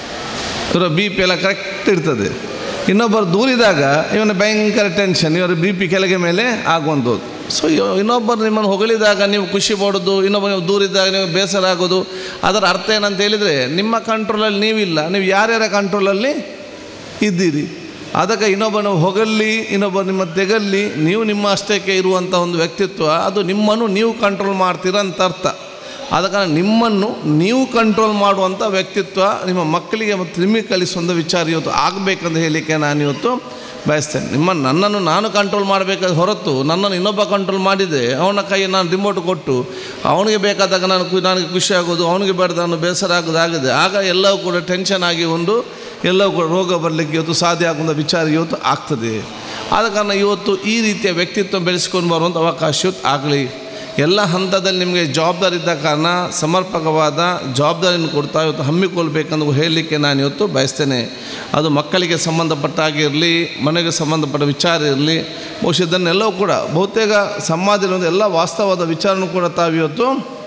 ಇವರ ಬಿ ಪಿ ಎಲ್ಲ ಕರೆಕ್ಟ್ ಇರ್ತದೆ ಇನ್ನೊಬ್ಬರು ದೂರಿದಾಗ ಇವನ ಭಯಂಕರ ಟೆನ್ಷನ್ ಇವರ ಬಿ ಪಿ ಕೆಳಗೆ ಮೇಲೆ ಆಗುವಂಥದ್ದು ಸೊ ಇನ್ನೊಬ್ಬರು ನಿಮ್ಮನ್ನು ಹೊಗಳಿದಾಗ ನೀವು ಖುಷಿ ಪಡೋದು ಇನ್ನೊಬ್ಬರು ನೀವು ದೂರಿದ್ದಾಗ ನೀವು ಬೇಸರ ಆಗೋದು ಅದರ ಅರ್ಥ ಏನಂತ ಹೇಳಿದರೆ ನಿಮ್ಮ ಕಂಟ್ರೋಲಲ್ಲಿ ನೀವಿಲ್ಲ ನೀವು ಯಾರ್ಯಾರ ಕಂಟ್ರೋಲಲ್ಲಿ ಇದ್ದೀರಿ ಅದಕ್ಕೆ ಇನ್ನೊಬ್ಬನು ಹೊಗಲ್ಲಿ ಇನ್ನೊಬ್ಬ ನಿಮ್ಮ ತೆಗಲ್ಲಿ ನೀವು ನಿಮ್ಮ ಅಷ್ಟಕ್ಕೆ ಇರುವಂಥ ಒಂದು ವ್ಯಕ್ತಿತ್ವ ಅದು ನಿಮ್ಮನ್ನು ನೀವು ಕಂಟ್ರೋಲ್ ಮಾಡ್ತೀರ ಅಂತ ಅರ್ಥ ಆದ ಕಾರಣ ನಿಮ್ಮನ್ನು ನೀವು ಕಂಟ್ರೋಲ್ ಮಾಡುವಂಥ ವ್ಯಕ್ತಿತ್ವ ನಿಮ್ಮ ಮಕ್ಕಳಿಗೆ ಮತ್ತು ನಿಮಗೆ ಕಲಿಸುವಂಥ ವಿಚಾರ ಇವತ್ತು ಆಗಬೇಕಂತ ಹೇಳಲಿಕ್ಕೆ ನಾನು ಇವತ್ತು ಬಯಸ್ತೇನೆ ನಿಮ್ಮ ನನ್ನನ್ನು ನಾನು ಕಂಟ್ರೋಲ್ ಮಾಡಬೇಕಾದ ಹೊರತು ನನ್ನನ್ನು ಇನ್ನೊಬ್ಬ ಕಂಟ್ರೋಲ್ ಮಾಡಿದೆ ಅವನ ಕೈ ನಾನು ರಿಮೋಟ್ ಕೊಟ್ಟು ಅವನಿಗೆ ಬೇಕಾದಾಗ ನಾನು ಖು- ನನಗೆ ಖುಷಿ ಆಗೋದು ಅವನಿಗೆ ಬೇಡ ನಾನು ಬೇಸರ ಆಗೋದು ಆಗಿದೆ ಆಗ ಎಲ್ಲವೂ ಕೂಡ ಟೆನ್ಷನ್ ಆಗಿ ಒಂದು ಎಲ್ಲವೂ ಕೂಡ ರೋಗ ಬರಲಿಕ್ಕೆ ಇವತ್ತು ಸಾಧ್ಯ ಆಗುವಂಥ ವಿಚಾರ ಇವತ್ತು ಆಗ್ತದೆ ಆದ ಕಾರಣ ಇವತ್ತು ಈ ರೀತಿಯ ವ್ಯಕ್ತಿತ್ವ ಬೆಳೆಸ್ಕೊಂಡು ಬರುವಂಥ ಅವಕಾಶ ಇವತ್ತು ಆಗಲಿ ಎಲ್ಲ ಹಂತದಲ್ಲಿ ನಿಮಗೆ ಜವಾಬ್ದಾರಿ ಇದ್ದ ಕಾರಣ ಸಮರ್ಪಕವಾದ ಜವಾಬ್ದಾರಿಯನ್ನು ಕೊಡ್ತಾ ಇವತ್ತು ಹಮ್ಮಿಕೊಳ್ಬೇಕಂದು ಹೇಳಲಿಕ್ಕೆ ನಾನು ಇವತ್ತು ಬಯಸ್ತೇನೆ ಅದು ಮಕ್ಕಳಿಗೆ ಸಂಬಂಧಪಟ್ಟ ಹಾಗೆ ಇರಲಿ ಮನೆಗೆ ಸಂಬಂಧಪಟ್ಟ ವಿಚಾರ ಇರಲಿ ಬಹುಶಃ ಇದನ್ನೆಲ್ಲವೂ ಕೂಡ ಬಹುತೇಕ ಸಮಾಜದಲ್ಲಿ ಒಂದು ಎಲ್ಲ ವಾಸ್ತವವಾದ ವಿಚಾರನೂ ಕೂಡ ತಾವಿವತ್ತು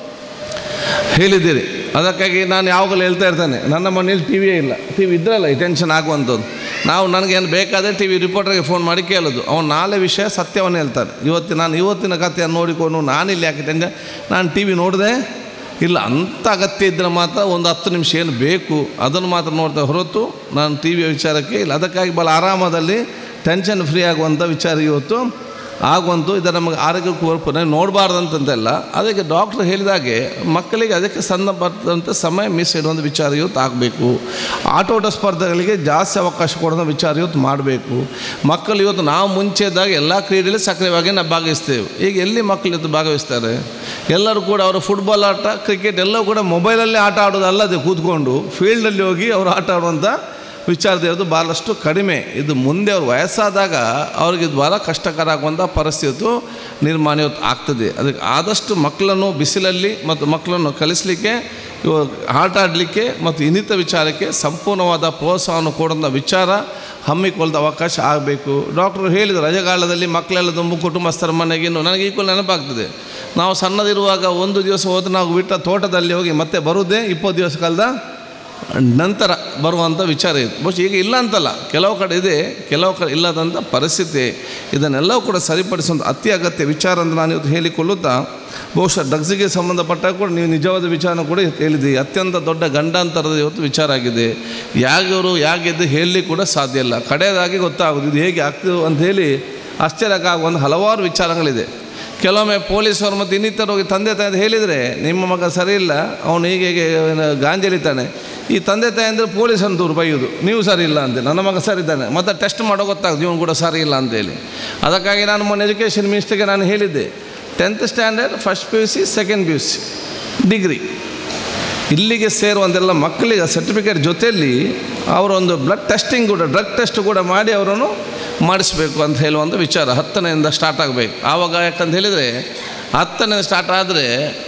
ಹೇಳಿದ್ದೀರಿ ಅದಕ್ಕಾಗಿ ನಾನು ಯಾವಾಗಲೂ ಹೇಳ್ತಾ ಇರ್ತೇನೆ ನನ್ನ ಮನೇಲಿ ಟಿ ವಿಯೇ ಇಲ್ಲ ಟಿ ವಿ ಇದ್ರಲ್ಲ ಈ ಟೆನ್ಷನ್ ಆಗುವಂಥದ್ದು ನಾವು ನನಗೇನು ಬೇಕಾದರೆ ಟಿ ವಿ ರಿಪೋರ್ಟರ್ಗೆ ಫೋನ್ ಮಾಡಿ ಕೇಳೋದು ಅವನು ನಾಳೆ ವಿಷಯ ಸತ್ಯವನ್ನು ಹೇಳ್ತಾನೆ ಇವತ್ತು ನಾನು ಇವತ್ತಿನ ಕಥೆಯನ್ನು ನೋಡಿಕೊಂಡು ನಾನಿಲ್ಲಿ ಯಾಕೆ ಟೆನ್ಷನ್ ನಾನು ಟಿ ವಿ ನೋಡಿದೆ ಇಲ್ಲ ಅಂಥ ಅಗತ್ಯ ಇದ್ದರೆ ಮಾತ್ರ ಒಂದು ಹತ್ತು ನಿಮಿಷ ಏನು ಬೇಕು ಅದನ್ನು ಮಾತ್ರ ನೋಡ್ತಾ ಹೊರತು ನಾನು ಟಿ ವಿಯ ವಿಚಾರಕ್ಕೆ ಇಲ್ಲ ಅದಕ್ಕಾಗಿ ಭಾಳ ಆರಾಮದಲ್ಲಿ ಟೆನ್ಷನ್ ಫ್ರೀ ಆಗುವಂಥ ವಿಚಾರ ಇವತ್ತು ಆಗುವಂತೂ ಇದರ ನಮಗೆ ಆರೋಗ್ಯಕ್ಕೂ ಹೊರಪು ನೋಡಬಾರ್ದಂತಂತೆಲ್ಲ ಅದಕ್ಕೆ ಡಾಕ್ಟ್ರ್ ಹೇಳಿದಾಗೆ ಮಕ್ಕಳಿಗೆ ಅದಕ್ಕೆ ಸಂಬಂಧಪಟ್ಟಂಥ ಸಮಯ ಮಿಸ್ ಇಡುವಂಥ ವಿಚಾರ ಇವತ್ತು ಆಗಬೇಕು ಆಟೋಟ ಸ್ಪರ್ಧೆಗಳಿಗೆ ಜಾಸ್ತಿ ಅವಕಾಶ ಕೊಡೋಂಥ ವಿಚಾರ ಇವತ್ತು ಮಾಡಬೇಕು ಮಕ್ಕಳು ಇವತ್ತು ನಾವು ಮುಂಚೆದಾಗ ಎಲ್ಲ ಕ್ರೀಡೆಯಲ್ಲಿ ಸಕ್ರಿಯವಾಗಿ ನಾವು ಭಾಗವಹಿಸ್ತೇವೆ ಈಗ ಎಲ್ಲಿ ಮಕ್ಕಳು ಇವತ್ತು ಭಾಗವಹಿಸ್ತಾರೆ ಎಲ್ಲರೂ ಕೂಡ ಅವರು ಫುಟ್ಬಾಲ್ ಆಟ ಕ್ರಿಕೆಟ್ ಎಲ್ಲವೂ ಕೂಡ ಮೊಬೈಲಲ್ಲೇ ಆಟ ಆಡೋದು ಅಲ್ಲದೆ ಕೂತ್ಕೊಂಡು ಫೀಲ್ಡಲ್ಲಿ ಹೋಗಿ ಅವರು ಆಟ ಆಡುವಂಥ ವಿಚಾರದ ಇರೋದು ಭಾಳಷ್ಟು ಕಡಿಮೆ ಇದು ಮುಂದೆ ಅವ್ರು ವಯಸ್ಸಾದಾಗ ಅವ್ರಿಗೆ ಇದು ಭಾಳ ಕಷ್ಟಕರ ಆಗುವಂಥ ಪರಿಸ್ಥಿತಿ ನಿರ್ಮಾಣ ಇವತ್ತು ಆಗ್ತದೆ ಅದಕ್ಕೆ ಆದಷ್ಟು ಮಕ್ಕಳನ್ನು ಬಿಸಿಲಲ್ಲಿ ಮತ್ತು ಮಕ್ಕಳನ್ನು ಕಲಿಸಲಿಕ್ಕೆ ಇವ ಆಟ ಆಡಲಿಕ್ಕೆ ಮತ್ತು ಇನ್ನಿತ ವಿಚಾರಕ್ಕೆ ಸಂಪೂರ್ಣವಾದ ಪ್ರೋತ್ಸಾಹವನ್ನು ಕೊಡುವಂಥ ವಿಚಾರ ಹಮ್ಮಿಕೊಳ್ಳದ ಅವಕಾಶ ಆಗಬೇಕು ಡಾಕ್ಟ್ರು ಹೇಳಿದರು ರಜೆಗಾಲದಲ್ಲಿ ಮಕ್ಕಳೆಲ್ಲ ತುಂಬ ಕುಟುಂಬಸ್ಥರ ಮನೆಗೆ ಇನ್ನು ನನಗೆ ಈಕ್ವಲ್ ನೆನಪಾಗ್ತದೆ ನಾವು ಸಣ್ಣದಿರುವಾಗ ಒಂದು ದಿವಸ ಹೋದ್ರೆ ನಾವು ಬಿಟ್ಟ ತೋಟದಲ್ಲಿ ಹೋಗಿ ಮತ್ತೆ ಬರುವುದೇ ಇಪ್ಪತ್ತು ದಿವಸ ಕಾಲದ ನಂತರ ಬರುವಂಥ ವಿಚಾರ ಇದೆ ಬಹುಶಃ ಈಗ ಇಲ್ಲ ಅಂತಲ್ಲ ಕೆಲವು ಕಡೆ ಇದೆ ಕೆಲವು ಕಡೆ ಇಲ್ಲದಂಥ ಪರಿಸ್ಥಿತಿ ಇದನ್ನೆಲ್ಲವೂ ಕೂಡ ಸರಿಪಡಿಸುವಂಥ ಅತಿ ಅಗತ್ಯ ವಿಚಾರ ಅಂತ ನಾನು ಇವತ್ತು ಹೇಳಿಕೊಳ್ಳುತ್ತಾ ಬಹುಶಃ ಡ್ರಗ್ಸಿಗೆ ಸಂಬಂಧಪಟ್ಟಾಗ ಕೂಡ ನೀವು ನಿಜವಾದ ವಿಚಾರ ಕೂಡ ಇವತ್ತು ಹೇಳಿದ್ದೀರಿ ಅತ್ಯಂತ ದೊಡ್ಡ ಗಂಡಾಂತರದ ಇವತ್ತು ವಿಚಾರ ಆಗಿದೆ ಯಾಗಿವರು ಯಾಗಿದ್ದು ಹೇಳಲಿ ಕೂಡ ಸಾಧ್ಯ ಇಲ್ಲ ಕಡೆಯದಾಗಿ ಗೊತ್ತಾಗೋದು ಇದು ಹೇಗೆ ಆಗ್ತದೆ ಅಂತ ಹೇಳಿ ಆಶ್ಚರ್ಯಕ್ಕಾಗುವಂಥ ಹಲವಾರು ವಿಚಾರಗಳಿದೆ ಕೆಲವೊಮ್ಮೆ ಪೊಲೀಸರು ಮತ್ತು ಇನ್ನಿತರ ಹೋಗಿ ತಂದೆ ತಾಯಿ ಹೇಳಿದರೆ ನಿಮ್ಮ ಮಗ ಸರಿ ಇಲ್ಲ ಅವನು ಹೀಗೆ ಹೀಗೆ ಏನು ಗಾಂಜಲಿತಾನೆ ಈ ತಂದೆ ತಾಯಿ ಅಂದರೆ ಪೊಲೀಸನ್ನು ದೂರು ಬೈಯೋದು ನೀವು ಸರಿ ಇಲ್ಲ ಅಂತ ನನ್ನ ಮಗ ಸರಿ ಇದ್ದಾನೆ ಮತ್ತು ಟೆಸ್ಟ್ ಮಾಡೋ ಗೊತ್ತಾಗ್ತದೆ ಇವನು ಕೂಡ ಸರಿ ಇಲ್ಲ ಅಂತೇಳಿ ಅದಕ್ಕಾಗಿ ನಾನು ಮೊನ್ನೆ ಎಜುಕೇಷನ್ ಮಿನಿಸ್ಟ್ರಿಗೆ ನಾನು ಹೇಳಿದ್ದೆ tenth standard first P U C second P U C degree ಇಲ್ಲಿಗೆ ಸೇರುವಂತೆಲ್ಲ ಮಕ್ಕಳಿಗೆ ಸರ್ಟಿಫಿಕೇಟ್ ಜೊತೆಯಲ್ಲಿ ಅವರೊಂದು ಬ್ಲಡ್ ಟೆಸ್ಟಿಂಗ್ ಕೂಡ ಡ್ರಗ್ ಟೆಸ್ಟ್ ಕೂಡ ಮಾಡಿ ಅವರನ್ನು ಮಾಡಿಸ್ಬೇಕು ಅಂತ ಹೇಳುವಂಥ ವಿಚಾರ ಹತ್ತನೆಯಿಂದ ಸ್ಟಾರ್ಟ್ ಆಗಬೇಕು ಆವಾಗ ಯಾಕಂತ ಹೇಳಿದರೆ ಹತ್ತನೆಯಿಂದ ಸ್ಟಾರ್ಟ್ ಆದರೆ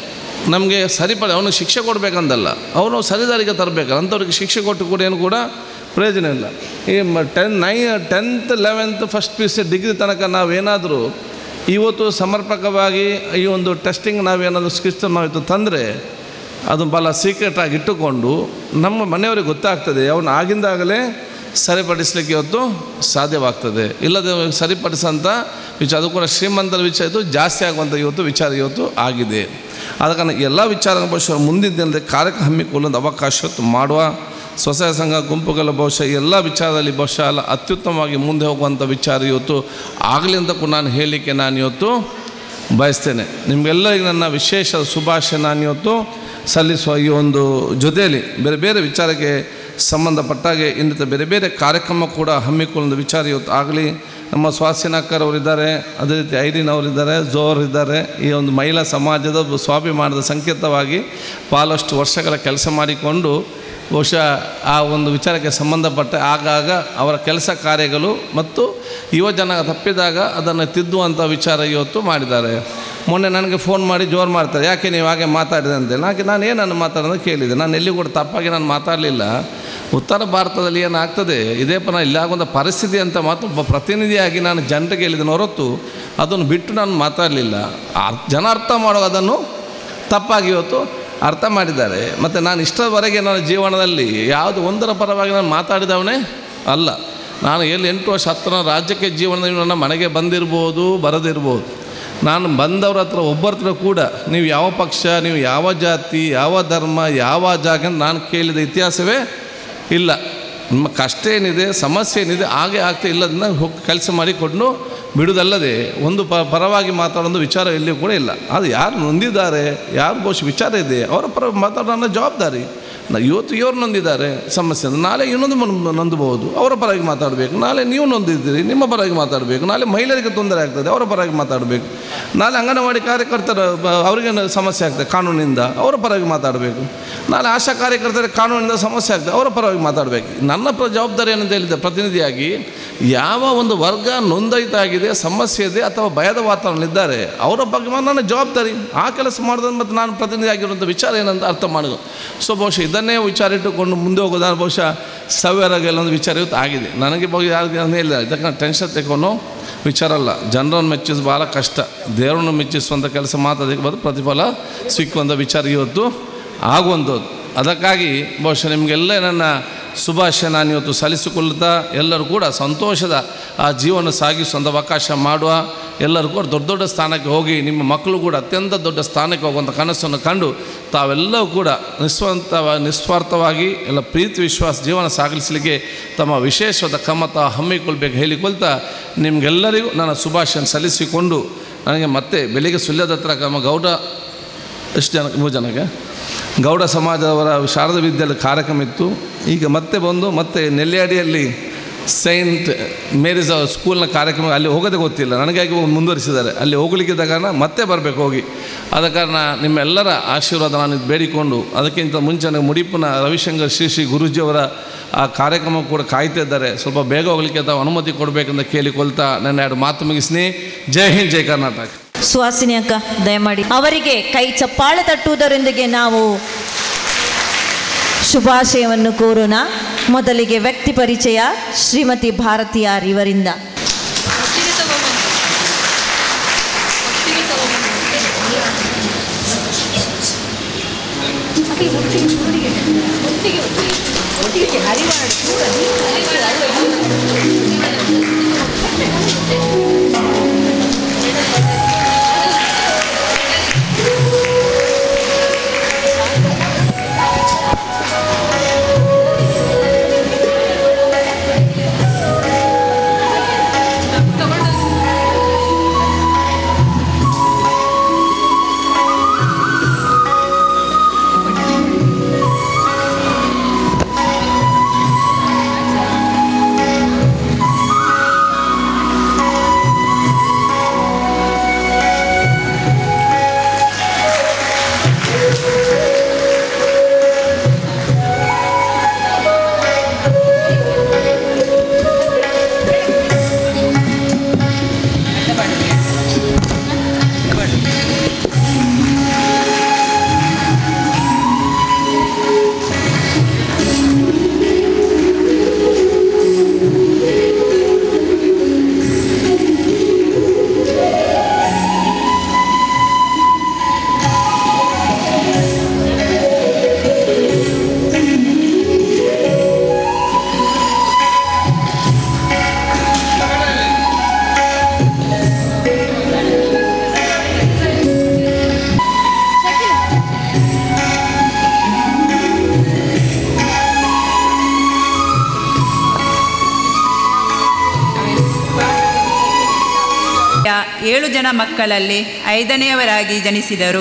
ನಮಗೆ ಸರಿಪಡ ಅವನಿಗೆ ಶಿಕ್ಷೆ ಕೊಡಬೇಕಂತಲ್ಲ ಅವನು ಸರಿದಾರಿಗೆ ತರಬೇಕು ಅಂಥವ್ರಿಗೆ ಶಿಕ್ಷೆ ಕೊಟ್ಟು ಕೂಡ ಏನು ಕೂಡ ಪ್ರಯೋಜನ ಇಲ್ಲ ಈ ಟೆನ್ ನೈ tenth eleventh first P U C degree ತನಕ ನಾವೇನಾದರೂ ಇವತ್ತು ಸಮರ್ಪಕವಾಗಿ ಈ ಒಂದು ಟೆಸ್ಟಿಂಗ್ ನಾವೇನಾದರೂ ಸಿಸ್ಟಮ್ ನಾವಿತ್ತು ತಂದರೆ ಅದು ಭಾಳ ಸೀಕ್ರೆಟಾಗಿ ಇಟ್ಟುಕೊಂಡು ನಮ್ಮ ಮನೆಯವರಿಗೆ ಗೊತ್ತಾಗ್ತದೆ ಅವನು ಆಗಿಂದಾಗಲೇ ಸರಿಪಡಿಸಲಿಕ್ಕೆ ಇವತ್ತು ಸಾಧ್ಯವಾಗ್ತದೆ ಇಲ್ಲದೆ ಸರಿಪಡಿಸೋಂಥ ವಿಚಾರ ಅದು ಕೂಡ ಶ್ರೀಮಂತರ ವಿಚಾರ ಇದು ಜಾಸ್ತಿ ಆಗುವಂಥ ಇವತ್ತು ವಿಚಾರ ಇವತ್ತು ಆಗಿದೆ ಆದ ಕಾರಣ ಎಲ್ಲ ವಿಚಾರ ಬಹುಶಃ ಮುಂದಿನ ದಿನದಲ್ಲಿ ಕಾರ್ಯಕ್ರಮ ಹಮ್ಮಿಕೊಳ್ಳುವಂಥ ಅವಕಾಶ ಇವತ್ತು ಮಾಡುವ ಸ್ವಸಹಾಯ ಸಂಘ ಗುಂಪುಗಳ ಬಹುಶಃ ಎಲ್ಲ ವಿಚಾರದಲ್ಲಿ ಬಹುಶಃ ಅಲ್ಲ ಅತ್ಯುತ್ತಮವಾಗಿ ಮುಂದೆ ಹೋಗುವಂಥ ವಿಚಾರ ಇವತ್ತು ಆಗಲಿ ಅಂತ ಕೂಡ ನಾನು ಹೇಳಲಿಕ್ಕೆ ನಾನು ಇವತ್ತು ಬಯಸ್ತೇನೆ ನಿಮಗೆಲ್ಲರಿಗೂ ನನ್ನ ವಿಶೇಷ ಶುಭಾಶಯ ನಾನು ಇವತ್ತು ಸಲ್ಲಿಸುವ ಈ ಒಂದು ಜೊತೆಯಲ್ಲಿ ಬೇರೆ ಬೇರೆ ವಿಚಾರಕ್ಕೆ ಸಂಬಂಧಪಟ್ಟಾಗೆ ಇನ್ನಿತ ಬೇರೆ ಬೇರೆ ಕಾರ್ಯಕ್ರಮ ಕೂಡ ಹಮ್ಮಿಕೊಳ್ಳುವ ವಿಚಾರ ಇವತ್ತು ಆಗಲಿ ನಮ್ಮ ಸ್ವಾಸಿನಾಕರ್ ಅವರಿದ್ದಾರೆ ಅದೇ ರೀತಿ ಐರಿನ್ ಅವರಿದ್ದಾರೆ ಜೋರ್ ಇದ್ದಾರೆ ಈ ಒಂದು ಮಹಿಳಾ ಸಮಾಜದ ಒಬ್ಬ ಸ್ವಾಭಿಮಾನದ ಸಂಕೇತವಾಗಿ ಭಾಳಷ್ಟು ವರ್ಷಗಳ ಕೆಲಸ ಮಾಡಿಕೊಂಡು ಬಹುಶಃ ಆ ಒಂದು ವಿಚಾರಕ್ಕೆ ಸಂಬಂಧಪಟ್ಟ ಆಗಾಗ ಅವರ ಕೆಲಸ ಕಾರ್ಯಗಳು ಮತ್ತು ಯುವಜನ ತಪ್ಪಿದಾಗ ಅದನ್ನು ತಿದ್ದುವಂಥ ವಿಚಾರ ಇವತ್ತು ಮಾಡಿದ್ದಾರೆ ಮೊನ್ನೆ ನನಗೆ ಫೋನ್ ಮಾಡಿ ಜೋರು ಮಾಡ್ತಾರೆ ಯಾಕೆ ನೀವು ಹಾಗೆ ಮಾತಾಡಿದೆ ಅಂತ ನಾಕೆ ನಾನು ಏನನ್ನು ಮಾತಾಡೋದು ಕೇಳಿದೆ ನಾನು ಎಲ್ಲಿ ಕೂಡ ತಪ್ಪಾಗಿ ನಾನು ಮಾತಾಡಲಿಲ್ಲ ಉತ್ತರ ಭಾರತದಲ್ಲಿ ಏನಾಗ್ತದೆ ಇದೇ ಪನ ಇಲ್ಲಾಗುವಂಥ ಪರಿಸ್ಥಿತಿ ಅಂತ ಮಾತು ಒಬ್ಬ ಪ್ರತಿನಿಧಿಯಾಗಿ ನಾನು ಜನರಿಗೆ ಹೇಳಿದ್ದೇನೆ ಹೊರತು ಅದನ್ನು ಬಿಟ್ಟು ನಾನು ಮಾತಾಡಲಿಲ್ಲ ಜನ ಅರ್ಥ ಮಾಡೋ ಅದನ್ನು ತಪ್ಪಾಗಿ ಇವತ್ತು ಅರ್ಥ ಮಾಡಿದ್ದಾರೆ ಮತ್ತು ನಾನು ಇಷ್ಟರವರೆಗೆ ನನ್ನ ಜೀವನದಲ್ಲಿ ಯಾವುದು ಒಂದರ ಪರವಾಗಿ ನಾನು ಮಾತಾಡಿದವನೇ ಅಲ್ಲ ನಾನು ಎಲ್ಲಿ ಎಂಟು ವರ್ಷ ಹತ್ತಿರ ರಾಜ್ಯಕ್ಕೆ ಜೀವನದಲ್ಲಿ ನನ್ನ ಮನೆಗೆ ಬಂದಿರ್ಬೋದು ಬರದಿರ್ಬೋದು ನಾನು ಬಂದವ್ರ ಹತ್ರ ಒಬ್ಬರ ಹತ್ರ ಕೂಡ ನೀವು ಯಾವ ಪಕ್ಷ ನೀವು ಯಾವ ಜಾತಿ ಯಾವ ಧರ್ಮ ಯಾವ ಜಾಗ ಅಂತ ನಾನು ಕೇಳಿದ ಇತಿಹಾಸವೇ ಇಲ್ಲ ನಿಮ್ಮ ಕಷ್ಟ ಏನಿದೆ ಸಮಸ್ಯೆ ಏನಿದೆ ಹಾಗೆ ಆಗ್ತಾ ಇಲ್ಲದನ್ನ ಹೋಗಿ ಕೆಲಸ ಮಾಡಿಕೊಂಡು ಬಿಡುವುದಲ್ಲದೆ ಒಂದು ಪ ಪರವಾಗಿ ಮಾತಾಡೋದು ವಿಚಾರ ಎಲ್ಲಿಯೂ ಕೂಡ ಇಲ್ಲ ಅದು ಯಾರು ನೊಂದಿದ್ದಾರೆ ಯಾರು ಬಹುಶಃ ವಿಚಾರ ಇದೆ ಅವರ ಪರ ಮಾತಾಡೋ ನನ್ನ ಜವಾಬ್ದಾರಿ ನ- ಇವತ್ತು ಇವ್ರು ನೊಂದಿದ್ದಾರೆ ಸಮಸ್ಯೆ ಅಂದ್ರೆ ನಾಳೆ ಇನ್ನೊಂದು ಮನ್- ನೊಂದಬಹುದು ಅವರ ಪರವಾಗಿ ಮಾತಾಡಬೇಕು ನಾಳೆ ನೀವು ನೊಂದಿದ್ದೀರಿ ನಿಮ್ಮ ಪರವಾಗಿ ಮಾತಾಡಬೇಕು ನಾಳೆ ಮಹಿಳೆಯರಿಗೆ ತೊಂದರೆ ಆಗ್ತದೆ ಅವರ ಪರವಾಗಿ ಮಾತಾಡಬೇಕು ನಾಳೆ ಅಂಗನವಾಡಿ ಕಾರ್ಯಕರ್ತರ ಬ- ಅವರಿಗೆ ಸಮಸ್ಯೆ ಆಗ್ತದೆ ಕಾನೂನಿಂದ ಅವರ ಪರವಾಗಿ ಮಾತಾಡಬೇಕು ನಾಳೆ ಆಶಾ ಕಾರ್ಯಕರ್ತರ ಕಾನೂನಿಂದ ಸಮಸ್ಯೆ ಆಗ್ತದೆ ಅವರ ಪರವಾಗಿ ಮಾತಾಡಬೇಕು ನನ್ನ ಪ್ರ ಜವಾಬ್ದಾರಿ ಏನಂತ ಹೇಳಿದ್ದೆ ಪ್ರತಿನಿಧಿಯಾಗಿ ಯಾವ ಒಂದು ವರ್ಗ ನೊಂದಾಯಿತಾಗಿದೆ ಸಮಸ್ಯೆ ಇದೆ ಅಥವಾ ಭಯದ ವಾತಾವರಣದಲ್ಲಿದ್ದಾರೆ ಅವರ ಬಗ್ಗೆ ಮಾತ್ರ ನನ್ನ ಜವಾಬ್ದಾರಿ ಆ ಕೆಲಸ ಮಾಡೋದು ಮತ್ತು ನಾನು ಪ್ರತಿನಿಧಿ ಆಗಿರುವಂಥ ವಿಚಾರ ಏನಂತ ಅರ್ಥ ಮಾಡೋದು ಸೊ ಬಹುಶಃ ಇದನ್ನೇ ವಿಚಾರ ಇಟ್ಟುಕೊಂಡು ಮುಂದೆ ಹೋಗೋದಾದ್ರೆ ಬಹುಶಃ ಸವ್ಯರಾಗ ಒಂದು ವಿಚಾರ ಇವತ್ತು ಆಗಿದೆ ನನಗೆ ಬಹು ಯಾರಿಗೆ ನಾನು ಹೇಳಿಲ್ಲ ಇದಕ್ಕೆ ನಾನು ಟೆನ್ಷನ್ ತೆಕೊಂಡು ವಿಚಾರ ಅಲ್ಲ ಜನರನ್ನು ಮೆಚ್ಚಿಸ್ ಭಾಳ ಕಷ್ಟ ದೇವರನ್ನು ಮೆಚ್ಚಿಸುವಂಥ ಕೆಲಸ ಮಾತಾಡೋದಕ್ಕೆ ಬದು ಪ್ರತಿಫಲ ಸಿಕ್ಕುವಂಥ ವಿಚಾರ ಇವತ್ತು ಆಗುವಂಥದ್ದು ಅದಕ್ಕಾಗಿ ಬಹುಶಃ ನಿಮಗೆಲ್ಲ ನನ್ನ ಶುಭಾಶಯ ನಾನು ಇವತ್ತು ಸಲ್ಲಿಸಿಕೊಳ್ಳುತ್ತಾ ಎಲ್ಲರೂ ಕೂಡ ಸಂತೋಷದ ಆ ಜೀವನ ಸಾಗಿಸುವಂಥ ಅವಕಾಶ ಮಾಡುವ ಎಲ್ಲರೂ ಕೂಡ ದೊಡ್ಡ ದೊಡ್ಡ ಸ್ಥಾನಕ್ಕೆ ಹೋಗಿ ನಿಮ್ಮ ಮಕ್ಕಳು ಕೂಡ ಅತ್ಯಂತ ದೊಡ್ಡ ಸ್ಥಾನಕ್ಕೆ ಹೋಗುವಂಥ ಕನಸನ್ನು ಕಂಡು ತಾವೆಲ್ಲವೂ ಕೂಡ ನಿಸ್ವಂತ ನಿಸ್ವಾರ್ಥವಾಗಿ ಎಲ್ಲ ಪ್ರೀತಿ ವಿಶ್ವಾಸ ಜೀವನ ಸಾಗಿಸಲಿಕ್ಕೆ ತಮ್ಮ ವಿಶೇಷವಾದ ಕಮತ ಹಮ್ಮಿಕೊಳ್ಬೇಕು ಹೇಳಿಕೊಳ್ತಾ ನಿಮಗೆಲ್ಲರಿಗೂ ನನ್ನ ಶುಭಾಶಯ ಸಲ್ಲಿಸಿಕೊಂಡು ನನಗೆ ಮತ್ತೆ ಬೆಳಿಗ್ಗೆ ಸುಳ್ಯದ ಹತ್ರ ನಮ್ಮ ಗೌಡ ಎಷ್ಟು ಜನ ಮೂರು ಜನಕ್ಕೆ ಗೌಡ ಸಮಾಜದವರ ಶಾರದಾ ವಿದ್ಯಾಲಯ ಕಾರ್ಯಕ್ರಮ ಇತ್ತು ಈಗ ಮತ್ತೆ ಬಂದು ಮತ್ತೆ ನೆಲ್ಯಾಡಿಯಲ್ಲಿ ಸೈಂಟ್ ಮೇರೀಸ್ ಅವ್ರ ಸ್ಕೂಲ್ನ ಕಾರ್ಯಕ್ರಮ ಅಲ್ಲಿ ಹೋಗೋದೇ ಗೊತ್ತಿಲ್ಲ ನನಗಾಗಿ ಮುಂದುವರಿಸಿದ್ದಾರೆ ಅಲ್ಲಿ ಹೋಗ್ಲಿಕ್ಕಿದ್ದ ಕಾರಣ ಮತ್ತೆ ಬರಬೇಕು ಹೋಗಿ ಆದ ಕಾರಣ ನಿಮ್ಮೆಲ್ಲರ ಆಶೀರ್ವಾದ ನಾನು ಬೇಡಿಕೊಂಡು ಅದಕ್ಕಿಂತ ಮುಂಚೆ ನನಗೆ ಮುಡಿಪುನ ರವಿಶಂಕರ್ ಶ್ರೀ ಶ್ರೀ ಗುರೂಜಿಯವರ ಆ ಕಾರ್ಯಕ್ರಮ ಕೂಡ ಕಾಯ್ತಾ ಇದ್ದಾರೆ ಸ್ವಲ್ಪ ಬೇಗ ಹೋಗ್ಲಿಕ್ಕೆ ತಾವು ಅನುಮತಿ ಕೊಡಬೇಕಂತ ಕೇಳಿಕೊಳ್ತಾ ನನ್ನ ಎರಡು ಮಾತು ಮುಗಿಸ್ನಿ ಜೈ ಹಿಂದ್ ಜೈ ಕರ್ನಾಟಕ ಸುಹಾಸಿನಿ ಅಕ್ಕ ದಯಮಾಡಿ ಅವರಿಗೆ ಕೈ ಚಪ್ಪಾಳೆ ತಟ್ಟುವುದರೊಂದಿಗೆ ನಾವು ಶುಭಾಶಯವನ್ನು ಕೋರೋಣ ಮೊದಲಿಗೆ ವ್ಯಕ್ತಿ ಪರಿಚಯ ಶ್ರೀಮತಿ ಭಾರತಿಯಾರ್ ಇವರಿಂದ ಒಟ್ಟಿಗೆ ತಗೊಂಬಂದು ಏಳು ಜನ ಮಕ್ಕಳಲ್ಲಿ ಐದನೆಯವರಾಗಿ ಜನಿಸಿದರು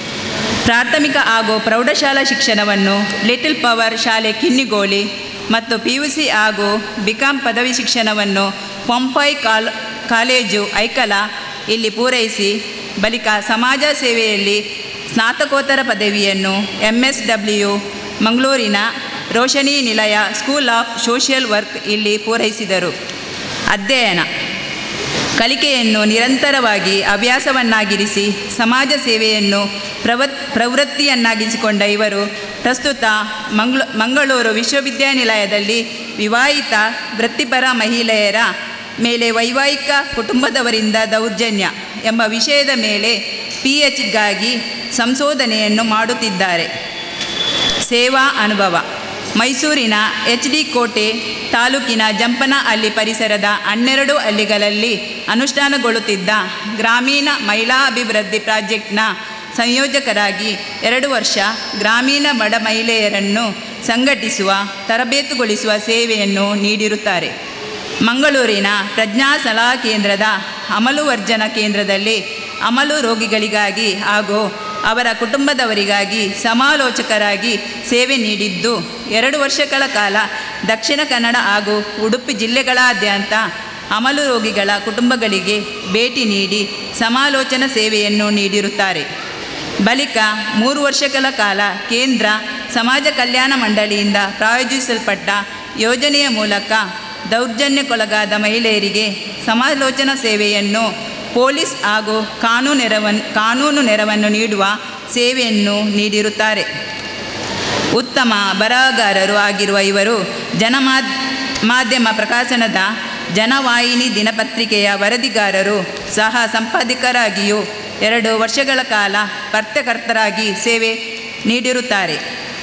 ಪ್ರಾಥಮಿಕ ಹಾಗೂ ಪ್ರೌಢಶಾಲಾ ಶಿಕ್ಷಣವನ್ನು ಲಿಟಲ್ ಪವರ್ ಶಾಲೆ ಕಿನ್ನಿಗೋಳಿ ಮತ್ತು ಪಿ ಯು ಸಿ ಹಾಗೂ ಬಿಕಾಂ ಪದವಿ ಶಿಕ್ಷಣವನ್ನು ಪಂಪೈ ಕಾಲ್ ಕಾಲೇಜು ಐಕಲ ಇಲ್ಲಿ ಪೂರೈಸಿ ಬಳಿಕ ಸಮಾಜ ಸೇವೆಯಲ್ಲಿ ಸ್ನಾತಕೋತ್ತರ ಪದವಿಯನ್ನು ಎಮ್ ಎಸ್ ಡಬ್ಲ್ಯೂ ಮಂಗಳೂರಿನ ರೋಶನಿ ನಿಲಯ ಸ್ಕೂಲ್ ಆಫ್ ಸೋಷಿಯಲ್ ವರ್ಕ್ ಇಲ್ಲಿ ಪೂರೈಸಿದರು ಅಧ್ಯಯನ ಕಲಿಕೆಯನ್ನು ನಿರಂತರವಾಗಿ ಹವ್ಯಾಸವನ್ನಾಗಿರಿಸಿ ಸಮಾಜ ಸೇವೆಯನ್ನು ಪ್ರವತ್ ಪ್ರವೃತ್ತಿಯನ್ನಾಗಿಸಿಕೊಂಡ ಇವರು ಪ್ರಸ್ತುತ ಮಂಗ್ಳ ಮಂಗಳೂರು ವಿಶ್ವವಿದ್ಯಾನಿಲಯದಲ್ಲಿ ವಿವಾಹಿತ ವೃತ್ತಿಪರ ಮಹಿಳೆಯರ ಮೇಲೆ ವೈವಾಹಿಕ ಕುಟುಂಬದವರಿಂದ ದೌರ್ಜನ್ಯ ಎಂಬ ವಿಷಯದ ಮೇಲೆ ಪಿ ಎಚ್ಗಾಗಿ ಸಂಶೋಧನೆಯನ್ನು ಮಾಡುತ್ತಿದ್ದಾರೆ ಸೇವಾ ಅನುಭವ ಮೈಸೂರಿನ ಎಚ್ ಡಿ ಕೋಟೆ ತಾಲೂಕಿನ ಜಂಪನಹಳ್ಳಿ ಪರಿಸರದ ಹನ್ನೆರಡು ಹಳ್ಳಿಗಳಲ್ಲಿ ಅನುಷ್ಠಾನಗೊಳ್ಳುತ್ತಿದ್ದ ಗ್ರಾಮೀಣ ಮಹಿಳಾ ಅಭಿವೃದ್ಧಿ ಪ್ರಾಜೆಕ್ಟ್ನ ಸಂಯೋಜಕರಾಗಿ ಎರಡು ವರ್ಷ ಗ್ರಾಮೀಣ ಬಡ ಮಹಿಳೆಯರನ್ನು ಸಂಘಟಿಸುವ ತರಬೇತುಗೊಳಿಸುವ ಸೇವೆಯನ್ನು ನೀಡಿರುತ್ತಾರೆ ಮಂಗಳೂರಿನ ಪ್ರಜ್ಞಾ ಸಲಹಾ ಕೇಂದ್ರದ ಅಮಲು ವರ್ಜನ ಕೇಂದ್ರದಲ್ಲಿ ಅಮಲು ರೋಗಿಗಳಿಗಾಗಿ ಹಾಗೂ ಅವರ ಕುಟುಂಬದವರಿಗಾಗಿ ಸಮಾಲೋಚಕರಾಗಿ ಸೇವೆ ನೀಡಿದ್ದು ಎರಡು ವರ್ಷಗಳ ಕಾಲ ದಕ್ಷಿಣ ಕನ್ನಡ ಹಾಗೂ ಉಡುಪಿ ಜಿಲ್ಲೆಗಳಾದ್ಯಂತ ಅಮಲು ರೋಗಿಗಳ ಕುಟುಂಬಗಳಿಗೆ ಭೇಟಿ ನೀಡಿ ಸಮಾಲೋಚನಾ ಸೇವೆಯನ್ನು ನೀಡಿರುತ್ತಾರೆ ಬಳಿಕ ಮೂರು ವರ್ಷಗಳ ಕಾಲ ಕೇಂದ್ರ ಸಮಾಜ ಕಲ್ಯಾಣ ಮಂಡಳಿಯಿಂದ ಪ್ರಾಯೋಜಿಸಲ್ಪಟ್ಟ ಯೋಜನೆಯ ಮೂಲಕ ದೌರ್ಜನ್ಯಕ್ಕೊಳಗಾದ ಮಹಿಳೆಯರಿಗೆ ಸಮಾಲೋಚನಾ ಸೇವೆಯನ್ನು ಪೊಲೀಸ್ ಹಾಗೂ ಕಾನೂನು ನೆರವನ್ನು ಕಾನೂನು ನೆರವನ್ನು ನೀಡುವ ಸೇವೆಯನ್ನು ನೀಡಿರುತ್ತಾರೆ ಉತ್ತಮ ಬರಹಗಾರರು ಆಗಿರುವ ಇವರು ಜನಮಾದ್ ಮಾಧ್ಯಮ ಪ್ರಕಾಶನದ ಜನವಾಹಿನಿ ದಿನಪತ್ರಿಕೆಯ ವರದಿಗಾರರು ಸಹ ಸಂಪಾದಕರಾಗಿಯೂ ಎರಡು ವರ್ಷಗಳ ಕಾಲ ಪತ್ರಕರ್ತರಾಗಿ ಸೇವೆ ನೀಡಿರುತ್ತಾರೆ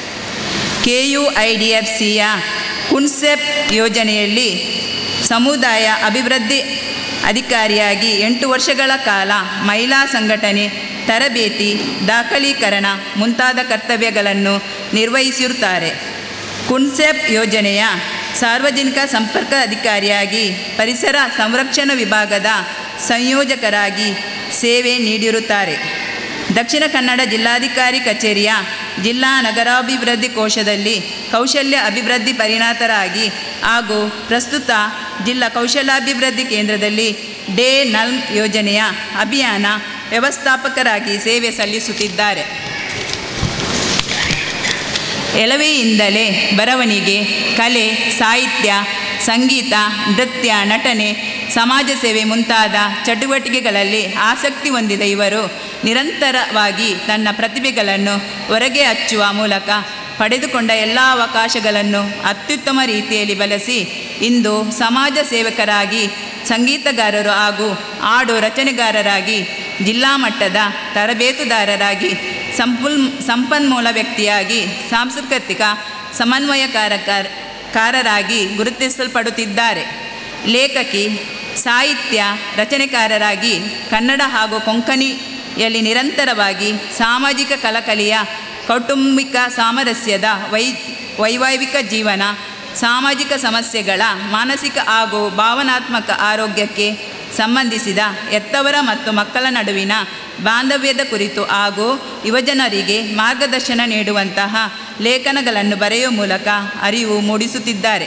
K U I D F ಸಿಯ ಕುನ್ಸೆಪ್ ಯೋಜನೆಯಲ್ಲಿ ಸಮುದಾಯ ಅಭಿವೃದ್ಧಿ ಅಧಿಕಾರಿಯಾಗಿ ಎಂಟು ವರ್ಷಗಳ ಕಾಲ ಮಹಿಳಾ ಸಂಘಟನೆ ತರಬೇತಿ ದಾಖಲೀಕರಣ ಮುಂತಾದ ಕರ್ತವ್ಯಗಳನ್ನು ನಿರ್ವಹಿಸಿರುತ್ತಾರೆ ಕುನ್ಸೆಪ್ ಯೋಜನೆಯ ಸಾರ್ವಜನಿಕ ಸಂಪರ್ಕ ಅಧಿಕಾರಿಯಾಗಿ ಪರಿಸರ ಸಂರಕ್ಷಣಾ ವಿಭಾಗದ ಸಂಯೋಜಕರಾಗಿ ಸೇವೆ ನೀಡಿರುತ್ತಾರೆ ದಕ್ಷಿಣ ಕನ್ನಡ ಜಿಲ್ಲಾಧಿಕಾರಿ ಕಚೇರಿಯ ಜಿಲ್ಲಾ ನಗರಾಭಿವೃದ್ಧಿ ಕೋಶದಲ್ಲಿ ಕೌಶಲ್ಯ ಅಭಿವೃದ್ಧಿ ಪರಿಣತರಾಗಿ ಹಾಗೂ ಪ್ರಸ್ತುತ ಜಿಲ್ಲಾ ಕೌಶಲ್ಯಾಭಿವೃದ್ಧಿ ಕೇಂದ್ರದಲ್ಲಿ ಡೇ ನಲ್ಮ್ ಯೋಜನೆಯ ಅಭಿಯಾನ ವ್ಯವಸ್ಥಾಪಕರಾಗಿ ಸೇವೆ ಸಲ್ಲಿಸುತ್ತಿದ್ದಾರೆ ಎಳವೆಯಿಂದಲೇ ಬರವಣಿಗೆ ಕಲೆ ಸಾಹಿತ್ಯ ಸಂಗೀತ ನೃತ್ಯ ನಟನೆ ಸಮಾಜ ಸೇವೆ ಮುಂತಾದ ಚಟುವಟಿಕೆಗಳಲ್ಲಿ ಆಸಕ್ತಿ ಹೊಂದಿದ ಇವರು ನಿರಂತರವಾಗಿ ತನ್ನ ಪ್ರತಿಭೆಗಳನ್ನು ಹೊರಗೆ ಹಚ್ಚುವ ಮೂಲಕ ಪಡೆದುಕೊಂಡ ಎಲ್ಲ ಅವಕಾಶಗಳನ್ನು ಅತ್ಯುತ್ತಮ ರೀತಿಯಲ್ಲಿ ಬಳಸಿ ಇಂದು ಸಮಾಜ ಸೇವಕರಾಗಿ ಸಂಗೀತಗಾರರು ಹಾಗೂ ಹಾಡು ರಚನೆಗಾರರಾಗಿ ಜಿಲ್ಲಾ ಮಟ್ಟದ ತರಬೇತುದಾರರಾಗಿ ಸಂಪುಲ್ ಸಂಪನ್ಮೂಲ ವ್ಯಕ್ತಿಯಾಗಿ ಸಾಂಸ್ಕೃತಿಕ ಸಮನ್ವಯಕಾರಕ ಕಾರರಾಗಿ ಗುರುತಿಸಲ್ಪಡುತ್ತಿದ್ದಾರೆ ಲೇಖಕಿ ಸಾಹಿತ್ಯ ರಚನೆಕಾರರಾಗಿ ಕನ್ನಡ ಹಾಗೂ ಕೊಂಕಣಿಯಲ್ಲಿ ನಿರಂತರವಾಗಿ ಸಾಮಾಜಿಕ ಕಲಕಲಿಯ ಕೌಟುಂಬಿಕ ಸಾಮರಸ್ಯದ ವೈ ವೈವಾಹಿಕ ಜೀವನ ಸಾಮಾಜಿಕ ಸಮಸ್ಯೆಗಳ ಮಾನಸಿಕ ಹಾಗೂ ಭಾವನಾತ್ಮಕ ಆರೋಗ್ಯಕ್ಕೆ ಸಂಬಂಧಿಸಿದ ಎತ್ತವರ ಮತ್ತು ಮಕ್ಕಳ ನಡುವಿನ ಬಾಂಧವ್ಯದ ಕುರಿತು ಹಾಗೂ ಯುವಜನರಿಗೆ ಮಾರ್ಗದರ್ಶನ ನೀಡುವಂತಹ ಲೇಖನಗಳನ್ನು ಬರೆಯುವ ಮೂಲಕ ಅರಿವು ಮೂಡಿಸುತ್ತಿದ್ದಾರೆ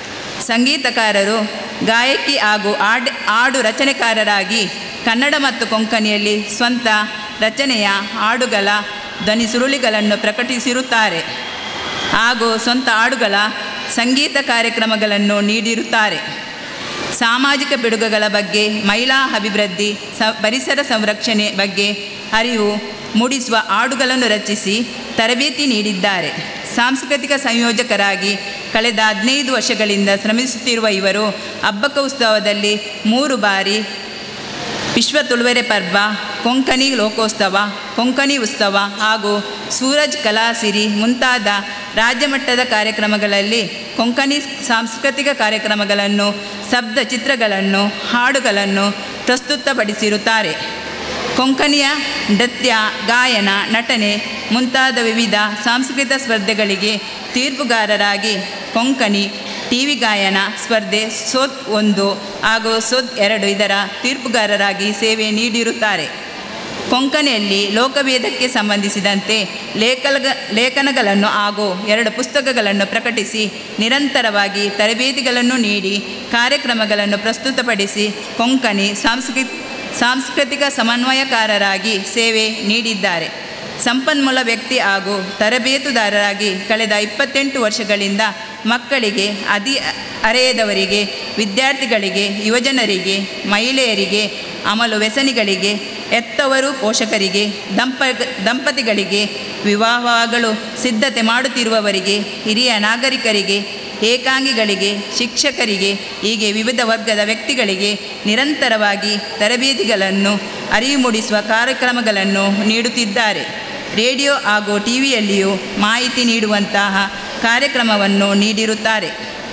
ಸಂಗೀತಕಾರರು ಗಾಯಕಿ ಹಾಗೂ ಹಾಡ್ ಹಾಡು ರಚನೆಕಾರರಾಗಿ ಕನ್ನಡ ಮತ್ತು ಕೊಂಕಣಿಯಲ್ಲಿ ಸ್ವಂತ ರಚನೆಯ ಹಾಡುಗಳ ಧ್ವನಿ ಸುರುಳಿಗಳನ್ನು ಪ್ರಕಟಿಸಿರುತ್ತಾರೆ ಹಾಗೂ ಸ್ವಂತ ಹಾಡುಗಳ ಸಂಗೀತ ಕಾರ್ಯಕ್ರಮಗಳನ್ನು ನೀಡಿರುತ್ತಾರೆ ಸಾಮಾಜಿಕ ಪಿಡುಗುಗಳ ಬಗ್ಗೆ ಮಹಿಳಾ ಅಭಿವೃದ್ಧಿ ಸ ಪರಿಸರ ಸಂರಕ್ಷಣೆ ಬಗ್ಗೆ ಅರಿವು ಮೂಡಿಸುವ ಹಾಡುಗಳನ್ನು ರಚಿಸಿ ತರಬೇತಿ ನೀಡಿದ್ದಾರೆ ಸಾಂಸ್ಕೃತಿಕ ಸಂಯೋಜಕರಾಗಿ ಕಳೆದ ಹದಿನೈದು ವರ್ಷಗಳಿಂದ ಶ್ರಮಿಸುತ್ತಿರುವ ಇವರು ಹಬ್ಬಕ ಉತ್ಸವದಲ್ಲಿ ಮೂರು ಬಾರಿ ವಿಶ್ವ ತುಳುವೆರೆ ಪರ್ವ ಕೊಂಕಣಿ ಲೋಕೋತ್ಸವ ಕೊಂಕಣಿ ಉತ್ಸವ ಹಾಗೂ ಸೂರಜ್ ಕಲಾಸಿರಿ ಮುಂತಾದ ರಾಜ್ಯಮಟ್ಟದ ಕಾರ್ಯಕ್ರಮಗಳಲ್ಲಿ ಕೊಂಕಣಿ ಸಾಂಸ್ಕೃತಿಕ ಕಾರ್ಯಕ್ರಮಗಳನ್ನು ಶಬ್ದ ಚಿತ್ರಗಳನ್ನು ಹಾಡುಗಳನ್ನು ಪ್ರಸ್ತುತಪಡಿಸಿರುತ್ತಾರೆ ಕೊಂಕಣಿಯ ನೃತ್ಯ ಗಾಯನ ನಟನೆ ಮುಂತಾದ ವಿವಿಧ ಸಾಂಸ್ಕೃತಿಕ ಸ್ಪರ್ಧೆಗಳಿಗೆ ತೀರ್ಪುಗಾರರಾಗಿ ಕೊಂಕಣಿ ಟಿ ವಿ ಗಾಯನ ಸ್ಪರ್ಧೆ ಸೋತ್ ಒಂದು ಹಾಗೂ ಸೋತ್ ಎರಡು ಇದರ ತೀರ್ಪುಗಾರರಾಗಿ ಸೇವೆ ನೀಡಿರುತ್ತಾರೆ ಕೊಂಕಣಿಯಲ್ಲಿ ಲೋಕವೇದಕ್ಕೆ ಸಂಬಂಧಿಸಿದಂತೆ ಲೇಖನ ಲೇಖನಗಳನ್ನು ಹಾಗೂ ಎರಡು ಪುಸ್ತಕಗಳನ್ನು ಪ್ರಕಟಿಸಿ ನಿರಂತರವಾಗಿ ತರಬೇತಿಗಳನ್ನು ನೀಡಿ ಕಾರ್ಯಕ್ರಮಗಳನ್ನು ಪ್ರಸ್ತುತಪಡಿಸಿ ಕೊಂಕಣಿ ಸಾಂಸ್ಕೃ ಸಾಂಸ್ಕೃತಿಕ ಸಮನ್ವಯಕಾರರಾಗಿ ಸೇವೆ ನೀಡಿದ್ದಾರೆ ಸಂಪನ್ಮೂಲ ವ್ಯಕ್ತಿ ಹಾಗೂ ತರಬೇತುದಾರರಾಗಿ ಕಳೆದ ಇಪ್ಪತ್ತೆಂಟು ವರ್ಷಗಳಿಂದ ಮಕ್ಕಳಿಗೆ ಅದಿ ಅರೆಯದವರಿಗೆ ವಿದ್ಯಾರ್ಥಿಗಳಿಗೆ ಯುವಜನರಿಗೆ ಮಹಿಳೆಯರಿಗೆ ಅಮಲು ವ್ಯಸನಿಗಳಿಗೆ ಎತ್ತವರು ಪೋಷಕರಿಗೆ ದಂಪ ದಂಪತಿಗಳಿಗೆ ವಿವಾಹಗಳು ಸಿದ್ಧತೆ ಮಾಡುತ್ತಿರುವವರಿಗೆ ಹಿರಿಯ ನಾಗರಿಕರಿಗೆ ಏಕಾಂಗಿಗಳಿಗೆ ಶಿಕ್ಷಕರಿಗೆ ಹೀಗೆ ವಿವಿಧ ವರ್ಗದ ವ್ಯಕ್ತಿಗಳಿಗೆ ನಿರಂತರವಾಗಿ ತರಬೇತಿಗಳನ್ನು ಅರಿವು ಮೂಡಿಸುವ ಕಾರ್ಯಕ್ರಮಗಳನ್ನು ನೀಡುತ್ತಿದ್ದಾರೆ ರೇಡಿಯೋ ಹಾಗೂ ಟಿ ವಿಯಲ್ಲಿಯೂ ಮಾಹಿತಿ ನೀಡುವಂತಹ ಕಾರ್ಯಕ್ರಮವನ್ನು ನೀಡಿರುತ್ತಾರೆ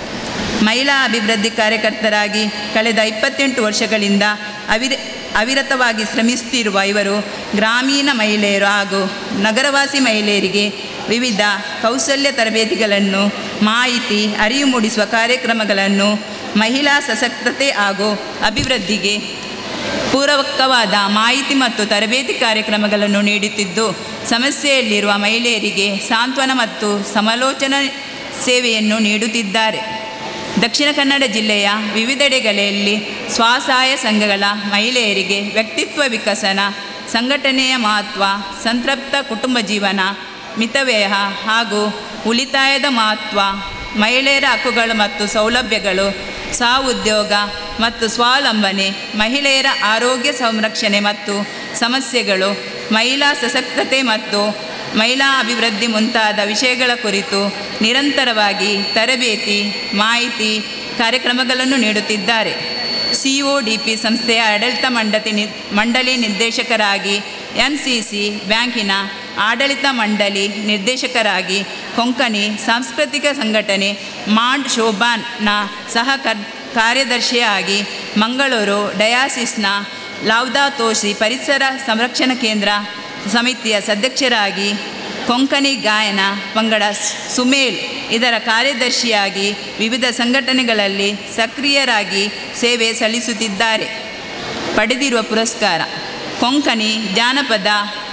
ಮಹಿಳಾ ಅಭಿವೃದ್ಧಿ ಕಾರ್ಯಕರ್ತರಾಗಿ ಕಳೆದ ಇಪ್ಪತ್ತೆಂಟು ವರ್ಷಗಳಿಂದ ಅವಿರ ಅವಿರತವಾಗಿ ಶ್ರಮಿಸುತ್ತಿರುವ ಇವರು ಗ್ರಾಮೀಣ ಮಹಿಳೆಯರು ಹಾಗೂ ನಗರವಾಸಿ ಮಹಿಳೆಯರಿಗೆ ವಿವಿಧ ಕೌಶಲ್ಯ ತರಬೇತಿಗಳನ್ನು ಮಾಹಿತಿ ಅರಿವು ಮೂಡಿಸುವ ಕಾರ್ಯಕ್ರಮಗಳನ್ನು ಮಹಿಳಾ ಸಶಕ್ತತೆ ಹಾಗೂ ಅಭಿವೃದ್ಧಿಗೆ ಪೂರಕವಾದ ಮಾಹಿತಿ ಮತ್ತು ತರಬೇತಿ ಕಾರ್ಯಕ್ರಮಗಳನ್ನು ನೀಡುತ್ತಿದ್ದು ಸಮಸ್ಯೆಯಲ್ಲಿರುವ ಮಹಿಳೆಯರಿಗೆ ಸಾಂತ್ವನ ಮತ್ತು ಸಮಾಲೋಚನಾ ಸೇವೆಯನ್ನು ನೀಡುತ್ತಿದ್ದಾರೆ ದಕ್ಷಿಣ ಕನ್ನಡ ಜಿಲ್ಲೆಯ ವಿವಿಧೆಡೆಗಳಲ್ಲಿ ಸ್ವಸಹಾಯ ಸಂಘಗಳ ಮಹಿಳೆಯರಿಗೆ ವ್ಯಕ್ತಿತ್ವ ವಿಕಸನ ಸಂಘಟನೆಯ ಮಹತ್ವ ಸಂತೃಪ್ತ ಕುಟುಂಬ ಜೀವನ ಮಿತವ್ಯಯ ಹಾಗೂ ಉಳಿತಾಯದ ಮಹತ್ವ ಮಹಿಳೆಯರ ಹಕ್ಕುಗಳು ಮತ್ತು ಸೌಲಭ್ಯಗಳು ಸ್ವಉದ್ಯೋಗ ಮತ್ತು ಸ್ವಾವಲಂಬನೆ ಮಹಿಳೆಯರ ಆರೋಗ್ಯ ಸಂರಕ್ಷಣೆ ಮತ್ತು ಸಮಸ್ಯೆಗಳು ಮಹಿಳಾ ಸಶಕ್ತತೆ ಮತ್ತು ಮಹಿಳಾ ಅಭಿವೃದ್ಧಿ ಮುಂತಾದ ವಿಷಯಗಳ ಕುರಿತು ನಿರಂತರವಾಗಿ ತರಬೇತಿ ಮಾಹಿತಿ ಕಾರ್ಯಕ್ರಮಗಳನ್ನು ನೀಡುತ್ತಿದ್ದಾರೆ ಸಿ ಒ ಡಿ ಪಿ ಸಂಸ್ಥೆಯ ಆಡಳಿತ ಮಂಡತಿ ನಿ ಮಂಡಳಿ ನಿರ್ದೇಶಕರಾಗಿ ಎನ್ ಸಿ ಸಿ ಬ್ಯಾಂಕಿನ ಆಡಳಿತ ಮಂಡಳಿ ನಿರ್ದೇಶಕರಾಗಿ ಕೊಂಕಣಿ ಸಾಂಸ್ಕೃತಿಕ ಸಂಘಟನೆ ಮಾಂಡ್ ಶೋಭಾನ್ನ ಸಹ ಕರ್ ಕಾರ್ಯದರ್ಶಿಯಾಗಿ ಮಂಗಳೂರು ಡಯಾಸಿಸ್ನ ಲೌದಾತೋಷಿ ಪರಿಸರ ಸಂರಕ್ಷಣಾ ಕೇಂದ್ರ ಸಮಿತಿಯ ಸದಸ್ಯರಾಗಿ ಕೊಂಕಣಿ ಗಾಯನ ಪಂಗಡ ಸುಮೇಲ್ ಇದರ ಕಾರ್ಯದರ್ಶಿಯಾಗಿ ವಿವಿಧ ಸಂಘಟನೆಗಳಲ್ಲಿ ಸಕ್ರಿಯರಾಗಿ ಸೇವೆ ಸಲ್ಲಿಸುತ್ತಿದ್ದಾರೆ ಪಡೆದಿರುವ ಪುರಸ್ಕಾರ ಕೊಂಕಣಿ ಜಾನಪದ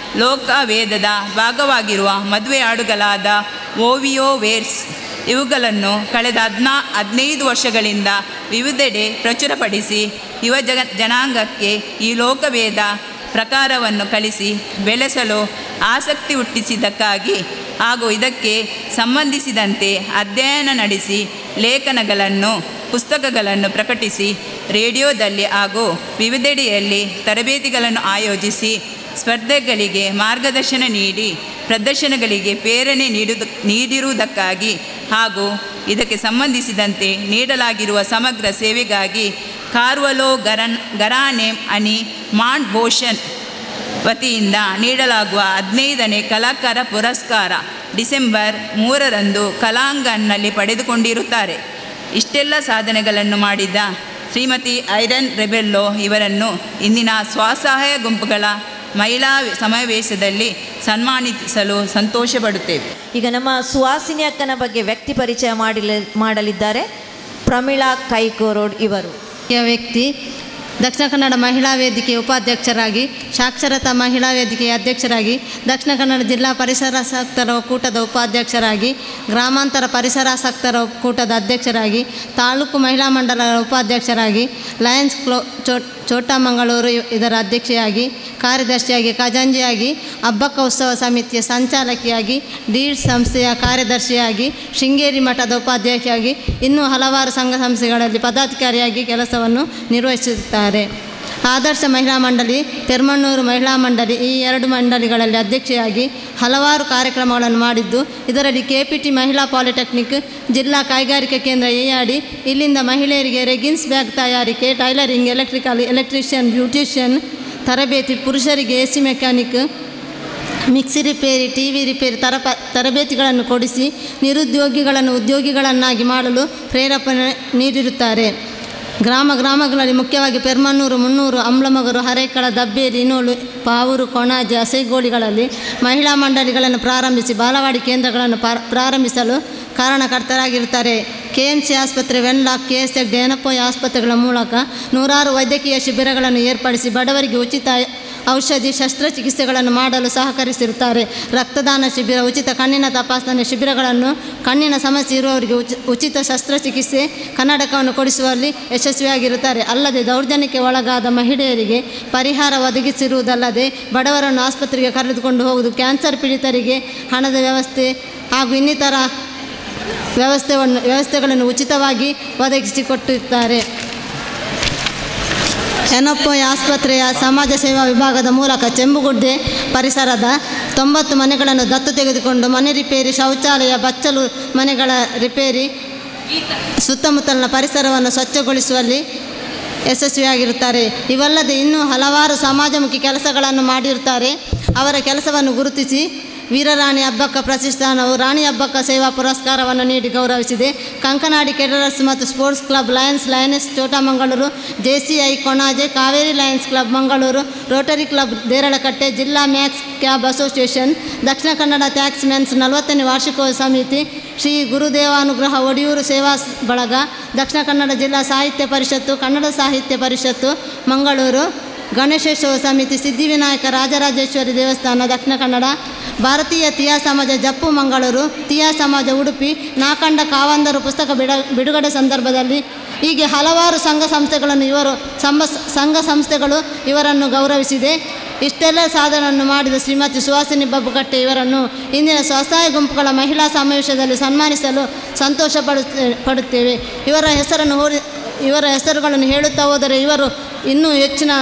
ಲೋಕವೇದದ ಭಾಗವಾಗಿರುವ ಮದುವೆ ಹಾಡುಗಳಾದ ಓವಿಯೋ ವೇರ್ಸ್ ಇವುಗಳನ್ನು ಕಳೆದ ಹದಿನಾ ಹದಿನೈದು ವರ್ಷಗಳಿಂದ ವಿವಿಧೆಡೆ ಪ್ರಚುರಪಡಿಸಿ ಯುವ ಜಗ ಜನಾಂಗಕ್ಕೆ ಈ ಲೋಕವೇದ ಪ್ರಕಾರವನ್ನು ಕಲಿಸಿ ಬೆಳೆಸಲು ಆಸಕ್ತಿ ಹುಟ್ಟಿಸಿದ್ದಕ್ಕಾಗಿ ಹಾಗೂ ಇದಕ್ಕೆ ಸಂಬಂಧಿಸಿದಂತೆ ಅಧ್ಯಯನ ನಡೆಸಿ ಲೇಖನಗಳನ್ನು ಪುಸ್ತಕಗಳನ್ನು ಪ್ರಕಟಿಸಿ ರೇಡಿಯೋದಲ್ಲಿ ಹಾಗೂ ವಿವಿಧೆಡೆಯಲ್ಲಿ ತರಬೇತಿಗಳನ್ನು ಆಯೋಜಿಸಿ ಸ್ಪರ್ಧೆಗಳಿಗೆ ಮಾರ್ಗದರ್ಶನ ನೀಡಿ ಪ್ರದರ್ಶನಗಳಿಗೆ ಪ್ರೇರಣೆ ನೀಡುವುದು ನೀಡಿರುವುದಕ್ಕಾಗಿ ಹಾಗೂ ಇದಕ್ಕೆ ಸಂಬಂಧಿಸಿದಂತೆ ನೀಡಲಾಗಿರುವ ಸಮಗ್ರ ಸೇವೆಗಾಗಿ ಕಾರ್ವಲೋ ಗರನ್ ಗರಾನೆ ಅನಿ ಮಾಂಡ್ ಭೋಷನ್ ವತಿಯಿಂದ ನೀಡಲಾಗುವ ಹದಿನೈದನೇ ಕಲಾಕಾರ ಪುರಸ್ಕಾರ ಡಿಸೆಂಬರ್ ಮೂರರಂದು ಕಲಾಂಗನ್ನಲ್ಲಿ ಪಡೆದುಕೊಂಡಿರುತ್ತಾರೆ ಇಷ್ಟೆಲ್ಲ ಸಾಧನೆಗಳನ್ನು ಮಾಡಿದ ಶ್ರೀಮತಿ ಐರನ್ ರೆಬೆಲ್ಲೋ ಇವರನ್ನು ಇಂದಿನ ಸ್ವಸಹಾಯ ಗುಂಪುಗಳ ಮಹಿಳಾ ಸಮಾವೇಶದಲ್ಲಿ ಸನ್ಮಾನಿಸಲು ಸಂತೋಷಪಡುತ್ತೇವೆ ಈಗ ನಮ್ಮ ಸುಹಾಸಿನಿ ಅಕ್ಕನ ಬಗ್ಗೆ ವ್ಯಕ್ತಿ ಪರಿಚಯ ಮಾಡಲಿ ಮಾಡಲಿದ್ದಾರೆ ಪ್ರಮೀಳಾ ಕೈಕೋರೋಡ್ ಇವರು ಮುಖ್ಯ ವ್ಯಕ್ತಿ ದಕ್ಷಿಣ ಕನ್ನಡ ಮಹಿಳಾ ವೇದಿಕೆ ಉಪಾಧ್ಯಕ್ಷರಾಗಿ ಸಾಕ್ಷರತಾ ಮಹಿಳಾ ವೇದಿಕೆಯ ಅಧ್ಯಕ್ಷರಾಗಿ ದಕ್ಷಿಣ ಕನ್ನಡ ಜಿಲ್ಲಾ ಪರಿಸರಾಸಕ್ತರ ಒಕ್ಕೂಟದ ಉಪಾಧ್ಯಕ್ಷರಾಗಿ ಗ್ರಾಮಾಂತರ ಪರಿಸರಾಸಕ್ತರ ಒಕ್ಕೂಟದ ಅಧ್ಯಕ್ಷರಾಗಿ ತಾಲೂಕು ಮಹಿಳಾ ಮಂಡಲದ ಉಪಾಧ್ಯಕ್ಷರಾಗಿ ಲಯನ್ಸ್ ಕ್ಲೋ ಚೋ ಚೋಟಮಂಗಳೂರು ಇ- ಇದರ ಅಧ್ಯಕ್ಷೆಯಾಗಿ ಕಾರ್ಯದರ್ಶಿಯಾಗಿ ಖಜಾಂಜಿಯಾಗಿ ಹಬ್ಬಕ್ಕ ಉತ್ಸವ ಸಮಿತಿಯ ಸಂಚಾಲಕಿಯಾಗಿ ಡೀಡ್ ಸಂಸ್ಥೆಯ ಕಾರ್ಯದರ್ಶಿಯಾಗಿ ಶೃಂಗೇರಿ ಮಠದ ಉಪಾಧ್ಯಕ್ಷರಾಗಿ ಇನ್ನೂ ಹಲವಾರು ಸಂಘ ಸಂಸ್ಥೆಗಳಲ್ಲಿ ಪದಾಧಿಕಾರಿಯಾಗಿ ಕೆಲಸವನ್ನು ನಿರ್ವಹಿಸುತ್ತಾರೆ ಆದರ್ಶ ಮಹಿಳಾ ಮಂಡಳಿ ತೆರ್ಮಣ್ಣೂರು ಮಹಿಳಾ ಮಂಡಳಿ ಈ ಎರಡು ಮಂಡಳಿಗಳಲ್ಲಿ ಅಧ್ಯಕ್ಷೆಯಾಗಿ ಹಲವಾರು ಕಾರ್ಯಕ್ರಮಗಳನ್ನು ಮಾಡಿದ್ದು ಇದರಲ್ಲಿ ಕೆ ಪಿ ಟಿ ಮಹಿಳಾ ಪಾಲಿಟೆಕ್ನಿಕ್ ಜಿಲ್ಲಾ ಕೈಗಾರಿಕಾ ಕೇಂದ್ರ ಎಆಡಿ ಇಲ್ಲಿಂದ ಮಹಿಳೆಯರಿಗೆ ರೆಗಿನ್ಸ್ ಬ್ಯಾಗ್ ತಯಾರಿಕೆ ಟೈಲರಿಂಗ್ ಎಲೆಕ್ಟ್ರಿಕಲ್ ಎಲೆಕ್ಟ್ರಿಷಿಯನ್ ಬ್ಯೂಟಿಷಿಯನ್ ತರಬೇತಿ ಪುರುಷರಿಗೆ ಎ ಸಿ ಮೆಕ್ಯಾನಿಕ್ ಮಿಕ್ಸಿ ರಿಪೇರಿ ಟಿ ವಿ ರಿಪೇರಿ ತರಪ ತರಬೇತಿಗಳನ್ನು ಕೊಡಿಸಿ ನಿರುದ್ಯೋಗಿಗಳನ್ನು ಉದ್ಯೋಗಿಗಳನ್ನಾಗಿ ಮಾಡಲು ಪ್ರೇರೇಪಣೆ ನೀಡಿರುತ್ತಾರೆ ಗ್ರಾಮ ಗ್ರಾಮಗಳಲ್ಲಿ ಮುಖ್ಯವಾಗಿ ಪೆರ್ಮನ್ನೂರು ಮುನ್ನೂರು ಅಂಬ್ಲಮಗರು ಹರೇಕಳ ದಬ್ಬೇರಿ ಇನೋಳು ಪಾವೂರು ಕೊಣಾಜೆ ಹಸೆಗೋಳಿಗಳಲ್ಲಿ ಮಹಿಳಾ ಮಂಡಳಿಗಳನ್ನು ಪ್ರಾರಂಭಿಸಿ ಬಾಲವಾಡಿ ಕೇಂದ್ರಗಳನ್ನು ಪಾರ- ಪ್ರಾರಂಭಿಸಲು ಕಾರಣಕರ್ತರಾಗಿರುತ್ತಾರೆ ಕೆ ಎಂ ಸಿ ಆಸ್ಪತ್ರೆ ವೆನ್ಲಾಕ್ ಕೆ ಎಸ್ ಎಕ್ ಡೆನಪೋಯ್ ಆಸ್ಪತ್ರೆಗಳ ಮೂಲಕ ನೂರಾರು ವೈದ್ಯಕೀಯ ಶಿಬಿರಗಳನ್ನು ಏರ್ಪಡಿಸಿ ಬಡವರಿಗೆ ಉಚಿತ ಔಷಧಿ ಶಸ್ತ್ರಚಿಕಿತ್ಸೆಗಳನ್ನು ಮಾಡಲು ಸಹಕರಿಸಿರುತ್ತಾರೆ ರಕ್ತದಾನ ಶಿಬಿರ ಉಚಿತ ಕಣ್ಣಿನ ತಪಾಸಣೆ ಶಿಬಿರಗಳನ್ನು ಕಣ್ಣಿನ ಸಮಸ್ಯೆ ಇರುವವರಿಗೆ ಉಚಿ ಉಚಿತ ಶಸ್ತ್ರಚಿಕಿತ್ಸೆ ಕನ್ನಡಕವನ್ನು ಕೊಡಿಸುವಲ್ಲಿ ಯಶಸ್ವಿಯಾಗಿರುತ್ತಾರೆ ಅಲ್ಲದೆ ದೌರ್ಜನ್ಯಕ್ಕೆ ಒಳಗಾದ ಮಹಿಳೆಯರಿಗೆ ಪರಿಹಾರ ಒದಗಿಸಿರುವುದಲ್ಲದೆ ಬಡವರನ್ನು ಆಸ್ಪತ್ರೆಗೆ ಕರೆದುಕೊಂಡು ಹೋಗುವುದು ಕ್ಯಾನ್ಸರ್ ಪೀಡಿತರಿಗೆ ಹಣದ ವ್ಯವಸ್ಥೆ ಹಾಗೂ ಇನ್ನಿತರ ವ್ಯವಸ್ಥೆಯನ್ನು ವ್ಯವಸ್ಥೆಗಳನ್ನು ಉಚಿತವಾಗಿ ಒದಗಿಸಿಕೊಟ್ಟಿರುತ್ತಾರೆ ಎನಪ್ಪೋಯ್ ಆಸ್ಪತ್ರೆಯ ಸಮಾಜ ಸೇವಾ ವಿಭಾಗದ ಮೂಲಕ ಚೆಂಬುಗುಡ್ಡೆ ಪರಿಸರದ ತೊಂಬತ್ತು ಮನೆಗಳನ್ನು ದತ್ತು ತೆಗೆದುಕೊಂಡು ಮನೆ ರಿಪೇರಿ ಶೌಚಾಲಯ ಬಚ್ಚಲು ಮನೆಗಳ ರಿಪೇರಿ ಸುತ್ತಮುತ್ತಲಿನ ಪರಿಸರವನ್ನು ಸ್ವಚ್ಛಗೊಳಿಸುವಲ್ಲಿ ಯಶಸ್ವಿಯಾಗಿರುತ್ತಾರೆ ಇವಲ್ಲದೆ ಇನ್ನೂ ಹಲವಾರು ಸಮಾಜಮುಖಿ ಕೆಲಸಗಳನ್ನು ಮಾಡಿರುತ್ತಾರೆ ಅವರ ಕೆಲಸವನ್ನು ಗುರುತಿಸಿ ವೀರರಾಣಿ ಹಬ್ಬಕ್ಕ ಪ್ರತಿಷ್ಠಾನವು ರಾಣಿ ಹಬ್ಬಕ್ಕ ಸೇವಾ ಪುರಸ್ಕಾರವನ್ನು ನೀಡಿ ಗೌರವಿಸಿದೆ ಕಂಕನಾಡಿ ಕೆಡರಸ್ ಮತ್ತು sports club Lions Lioness Chotamangaluru J C I Konaje Kaveri Lions club Mangaluru Rotary club Deralakatte ಜಿಲ್ಲಾ ಮ್ಯಾಕ್ಸ್ ಕ್ಯಾಬ್ ಅಸೋಸಿಯೇಷನ್ ದಕ್ಷಿಣ ಕನ್ನಡ ಟ್ಯಾಕ್ಸ್ ಮೆನ್ಸ್ ನಲವತ್ತನೇ ವಾರ್ಷಿಕೋತ್ಸವ ಸಮಿತಿ ಶ್ರೀ ಗುರುದೇವಾನುಗ್ರಹ ಒಡಿಯೂರು ಸೇವಾ ಸ್- ಬಳಗ ದಕ್ಷಿಣ ಕನ್ನಡ ಜಿಲ್ಲಾ ಸಾಹಿತ್ಯ ಪರಿಷತ್ತು ಕನ್ನಡ ಸಾಹಿತ್ಯ ಪರಿಷತ್ತು ಮಂಗಳೂರು ಗಣೇಶೋತ್ಸವ ಸಮಿತಿ ಸಿದ್ಧಿವಿನಾಯಕ ರಾಜರಾಜೇಶ್ವರಿ ದೇವಸ್ಥಾನ ದಕ್ಷಿಣ ಕನ್ನಡ ಭಾರತೀಯ ತಿಯಾ ಸಮಾಜ ಜಪ್ಪು ಮಂಗಳೂರು ತಿಯಾ ಸಮಾಜ ಉಡುಪಿ ನಾಕಂಡ ಕಾವಂದರು ಪುಸ್ತಕ ಬಿಡ ಬಿಡುಗಡೆ ಸಂದರ್ಭದಲ್ಲಿ ಹೀಗೆ ಹಲವಾರು ಸಂಘ ಸಂಸ್ಥೆಗಳನ್ನು ಇವರು ಸಂಬ ಸಂಘ ಸಂಸ್ಥೆಗಳು ಇವರನ್ನು ಗೌರವಿಸಿದೆ ಇಷ್ಟೆಲ್ಲ ಸಾಧನೆಯನ್ನು ಮಾಡಿದ ಶ್ರೀಮತಿ ಸುಹಾಸಿನಿ ಬಬ್ಬುಕಟ್ಟೆ ಇವರನ್ನು ಇಂದಿನ ಸ್ವಸಹಾಯ ಗುಂಪುಗಳ ಮಹಿಳಾ ಸಮಾವೇಶದಲ್ಲಿ ಸನ್ಮಾನಿಸಲು ಸಂತೋಷ ಪಡುತ್ತೆ ಪಡುತ್ತೇವೆ ಇವರ ಹೆಸರನ್ನು ಹೋರಿ ಇವರ ಹೆಸರುಗಳನ್ನು ಹೇಳುತ್ತಾ ಹೋದರೆ ಇವರು ಇನ್ನೂ ಹೆಚ್ಚಿನ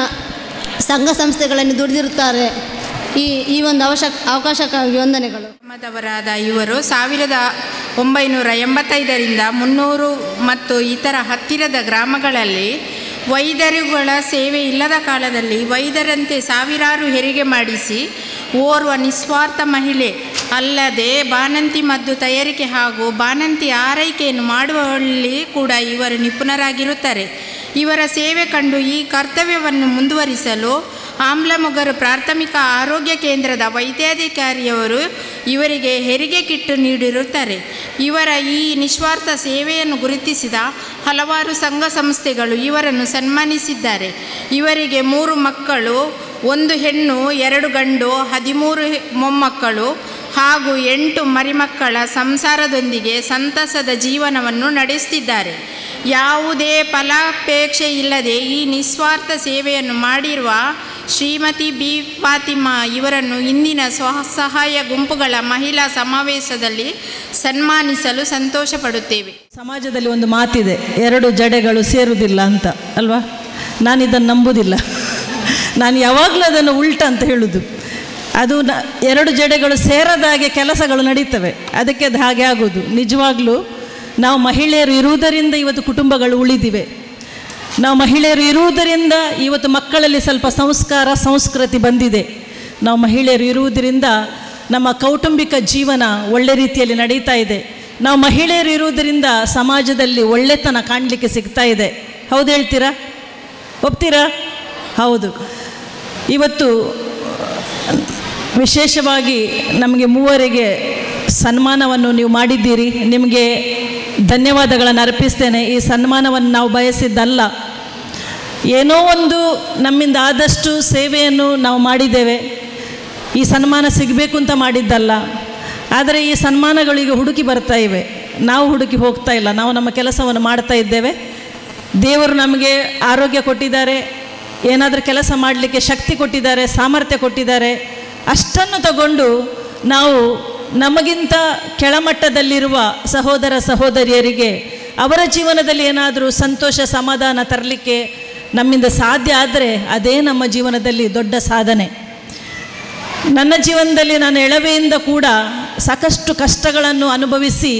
ಸಂಘ ಸಂಸ್ಥೆಗಳಲ್ಲಿ ದುಡಿದಿರುತ್ತಾರೆ ಈ ಈ ಒಂದು ಅವಶ್ಯಕ ಅವಕಾಶಕ್ಕಾಗಿ ವಂದನೆಗಳು ಗ್ರಾಮದವರಾದ ಇವರು ಸಾವಿರದ ಒಂಬೈನೂರ ಎಂಬತ್ತೈದರಿಂದ ಮುನ್ನೂರು ಮತ್ತು ಇತರ ಹತ್ತಿರದ ಗ್ರಾಮಗಳಲ್ಲಿ ವೈದ್ಯರುಗಳ ಸೇವೆ ಇಲ್ಲದ ಕಾಲದಲ್ಲಿ ವೈದ್ಯರಂತೆ ಸಾವಿರಾರು ಹೆರಿಗೆ ಮಾಡಿಸಿ ಓರ್ವ ನಿಸ್ವಾರ್ಥ ಮಹಿಳೆ ಅಲ್ಲದೆ ಬಾಣಂತಿ ಮದ್ದು ತಯಾರಿಕೆ ಹಾಗೂ ಬಾಣಂತಿ ಆರೈಕೆಯನ್ನು ಮಾಡುವಲ್ಲಿ ಕೂಡ ಇವರು ನಿಪುಣರಾಗಿರುತ್ತಾರೆ ಇವರ ಸೇವೆ ಕಂಡು ಈ ಕರ್ತವ್ಯವನ್ನು ಮುಂದುವರಿಸಲು ಆಮ್ಲಮೊಗರು ಪ್ರಾಥಮಿಕ ಆರೋಗ್ಯ ಕೇಂದ್ರದ ವೈದ್ಯಾಧಿಕಾರಿಯವರು ಇವರಿಗೆ ಹೆರಿಗೆ ಕಿಟ್ಟು ನೀಡಿರುತ್ತಾರೆ ಇವರ ಈ ನಿಸ್ವಾರ್ಥ ಸೇವೆಯನ್ನು ಗುರುತಿಸಿದ ಹಲವಾರು ಸಂಘ ಸಂಸ್ಥೆಗಳು ಇವರನ್ನು ಸನ್ಮಾನಿಸಿದ್ದಾರೆ ಇವರಿಗೆ ಮೂರು ಮಕ್ಕಳು ಒಂದು ಹೆಣ್ಣು ಎರಡು ಗಂಡು ಹದಿಮೂರು ಹೆ- ಮೊಮ್ಮಕ್ಕಳು ಹಾಗೂ ಎಂಟು ಮರಿಮಕ್ಕಳ ಸಂಸಾರದೊಂದಿಗೆ ಸಂತಸದ ಜೀವನವನ್ನು ನಡೆಸುತ್ತಿದ್ದಾರೆ ಯಾವುದೇ ಫಲಾಪೇಕ್ಷೆ ಇಲ್ಲದೆ ಈ ನಿಸ್ವಾರ್ಥ ಸೇವೆಯನ್ನು ಮಾಡಿರುವ ಶ್ರೀಮತಿ ಬಿ ಫಾತಿಮಾ ಇವರನ್ನು ಇಂದಿನ ಸ್ವಸಹಾಯ ಗುಂಪುಗಳ ಮಹಿಳಾ ಸಮಾವೇಶದಲ್ಲಿ ಸನ್ಮಾನಿಸಲು ಸಂತೋಷಪಡುತ್ತೇವೆ ಸಮಾಜದಲ್ಲಿ ಒಂದು ಮಾತಿದೆ ಎರಡು ಜಡೆಗಳು ಸೇರುವುದಿಲ್ಲ ಅಂತ ಅಲ್ವಾ ನಾನು ಇದನ್ನು ನಂಬುವುದಿಲ್ಲ ನಾನು ಯಾವಾಗಲೂ ಅದನ್ನು ಉಲ್ಟ ಅಂತ ಹೇಳುವುದು ಅದು ನ ಎರಡು ಜಡೆಗಳು ಸೇರದಾಗೆ ಕೆಲಸಗಳು ನಡೀತವೆ ಅದಕ್ಕೆ ಅದು ಹಾಗೆ ಆಗೋದು ನಿಜವಾಗ್ಲೂ ನಾವು ಮಹಿಳೆಯರು ಇರುವುದರಿಂದ ಇವತ್ತು ಕುಟುಂಬಗಳು ಉಳಿದಿವೆ ನಾವು ಮಹಿಳೆಯರು ಇರುವುದರಿಂದ ಇವತ್ತು ಮಕ್ಕಳಲ್ಲಿ ಸ್ವಲ್ಪ ಸಂಸ್ಕಾರ ಸಂಸ್ಕೃತಿ ಬಂದಿದೆ ನಾವು ಮಹಿಳೆಯರು ಇರುವುದರಿಂದ ನಮ್ಮ ಕೌಟುಂಬಿಕ ಜೀವನ ಒಳ್ಳೆ ರೀತಿಯಲ್ಲಿ ನಡೀತಾ ಇದೆ ನಾವು ಮಹಿಳೆಯರು ಇರುವುದರಿಂದ ಸಮಾಜದಲ್ಲಿ ಒಳ್ಳೆತನ ಕಾಣಲಿಕ್ಕೆ ಸಿಗ್ತಾ ಇದೆ ಹೌದು ಹೇಳ್ತೀರಾ ಒಪ್ತೀರಾ ಹೌದು ಇವತ್ತು ವಿಶೇಷವಾಗಿ ನಮಗೆ ಮೂವರಿಗೆ ಸನ್ಮಾನವನ್ನು ನೀವು ಮಾಡಿದ್ದೀರಿ ನಿಮಗೆ ಧನ್ಯವಾದಗಳನ್ನು ಅರ್ಪಿಸ್ತೇನೆ ಈ ಸನ್ಮಾನವನ್ನು ನಾವು ಬಯಸಿದ್ದಲ್ಲ ಏನೋ ಒಂದು ನಮ್ಮಿಂದ ಆದಷ್ಟು ಸೇವೆಯನ್ನು ನಾವು ಮಾಡಿದ್ದೇವೆ ಈ ಸನ್ಮಾನ ಸಿಗಬೇಕು ಅಂತ ಮಾಡಿದ್ದಲ್ಲ ಆದರೆ ಈ ಸನ್ಮಾನಗಳಿಗೆ ಹುಡುಕಿ ಬರ್ತಾ ಇವೆ ನಾವು ಹುಡುಕಿ ಹೋಗ್ತಾ ಇಲ್ಲ ನಾವು ನಮ್ಮ ಕೆಲಸವನ್ನು ಮಾಡ್ತಾ ಇದ್ದೇವೆ ದೇವರು ನಮಗೆ ಆರೋಗ್ಯ ಕೊಟ್ಟಿದ್ದಾರೆ ಏನಾದರೂ ಕೆಲಸ ಮಾಡಲಿಕ್ಕೆ ಶಕ್ತಿ ಕೊಟ್ಟಿದ್ದಾರೆ ಸಾಮರ್ಥ್ಯ ಕೊಟ್ಟಿದ್ದಾರೆ ಅಷ್ಟನ್ನು ತಗೊಂಡು ನಾವು ನಮಗಿಂತ ಕೆಳಮಟ್ಟದಲ್ಲಿರುವ ಸಹೋದರ ಸಹೋದರಿಯರಿಗೆ ಅವರ ಜೀವನದಲ್ಲಿ ಏನಾದರೂ ಸಂತೋಷ ಸಮಾಧಾನ ತರಲಿಕ್ಕೆ ನಮ್ಮಿಂದ ಸಾಧ್ಯ ಆದರೆ ಅದೇ ನಮ್ಮ ಜೀವನದಲ್ಲಿ ದೊಡ್ಡ ಸಾಧನೆ ನನ್ನ ಜೀವನದಲ್ಲಿ ನಾನು ಎಳವೆಯಿಂದ ಕೂಡ ಸಾಕಷ್ಟು ಕಷ್ಟಗಳನ್ನು ಅನುಭವಿಸಿ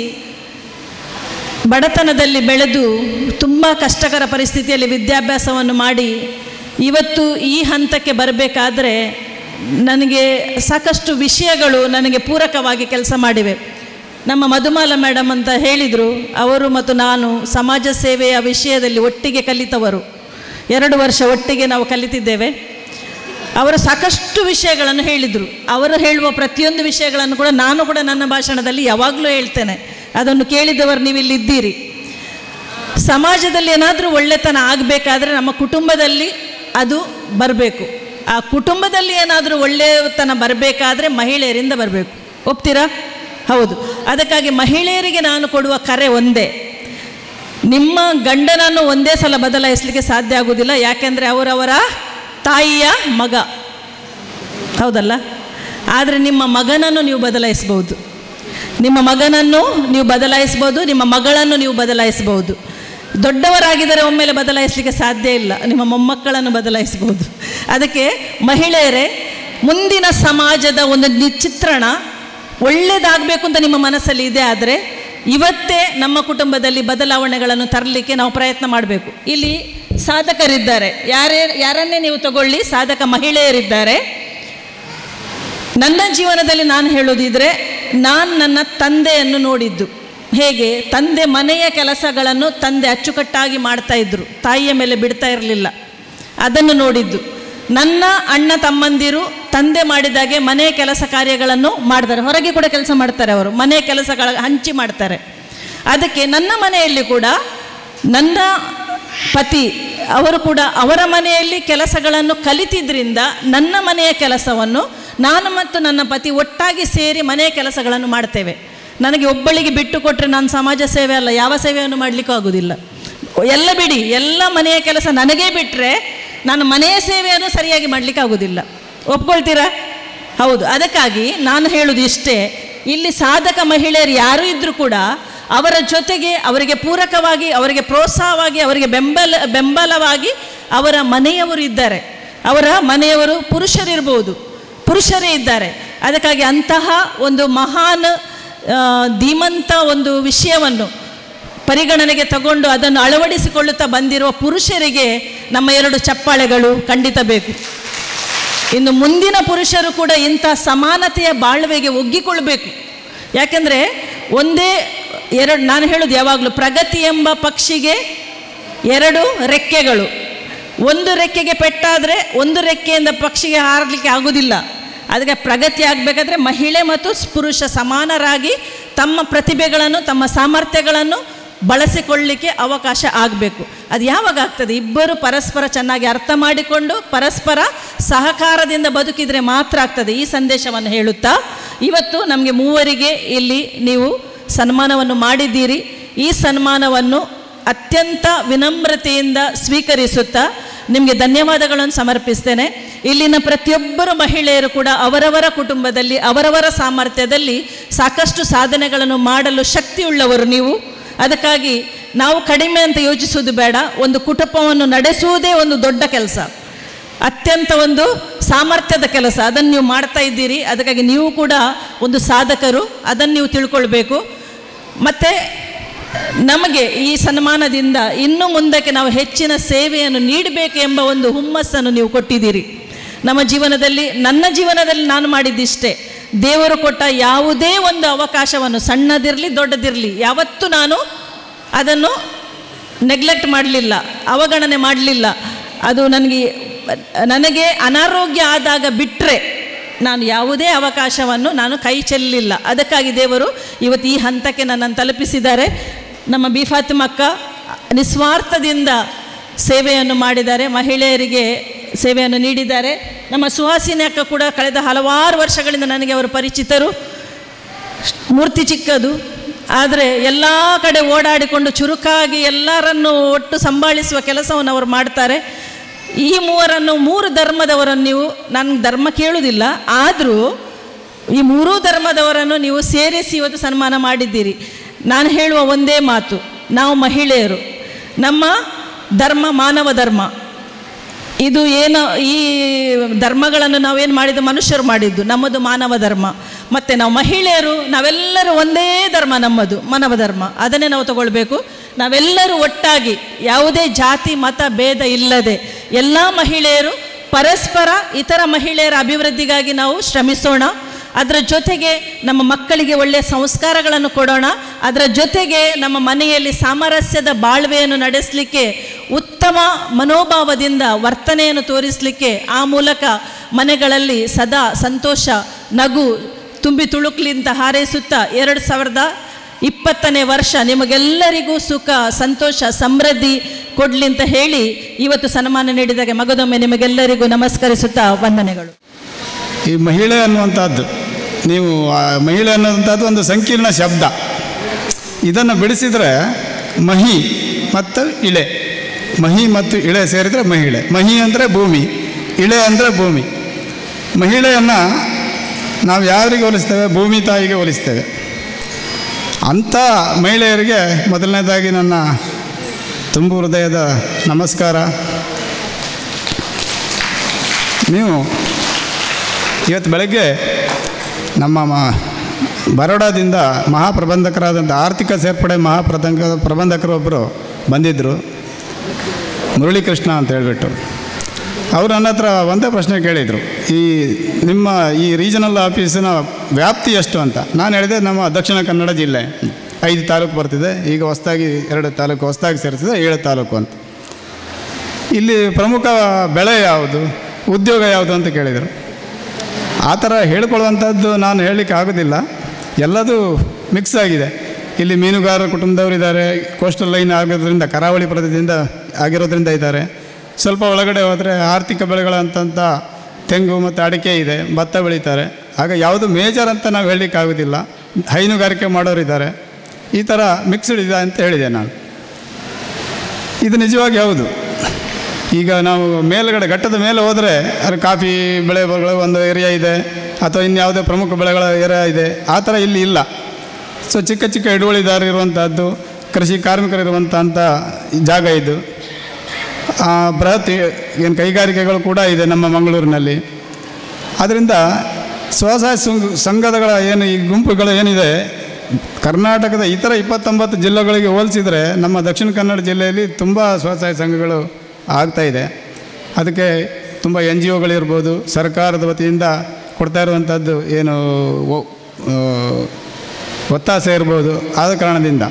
ಬಡತನದಲ್ಲಿ ಬೆಳೆದು ತುಂಬ ಕಷ್ಟಕರ ಪರಿಸ್ಥಿತಿಯಲ್ಲಿ ವಿದ್ಯಾಭ್ಯಾಸವನ್ನು ಮಾಡಿ ಇವತ್ತು ಈ ಹಂತಕ್ಕೆ ಬರಬೇಕಾದ್ರೆ ನನಗೆ ಸಾಕಷ್ಟು ವಿಷಯಗಳು ನನಗೆ ಪೂರಕವಾಗಿ ಕೆಲಸ ಮಾಡಿವೆ ನಮ್ಮ ಮಧುಮಾಲ ಮೇಡಮ್ ಅಂತ ಹೇಳಿದರು ಅವರು ಮತ್ತು ನಾನು ಸಮಾಜ ಸೇವೆಯ ವಿಷಯದಲ್ಲಿ ಒಟ್ಟಿಗೆ ಕಲಿತವರು ಎರಡು ವರ್ಷ ಒಟ್ಟಿಗೆ ನಾವು ಕಲಿತಿದ್ದೇವೆ ಅವರು ಸಾಕಷ್ಟು ವಿಷಯಗಳನ್ನು ಹೇಳಿದರು ಅವರು ಹೇಳುವ ಪ್ರತಿಯೊಂದು ವಿಷಯಗಳನ್ನು ಕೂಡ ನಾನು ಕೂಡ ನನ್ನ ಭಾಷಣದಲ್ಲಿ ಯಾವಾಗಲೂ ಹೇಳ್ತೇನೆ ಅದನ್ನು ಕೇಳಿದವರು ನೀವು ಇಲ್ಲಿದ್ದೀರಿ ಸಮಾಜದಲ್ಲಿ ಏನಾದರೂ ಒಳ್ಳೆತನ ಆಗಬೇಕಾದ್ರೆ ನಮ್ಮ ಕುಟುಂಬದಲ್ಲಿ ಅದು ಬರಬೇಕು ಆ ಕುಟುಂಬದಲ್ಲಿ ಏನಾದರೂ ಒಳ್ಳೆಯತನ ಬರಬೇಕಾದ್ರೆ ಮಹಿಳೆಯರಿಂದ ಬರಬೇಕು ಒಪ್ತೀರಾ ಹೌದು ಅದಕ್ಕಾಗಿ ಮಹಿಳೆಯರಿಗೆ ನಾನು ಕೊಡುವ ಕರೆ ಒಂದೇ ನಿಮ್ಮ ಗಂಡನನ್ನು ಒಂದೇ ಸಲ ಬದಲಾಯಿಸಲಿಕ್ಕೆ ಸಾಧ್ಯ ಆಗುವುದಿಲ್ಲ ಯಾಕೆಂದರೆ ಅವರವರ ತಾಯಿಯ ಮಗ ಹೌದಲ್ಲ ಆದರೆ ನಿಮ್ಮ ಮಗನನ್ನು ನೀವು ಬದಲಾಯಿಸ್ಬೋದು ನಿಮ್ಮ ಮಗನನ್ನು ನೀವು ಬದಲಾಯಿಸ್ಬೋದು ನಿಮ್ಮ ಮಗಳನ್ನು ನೀವು ಬದಲಾಯಿಸ್ಬೋದು ದೊಡ್ಡವರಾಗಿದ್ದರೆ ಒಮ್ಮೆಲೆ ಬದಲಾಯಿಸಲಿಕ್ಕೆ ಸಾಧ್ಯ ಇಲ್ಲ ನಿಮ್ಮ ಮೊಮ್ಮಕ್ಕಳನ್ನು ಬದಲಾಯಿಸ್ಬೋದು ಅದಕ್ಕೆ ಮಹಿಳೆಯರೇ ಮುಂದಿನ ಸಮಾಜದ ಒಂದು ನಿ- ಚಿತ್ರಣ ಒಳ್ಳೆಯದಾಗಬೇಕು ಅಂತ ನಿಮ್ಮ ಮನಸ್ಸಲ್ಲಿ ಇದೆ ಆದರೆ ಇವತ್ತೇ ನಮ್ಮ ಕುಟುಂಬದಲ್ಲಿ ಬದಲಾವಣೆಗಳನ್ನು ತರಲಿಕ್ಕೆ ನಾವು ಪ್ರಯತ್ನ ಮಾಡಬೇಕು ಇಲ್ಲಿ ಸಾಧಕರಿದ್ದಾರೆ ಯಾರೇ ಯಾರನ್ನೇ ನೀವು ತಗೊಳ್ಳಿ ಸಾಧಕ ಮಹಿಳೆಯರಿದ್ದಾರೆ ನನ್ನ ಜೀವನದಲ್ಲಿ ನಾನು ಹೇಳೋದಿದ್ರೆ ನಾನು ನನ್ನ ತಂದೆಯನ್ನು ನೋಡಿದ್ದು ಹೇಗೆ ತಂದೆ ಮನೆಯ ಕೆಲಸಗಳನ್ನು ತಂದೆ ಅಚ್ಚುಕಟ್ಟಾಗಿ ಮಾಡ್ತಾ ಇದ್ರು ತಾಯಿಯ ಮೇಲೆ ಬಿಡ್ತಾ ಇರಲಿಲ್ಲ ಅದನ್ನು ನೋಡಿದ್ದು ನನ್ನ ಅಣ್ಣ ತಮ್ಮಂದಿರು ತಂದೆ ಮಾಡಿದಾಗೆ ಮನೆಯ ಕೆಲಸ ಕಾರ್ಯಗಳನ್ನು ಮಾಡ್ತಾರೆ ಹೊರಗೆ ಕೂಡ ಕೆಲಸ ಮಾಡ್ತಾರೆ ಅವರು ಮನೆಯ ಕೆಲಸಗಳ ಹಂಚಿ ಮಾಡ್ತಾರೆ ಅದಕ್ಕೆ ನನ್ನ ಮನೆಯಲ್ಲಿ ಕೂಡ ನನ್ನ ಪತಿ ಅವರು ಕೂಡ ಅವರ ಮನೆಯಲ್ಲಿ ಕೆಲಸಗಳನ್ನು ಕಲಿತಿದ್ರಿಂದ ನನ್ನ ಮನೆಯ ಕೆಲಸವನ್ನು ನಾನು ಮತ್ತು ನನ್ನ ಪತಿ ಒಟ್ಟಾಗಿ ಸೇರಿ ಮನೆಯ ಕೆಲಸಗಳನ್ನು ಮಾಡ್ತೇವೆ ನನಗೆ ಒಬ್ಬಳಿಗೆ ಬಿಟ್ಟು ಕೊಟ್ಟರೆ ನಾನು ಸಮಾಜ ಸೇವೆ ಅಲ್ಲ ಯಾವ ಸೇವೆಯನ್ನು ಮಾಡಲಿಕ್ಕೂ ಆಗೋದಿಲ್ಲ ಎಲ್ಲ ಬಿಡಿ ಎಲ್ಲ ಮನೆಯ ಕೆಲಸ ನನಗೇ ಬಿಟ್ಟರೆ ನಾನು ಮನೆಯ ಸೇವೆಯನ್ನು ಸರಿಯಾಗಿ ಮಾಡಲಿಕ್ಕೆ ಆಗೋದಿಲ್ಲ ಒಪ್ಕೊಳ್ತೀರಾ ಹೌದು ಅದಕ್ಕಾಗಿ ನಾನು ಹೇಳುವುದು ಇಷ್ಟೇ ಇಲ್ಲಿ ಸಾಧಕ ಮಹಿಳೆಯರು ಯಾರು ಇದ್ದರೂ ಕೂಡ ಅವರ ಜೊತೆಗೆ ಅವರಿಗೆ ಪೂರಕವಾಗಿ ಅವರಿಗೆ ಪ್ರೋತ್ಸಾಹವಾಗಿ ಅವರಿಗೆ ಬೆಂಬಲ ಬೆಂಬಲವಾಗಿ ಅವರ ಮನೆಯವರು ಇದ್ದಾರೆ ಅವರ ಮನೆಯವರು ಪುರುಷರಿರ್ಬೋದು ಪುರುಷರೇ ಇದ್ದಾರೆ ಅದಕ್ಕಾಗಿ ಅಂತಹ ಒಂದು ಮಹಾನ್ ಆ, ಧೀಮಂತ ಒಂದು ವಿಷಯವನ್ನು ಪರಿಗಣನೆಗೆ ತಗೊಂಡು ಅದನ್ನು ಅಳವಡಿಸಿಕೊಳ್ಳುತ್ತಾ ಬಂದಿರುವ ಪುರುಷರಿಗೆ ನಮ್ಮ ಎರಡು ಚಪ್ಪಾಳೆಗಳು ಖಂಡಿತ ಬೇಕು ಇನ್ನು ಮುಂದಿನ ಪುರುಷರು ಕೂಡ ಇಂಥ ಸಮಾನತೆಯ ಬಾಳ್ವೆಗೆ ಒಗ್ಗಿಕೊಳ್ಬೇಕು ಯಾಕೆಂದರೆ ಒಂದೇ ಎರಡು ನಾನು ಹೇಳೋದು ಯಾವಾಗಲೂ ಪ್ರಗತಿ ಎಂಬ ಪಕ್ಷಿಗೆ ಎರಡು ರೆಕ್ಕೆಗಳು ಒಂದು ರೆಕ್ಕೆಗೆ ಪೆಟ್ಟಾದರೆ ಒಂದು ರೆಕ್ಕೆಯಿಂದ ಪಕ್ಷಿಗೆ ಹಾರಲಿಕ್ಕೆ ಆಗೋದಿಲ್ಲ ಅದಕ್ಕೆ ಪ್ರಗತಿ ಆಗಬೇಕಾದ್ರೆ ಮಹಿಳೆ ಮತ್ತು ಪುರುಷ ಸಮಾನರಾಗಿ ತಮ್ಮ ಪ್ರತಿಭೆಗಳನ್ನು ತಮ್ಮ ಸಾಮರ್ಥ್ಯಗಳನ್ನು ಬಳಸಿಕೊಳ್ಳಲಿಕ್ಕೆ ಅವಕಾಶ ಆಗಬೇಕು ಅದು ಯಾವಾಗ ಆಗ್ತದೆ ಇಬ್ಬರು ಪರಸ್ಪರ ಚೆನ್ನಾಗಿ ಅರ್ಥ ಮಾಡಿಕೊಂಡು ಪರಸ್ಪರ ಸಹಕಾರದಿಂದ ಬದುಕಿದರೆ ಮಾತ್ರ ಆಗ್ತದೆ ಈ ಸಂದೇಶವನ್ನು ಹೇಳುತ್ತಾ ಇವತ್ತು ನಮಗೆ ಮೂವರಿಗೆ ಇಲ್ಲಿ ನೀವು ಸನ್ಮಾನವನ್ನು ಮಾಡಿದ್ದೀರಿ ಈ ಸನ್ಮಾನವನ್ನು ಅತ್ಯಂತ ವಿನಮ್ರತೆಯಿಂದ ಸ್ವೀಕರಿಸುತ್ತಾ ನಿಮಗೆ ಧನ್ಯವಾದಗಳನ್ನು ಸಮರ್ಪಿಸ್ತೇನೆ ಇಲ್ಲಿನ ಪ್ರತಿಯೊಬ್ಬರು ಮಹಿಳೆಯರು ಕೂಡ ಅವರವರ ಕುಟುಂಬದಲ್ಲಿ ಅವರವರ ಸಾಮರ್ಥ್ಯದಲ್ಲಿ ಸಾಕಷ್ಟು ಸಾಧನೆಗಳನ್ನು ಮಾಡಲು ಶಕ್ತಿಯುಳ್ಳವರು ನೀವು ಅದಕ್ಕಾಗಿ ನಾವು ಕಡಿಮೆ ಅಂತ ಯೋಚಿಸುವುದು ಬೇಡ ಒಂದು ಕುಟುಂಬವನ್ನು ನಡೆಸುವುದೇ ಒಂದು ದೊಡ್ಡ ಕೆಲಸ ಅತ್ಯಂತ ಒಂದು ಸಾಮರ್ಥ್ಯದ ಕೆಲಸ ಅದನ್ನು ನೀವು ಮಾಡ್ತಾ ಇದ್ದೀರಿ ಅದಕ್ಕಾಗಿ ನೀವು ಕೂಡ ಒಂದು ಸಾಧಕರು ಅದನ್ನು ನೀವು ತಿಳ್ಕೊಳ್ಬೇಕು ಮತ್ತು ನಮಗೆ ಈ ಸನ್ಮಾನದಿಂದ ಇನ್ನು ಮುಂದಕ್ಕೆ ನಾವು ಹೆಚ್ಚಿನ ಸೇವೆಯನ್ನು ನೀಡಬೇಕು ಎಂಬ ಒಂದು ಹುಮ್ಮಸ್ಸನ್ನು ನೀವು ಕೊಟ್ಟಿದ್ದೀರಿ ನಮ್ಮ ಜೀವನದಲ್ಲಿ ನನ್ನ ಜೀವನದಲ್ಲಿ ನಾನು ಮಾಡಿದ್ದಿಷ್ಟೇ ದೇವರು ಕೊಟ್ಟ ಯಾವುದೇ ಒಂದು ಅವಕಾಶವನ್ನು ಸಣ್ಣದಿರಲಿ ದೊಡ್ಡದಿರಲಿ ಯಾವತ್ತೂ ನಾನು ಅದನ್ನು ನೆಗ್ಲೆಕ್ಟ್ ಮಾಡಲಿಲ್ಲ ಅವಗಣನೆ ಮಾಡಲಿಲ್ಲ ಅದು ನನಗೆ ನನಗೆ ಅನಾರೋಗ್ಯ ಆದಾಗ ಬಿಟ್ಟರೆ ನಾನು ಯಾವುದೇ ಅವಕಾಶವನ್ನು ನಾನು ಕೈ ಚೆಲ್ಲಲಿಲ್ಲ ಅದಕ್ಕಾಗಿ ದೇವರು ಇವತ್ತು ಈ ಹಂತಕ್ಕೆ ನನ್ನನ್ನು ತಲುಪಿಸಿದ್ದಾರೆ ನಮ್ಮ ಬಿ ಫಾತಿಮಕ್ಕ ನಿಸ್ವಾರ್ಥದಿಂದ ಸೇವೆಯನ್ನು ಮಾಡಿದ್ದಾರೆ ಮಹಿಳೆಯರಿಗೆ ಸೇವೆಯನ್ನು ನೀಡಿದ್ದಾರೆ ನಮ್ಮ ಸುಹಾಸಿನಿ ಅಕ್ಕ ಕೂಡ ಕಳೆದ ಹಲವಾರು ವರ್ಷಗಳಿಂದ ನನಗೆ ಅವರು ಪರಿಚಿತರು ಮೂರ್ತಿ ಚಿಕ್ಕದು ಆದರೆ ಎಲ್ಲ ಕಡೆ ಓಡಾಡಿಕೊಂಡು ಚುರುಕಾಗಿ ಎಲ್ಲರನ್ನು ಒಟ್ಟು ಸಂಭಾಳಿಸುವ ಕೆಲಸವನ್ನು ಅವರು ಮಾಡ್ತಾರೆ ಈ ಮೂವರನ್ನು ಮೂರು ಧರ್ಮದವರನ್ನು ನೀವು ನನ್ನ ಧರ್ಮ ಕೇಳುವುದಿಲ್ಲ ಆದರೂ ಈ ಮೂರೂ ಧರ್ಮದವರನ್ನು ನೀವು ಸೇರಿಸಿ ಇವತ್ತು ಸನ್ಮಾನ ಮಾಡಿದ್ದೀರಿ ನಾನು ಹೇಳುವ ಒಂದೇ ಮಾತು ನಾವು ಮಹಿಳೆಯರು ನಮ್ಮ ಧರ್ಮ ಮಾನವ ಧರ್ಮ ಇದು ಏನು ಈ ಧರ್ಮಗಳನ್ನು ನಾವೇನು ಮಾಡಿದ್ದು ಮನುಷ್ಯರು ಮಾಡಿದ್ದು ನಮ್ಮದು ಮಾನವ ಧರ್ಮ ಮತ್ತು ನಾವು ಮಹಿಳೆಯರು ನಾವೆಲ್ಲರೂ ಒಂದೇ ಧರ್ಮ ನಮ್ಮದು ಮಾನವ ಧರ್ಮ ಅದನ್ನೇ ನಾವು ತಗೊಳ್ಬೇಕು ನಾವೆಲ್ಲರೂ ಒಟ್ಟಾಗಿ ಯಾವುದೇ ಜಾತಿ ಮತ ಭೇದ ಇಲ್ಲದೆ ಎಲ್ಲ ಮಹಿಳೆಯರು ಪರಸ್ಪರ ಇತರ ಮಹಿಳೆಯರ ಅಭಿವೃದ್ಧಿಗಾಗಿ ನಾವು ಶ್ರಮಿಸೋಣ ಅದರ ಜೊತೆಗೆ ನಮ್ಮ ಮಕ್ಕಳಿಗೆ ಒಳ್ಳೆಯ ಸಂಸ್ಕಾರಗಳನ್ನು ಕೊಡೋಣ ಅದರ ಜೊತೆಗೆ ನಮ್ಮ ಮನೆಯಲ್ಲಿ ಸಾಮರಸ್ಯದ ಬಾಳ್ವೆಯನ್ನು ನಡೆಸಲಿಕ್ಕೆ ಉತ್ತಮ ಮನೋಭಾವದಿಂದ ವರ್ತನೆಯನ್ನು ತೋರಿಸಲಿಕ್ಕೆ ಆ ಮೂಲಕ ಮನೆಗಳಲ್ಲಿ ಸದಾ ಸಂತೋಷ ನಗು ತುಂಬಿ ತುಳುಕ್ಲಿ ಅಂತ ಹಾರೈಸುತ್ತಾ ಎರಡು ಸಾವಿರದ ಇಪ್ಪತ್ತನೇ ವರ್ಷ ನಿಮಗೆಲ್ಲರಿಗೂ ಸುಖ ಸಂತೋಷ ಸಮೃದ್ಧಿ ಕೊಡಲಿ ಅಂತ ಹೇಳಿ ಇವತ್ತು ಸನ್ಮಾನ ನೀಡಿದಾಗ ಮಗದೊಮ್ಮೆ ನಿಮಗೆಲ್ಲರಿಗೂ ನಮಸ್ಕರಿಸುತ್ತಾ ವಂದನೆಗಳು ಈ ಮಹಿಳೆ ಅನ್ನುವಂಥದ್ದು ನೀವು ಆ ಮಹಿಳೆ ಅನ್ನುವಂಥದ್ದು ಒಂದು ಸಂಕೀರ್ಣ ಶಬ್ದ ಇದನ್ನು ಬಿಡಿಸಿದರೆ ಮಹಿ ಮತ್ತು ಇಳೆ ಮಹಿ ಮತ್ತು ಇಳೆ ಸೇರಿದರೆ ಮಹಿಳೆ ಮಹಿ ಅಂದರೆ ಭೂಮಿ ಇಳೆ ಅಂದರೆ ಭೂಮಿ ಮಹಿಳೆಯನ್ನು ನಾವು ಯಾರಿಗೆ ಹೋಲಿಸ್ತೇವೆ ಭೂಮಿ ತಾಯಿಗೆ ಹೋಲಿಸ್ತೇವೆ ಅಂಥ ಮಹಿಳೆಯರಿಗೆ ಮೊದಲನೇದಾಗಿ ನನ್ನ ತುಂಬು ಹೃದಯದ ನಮಸ್ಕಾರ ನೀವು ಇವತ್ತು ಬೆಳಗ್ಗೆ ನಮ್ಮ ಮ- ಬರೋಡಾದಿಂದ ಮಹಾಪ್ರಬಂಧಕರಾದಂಥ ಆರ್ಥಿಕ ಸೇರ್ಪಡೆ ಮಹಾಪ್ರಬಂಧ ಪ್ರಬಂಧಕರು ಒಬ್ಬರು ಬಂದಿದ್ದರು ಮುರಳೀಕೃಷ್ಣ ಅಂತ ಹೇಳಿಬಿಟ್ಟು ಅವರು ನನ್ನ ಹತ್ರ ಒಂದೇ ಪ್ರಶ್ನೆ ಕೇಳಿದರು ಈ ನಿಮ್ಮ ಈ ರೀಜನಲ್ ಆಫೀಸಿನ ವ್ಯಾಪ್ತಿ ಎಷ್ಟು ಅಂತ ನಾನು ಹೇಳಿದೆ ನಮ್ಮ ದಕ್ಷಿಣ ಕನ್ನಡ ಜಿಲ್ಲೆ ಐದು ತಾಲೂಕು ಬರ್ತಿದೆ ಈಗ ಹೊಸದಾಗಿ ಎರಡು ತಾಲೂಕು ಹೊಸದಾಗಿ ಸೇರಿಸಿದೆ ಏಳು ತಾಲೂಕು ಅಂತ ಇಲ್ಲಿ ಪ್ರಮುಖ ಬೆಳೆ ಯಾವುದು ಉದ್ಯೋಗ ಯಾವುದು ಅಂತ ಕೇಳಿದರು ಆ ಥರ ಹೇಳ್ಕೊಳ್ಳುವಂಥದ್ದು ನಾನು ಹೇಳಲಿಕ್ಕೆ ಆಗೋದಿಲ್ಲ ಎಲ್ಲದೂ ಮಿಕ್ಸ್ ಆಗಿದೆ ಇಲ್ಲಿ ಮೀನುಗಾರರ ಕುಟುಂಬದವರಿದ್ದಾರೆ ಕೋಸ್ಟಲ್ ಲೈನ್ ಆಗೋದ್ರಿಂದ ಕರಾವಳಿ ಪ್ರದೇಶದಿಂದ ಆಗಿರೋದ್ರಿಂದ ಇದ್ದಾರೆ ಸ್ವಲ್ಪ ಒಳಗಡೆ ಹೋದರೆ ಆರ್ಥಿಕ ಬೆಳೆಗಳಂತಂಥ ತೆಂಗು ಮತ್ತು ಅಡಿಕೆ ಇದೆ ಭತ್ತ ಬೆಳೀತಾರೆ ಆಗ ಯಾವುದು ಮೇಜರ್ ಅಂತ ನಾವು ಹೇಳಲಿಕ್ಕೆ ಆಗೋದಿಲ್ಲ ಹೈನುಗಾರಿಕೆ ಮಾಡೋರಿದ್ದಾರೆ ಈ ಥರ ಮಿಕ್ಸ್ಡ್ ಇದೆ ಅಂತ ಹೇಳಿದೆ ನಾನು ಇದು ನಿಜವಾಗಿ ಹೌದು ಈಗ ನಾವು ಮೇಲುಗಡೆ ಘಟ್ಟದ ಮೇಲೆ ಹೋದರೆ ಅದು ಕಾಫಿ ಬೆಳೆಗಳು ಒಂದು ಏರಿಯಾ ಇದೆ ಅಥವಾ ಇನ್ಯಾವುದೇ ಪ್ರಮುಖ ಬೆಳೆಗಳ ಏರಿಯಾ ಇದೆ ಆ ಥರ ಇಲ್ಲಿ ಇಲ್ಲ ಸೊ ಚಿಕ್ಕ ಚಿಕ್ಕ ಹಿಡುವಳಿದಾರರು ಇರುವಂಥದ್ದು ಕೃಷಿ ಕಾರ್ಮಿಕರಿರುವಂಥ ಜಾಗ ಇದು ಆ, ಬೃಹತ್ ಏನು ಕೈಗಾರಿಕೆಗಳು ಕೂಡ ಇದೆ ನಮ್ಮ ಮಂಗಳೂರಿನಲ್ಲಿ ಆದ್ದರಿಂದ ಸ್ವಸಹಾಯ ಸಂಘ- ಸಂಘಗಳ ಏನು ಈ ಗುಂಪುಗಳು ಏನಿದೆ ಕರ್ನಾಟಕದ ಇತರ ಇಪ್ಪತ್ತೊಂಬತ್ತು ಜಿಲ್ಲೆಗಳಿಗೆ ಹೋಲಿಸಿದರೆ ನಮ್ಮ ದಕ್ಷಿಣ ಕನ್ನಡ ಜಿಲ್ಲೆಯಲ್ಲಿ ತುಂಬ ಸ್ವಸಹಾಯ ಸಂಘಗಳು ಆಗ್ತಾ ಇದೆ ಅದಕ್ಕೆ ತುಂಬ ಎನ್ ಜಿ ಒಗಳಿರ್ಬೋದು ಸರ್ಕಾರದ ವತಿಯಿಂದ ಕೊಡ್ತಾ ಇರುವಂಥದ್ದು ಏನು ಒ- ಆ, ಒತ್ತಾಸೆ ಇರ್ಬೋದು ಆದ ಕಾರಣದಿಂದ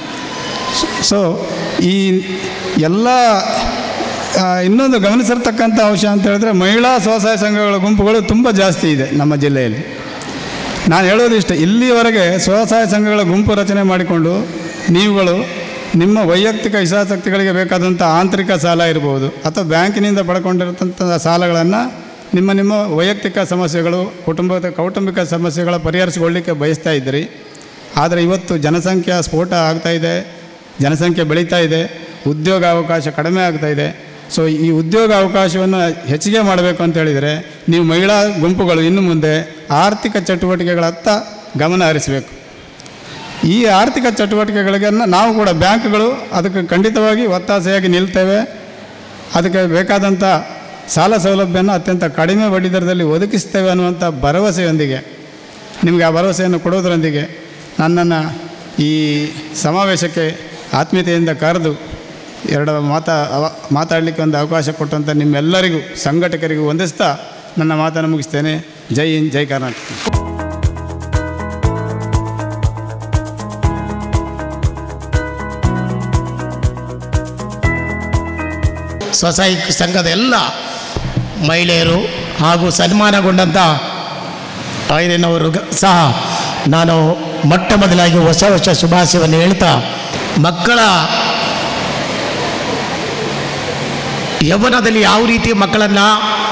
ಸೊ ಈ ಎಲ್ಲ ಆ, ಇನ್ನೊಂದು ಗಮನಿಸಿರ್ತಕ್ಕಂಥ ಅಂಶ ಅಂತ ಹೇಳಿದ್ರೆ ಮಹಿಳಾ ಸ್ವಸಹಾಯ ಸಂಘಗಳ ಗುಂಪುಗಳು ತುಂಬ ಜಾಸ್ತಿ ಇದೆ ನಮ್ಮ ಜಿಲ್ಲೆಯಲ್ಲಿ ನಾನು ಹೇಳೋದು ಇಷ್ಟ ಇಲ್ಲಿಯವರೆಗೆ ಸ್ವಸಹಾಯ ಸಂಘಗಳ ಗುಂಪು ರಚನೆ ಮಾಡಿಕೊಂಡು ನೀವುಗಳು ನಿಮ್ಮ ವೈಯಕ್ತಿಕ ಹಿತಾಸಕ್ತಿಗಳಿಗೆ ಬೇಕಾದಂಥ ಆಂತರಿಕ ಸಾಲ ಇರ್ಬೋದು ಅಥವಾ ಬ್ಯಾಂಕಿನಿಂದ ಪಡ್ಕೊಂಡಿರತಂಥ ಸಾಲಗಳನ್ನು ನಿಮ್ಮ ನಿಮ್ಮ ವೈಯಕ್ತಿಕ ಸಮಸ್ಯೆಗಳು ಕುಟುಂಬದ ಕೌಟುಂಬಿಕ ಸಮಸ್ಯೆಗಳ ಪರಿಹರಿಸಿಕೊಳ್ಳಿಕ್ಕೆ ಬಯಸ್ತಾ ಇದ್ದೀರಿ ಆದರೆ ಇವತ್ತು ಜನಸಂಖ್ಯಾ ಸ್ಫೋಟ ಆಗ್ತಾ ಇದೆ ಜನಸಂಖ್ಯೆ ಬೆಳೀತಾ ಇದೆ ಉದ್ಯೋಗ ಅವಕಾಶ ಕಡಿಮೆ ಆಗ್ತಾ ಇದೆ ಸೊ ಈ ಉದ್ಯೋಗ ಅವಕಾಶವನ್ನು ಹೆಚ್ಚಿಗೆ ಮಾಡಬೇಕು ಅಂತ ಹೇಳಿದರೆ ನೀವು ಮಹಿಳಾ ಗುಂಪುಗಳು ಇನ್ನು ಮುಂದೆ ಆರ್ಥಿಕ ಚಟುವಟಿಕೆಗಳತ್ತ ಗಮನ ಹರಿಸಬೇಕು ಈ ಆರ್ಥಿಕ ಚಟುವಟಿಕೆಗಳಿಗೆ ನಾವು ಕೂಡ ಬ್ಯಾಂಕ್ಗಳು ಅದಕ್ಕೆ ಖಂಡಿತವಾಗಿ ಒತ್ತಾಸೆಯಾಗಿ ನಿಲ್ತೇವೆ ಅದಕ್ಕೆ ಬೇಕಾದಂಥ ಸಾಲ ಸೌಲಭ್ಯನ ಅತ್ಯಂತ ಕಡಿಮೆ ಬಡ್ಡಿ ದರದಲ್ಲಿ ಒದಗಿಸ್ತೇವೆ ಅನ್ನುವಂಥ ಭರವಸೆಯೊಂದಿಗೆ ನಿಮಗೆ ಆ ಭರವಸೆಯನ್ನು ಕೊಡೋದರೊಂದಿಗೆ ನನ್ನನ್ನು ಈ ಸಮಾವೇಶಕ್ಕೆ ಆತ್ಮೀಯತೆಯಿಂದ ಕರೆದು ಎರಡು ಮಾತಾ ಅವ ಮಾತಾಡಲಿಕ್ಕೆ ಒಂದು ಅವಕಾಶ ಕೊಟ್ಟಂಥ ನಿಮ್ಮೆಲ್ಲರಿಗೂ ಸಂಘಟಕರಿಗೂ ವಂದಿಸ್ತಾ ನನ್ನ ಮಾತನ್ನು ಮುಗಿಸ್ತೇನೆ ಜೈ ಹಿಂದ್ ಜೈ ಕರ್ನಾಟಕ ಸ್ವಸಹಾಯ ಸಂಘದ ಎಲ್ಲ ಮಹಿಳೆಯರು ಹಾಗೂ ಸನ್ಮಾನಗೊಂಡಂಥ ಐರನವರು ಸಹ ನಾನು ಮೊಟ್ಟ ಮೊದಲಾಗಿ ಹೊಸ ವರ್ಷ ಶುಭಾಶಯವನ್ನು ಹೇಳ್ತಾ ಮಕ್ಕಳ ಯೌವನದಲ್ಲಿ ಯಾವ ರೀತಿ ಮಕ್ಕಳನ್ನು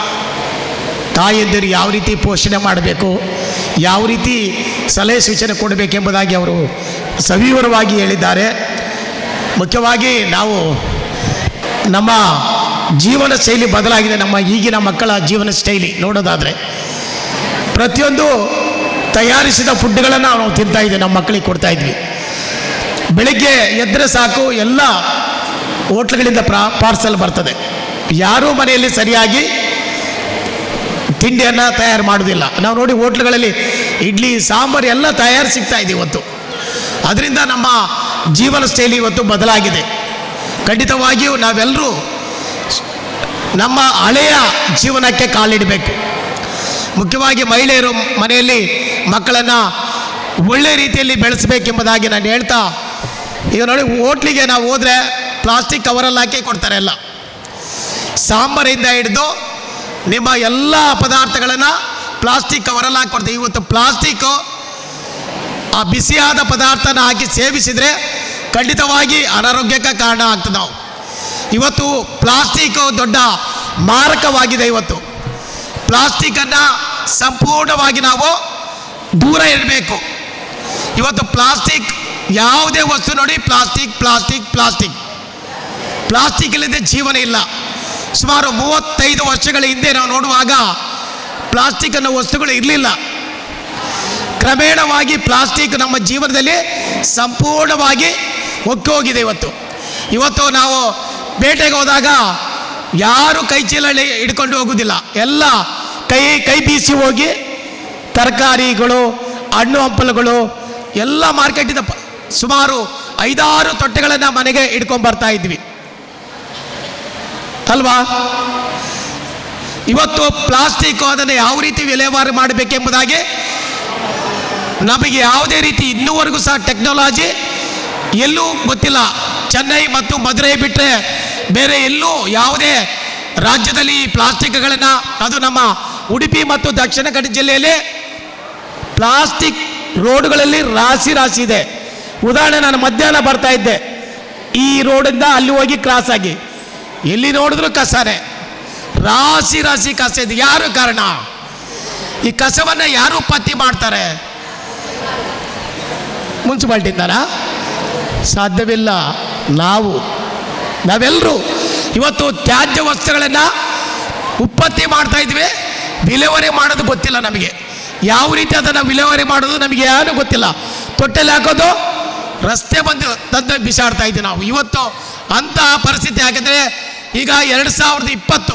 ತಾಯಂದಿರು ಯಾವ ರೀತಿ ಪೋಷಣೆ ಮಾಡಬೇಕು ಯಾವ ರೀತಿ ಸಲಹೆ ಸೂಚನೆ ಕೊಡಬೇಕೆಂಬುದಾಗಿ ಅವರು ಸವಿವರವಾಗಿ ಹೇಳಿದ್ದಾರೆ ಮುಖ್ಯವಾಗಿ ನಾವು ನಮ್ಮ ಜೀವನ ಶೈಲಿ ಬದಲಾಗಿದೆ ನಮ್ಮ ಈಗಿನ ಮಕ್ಕಳ ಜೀವನ ಶೈಲಿ ನೋಡೋದಾದರೆ ಪ್ರತಿಯೊಂದು ತಯಾರಿಸಿದ ಫುಡ್ಗಳನ್ನು ನಾವು ತಿಂತಾ ಇದ್ವಿ ನಮ್ಮ ಮಕ್ಕಳಿಗೆ ಕೊಡ್ತಾ ಇದ್ವಿ ಬೆಳಿಗ್ಗೆ ಎದ್ದರೆ ಸಾಕು ಎಲ್ಲ ಹೋಟ್ಲ್ಗಳಿಂದ ಪ್ರಾ ಪಾರ್ಸಲ್ ಬರ್ತದೆ ಯಾರೂ ಮನೆಯಲ್ಲಿ ಸರಿಯಾಗಿ ತಿಂಡಿಯನ್ನು ತಯಾರು ಮಾಡೋದಿಲ್ಲ ನಾವು ನೋಡಿ ಹೋಟ್ಲ್ಗಳಲ್ಲಿ ಇಡ್ಲಿ ಸಾಂಬಾರು ಎಲ್ಲ ತಯಾರು ಸಿಗ್ತಾ ಇದೆ ಇವತ್ತು ಅದರಿಂದ ನಮ್ಮ ಜೀವನ ಶೈಲಿ ಇವತ್ತು ಬದಲಾಗಿದೆ ಖಂಡಿತವಾಗಿಯೂ ನಾವೆಲ್ಲರೂ ನಮ್ಮ ಹಳೆಯ ಜೀವನಕ್ಕೆ ಕಾಲಿಡಬೇಕು ಮುಖ್ಯವಾಗಿ ಮಹಿಳೆಯರು ಮನೆಯಲ್ಲಿ ಮಕ್ಕಳನ್ನು ಒಳ್ಳೆ ರೀತಿಯಲ್ಲಿ ಬೆಳೆಸಬೇಕೆಂಬುದಾಗಿ ನಾನು ಹೇಳ್ತಾ ಈಗ ನೋಡಿ ಹೋಟ್ಲಿಗೆ ನಾವು ಹೋದರೆ ಪ್ಲಾಸ್ಟಿಕ್ ಕವರಲ್ಲಿ ಹಾಕಿ ಕೊಡ್ತಾರೆ ಎಲ್ಲ ಸಾಂಬಾರಿಂದ ಹಿಡಿದು ನಿಮ್ಮ ಎಲ್ಲ ಪದಾರ್ಥಗಳನ್ನು ಪ್ಲಾಸ್ಟಿಕ್ ಕವರಲ್ಲಿ ಹಾಕಿ ಕೊಡ್ತಾರೆ ಇವತ್ತು ಪ್ಲಾಸ್ಟಿಕ್ಕು ಆ ಬಿಸಿಯಾದ ಪದಾರ್ಥನ ಹಾಕಿ ಸೇವಿಸಿದರೆ ಖಂಡಿತವಾಗಿ ಅನಾರೋಗ್ಯಕ್ಕೆ ಕಾರಣ ಆಗ್ತದೆ ನಾವು ಇವತ್ತು ಪ್ಲಾಸ್ಟಿಕ್ ದೊಡ್ಡ ಮಾರಕವಾಗಿದೆ ಇವತ್ತು ಪ್ಲಾಸ್ಟಿಕ್ಕನ್ನು ಸಂಪೂರ್ಣವಾಗಿ ನಾವು ದೂರ ಇಡಬೇಕು ಇವತ್ತು ಪ್ಲಾಸ್ಟಿಕ್ ಯಾವುದೇ ವಸ್ತು ನೋಡಿ ಪ್ಲಾಸ್ಟಿಕ್ ಪ್ಲಾಸ್ಟಿಕ್ ಪ್ಲಾಸ್ಟಿಕ್ ಪ್ಲಾಸ್ಟಿಕ್ ಇಲ್ಲದೆ ಜೀವನ ಇಲ್ಲ ಸುಮಾರು ಮೂವತ್ತೈದು ವರ್ಷಗಳ ಹಿಂದೆ ನಾವು ನೋಡುವಾಗ ಪ್ಲಾಸ್ಟಿಕ್ ಅನ್ನೋ ವಸ್ತುಗಳು ಇರಲಿಲ್ಲ ಕ್ರಮೇಣವಾಗಿ ಪ್ಲಾಸ್ಟಿಕ್ ನಮ್ಮ ಜೀವನದಲ್ಲಿ ಸಂಪೂರ್ಣವಾಗಿ ಹೋಗಿದೆ ಇವತ್ತು ಇವತ್ತು ನಾವು ಬೇಟೆಗೆ ಹೋದಾಗ ಯಾರು ಕೈ ಚೀಲ ಹಿಡ್ಕೊಂಡು ಹೋಗೋದಿಲ್ಲ ಎಲ್ಲ ಕೈ ಕೈ ಬೀಸಿ ಹೋಗಿ ತರಕಾರಿಗಳು ಹಣ್ಣು ಹಂಪಲುಗಳು ಎಲ್ಲ ಮಾರ್ಕೆಟಿಂದ ಪ- ಸುಮಾರು ಐದಾರು ತೊಟ್ಟೆಗಳನ್ನು ಮನೆಗೆ ಹಿಡ್ಕೊಂಡು ಬರ್ತಾ ಇದ್ವಿ ಅಲ್ವಾ ಇವತ್ತು ಪ್ಲಾಸ್ಟಿಕ್ ಅದನ್ನು ಯಾವ ರೀತಿ ವಿಲೇವಾರಿ ಮಾಡಬೇಕೆಂಬುದಾಗಿ ನಮಗೆ ಯಾವುದೇ ರೀತಿ ಇನ್ನೂವರೆಗೂ ಸಹ ಟೆಕ್ನಾಲಜಿ ಎಲ್ಲೂ ಗೊತ್ತಿಲ್ಲ ಚೆನ್ನೈ ಮತ್ತು ಮದುರೈ ಬಿಟ್ಟರೆ ಬೇರೆ ಎಲ್ಲೂ ಯಾವುದೇ ರಾಜ್ಯದಲ್ಲಿ ಈ ಪ್ಲಾಸ್ಟಿಕ್ಗಳನ್ನು ಅದು ನಮ್ಮ ಉಡುಪಿ ಮತ್ತು ದಕ್ಷಿಣ ಕನ್ನಡ ಜಿಲ್ಲೆಯಲ್ಲಿ ಪ್ಲಾಸ್ಟಿಕ್ ರೋಡ್ಗಳಲ್ಲಿ ರಾಶಿ ರಾಶಿ ಇದೆ ಉದಾಹರಣೆ ನಾನು ಮಧ್ಯಾಹ್ನ ಬರ್ತಾ ಇದ್ದೆ ಈ ರೋಡಿಂದ ಅಲ್ಲಿ ಹೋಗಿ ಕ್ರಾಸ್ ಆಗಿ ಎಲ್ಲಿ ನೋಡಿದ್ರು ಕಸನೇ ರಾಶಿ ರಾಶಿ ಕಸ ಇದೆ ಯಾರು ಕಾರಣ ಈ ಕಸವನ್ನು ಯಾರು ಪತ್ತಿ ಮಾಡ್ತಾರೆ ಮುನ್ಸಿಪಾಲ್ಟಿಯಿಂದಾನ ಸಾಧ್ಯವಿಲ್ಲ ನಾವು ನಾವೆಲ್ಲರೂ ಇವತ್ತು ತ್ಯಾಜ್ಯ ವಸ್ತುಗಳನ್ನು ಉತ್ಪತ್ತಿ ಮಾಡ್ತಾ ಇದ್ವಿ ವಿಲೇವಾರಿ ಮಾಡೋದು ಗೊತ್ತಿಲ್ಲ ನಮಗೆ ಯಾವ ರೀತಿ ಅದನ್ನು ವಿಲೇವಾರಿ ಮಾಡೋದು ನಮಗೆ ಏನೂ ಗೊತ್ತಿಲ್ಲ ತೊಟ್ಟೆಲ್ಲಿ ಹಾಕೋದು ರಸ್ತೆ ಬಂದು ತಂದು ಬಿಸಾಡ್ತಾ ಇದ್ವಿ ನಾವು ಇವತ್ತು ಅಂಥ ಪರಿಸ್ಥಿತಿ ಹಾಕಿದ್ರೆ ಈಗ ಎರಡು ಸಾವಿರದ ಇಪ್ಪತ್ತು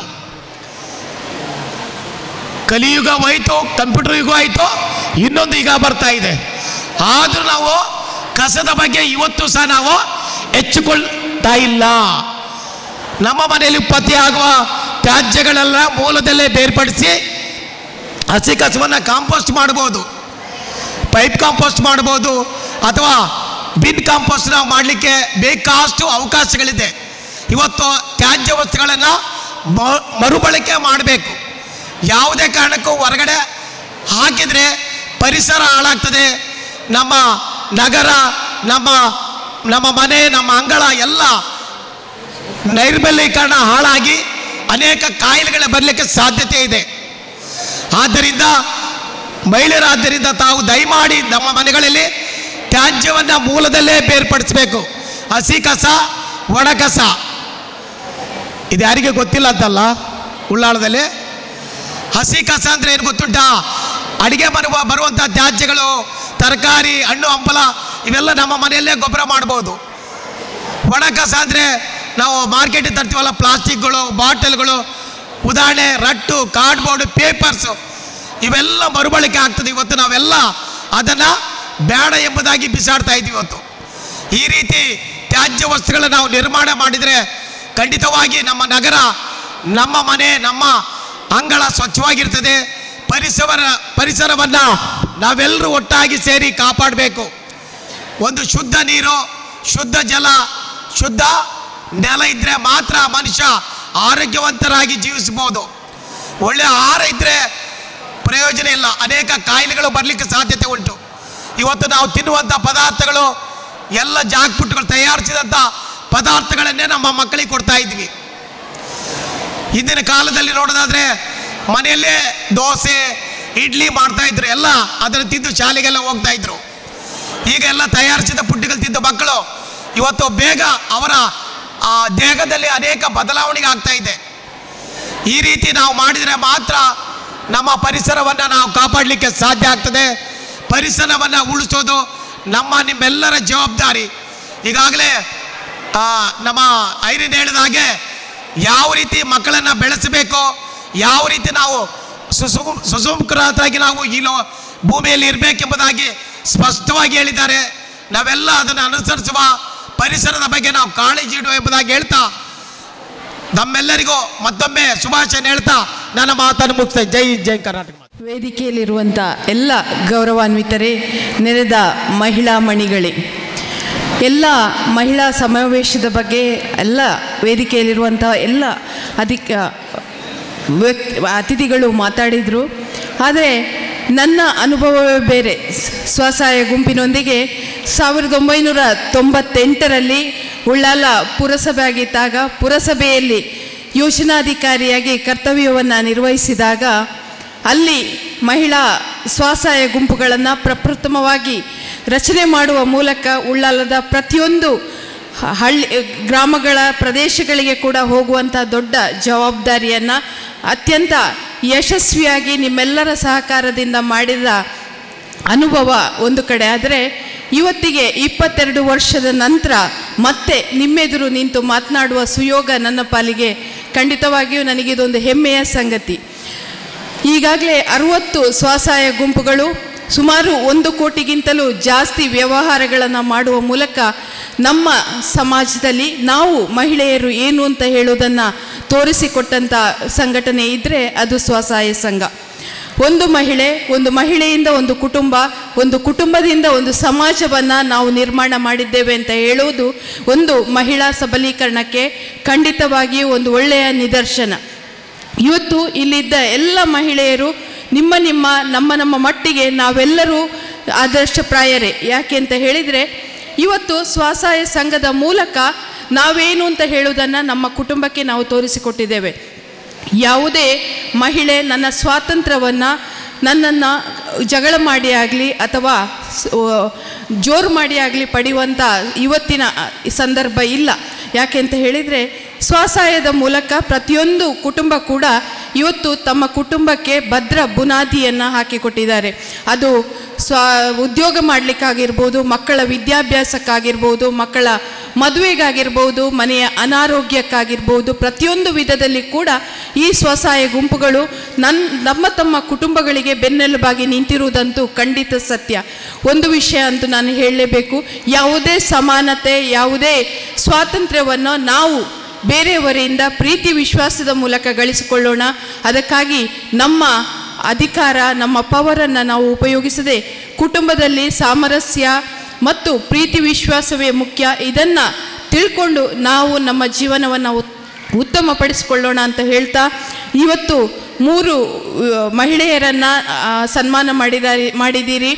ಕಲಿಯುಗ ಹೋಯ್ತು ಕಂಪ್ಯೂಟರ್ ಯುಗ ಆಯಿತು ಇನ್ನೊಂದು ಈಗ ಬರ್ತಾ ಇದೆ ಆದರೂ ನಾವು ಕಸದ ಬಗ್ಗೆ ಇವತ್ತು ಸಹ ನಾವು ಹೆಚ್ಚಿಕೊಳ್ತಾ ಇಲ್ಲ ನಮ್ಮ ಮನೆಯಲ್ಲಿ ಉತ್ಪತ್ತಿ ಆಗುವ ತ್ಯಾಜ್ಯಗಳೆಲ್ಲ ಮೂಲದಲ್ಲೇ ಬೇರ್ಪಡಿಸಿ ಹಸಿ ಕಸವನ್ನು ಕಾಂಪೋಸ್ಟ್ ಮಾಡ್ಬೋದು ಪೈಪ್ ಕಾಂಪೋಸ್ಟ್ ಮಾಡ್ಬೋದು ಅಥವಾ ಬಿನ್ ಕಾಂಪೋಸ್ಟ್ ನಾವು ಮಾಡಲಿಕ್ಕೆ ಬೇಕಾಷ್ಟು ಅವಕಾಶಗಳಿದೆ ಇವತ್ತು ತ್ಯಾಜ್ಯ ವಸ್ತುಗಳನ್ನು ಮ- ಮರುಬಳಕೆ ಮಾಡಬೇಕು ಯಾವುದೇ ಕಾರಣಕ್ಕೂ ಹೊರಗಡೆ ಹಾಕಿದರೆ ಪರಿಸರ ಹಾಳಾಗ್ತದೆ ನಮ್ಮ ನಗರ ನಮ್ಮ ನಮ್ಮ ಮನೆ ನಮ್ಮ ಅಂಗಳ ಎಲ್ಲ ನೈರ್ಮಲ್ಯೀಕರಣ ಹಾಳಾಗಿ ಅನೇಕ ಕಾಯಿಲೆಗಳು ಬರಲಿಕ್ಕೆ ಸಾಧ್ಯತೆ ಇದೆ ಆದ್ದರಿಂದ ಮಹಿಳೆಯರಾದ್ದರಿಂದ ತಾವು ದಯಮಾಡಿ ನಮ್ಮ ಮನೆಗಳಲ್ಲಿ ತ್ಯಾಜ್ಯವನ್ನು ಮೂಲದಲ್ಲೇ ಬೇರ್ಪಡಿಸಬೇಕು ಹಸಿ ಕಸ ಒಣ ಕಸ ಇದು ಯಾರಿಗೆ ಗೊತ್ತಿಲ್ಲ ಅಂತಲ್ಲ ಉಳ್ಳಾಳದಲ್ಲಿ ಹಸಿ ಕಸ ಅಂದರೆ ಏನು ಗೊತ್ತುಂಟಾ ಅಡಿಗೆ ಬರುವ ಬರುವಂಥ ತ್ಯಾಜ್ಯಗಳು ತರಕಾರಿ ಹಣ್ಣು ಹಂಪಲ ಇವೆಲ್ಲ ನಮ್ಮ ಮನೆಯಲ್ಲೇ ಗೊಬ್ಬರ ಮಾಡ್ಬೋದು ಒಣ ಕಸ ಅಂದರೆ ನಾವು ಮಾರ್ಕೆಟಿಗೆ ತರ್ತೀವಲ್ಲ ಪ್ಲಾಸ್ಟಿಕ್ಗಳು ಬಾಟಲ್ಗಳು ಉದಾಹರಣೆ ರಟ್ಟು ಕಾರ್ಡ್ಬೋರ್ಡ್ ಪೇಪರ್ಸು ಇವೆಲ್ಲ ಮರುಬಳಕೆ ಆಗ್ತದೆ ಇವತ್ತು ನಾವೆಲ್ಲ ಅದನ್ನು ಬೇಡ ಎಂಬುದಾಗಿ ಬಿಸಾಡ್ತಾ ಇದ್ದೀವಿ ಇವತ್ತು ಈ ರೀತಿ ತ್ಯಾಜ್ಯ ವಸ್ತುಗಳನ್ನು ನಾವು ನಿರ್ಮಾಣ ಮಾಡಿದರೆ ಖಂಡಿತವಾಗಿ ನಮ್ಮ ನಗರ ನಮ್ಮ ಮನೆ ನಮ್ಮ ಅಂಗಳ ಸ್ವಚ್ಛವಾಗಿರ್ತದೆ ಪರಿಸರ ಪರಿಸರವನ್ನು ನಾವೆಲ್ಲರೂ ಒಟ್ಟಾಗಿ ಸೇರಿ ಕಾಪಾಡಬೇಕು ಒಂದು ಶುದ್ಧ ನೀರು ಶುದ್ಧ ಜಲ ಶುದ್ಧ ನೆಲ ಇದ್ದರೆ ಮಾತ್ರ ಮನುಷ್ಯ ಆರೋಗ್ಯವಂತರಾಗಿ ಜೀವಿಸ್ಬೋದು ಒಳ್ಳೆ ಆಹಾರ ಇದ್ದರೆ ಪ್ರಯೋಜನ ಇಲ್ಲ ಅನೇಕ ಕಾಯಿಲೆಗಳು ಬರಲಿಕ್ಕೆ ಸಾಧ್ಯತೆ ಉಂಟು ಇವತ್ತು ನಾವು ತಿನ್ನುವಂಥ ಪದಾರ್ಥಗಳು ಎಲ್ಲ ಜಾಕ್ಫುಟ್ಗಳು ತಯಾರಿಸಿದಂಥ ಪದಾರ್ಥಗಳನ್ನೇ ನಮ್ಮ ಮಕ್ಕಳಿಗೆ ಕೊಡ್ತಾ ಇದ್ವಿ ಹಿಂದಿನ ಕಾಲದಲ್ಲಿ ನೋಡೋದಾದ್ರೆ ಮನೆಯಲ್ಲೇ ದೋಸೆ ಇಡ್ಲಿ ಮಾಡ್ತಾ ಇದ್ರು ಎಲ್ಲ ಅದನ್ನು ತಿಂದು ಶಾಲೆಗೆಲ್ಲ ಹೋಗ್ತಾ ಇದ್ರು ಈಗ ಎಲ್ಲ ತಯಾರಿಸಿದ ಪುಟ್ಟಿಗಳು ತಿಂದ ಮಕ್ಕಳು ಇವತ್ತು ಬೇಗ ಅವರ ಆ, ದೇಹದಲ್ಲಿ ಅನೇಕ ಬದಲಾವಣೆ ಆಗ್ತಾ ಇದೆ ಈ ರೀತಿ ನಾವು ಮಾಡಿದರೆ ಮಾತ್ರ ನಮ್ಮ ಪರಿಸರವನ್ನು ನಾವು ಕಾಪಾಡಲಿಕ್ಕೆ ಸಾಧ್ಯ ಆಗ್ತದೆ ಪರಿಸರವನ್ನು ಉಳಿಸೋದು ನಮ್ಮ ನಿಮ್ಮೆಲ್ಲರ ಜವಾಬ್ದಾರಿ ಈಗಾಗಲೇ ಆ, ನಮ್ಮ ಐರಿನ್ ಹೇಳಿದ ಹಾಗೆ ಯಾವ ರೀತಿ ಮಕ್ಕಳನ್ನು ಬೆಳೆಸಬೇಕು ಯಾವ ರೀತಿ ನಾವು ಸುಸುಮ್ ಸುಸುಮುಖರಾಗಿ ನಾವು ಈ ಲೋ ಭೂಮಿಯಲ್ಲಿ ಇರಬೇಕೆಂಬುದಾಗಿ ಸ್ಪಷ್ಟವಾಗಿ ಹೇಳಿದ್ದಾರೆ ನಾವೆಲ್ಲ ಅದನ್ನು ಅನುಸರಿಸುವ ಪರಿಸರದ ಬಗ್ಗೆ ನಾವು ಕಾಳಜಿ ಇಡುವ ಎಂಬುದಾಗಿ ಹೇಳ್ತಾ ನಮ್ಮೆಲ್ಲರಿಗೂ ಮತ್ತೊಮ್ಮೆ ಶುಭಾಶಯ ಹೇಳ್ತಾ ನನ್ನ ಮಾತನ್ನು ಮುಗಿಸ್ತಾ ಜೈ ಜೈ ಕರ್ನಾಟಕ ವೇದಿಕೆಯಲ್ಲಿರುವಂಥ ಎಲ್ಲ ಗೌರವಾನ್ವಿತರೇ ನೆರೆದ ಮಹಿಳಾ ಮಣಿಗಳೇ ಎಲ್ಲ ಮಹಿಳಾ ಸಮಾವೇಶದ ಬಗ್ಗೆ ಎಲ್ಲ ವೇದಿಕೆಯಲ್ಲಿರುವಂಥ ಎಲ್ಲ ಅಧಿಕ ವ್ಯಕ್ತಿ ಅತಿಥಿಗಳು ಮಾತಾಡಿದರು ಆದರೆ ನನ್ನ ಅನುಭವವೇ ಬೇರೆ ಸ್- ಸ್ವಸಹಾಯ ಗುಂಪಿನೊಂದಿಗೆ ಸಾವಿರದ ಒಂಬೈನೂರ ತೊಂಬತ್ತೆಂಟರಲ್ಲಿ ಉಳ್ಳಾಲ ಪುರಸಭೆ ಆಗಿದ್ದಾಗ ಪುರಸಭೆಯಲ್ಲಿ ಯೋಜನಾಧಿಕಾರಿಯಾಗಿ ಕರ್ತವ್ಯವನ್ನು ನಿರ್ವಹಿಸಿದಾಗ ಅಲ್ಲಿ ಮಹಿಳಾ ಸ್ವಸಹಾಯ ಗುಂಪುಗಳನ್ನು ಪ್ರಪ್ರಥಮವಾಗಿ ರಚನೆ ಮಾಡುವ ಮೂಲಕ ಉಳ್ಳಾಲದ ಪ್ರತಿಯೊಂದು ಹ- ಹಳ್ಳಿ ಗ್ರಾಮಗಳ ಪ್ರದೇಶಗಳಿಗೆ ಕೂಡ ಹೋಗುವಂಥ ದೊಡ್ಡ ಜವಾಬ್ದಾರಿಯನ್ನು ಅತ್ಯಂತ ಯಶಸ್ವಿಯಾಗಿ ನಿಮ್ಮೆಲ್ಲರ ಸಹಕಾರದಿಂದ ಮಾಡಿದ ಅನುಭವ ಒಂದು ಕಡೆ ಆದರೆ ಇವತ್ತಿಗೆ ಇಪ್ಪತ್ತೆರಡು ವರ್ಷದ ನಂತರ ಮತ್ತೆ ನಿಮ್ಮೆದುರು ನಿಂತು ಮಾತನಾಡುವ ಸುಯೋಗ ನನ್ನ ಪಾಲಿಗೆ ಖಂಡಿತವಾಗಿಯೂ ನನಗಿದೊಂದು ಹೆಮ್ಮೆಯ ಸಂಗತಿ ಈಗಾಗಲೇ ಅರುವತ್ತು ಸ್ವಸಹಾಯ ಗುಂಪುಗಳು ಸುಮಾರು ಒಂದು ಕೋಟಿಗಿಂತಲೂ ಜಾಸ್ತಿ ವ್ಯವಹಾರಗಳನ್ನು ಮಾಡುವ ಮೂಲಕ ನಮ್ಮ ಸಮಾಜದಲ್ಲಿ ನಾವು ಮಹಿಳೆಯರು ಏನು ಅಂತ ಹೇಳೋದನ್ನು ತೋರಿಸಿಕೊಟ್ಟಂಥ ಸಂಘಟನೆ ಇದ್ದರೆ ಅದು ಸ್ವಸಹಾಯ ಸಂಘ ಒಂದು ಮಹಿಳೆ ಒಂದು ಮಹಿಳೆಯಿಂದ ಒಂದು ಕುಟುಂಬ ಒಂದು ಕುಟುಂಬದಿಂದ ಒಂದು ಸಮಾಜವನ್ನು ನಾವು ನಿರ್ಮಾಣ ಮಾಡಿದ್ದೇವೆ ಅಂತ ಹೇಳುವುದು ಒಂದು ಮಹಿಳಾ ಸಬಲೀಕರಣಕ್ಕೆ ಖಂಡಿತವಾಗಿಯೂ ಒಂದು ಒಳ್ಳೆಯ ನಿದರ್ಶನ ಇವತ್ತು ಇಲ್ಲಿದ್ದ ಎಲ್ಲ ಮಹಿಳೆಯರು ನಿಮ್ಮ ನಿಮ್ಮ ನಮ್ಮ ನಮ್ಮ ಮಟ್ಟಿಗೆ ನಾವೆಲ್ಲರೂ ಆದರ್ಶಪ್ರಾಯರೇ ಯಾಕೆ ಅಂತ ಹೇಳಿದರೆ ಇವತ್ತು ಸ್ವಸಹಾಯ ಸಂಘದ ಮೂಲಕ ನಾವೇನು ಅಂತ ಹೇಳುವುದನ್ನು ನಮ್ಮ ಕುಟುಂಬಕ್ಕೆ ನಾವು ತೋರಿಸಿಕೊಟ್ಟಿದ್ದೇವೆ ಯಾವುದೇ ಮಹಿಳೆ ನನ್ನ ಸ್ವಾತಂತ್ರ್ಯವನ್ನು ನನ್ನನ್ನು ಜಗಳ ಮಾಡಿ ಆಗಲಿ ಅಥವಾ ಸ್- ಓ- ಜೋರು ಮಾಡಿ ಆಗಲಿ ಪಡೆಯುವಂಥ ಇವತ್ತಿನ ಸಂದರ್ಭ ಇಲ್ಲ ಯಾಕೆ ಅಂತ ಹೇಳಿದರೆ ಸ್ವಸಹಾಯದ ಮೂಲಕ ಪ್ರತಿಯೊಂದು ಕುಟುಂಬ ಕೂಡ ಇವತ್ತು ತಮ್ಮ ಕುಟುಂಬಕ್ಕೆ ಭದ್ರ ಬುನಾದಿಯನ್ನು ಹಾಕಿಕೊಟ್ಟಿದ್ದಾರೆ ಅದು ಸ್ವ ಉದ್ಯೋಗ ಮಾಡಲಿಕ್ಕಾಗಿರ್ಬೋದು ಮಕ್ಕಳ ವಿದ್ಯಾಭ್ಯಾಸಕ್ಕಾಗಿರ್ಬೋದು ಮಕ್ಕಳ ಮದುವೆಗಾಗಿರ್ಬೋದು ಮನೆಯ ಅನಾರೋಗ್ಯಕ್ಕಾಗಿರ್ಬೋದು ಪ್ರತಿಯೊಂದು ವಿಧದಲ್ಲಿ ಕೂಡ ಈ ಸ್ವಸಹಾಯ ಗುಂಪುಗಳು ನನ್ನ ನಮ್ಮ ತಮ್ಮ ಕುಟುಂಬಗಳಿಗೆ ಬೆನ್ನೆಲುಬಾಗಿ ನಿಂತಿರುವುದಂತೂ ಖಂಡಿತ ಸತ್ಯ ಒಂದು ವಿಷಯ ಅಂತೂ ನಾನು ಹೇಳಲೇಬೇಕು ಯಾವುದೇ ಸಮಾನತೆ ಯಾವುದೇ ಸ್ವಾತಂತ್ರ್ಯವನ್ನು ನಾವು ಬೇರೆಯವರಿಂದ ಪ್ರೀತಿ ವಿಶ್ವಾಸದ ಮೂಲಕ ಗಳಿಸಿಕೊಳ್ಳೋಣ ಅದಕ್ಕಾಗಿ ನಮ್ಮ ಅಧಿಕಾರ ನಮ್ಮ ಪವರನ್ನು ನಾವು ಉಪಯೋಗಿಸದೆ ಕುಟುಂಬದಲ್ಲಿ ಸಾಮರಸ್ಯ ಮತ್ತು ಪ್ರೀತಿ ವಿಶ್ವಾಸವೇ ಮುಖ್ಯ ಇದನ್ನು ತಿಳ್ಕೊಂಡು ನಾವು ನಮ್ಮ ಜೀವನವನ್ನು ಉತ್- ಉತ್ತಮಪಡಿಸಿಕೊಳ್ಳೋಣ ಅಂತ ಹೇಳ್ತಾ ಇವತ್ತು ಮೂರು ಆ, ಮಹಿಳೆಯರನ್ನು ಆ, ಸನ್ಮಾನ ಮಾಡಿದಾರಿ ಮಾಡಿದ್ದೀರಿ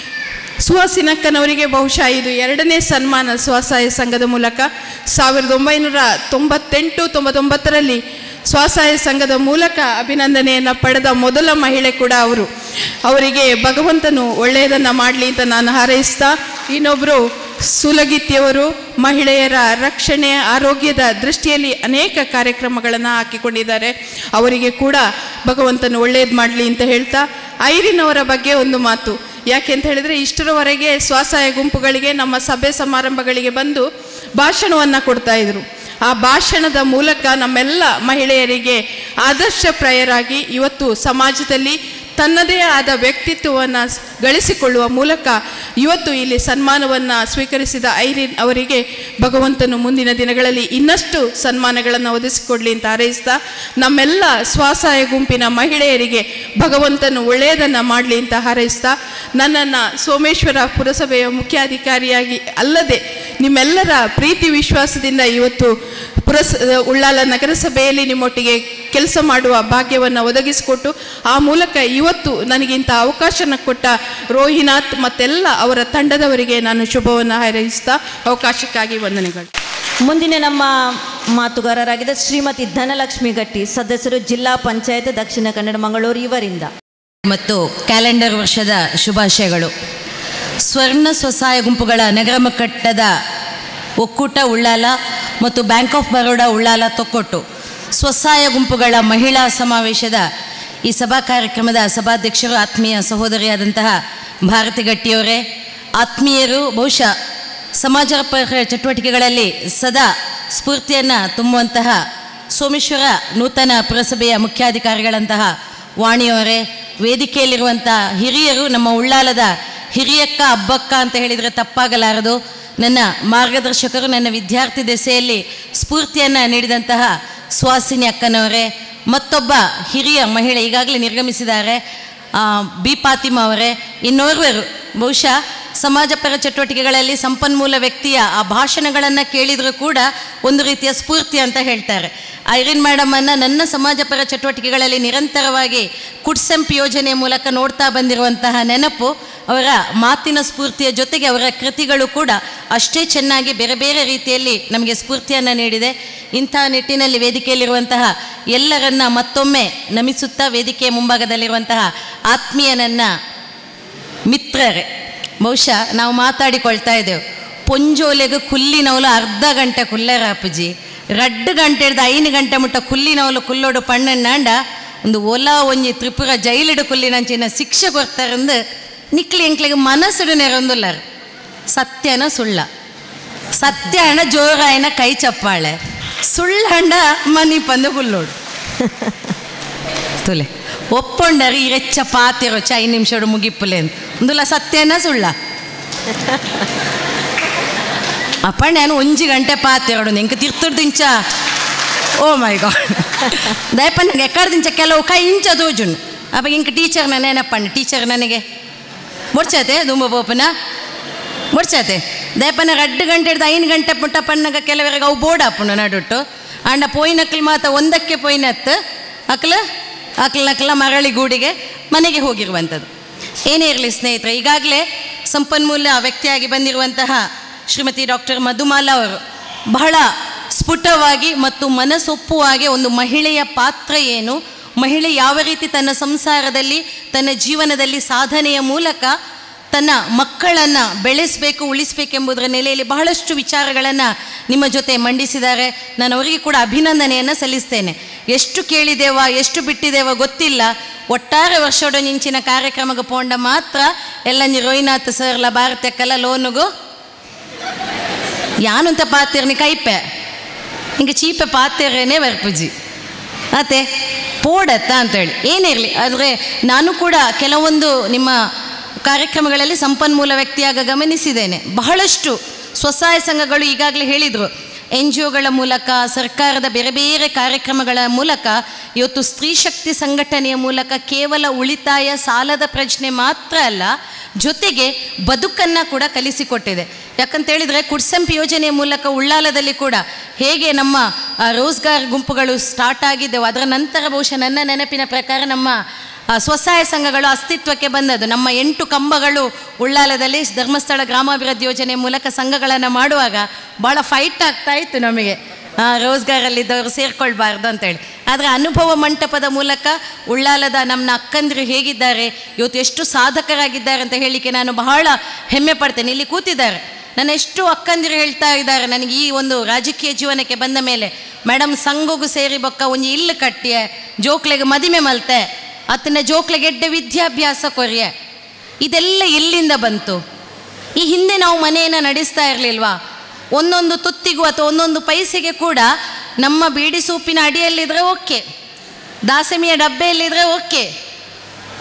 ಸುಹಾಸಿನಕ್ಕನವರಿಗೆ ಬಹುಶಃ ಇದು ಎರಡನೇ ಸನ್ಮಾನ ಸ್ವಸಹಾಯ ಸಂಘದ ಮೂಲಕ ಸಾವಿರದ ಒಂಬೈನೂರ ತೊಂಬತ್ತೆಂಟು ತೊಂಬತ್ತೊಂಬತ್ತರಲ್ಲಿ ಸ್ವಸಹಾಯ ಸಂಘದ ಮೂಲಕ ಅಭಿನಂದನೆಯನ್ನು ಪಡೆದ ಮೊದಲ ಮಹಿಳೆ ಕೂಡ ಅವರು ಅವರಿಗೆ ಭಗವಂತನು ಒಳ್ಳೆಯದನ್ನು ಮಾಡಲಿ ಅಂತ ನಾನು ಹಾರೈಸ್ತಾ ಇನ್ನೊಬ್ಬರು ಸುಲಗಿತ್ತಿಯವರು ಮಹಿಳೆಯರ ರಕ್ಷಣೆ ಆರೋಗ್ಯದ ದೃಷ್ಟಿಯಲ್ಲಿ ಅನೇಕ ಕಾರ್ಯಕ್ರಮಗಳನ್ನು ಹಾಕಿಕೊಂಡಿದ್ದಾರೆ ಅವರಿಗೆ ಕೂಡ ಭಗವಂತನು ಒಳ್ಳೆಯದು ಮಾಡಲಿ ಅಂತ ಹೇಳ್ತಾ ಐರಿನವರ ಬಗ್ಗೆ ಒಂದು ಮಾತು ಯಾಕೆ ಅಂತ ಹೇಳಿದರೆ ಇಷ್ಟರವರೆಗೆ ಸ್ವಸಹಾಯ ಗುಂಪುಗಳಿಗೆ ನಮ್ಮ ಸಭೆ ಸಮಾರಂಭಗಳಿಗೆ ಬಂದು ಭಾಷಣವನ್ನು ಕೊಡ್ತಾ ಇದ್ರು ಆ ಭಾಷಣದ ಮೂಲಕ ನಮ್ಮೆಲ್ಲ ಮಹಿಳೆಯರಿಗೆ ಆದರ್ಶಪ್ರಾಯರಾಗಿ ಇವತ್ತು ಸಮಾಜದಲ್ಲಿ ತನ್ನದೇ ಆದ ವ್ಯಕ್ತಿತ್ವವನ್ನು ಗಳಿಸಿಕೊಳ್ಳುವ ಮೂಲಕ ಇವತ್ತು ಇಲ್ಲಿ ಸನ್ಮಾನವನ್ನು ಸ್ವೀಕರಿಸಿದ ಐರಿನ್ ಅವರಿಗೆ ಭಗವಂತನು ಮುಂದಿನ ದಿನಗಳಲ್ಲಿ ಇನ್ನಷ್ಟು ಸನ್ಮಾನಗಳನ್ನು ಒದಗಿಸಿಕೊಡಲಿ ಅಂತ ಹಾರೈಸ್ತಾ ನಮ್ಮೆಲ್ಲ ಸ್ವಸಹಾಯ ಗುಂಪಿನ ಮಹಿಳೆಯರಿಗೆ ಭಗವಂತನು ಒಳ್ಳೆಯದನ್ನು ಮಾಡಲಿ ಅಂತ ಹಾರೈಸ್ತಾ ನನ್ನನ್ನು ಸೋಮೇಶ್ವರ ಪುರಸಭೆಯ ಮುಖ್ಯಾಧಿಕಾರಿಯಾಗಿ ಅಲ್ಲದೆ ನಿಮ್ಮೆಲ್ಲರ ಪ್ರೀತಿ ವಿಶ್ವಾಸದಿಂದ ಇವತ್ತು ಪುರಸ ಉಳ್ಳಾಲ ನಗರಸಭೆಯಲ್ಲಿ ನಿಮ್ಮೊಟ್ಟಿಗೆ ಕೆಲಸ ಮಾಡುವ ಭಾಗ್ಯವನ್ನು ಒದಗಿಸಿಕೊಟ್ಟು ಆ ಮೂಲಕ ಇವತ್ತು ನನಗಿಂತ ಅವಕಾಶನ ಕೊಟ್ಟ ರೋಹಿನಾಥ್ ಮತ್ತೆಲ್ಲ ಅವರ ತಂಡದವರಿಗೆ ನಾನು ಶುಭವನ್ನು ಹಾರೈಸ್ತಾ ಅವಕಾಶಕ್ಕಾಗಿ ವಂದನೆಗಳು ಮುಂದಿನ ನಮ್ಮ ಮಾತುಗಾರರಾಗಿದ್ದ ಶ್ರೀಮತಿ ಧನಲಕ್ಷ್ಮಿ ಗಟ್ಟಿ ಸದಸ್ಯರು ಜಿಲ್ಲಾ ಪಂಚಾಯತ್ ದಕ್ಷಿಣ ಕನ್ನಡ ಮಂಗಳೂರು ಇವರಿಂದ ಮತ್ತು ಕ್ಯಾಲೆಂಡರ್ ವರ್ಷದ ಶುಭಾಶಯಗಳು ಸ್ವರ್ಣ ಸ್ವಸಹಾಯ ಗುಂಪುಗಳ ನಗರ ಮಟ್ಟದ ಒಕ್ಕೂಟ ಉಳ್ಳಾಲ ಮತ್ತು ಬ್ಯಾಂಕ್ ಆಫ್ ಬರೋಡಾ ಉಳ್ಳಾಲ ತೊಕ್ಕೊಟ್ಟು ಸ್ವಸಹಾಯ ಗುಂಪುಗಳ ಮಹಿಳಾ ಸಮಾವೇಶದ ಈ ಸಭಾ ಕಾರ್ಯಕ್ರಮದ ಸಭಾಧ್ಯಕ್ಷರು ಆತ್ಮೀಯ ಸಹೋದರಿಯಾದಂತಹ ಭಾರತಿ ಗಟ್ಟಿಯವರೇ ಆತ್ಮೀಯರು ಬಹುಶಃ ಸಮಾಜಪರ ಚಟುವಟಿಕೆಗಳಲ್ಲಿ ಸದಾ ಸ್ಫೂರ್ತಿಯನ್ನು ತುಂಬುವಂತಹ ಸೋಮೇಶ್ವರ ನೂತನ ಪುರಸಭೆಯ ಮುಖ್ಯಾಧಿಕಾರಿಗಳಂತಹ ವಾಣಿಯವರೇ ವೇದಿಕೆಯಲ್ಲಿರುವಂಥ ಹಿರಿಯರು ನಮ್ಮ ಉಳ್ಳಾಲದ ಹಿರಿಯಕ್ಕ ಹಬ್ಬಕ್ಕ ಅಂತ ಹೇಳಿದರೆ ತಪ್ಪಾಗಲಾರದು ನನ್ನ ಮಾರ್ಗದರ್ಶಕರು ನನ್ನ ವಿದ್ಯಾರ್ಥಿ ದೆಸೆಯಲ್ಲಿ ಸ್ಫೂರ್ತಿಯನ್ನು ನೀಡಿದಂತಹ ಸುಹಾಸಿನಿ ಅಕ್ಕನವರೇ ಮತ್ತೊಬ್ಬ ಹಿರಿಯ ಮಹಿಳೆ ಈಗಾಗಲೇ ನಿರ್ಗಮಿಸಿದ್ದಾರೆ ಆ, ಬಿ ಫಾತಿಮಾ ಅವರೇ ಇನ್ನೋರ್ವರು ಬಹುಶಃ ಸಮಾಜಪರ ಚಟುವಟಿಕೆಗಳಲ್ಲಿ ಸಂಪನ್ಮೂಲ ವ್ಯಕ್ತಿಯ ಆ ಭಾಷಣಗಳನ್ನು ಕೇಳಿದರೂ ಕೂಡ ಒಂದು ರೀತಿಯ ಸ್ಫೂರ್ತಿ ಅಂತ ಹೇಳ್ತಾರೆ ಐರಿನ್ ಮೇಡಮನ್ನು ನನ್ನ ಸಮಾಜಪರ ಚಟುವಟಿಕೆಗಳಲ್ಲಿ ನಿರಂತರವಾಗಿ ಕುಡ್ಸೆಂಪ್ ಯೋಜನೆಯ ಮೂಲಕ ನೋಡ್ತಾ ಬಂದಿರುವಂತಹ ನೆನಪು ಅವರ ಮಾತಿನ ಸ್ಫೂರ್ತಿಯ ಜೊತೆಗೆ ಅವರ ಕೃತಿಗಳು ಕೂಡ ಅಷ್ಟೇ ಚೆನ್ನಾಗಿ ಬೇರೆ ಬೇರೆ ರೀತಿಯಲ್ಲಿ ನಮಗೆ ಸ್ಫೂರ್ತಿಯನ್ನು ನೀಡಿದೆ ಇಂಥ ನಿಟ್ಟಿನಲ್ಲಿ ವೇದಿಕೆಯಲ್ಲಿರುವಂತಹ ಎಲ್ಲರನ್ನ ಮತ್ತೊಮ್ಮೆ ನಮಿಸುತ್ತಾ ವೇದಿಕೆಯ ಮುಂಭಾಗದಲ್ಲಿರುವಂತಹ ಆತ್ಮೀಯ ನನ್ನ ಮಿತ್ರರೇ ಬಹುಶಃ ನಾವು ಮಾತಾಡಿಕೊಳ್ತಾ ಇದ್ದೇವೆ ಪೊಂಜೋಲೆಗೆ ಕುಲ್ಲಿನವಲು ಅರ್ಧ ಗಂಟೆ ಕುಲ್ಲರ ಅಪ್ಪಜಿ ರಡ್ಡು ಗಂಟೆ ಹಿಡ್ದು ಐದು ಗಂಟೆ ಮುಟ್ಟ ಕುಲ್ಲಿನವಲು ಕುಲ್ಲೋಡು ಪಣ್ಣಣ್ಣಾಂಡ ಒಂದು ಒಲ ಒಂಜಿ ತ್ರಿಪುರ ಜೈಲಿಡು ಕುಲ್ಲಿನಂಚಿನ ಶಿಕ್ಷೆ ಕೊಡ್ತಾರಂದು ನಿಕ್ಲಿ ಎಂಕ್ಲಿಗೆ ಮನಸ್ಸುಡು ನೆರೊಂದುಲ್ಲಾರ ಸತ್ಯನ ಸುಳ್ಳ ಸತ್ಯ ಹಣ ಜೋರಾಯನ ಕೈ ಚಪ್ಪಾಳೆ ಸುಳ್ಳಂಡ ಮನಿ ಪಂದು ಹುಲ್ಲೋಡು ತುಲೆ ಒಪ್ಪೊಂಡರಿ ಇರೆಚ್ಚ ಪಾತಿರೊಚ್ಚ ಐದು ನಿಮಿಷಡು ಮುಗಿಪ್ಪುಲೆ ಅಂತ ಒಂದುಲ ಸತ್ಯನ ಸುಳ್ಳ ಅಪ್ಪ ನಾನು ಒಂಜಿ ಗಂಟೆ ಪಾತಿರೋಡು ನಿಂಗೆ ತಿರ್ತುಡು ದಿಂಚ ಓ ಮೈ ಗಾಡ್ ದಯಪ ನನಗೆ ಎಕ್ಕಡ ದಿಂಚ ಕೆಲವು ಕೈ ಇಂಚ ದೋಜುನು ಅಪ್ಪ ಇಂಕ ಟೀಚರ್ ನಾನು ಏನಪ್ಪಣ್ಣ ಟೀಚರ್ ನನಗೆ ಮುಡ್ಸತೆ ದುಂಬ ಬೋಪನ ಮುಡ್ಸತೆ ದಯಪನ ರಡ್ಡು ಗಂಟೆ ಹಿಡ್ದು ಐದು ಗಂಟೆ ಮುಟ್ಟ ಪಣ್ಣಗ ಕೆಲವರಿಗೆ ಅವು ಬೋರ್ಡ್ ಹಾಪುಂಡು ನಡುಟ್ಟು ಅಂಡ ಪೋಯಿನಕ್ಲು ಮಾತ ಒಂದಕ್ಕೆ ಪೋಯಿನತ್ತು ಅಕ್ಲ ಅಕ್ಲ ನಕ್ಲ ಮರಳಿ ಗೂಡಿಗೆ ಮನೆಗೆ ಹೋಗಿರುವಂಥದ್ದು ಏನೇ ಇರಲಿ ಸ್ನೇಹಿತರೆ ಈಗಾಗಲೇ ಸಂಪನ್ಮೂಲ ವ್ಯಕ್ತಿಯಾಗಿ ಬಂದಿರುವಂತಹ ಶ್ರೀಮತಿ ಡಾಕ್ಟರ್ ಮಧುಮಾಲ ಅವರು ಬಹಳ ಸ್ಫುಟವಾಗಿ ಮತ್ತು ಮನಸೊಪ್ಪುವಾಗಿ ಒಂದು ಮಹಿಳೆಯ ಪಾತ್ರ ಏನು ಮಹಿಳೆ ಯಾವ ರೀತಿ ತನ್ನ ಸಂಸಾರದಲ್ಲಿ ತನ್ನ ಜೀವನದಲ್ಲಿ ಸಾಧನೆಯ ಮೂಲಕ ತನ್ನ ಮಕ್ಕಳನ್ನು ಬೆಳೆಸಬೇಕು ಉಳಿಸಬೇಕೆಂಬುದರ ನೆಲೆಯಲ್ಲಿ ಬಹಳಷ್ಟು ವಿಚಾರಗಳನ್ನು ನಿಮ್ಮ ಜೊತೆ ಮಂಡಿಸಿದ್ದಾರೆ ನಾನು ಅವರಿಗೆ ಕೂಡ ಅಭಿನಂದನೆಯನ್ನು ಸಲ್ಲಿಸ್ತೇನೆ ಎಷ್ಟು ಕೇಳಿದೇವ ಎಷ್ಟು ಬಿಟ್ಟಿದ್ದೇವ ಗೊತ್ತಿಲ್ಲ ಒಟ್ಟಾರೆ ವರ್ಷದೊಂಚಿನ ಕಾರ್ಯಕ್ರಮಕ್ಕೆ ಪೋಂಡ ಮಾತ್ರ ಎಲ್ಲಂಜಿ ರೋಹಿನಾಥ್ ಸರ್ಲ ಭಾರತಕ್ಕೆಲ್ಲ ಲೋನುಗು ಯಾನುಂತ ಪಾತಿರ್ನಿ ಕೈಪೆ ಹಿಂಗೆ ಚೀಪೆ ಪಾತಿರೇನೆ ವರ್ಪುಜಿ ಅತ್ತೆ ಪೋಡತ್ತ ಅಂತೇಳಿ ಏನಿರಲಿ ಆದರೆ ನಾನು ಕೂಡ ಕೆಲವೊಂದು ನಿಮ್ಮ ಕಾರ್ಯಕ್ರಮಗಳಲ್ಲಿ ಸಂಪನ್ಮೂಲ ವ್ಯಕ್ತಿಯಾಗ ಗಮನಿಸಿದ್ದೇನೆ ಬಹಳಷ್ಟು ಸ್ವಸಹಾಯ ಸಂಘಗಳು ಈಗಾಗಲೇ ಹೇಳಿದರು ಎನ್ ಜಿ ಒಗಳ ಮೂಲಕ ಸರ್ಕಾರದ ಬೇರೆ ಬೇರೆ ಕಾರ್ಯಕ್ರಮಗಳ ಮೂಲಕ ಇವತ್ತು ಸ್ತ್ರೀ ಶಕ್ತಿ ಸಂಘಟನೆಯ ಮೂಲಕ ಕೇವಲ ಉಳಿತಾಯ ಸಾಲದ ಪ್ರಶ್ನೆ ಮಾತ್ರ ಅಲ್ಲ ಜೊತೆಗೆ ಬದುಕನ್ನು ಕೂಡ ಕಲಿಸಿಕೊಟ್ಟಿದೆ ಯಾಕಂತ ಹೇಳಿದರೆ ಕುಡ್ಸಂಪ್ ಯೋಜನೆಯ ಮೂಲಕ ಉಳ್ಳಾಲದಲ್ಲಿ ಕೂಡ ಹೇಗೆ ನಮ್ಮ ಆ, ರೋಜ್ಗಾರ್ ಗುಂಪುಗಳು ಸ್ಟಾರ್ಟ್ ಆಗಿದ್ದೆವು ಅದರ ನಂತರ ಬಹುಶಃ ನನ್ನ ನೆನಪಿನ ಪ್ರಕಾರ ನಮ್ಮ ಆ, ಸ್ವಸಹಾಯ ಸಂಘಗಳು ಅಸ್ತಿತ್ವಕ್ಕೆ ಬಂದದ್ದು ನಮ್ಮ ಎಂಟು ಕಂಬಗಳು ಉಳ್ಳಾಲದಲ್ಲಿ ಧರ್ಮಸ್ಥಳ ಗ್ರಾಮಾಭಿವೃದ್ಧಿ ಯೋಜನೆ ಮೂಲಕ ಸಂಘಗಳನ್ನು ಮಾಡುವಾಗ ಭಾಳ ಫೈಟ್ ಆಗ್ತಾ ಇತ್ತು ನಮಗೆ ಆ, ರೋಜ್ಗಾರಲ್ಲಿದ್ದವರು ಸೇರ್ಕೊಳ್ಬಾರ್ದು ಅಂತೇಳಿ ಆದರೆ ಅನುಭವ ಮಂಟಪದ ಮೂಲಕ ಉಳ್ಳಾಲದ ನಮ್ಮ ಅಕ್ಕಂದಿರು ಹೇಗಿದ್ದಾರೆ ಇವತ್ತು ಎಷ್ಟು ಸಾಧಕರಾಗಿದ್ದಾರೆ ಅಂತ ಹೇಳಲಿಕ್ಕೆ ನಾನು ಬಹಳ ಹೆಮ್ಮೆ ಪಡ್ತೇನೆ ಇಲ್ಲಿ ಕೂತಿದ್ದಾರೆ ನನ್ನ ಎಷ್ಟು ಅಕ್ಕಂದಿರು ಹೇಳ್ತಾ ಇದ್ದಾರೆ ನನಗೆ ಈ ಒಂದು ರಾಜಕೀಯ ಜೀವನಕ್ಕೆ ಬಂದ ಮೇಲೆ ಮೇಡಮ್ ಸಂಘಗೂ ಸೇರಿ ಬೊಕ್ಕ ಒಂಜಿ ಇಲ್ಲು ಕಟ್ಟಿಯೆ ಜೋಕ್ಲೆಗೆ ಮದಿಮೆ ಮಲ್ತೆ ಅತ್ತನ ಜೋಕ್ಲೆಗೆ ಎಡ್ಡೆ ವಿದ್ಯಾಭ್ಯಾಸ ಕೊರಿಯೆ ಇದೆಲ್ಲ ಎಲ್ಲಿಂದ ಬಂತು ಈ ಹಿಂದೆ ನಾವು ಮನೆಯನ್ನು ನಡೆಸ್ತಾ ಇರಲಿಲ್ವಾ ಒಂದೊಂದು ತುತ್ತಿಗೂ ಅಥವಾ ಒಂದೊಂದು ಪೈಸೆಗೆ ಕೂಡ ನಮ್ಮ ಬೀಡಿ ಸೂಪಿನ ಅಡಿಯಲ್ಲಿದ್ದರೆ ಓಕೆ ದಾಸಮಿಯ ಡಬ್ಬೆಯಲ್ಲಿದ್ದರೆ ಓಕೆ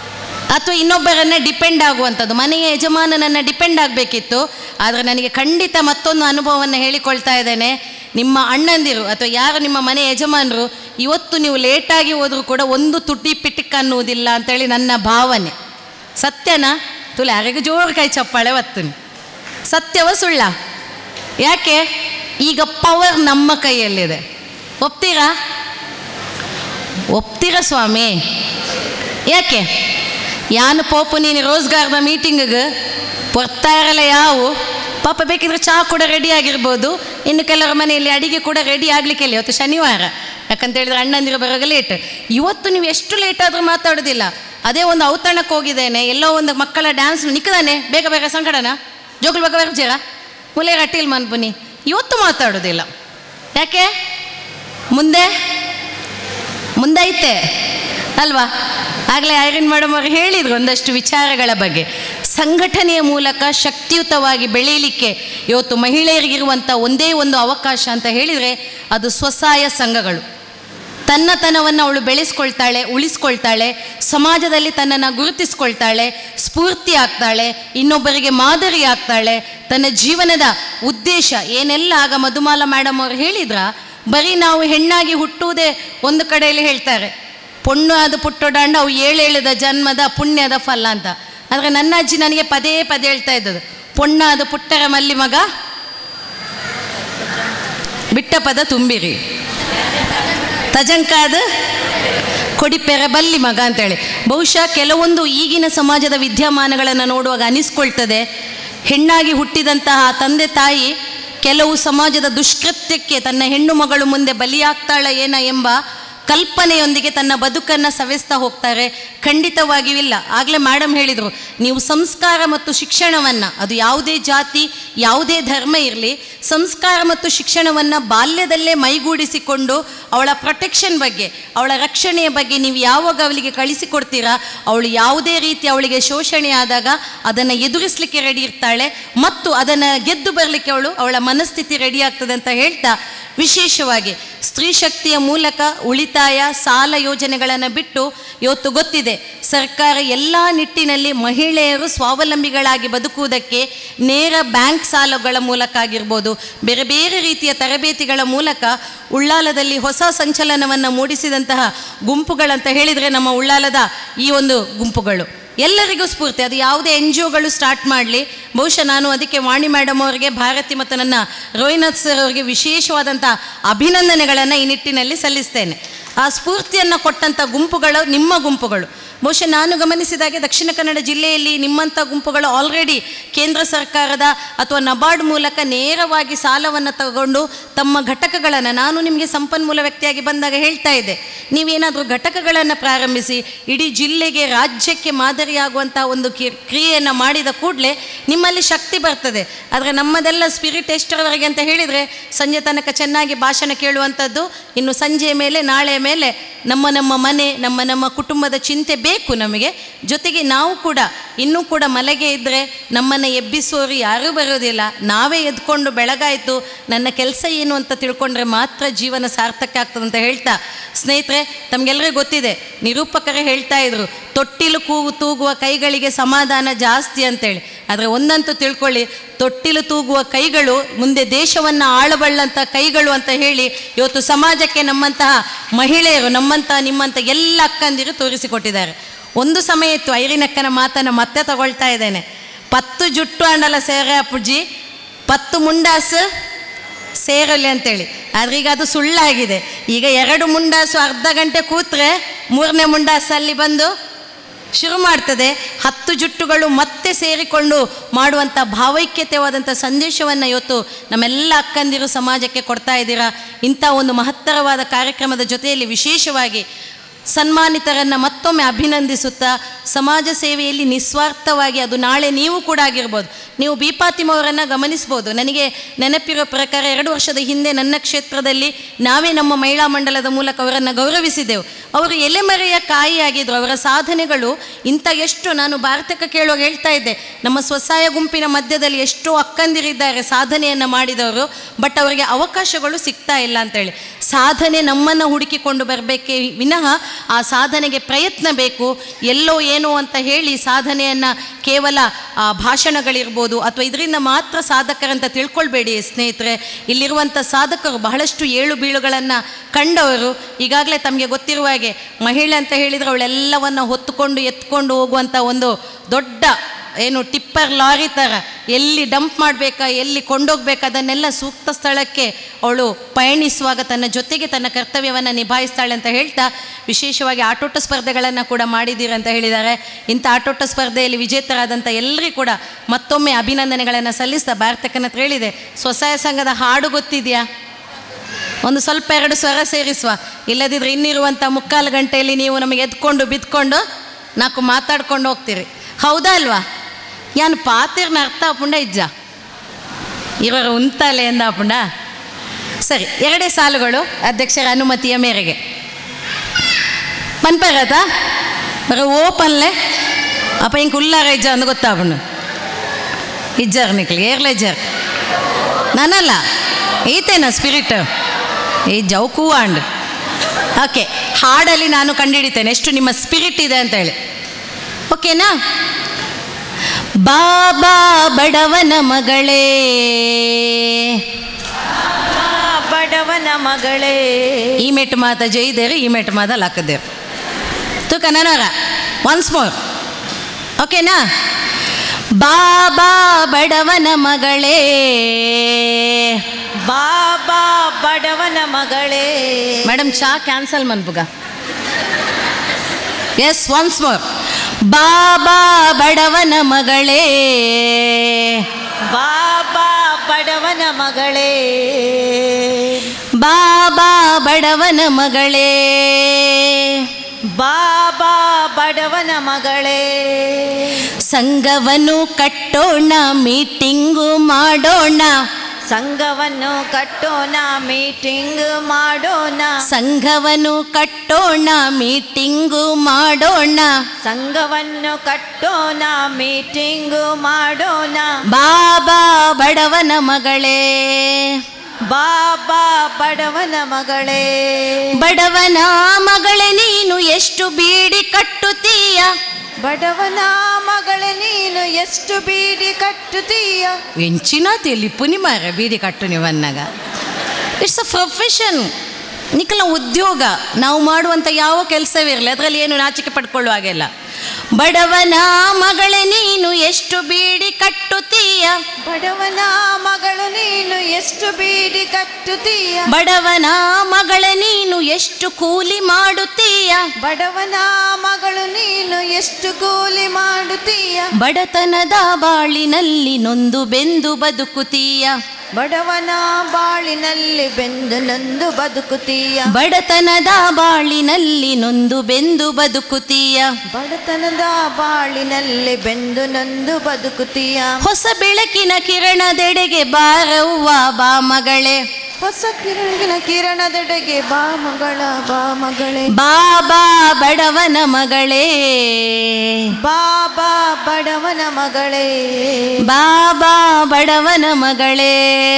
ಅಥವಾ ಇನ್ನೊಬ್ಬರನ್ನ ಡಿಪೆಂಡ್ ಆಗುವಂಥದ್ದು ಮನೆಯ ಯಜಮಾನನನ್ನು ಡಿಪೆಂಡ್ ಆಗಬೇಕಿತ್ತು ಆದರೆ ನನಗೆ ಖಂಡಿತ ಮತ್ತೊಂದು ಅನುಭವವನ್ನು ಹೇಳಿಕೊಳ್ತಾ ಇದ್ದೇನೆ ನಿಮ್ಮ ಅಣ್ಣಂದಿರು ಅಥವಾ ಯಾರು ನಿಮ್ಮ ಮನೆ ಯಜಮಾನರು ಇವತ್ತು ನೀವು ಲೇಟಾಗಿ ಹೋದರೂ ಕೂಡ ಒಂದು ತುಟಿ ಪಿಟಿಕ್ ಅನ್ನುವುದಿಲ್ಲ ಅಂತೇಳಿ ನನ್ನ ಭಾವನೆ ಸತ್ಯನಾ ತುಲೆ ಯಾರಿಗೂ ಜೋರು ಕೈ ಚಪ್ಪಾಳೆ ಒತ್ತುನಿ ಸತ್ಯವ ಸುಳ್ಳ ಯಾಕೆ ಈಗ ಪವರ್ ನಮ್ಮ ಕೈಯಲ್ಲಿದೆ ಒಪ್ತೀರಾ ಒಪ್ತೀರಾ ಸ್ವಾಮಿ ಯಾಕೆ ಯಾನು ಪೋಪು ನೀನು ರೋಜ್ಗಾರ್ದ ಮೀಟಿಂಗಿಗೆ ಬರ್ತಾ ಇರಲ್ಲ ಯಾವು ಪಾಪ ಬೇಕಿದ್ರೆ ಚಹಾ ಕೂಡ ರೆಡಿ ಆಗಿರ್ಬೋದು ಇನ್ನು ಕೆಲವರ ಮನೆಯಲ್ಲಿ ಅಡಿಗೆ ಕೂಡ ರೆಡಿ ಆಗಲಿಕ್ಕೆ ಇವತ್ತು ಶನಿವಾರ ಯಾಕಂತ ಹೇಳಿದ್ರೆ ಅಣ್ಣಂದಿರು ಬರೋಗ ಲೇಟ್ ಇವತ್ತು ನೀವು ಎಷ್ಟು ಲೇಟ್ ಆದರೂ ಮಾತಾಡೋದಿಲ್ಲ ಅದೇ ಒಂದು ಔತಣಕ್ಕೆ ಹೋಗಿದ್ದೇನೆ ಎಲ್ಲೋ ಒಂದು ಮಕ್ಕಳ ಡ್ಯಾನ್ಸ್ ನಿಕ್ಕದಾನೆ ಬೇಗ ಬೇಗ ಸಂಕಟನ ಜೋಗುಲ್ ಬೇಗ ಬರ್ಜೀರ ಮುಲೆ ರಟ್ಟಿಲ್ ಮನ್ಪುನಿ ಇವತ್ತು ಮಾತಾಡೋದಿಲ್ಲ ಯಾಕೆ ಮುಂದೆ ಮುಂದೈತೆ ಅಲ್ವಾ ಆಗಲೇ ಐರನ್ ಮೇಡಮ್ ಅವರು ಹೇಳಿದರು ಒಂದಷ್ಟು ವಿಚಾರಗಳ ಬಗ್ಗೆ ಸಂಘಟನೆಯ ಮೂಲಕ ಶಕ್ತಿಯುತವಾಗಿ ಬೆಳೀಲಿಕ್ಕೆ ಇವತ್ತು ಮಹಿಳೆಯರಿಗಿರುವಂಥ ಒಂದೇ ಒಂದು ಅವಕಾಶ ಅಂತ ಹೇಳಿದರೆ ಅದು ಸ್ವಸಹಾಯ ಸಂಘಗಳು ತನ್ನತನವನ್ನು ಅವಳು ಬೆಳೆಸ್ಕೊಳ್ತಾಳೆ ಉಳಿಸ್ಕೊಳ್ತಾಳೆ ಸಮಾಜದಲ್ಲಿ ತನ್ನನ್ನು ಗುರುತಿಸ್ಕೊಳ್ತಾಳೆ ಸ್ಫೂರ್ತಿ ಆಗ್ತಾಳೆ ಇನ್ನೊಬ್ಬರಿಗೆ ಮಾದರಿ ಆಗ್ತಾಳೆ ತನ್ನ ಜೀವನದ ಉದ್ದೇಶ ಏನೆಲ್ಲ ಆಗ ಮಧುಮಾಲ ಮೇಡಮ್ ಅವರು ಹೇಳಿದ್ರ ಬರೀ ನಾವು ಹೆಣ್ಣಾಗಿ ಹುಟ್ಟುವುದೇ ಒಂದು ಕಡೆಯಲ್ಲಿ ಹೇಳ್ತಾರೆ ಪೊಣ್ಣು ಅದು ಪುಟ್ಟೊಡಾಂಡ ಅವು ಏಳೇಳದ ಜನ್ಮದ ಪುಣ್ಯದ ಫಲ ಅಂತ ಆದರೆ ನನ್ನ ಅಜ್ಜಿ ನನಗೆ ಪದೇ ಪದೇ ಹೇಳ್ತಾ ಇದ್ದದು ಪೊಣ್ಣಾದ ಪುಟ್ಟರ ಮಲ್ಲಿ ಮಗ ಬಿಟ್ಟ ಪದ ತುಂಬಿರಿ ತಜಂಕಾದ ಕೊಡಿಪೆರ ಬಲ್ಲಿ ಮಗ ಅಂತೇಳಿ ಬಹುಶಃ ಕೆಲವೊಂದು ಈಗಿನ ಸಮಾಜದ ವಿದ್ಯಮಾನಗಳನ್ನು ನೋಡುವಾಗ ಅನಿಸ್ಕೊಳ್ತದೆ ಹೆಣ್ಣಾಗಿ ಹುಟ್ಟಿದಂತಹ ತಂದೆ ತಾಯಿ ಕೆಲವು ಸಮಾಜದ ದುಷ್ಕೃತ್ಯಕ್ಕೆ ತನ್ನ ಹೆಣ್ಣು ಮಗಳು ಮುಂದೆ ಬಲಿಯಾಗ್ತಾಳ ಏನ ಎಂಬ ಕಲ್ಪನೆಯೊಂದಿಗೆ ತನ್ನ ಬದುಕನ್ನು ಸವೆಸ್ತಾ ಹೋಗ್ತಾರೆ ಖಂಡಿತವಾಗಿಯೂ ಇಲ್ಲ ಆಗಲೇ ಮೇಡಮ್ ಹೇಳಿದರು ನೀವು ಸಂಸ್ಕಾರ ಮತ್ತು ಶಿಕ್ಷಣವನ್ನು ಅದು ಯಾವುದೇ ಜಾತಿ ಯಾವುದೇ ಧರ್ಮ ಇರಲಿ ಸಂಸ್ಕಾರ ಮತ್ತು ಶಿಕ್ಷಣವನ್ನು ಬಾಲ್ಯದಲ್ಲೇ ಮೈಗೂಡಿಸಿಕೊಂಡು ಅವಳ ಪ್ರೊಟೆಕ್ಷನ್ ಬಗ್ಗೆ ಅವಳ ರಕ್ಷಣೆಯ ಬಗ್ಗೆ ನೀವು ಯಾವಾಗ ಅವಳಿಗೆ ಕಳಿಸಿಕೊಡ್ತೀರಾ ಅವಳು ಯಾವುದೇ ರೀತಿ ಅವಳಿಗೆ ಶೋಷಣೆ ಆದಾಗ ಅದನ್ನು ಎದುರಿಸಲಿಕ್ಕೆ ರೆಡಿ ಇರ್ತಾಳೆ ಮತ್ತು ಅದನ್ನು ಗೆದ್ದು ಬರಲಿಕ್ಕೆ ಅವಳು ಅವಳ ಮನಸ್ಥಿತಿ ರೆಡಿ ಆಗ್ತದೆ ಅಂತ ಹೇಳ್ತಾ ವಿಶೇಷವಾಗಿ ಸ್ತ್ರೀ ಶಕ್ತಿಯ ಮೂಲಕ ಉಳಿತಾಯ ಸಾಲ ಯೋಜನೆಗಳನ್ನು ಬಿಟ್ಟು ಇವತ್ತು ಗೊತ್ತಿದೆ ಸರ್ಕಾರ ಎಲ್ಲ ನಿಟ್ಟಿನಲ್ಲಿ ಮಹಿಳೆಯರು ಸ್ವಾವಲಂಬಿಗಳಾಗಿ ಬದುಕುವುದಕ್ಕೆ ನೇರ ಬ್ಯಾಂಕ್ ಸಾಲಗಳ ಮೂಲಕ ಆಗಿರ್ಬೋದು ಬೇರೆ ಬೇರೆ ರೀತಿಯ ತರಬೇತಿಗಳ ಮೂಲಕ ಉಳ್ಳಾಲದಲ್ಲಿ ಹೊಸ ಸಂಚಲನವನ್ನು ಮೂಡಿಸಿದಂತಹ ಗುಂಪುಗಳಂತ ಹೇಳಿದರೆ ನಮ್ಮ ಉಳ್ಳಾಲದ ಈ ಒಂದು ಗುಂಪುಗಳು ಎಲ್ಲರಿಗೂ ಸ್ಫೂರ್ತಿ ಅದು ಯಾವುದೇ ಎನ್ ಜಿ ಒಗಳು ಸ್ಟಾರ್ಟ್ ಮಾಡಲಿ ಬಹುಶಃ ನಾನು ಅದಕ್ಕೆ ವಾಣಿ ಮೇಡಮ್ ಅವರಿಗೆ ಭಾರತಿ ಮತ್ತು ನನ್ನ ರೋಹಿನಾಥ್ ಸರ್ ಅವರಿಗೆ ವಿಶೇಷವಾದಂಥ ಅಭಿನಂದನೆಗಳನ್ನು ಈ ನಿಟ್ಟಿನಲ್ಲಿ ಸಲ್ಲಿಸ್ತೇನೆ ಆ ಸ್ಫೂರ್ತಿಯನ್ನು ಕೊಟ್ಟಂಥ ಗುಂಪುಗಳು ನಿಮ್ಮ ಗುಂಪುಗಳು ಬಹುಶಃ ನಾನು ಗಮನಿಸಿದಾಗೆ ದಕ್ಷಿಣ ಕನ್ನಡ ಜಿಲ್ಲೆಯಲ್ಲಿ ನಿಮ್ಮಂಥ ಗುಂಪುಗಳು ಆಲ್ರೆಡಿ ಕೇಂದ್ರ ಸರ್ಕಾರದ ಅಥವಾ ನಬಾರ್ಡ್ ಮೂಲಕ ನೇರವಾಗಿ ಸಾಲವನ್ನು ತಗೊಂಡು ತಮ್ಮ ಘಟಕಗಳನ್ನು ನಾನು ನಿಮಗೆ ಸಂಪನ್ಮೂಲ ವ್ಯಕ್ತಿಯಾಗಿ ಬಂದಾಗ ಹೇಳ್ತಾ ಇದ್ದೆ ನೀವೇನಾದರೂ ಘಟಕಗಳನ್ನು ಪ್ರಾರಂಭಿಸಿ ಇಡೀ ಜಿಲ್ಲೆಗೆ ರಾಜ್ಯಕ್ಕೆ ಮಾದರಿಯಾಗುವಂಥ ಒಂದು ಕಿ ಕ್ರಿಯೆಯನ್ನು ಮಾಡಿದ ಕೂಡಲೇ ನಿಮ್ಮಲ್ಲಿ ಶಕ್ತಿ ಬರ್ತದೆ ಆದರೆ ನಮ್ಮದೆಲ್ಲ ಸ್ಪಿರಿಟ್ ಎಷ್ಟರವರೆಗೆ ಅಂತ ಹೇಳಿದರೆ ಸಂಜೆ ತನಕ ಚೆನ್ನಾಗಿ ಭಾಷಣ ಕೇಳುವಂಥದ್ದು ಇನ್ನು ಸಂಜೆಯ ಮೇಲೆ ನಾಳೆಯ ಮೇಲೆ ನಮ್ಮ ನಮ್ಮ ಮನೆ ನಮ್ಮ ನಮ್ಮ ಕುಟುಂಬದ ಚಿಂತೆ ಬೇಕು ನಮಗೆ ಜೊತೆಗೆ ನಾವು ಕೂಡ ಇನ್ನೂ ಕೂಡ ಮಲಗೆ ಇದ್ದರೆ ನಮ್ಮನ್ನು ಎಬ್ಬಿಸೋರು ಯಾರೂ ಬರೋದಿಲ್ಲ ನಾವೇ ಎದ್ಕೊಂಡು ಬೆಳಗಾಯಿತು ನನ್ನ ಕೆಲಸ ಏನು ಅಂತ ತಿಳ್ಕೊಂಡ್ರೆ ಮಾತ್ರ ಜೀವನ ಸಾರ್ಥಕ ಆಗ್ತದೆ ಅಂತ ಹೇಳ್ತಾ ಸ್ನೇಹಿತರೆ ತಮಗೆಲ್ಲರಿಗೂ ಗೊತ್ತಿದೆ ನಿರೂಪಕರೇ ಹೇಳ್ತಾ ಇದ್ರು ತೊಟ್ಟಿಲು ಕೂಗು ತೂಗುವ ಕೈಗಳಿಗೆ ಸಮಾಧಾನ ಜಾಸ್ತಿ ಅಂತೇಳಿ ಆದರೆ ಒಂದಂತೂ ತಿಳ್ಕೊಳ್ಳಿ ತೊಟ್ಟಿಲು ತೂಗುವ ಕೈಗಳು ಮುಂದೆ ದೇಶವನ್ನು ಆಳಬಳ್ಳಂಥ ಕೈಗಳು ಅಂತ ಹೇಳಿ ಇವತ್ತು ಸಮಾಜಕ್ಕೆ ನಮ್ಮಂತಹ ಮಹಿಳೆಯರು ನಮ್ಮಂತಹ ನಿಮ್ಮಂಥ ಎಲ್ಲ ಅಕ್ಕಂದಿರು ತೋರಿಸಿಕೊಟ್ಟಿದ್ದಾರೆ ಒಂದು ಸಮಯ ಇತ್ತು ಐರಿನಕ್ಕನ ಮಾತನ್ನು ಮತ್ತೆ ತಗೊಳ್ತಾ ಇದ್ದೇನೆ ಪತ್ತು ಜುಟ್ಟು ಅಂಡಲ ಸೇರ ಅಪ್ಪುಜಿ ಪತ್ತು ಮುಂಡಾಸು ಸೇರಲಿ ಅಂತೇಳಿ ಆದ್ರೆ ಈಗ ಅದು ಸುಳ್ಳಾಗಿದೆ ಈಗ ಎರಡು ಮುಂಡಾಸು ಅರ್ಧ ಗಂಟೆ ಕೂತ್ರೆ ಮೂರನೇ ಮುಂಡಾಸು ಅಲ್ಲಿ ಬಂದು ಶುರು ಮಾಡ್ತದೆ ಹತ್ತು ಜುಟ್ಟುಗಳು ಮತ್ತೆ ಸೇರಿಕೊಂಡು ಮಾಡುವಂಥ ಭಾವೈಕ್ಯತೆವಾದಂಥ ಸಂದೇಶವನ್ನು ಇವತ್ತು ನಮ್ಮೆಲ್ಲ ಅಕ್ಕಂದಿರು ಸಮಾಜಕ್ಕೆ ಕೊಡ್ತಾ ಇದ್ದೀರಾ ಇಂಥ ಒಂದು ಮಹತ್ತರವಾದ ಕಾರ್ಯಕ್ರಮದ ಜೊತೆಯಲ್ಲಿ ವಿಶೇಷವಾಗಿ ಸನ್ಮಾನಿತರನ್ನು ಮತ್ತೊಮ್ಮೆ ಅಭಿನಂದಿಸುತ್ತಾ ಸಮಾಜ ಸೇವೆಯಲ್ಲಿ ನಿಸ್ವಾರ್ಥವಾಗಿ ಅದು ನಾಳೆ ನೀವು ಕೂಡ ಆಗಿರ್ಬೋದು ನೀವು ಬೀಪಾತಿಮ ಅವರನ್ನು ಗಮನಿಸ್ಬೋದು ನನಗೆ ನೆನಪಿರೋ ಪ್ರಕಾರ ಎರಡು ವರ್ಷದ ಹಿಂದೆ ನನ್ನ ಕ್ಷೇತ್ರದಲ್ಲಿ ನಾವೇ ನಮ್ಮ ಮಹಿಳಾ ಮಂಡಲದ ಮೂಲಕ ಅವರನ್ನು ಗೌರವಿಸಿದೆವು ಅವರು ಎಲೆಮರೆಯ ಕಾಯಿಯಾಗಿದ್ದರು ಅವರ ಸಾಧನೆಗಳು ಇಂಥ ಎಷ್ಟು ನಾನು ಭಾರತಕ್ಕೆ ಕೇಳುವಾಗ ಹೇಳ್ತಾ ಇದ್ದೆ ನಮ್ಮ ಸ್ವಸಹಾಯ ಗುಂಪಿನ ಮಧ್ಯದಲ್ಲಿ ಎಷ್ಟೋ ಅಕ್ಕಂದಿರಿದ್ದಾರೆ ಸಾಧನೆಯನ್ನು ಮಾಡಿದವರು ಬಟ್ ಅವರಿಗೆ ಅವಕಾಶಗಳು ಸಿಗ್ತಾ ಇಲ್ಲ ಅಂತೇಳಿ ಸಾಧನೆ ನಮ್ಮನ್ನು ಹುಡುಕಿಕೊಂಡು ಬರಬೇಕೇ ವಿನಃ ಆ ಸಾಧನೆಗೆ ಪ್ರಯತ್ನ ಬೇಕು ಎಲ್ಲೋ ಏನೋ ಅಂತ ಹೇಳಿ ಸಾಧನೆಯನ್ನು ಕೇವಲ ಆ, ಭಾಷಣಗಳಿರ್ಬೋದು ಅಥವಾ ಇದರಿಂದ ಮಾತ್ರ ಸಾಧಕರಂತ ತಿಳ್ಕೊಳ್ಬೇಡಿ ಸ್ನೇಹಿತರೆ ಇಲ್ಲಿರುವಂಥ ಸಾಧಕರು ಬಹಳಷ್ಟು ಏಳು ಬೀಳುಗಳನ್ನು ಕಂಡವರು ಈಗಾಗಲೇ ತಮಗೆ ಗೊತ್ತಿರುವ ಹಾಗೆ ಮಹಿಳೆ ಅಂತ ಹೇಳಿದರೆ ಅವಳೆಲ್ಲವನ್ನು ಹೊತ್ತುಕೊಂಡು ಎತ್ಕೊಂಡು ಹೋಗುವಂಥ ಒಂದು ದೊಡ್ಡ ಏನು ಟಿಪ್ಪರ್ ಲಾರಿ ಥರ ಎಲ್ಲಿ ಡಂಪ್ ಮಾಡಬೇಕಾ ಎಲ್ಲಿ ಕೊಂಡೋಗ್ಬೇಕು ಅದನ್ನೆಲ್ಲ ಸೂಕ್ತ ಸ್ಥಳಕ್ಕೆ ಅವಳು ಪಯಣಿಸುವಾಗ ತನ್ನ ಜೊತೆಗೆ ತನ್ನ ಕರ್ತವ್ಯವನ್ನು ನಿಭಾಯಿಸ್ತಾಳೆ ಅಂತ ಹೇಳ್ತಾ ವಿಶೇಷವಾಗಿ ಆಟೋಟ ಸ್ಪರ್ಧೆಗಳನ್ನು ಕೂಡ ಮಾಡಿದ್ದೀರಿ ಅಂತ ಹೇಳಿದ್ದಾರೆ ಇಂಥ ಆಟೋಟ ಸ್ಪರ್ಧೆಯಲ್ಲಿ ವಿಜೇತರಾದಂಥ ಎಲ್ಲರಿಗೂ ಕೂಡ ಮತ್ತೊಮ್ಮೆ ಅಭಿನಂದನೆಗಳನ್ನು ಸಲ್ಲಿಸ್ತಾ ಭಾರತಕ್ಕನ ಹತ್ರ ಹೇಳಿದೆ ಸ್ವಸಹಾಯ ಸಂಘದ ಹಾಡು ಗೊತ್ತಿದೆಯಾ ಒಂದು ಸ್ವಲ್ಪ ಎರಡು ಸ್ವರ ಸೇರಿಸುವ ಇಲ್ಲದಿದ್ದರೆ ಇನ್ನಿರುವಂಥ ಮುಕ್ಕಾಲು ಗಂಟೆಯಲ್ಲಿ ನೀವು ನಮಗೆ ಎದ್ಕೊಂಡು ಬಿದ್ಕೊಂಡು ನಾಲ್ಕು ಮಾತಾಡ್ಕೊಂಡು ಹೋಗ್ತೀರಿ ಹೌದಾ ಅಲ್ವಾ ಯಾನ್ ಪಾತಿರ್ನ ಅರ್ಥ ಆಪುಂಡ ಇಜ್ಜ ಇವರು ಉಂತಲೆ ಎಂದ ಆಪುಂಡ ಸರಿ ಎರಡೇ ಸಾಲುಗಳು ಅಧ್ಯಕ್ಷರ ಅನುಮತಿಯ ಮೇರೆಗೆ ಮನ್ಪರತ ಬರ ಓಪನ್ಲೆ ಅಪ್ಪ ಹಿಂಗೆ ಉಲ್ಲಾರ ಇಜ್ಜ ಅಂದು ಗೊತ್ತಾಪುಂಡು ಇಜ್ಜರ್ ನಿಕ್ಲಿ ಏರ್ಲೆ ಇಜ್ಜರ್ ನಾನಲ್ಲ ಈತೇನ ಸ್ಪಿರಿಟ್ ಈ ಜೌಕು ಅಂಡ್ ಓಕೆ ಹಾಡಲ್ಲಿ ನಾನು ಕಂಡುಹಿಡಿತೇನೆ ಎಷ್ಟು ನಿಮ್ಮ ಸ್ಪಿರಿಟ್ ಇದೆ ಅಂತ ಹೇಳಿ ಓಕೆನಾ ಬಾಬಾ ಬಡವನ ಮಗಳೇ ಬಡವನ ಮಗಳೇ ಈ ಮೆಟ್ ಮಾತ ಜೈದೇರು ಈ ಮೆಟ್ ಮಾತ ಲಕ್ಕದೇರು ತುಕ ನನರ ಒನ್ಸ್ ಮೋರ್ ಓಕೆನಾ ಬಾಬಾ ಬಡವನ ಮಗಳೇ ಬಾಬಾ ಬಡವನ ಮಗಳೇ ಮೇಡಮ್ ಚಾ ಕ್ಯಾನ್ಸಲ್ ಮನ್ಪುಗ ಎಸ್ ಒನ್ಸ್ ಮೋರ್ ಬಾಬಾ ಬಡವನ ಮಗಳೇ ಬಾಬಾ ಬಡವನ ಮಗಳೇ ಬಾಬಾ ಬಡವನ ಮಗಳೇ ಬಾಬಾ ಬಡವನ ಮಗಳೇ ಸಂಘವನ್ನು ಕಟ್ಟೋಣ ಮೀಟಿಂಗು ಮಾಡೋಣ ಸಂಘವನ್ನು ಕಟ್ಟೋಣ ಮೀಟಿಂಗ್ ಮಾಡೋಣ ಸಂಘವನ್ನು ಕಟ್ಟೋಣ ಮೀಟಿಂಗು ಮಾಡೋಣ ಸಂಘವನ್ನು ಕಟ್ಟೋಣ ಮೀಟಿಂಗ್ ಮಾಡೋಣ ಬಾಬಾ ಬಡವನ ಮಗಳೇ ಬಾಬಾ ಬಡವನ ಮಗಳೇ ಬಡವನ ಮಗಳೇ ನೀನು ಎಷ್ಟು ಬೀಡಿ ಕಟ್ಟುತ್ತೀಯ ಬಡವನ ಮಗಳೇ ನೀನು ಎಷ್ಟು ಬೀಡಿ ಕಟ್ಟುತ್ತೀಯ ಎಂಚಿನ ತೆಲಿ ಪುನಿಮಾರ ಬೀಡಿ ಕಟ್ಟು ನೀವನ್ನಾಗ ಇಟ್ಸ್ ಅ ಪ್ರೊಫೆಷನ್ ನಿಖಲ ಉದ್ಯೋಗ ನಾವು ಮಾಡುವಂಥ ಯಾವ ಕೆಲಸವೇ ಇರಲಿ ಅದರಲ್ಲಿ ಏನು ನಾಚಿಕೆ ಪಡ್ಕೊಳ್ಳುವ ಹಾಗೆಲ್ಲ ಬಡವನ ಮಗಳೇ ನೀನು ಎಷ್ಟು ಬೀಡಿ ಕಟ್ಟುತ್ತೀಯ ಬಡವನ ಮಗಳು ನೀನು ಎಷ್ಟು ಬೀಡಿ ಕಟ್ಟುತ್ತೀಯ ಬಡವನ ಮಗಳೇ ನೀನು ಎಷ್ಟು ಕೂಲಿ ಮಾಡುತ್ತೀಯ ಬಡವನ ಮಗಳು ನೀನು ಎಷ್ಟು ಕೂಲಿ ಮಾಡುತ್ತೀಯ ಬಡತನದ ಬಾಳಿನಲ್ಲಿ ನೊಂದು ಬೆಂದು ಬದುಕುತ್ತೀಯ ಬಡವನ ಬಾಳಿನಲ್ಲಿ ಬೆಂದು ನೊಂದು ಬದುಕುತ್ತೀಯ ಬಡತನದ ಬಾಳಿನಲ್ಲಿ ನೊಂದು ಬೆಂದು ಬದುಕುತ್ತೀಯ ಬಡತನದ ಬಾಳಿನಲ್ಲಿ ಬೆಂದು ನೊಂದು ಬದುಕುತ್ತೀಯ ಹೊಸ ಬೆಳಕಿನ ಕಿರಣದೆಡೆಗೆ ಬಾರವ್ವ ಬಾ ಮಗಳೇ ಹೊಸ ಕಿರಣಿನ ಕಿರಣದೆಡೆಗೆ ಬಾ ಮಗಳ ಬಾ ಮಗಳೇ ಬಾಬಾ ಬಡವನ ಮಗಳೇ ಬಾಬಾ ಬಡವನ ಮಗಳೇ ಬಾಬಾ ಬಡವನ ಮಗಳೇ